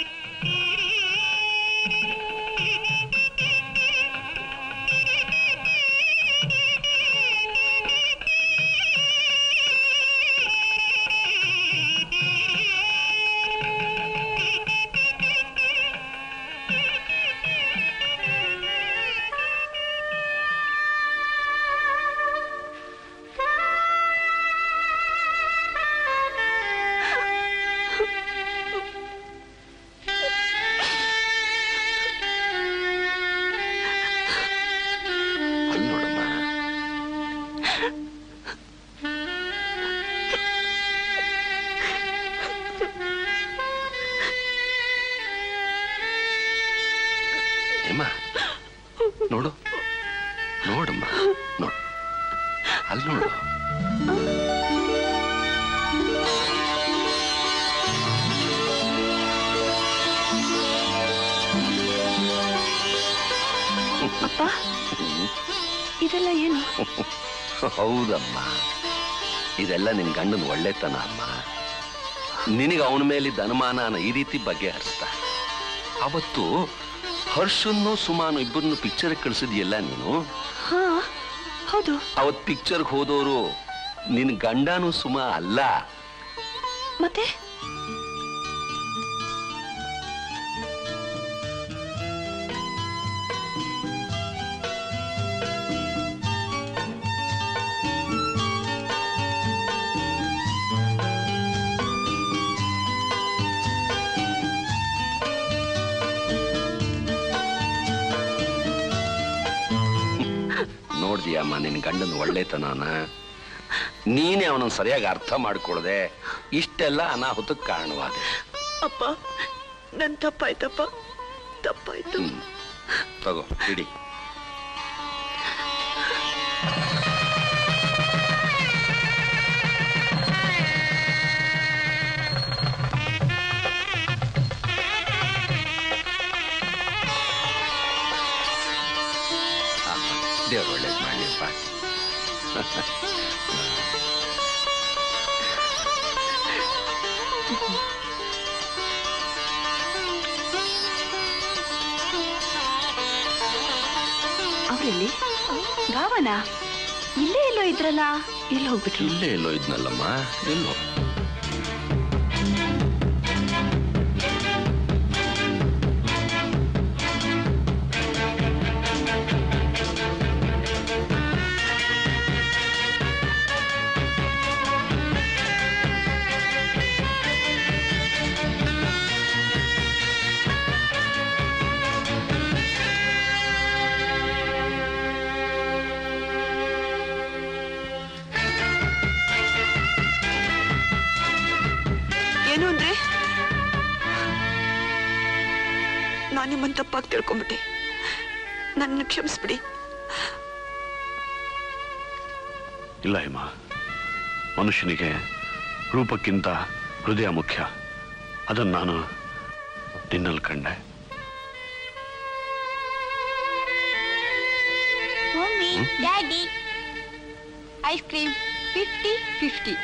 [SPEAKER 12] ಅಲ್ಲಿ ನೋಡಮ್ಮ ಹೇಮ ನೋಡು ನೋಡಮ್ಮ ನೋಡು ಅಲ್ಲಿ ನೋಡು
[SPEAKER 15] ಅಪ್ಪ ಇದೆಲ್ಲ ಏನು
[SPEAKER 12] ಹೌದಮ್ಮ ಇದೆಲ್ಲ ನಿನ್ ಗಂಡನ ಒಳ್ಳೆತನ ಅಮ್ಮ ನಿನಗೆ ಅವನ ಮೇಲಿದ್ದ ಅನುಮಾನನ ಈ ರೀತಿ ಬಗೆಹರಿಸ್ತಾ ಅವತ್ತು ಹರ್ಷನ್ನು ಸುಮಾನು ಇಬ್ಬರನ್ನು ಪಿಕ್ಚರ್ ಕಳಿಸಿದ್ಯಲ್ಲ ನೀನು
[SPEAKER 15] ಹಾ ಹೌದು
[SPEAKER 12] ಅವತ್ ಪಿಕ್ಚರ್ಗೆ ಹೋದವರು ನಿನ್ ಗಂಡನು ಸುಮ ಅಲ್ಲ
[SPEAKER 15] ಮತ್ತೆ
[SPEAKER 12] ನೋಡ್ದಿಯಮ್ಮ ನಿನ್ ಗಂಡನ ಒಳ್ಳೆತನನ ನೀನೇ ಅವನನ್ನ ಸರಿಯಾಗಿ ಅರ್ಥ ಮಾಡ್ಕೊಳ್ದೆ ಇಷ್ಟೆಲ್ಲ ಅನಾಹುತಕ್ಕೆ ಕಾರಣವಾದೆ
[SPEAKER 15] ಅಪ್ಪ ನನ್ ತಪ್ಪಾಯ್ತಪ್ಪ ತಪ್ಪಾಯ್ತು
[SPEAKER 12] ತಗೋ ಇಡಿ ದೇವ್ರು ಒಳ್ಳೇದು ಮಾಡ್ಲಿಪ್ಪ
[SPEAKER 15] ಅವ್ರೆಲ್ಲಿ ಭಾವನ ಇಲ್ಲೇ ಎಲ್ಲೋ ಇದ್ರಲ್ಲ ಎಲ್ಲಿ ಹೋಗ್ಬಿಟ್ರು
[SPEAKER 12] ಇಲ್ಲೇ ಎಲ್ಲೋ ಇದ್ನಲ್ಲಮ್ಮ ಎಲ್ಲೋ
[SPEAKER 15] ಏನು ಅಂದ್ರೆ ನಾನು ನಿಮ್ಮನ್ನ ತಪ್ಪಾಗಿ ತಿಳ್ಕೊಂಬಿಟ್ಟೆ ನನ್ನ ಕ್ಷಮಿಸ್ಬಿಡಿ
[SPEAKER 4] ಇಲ್ಲ ಹೇಮ ಮನುಷ್ಯನಿಗೆ ರೂಪಕ್ಕಿಂತ ಹೃದಯ ಮುಖ್ಯ ಅದನ್ನು ನಾನು
[SPEAKER 7] ನಿನ್ನಲ್ಲಿ ಕಂಡೆ
[SPEAKER 2] mummy daddy ice cream fifty fifty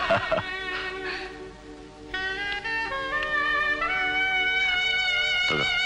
[SPEAKER 7] ತಗೋ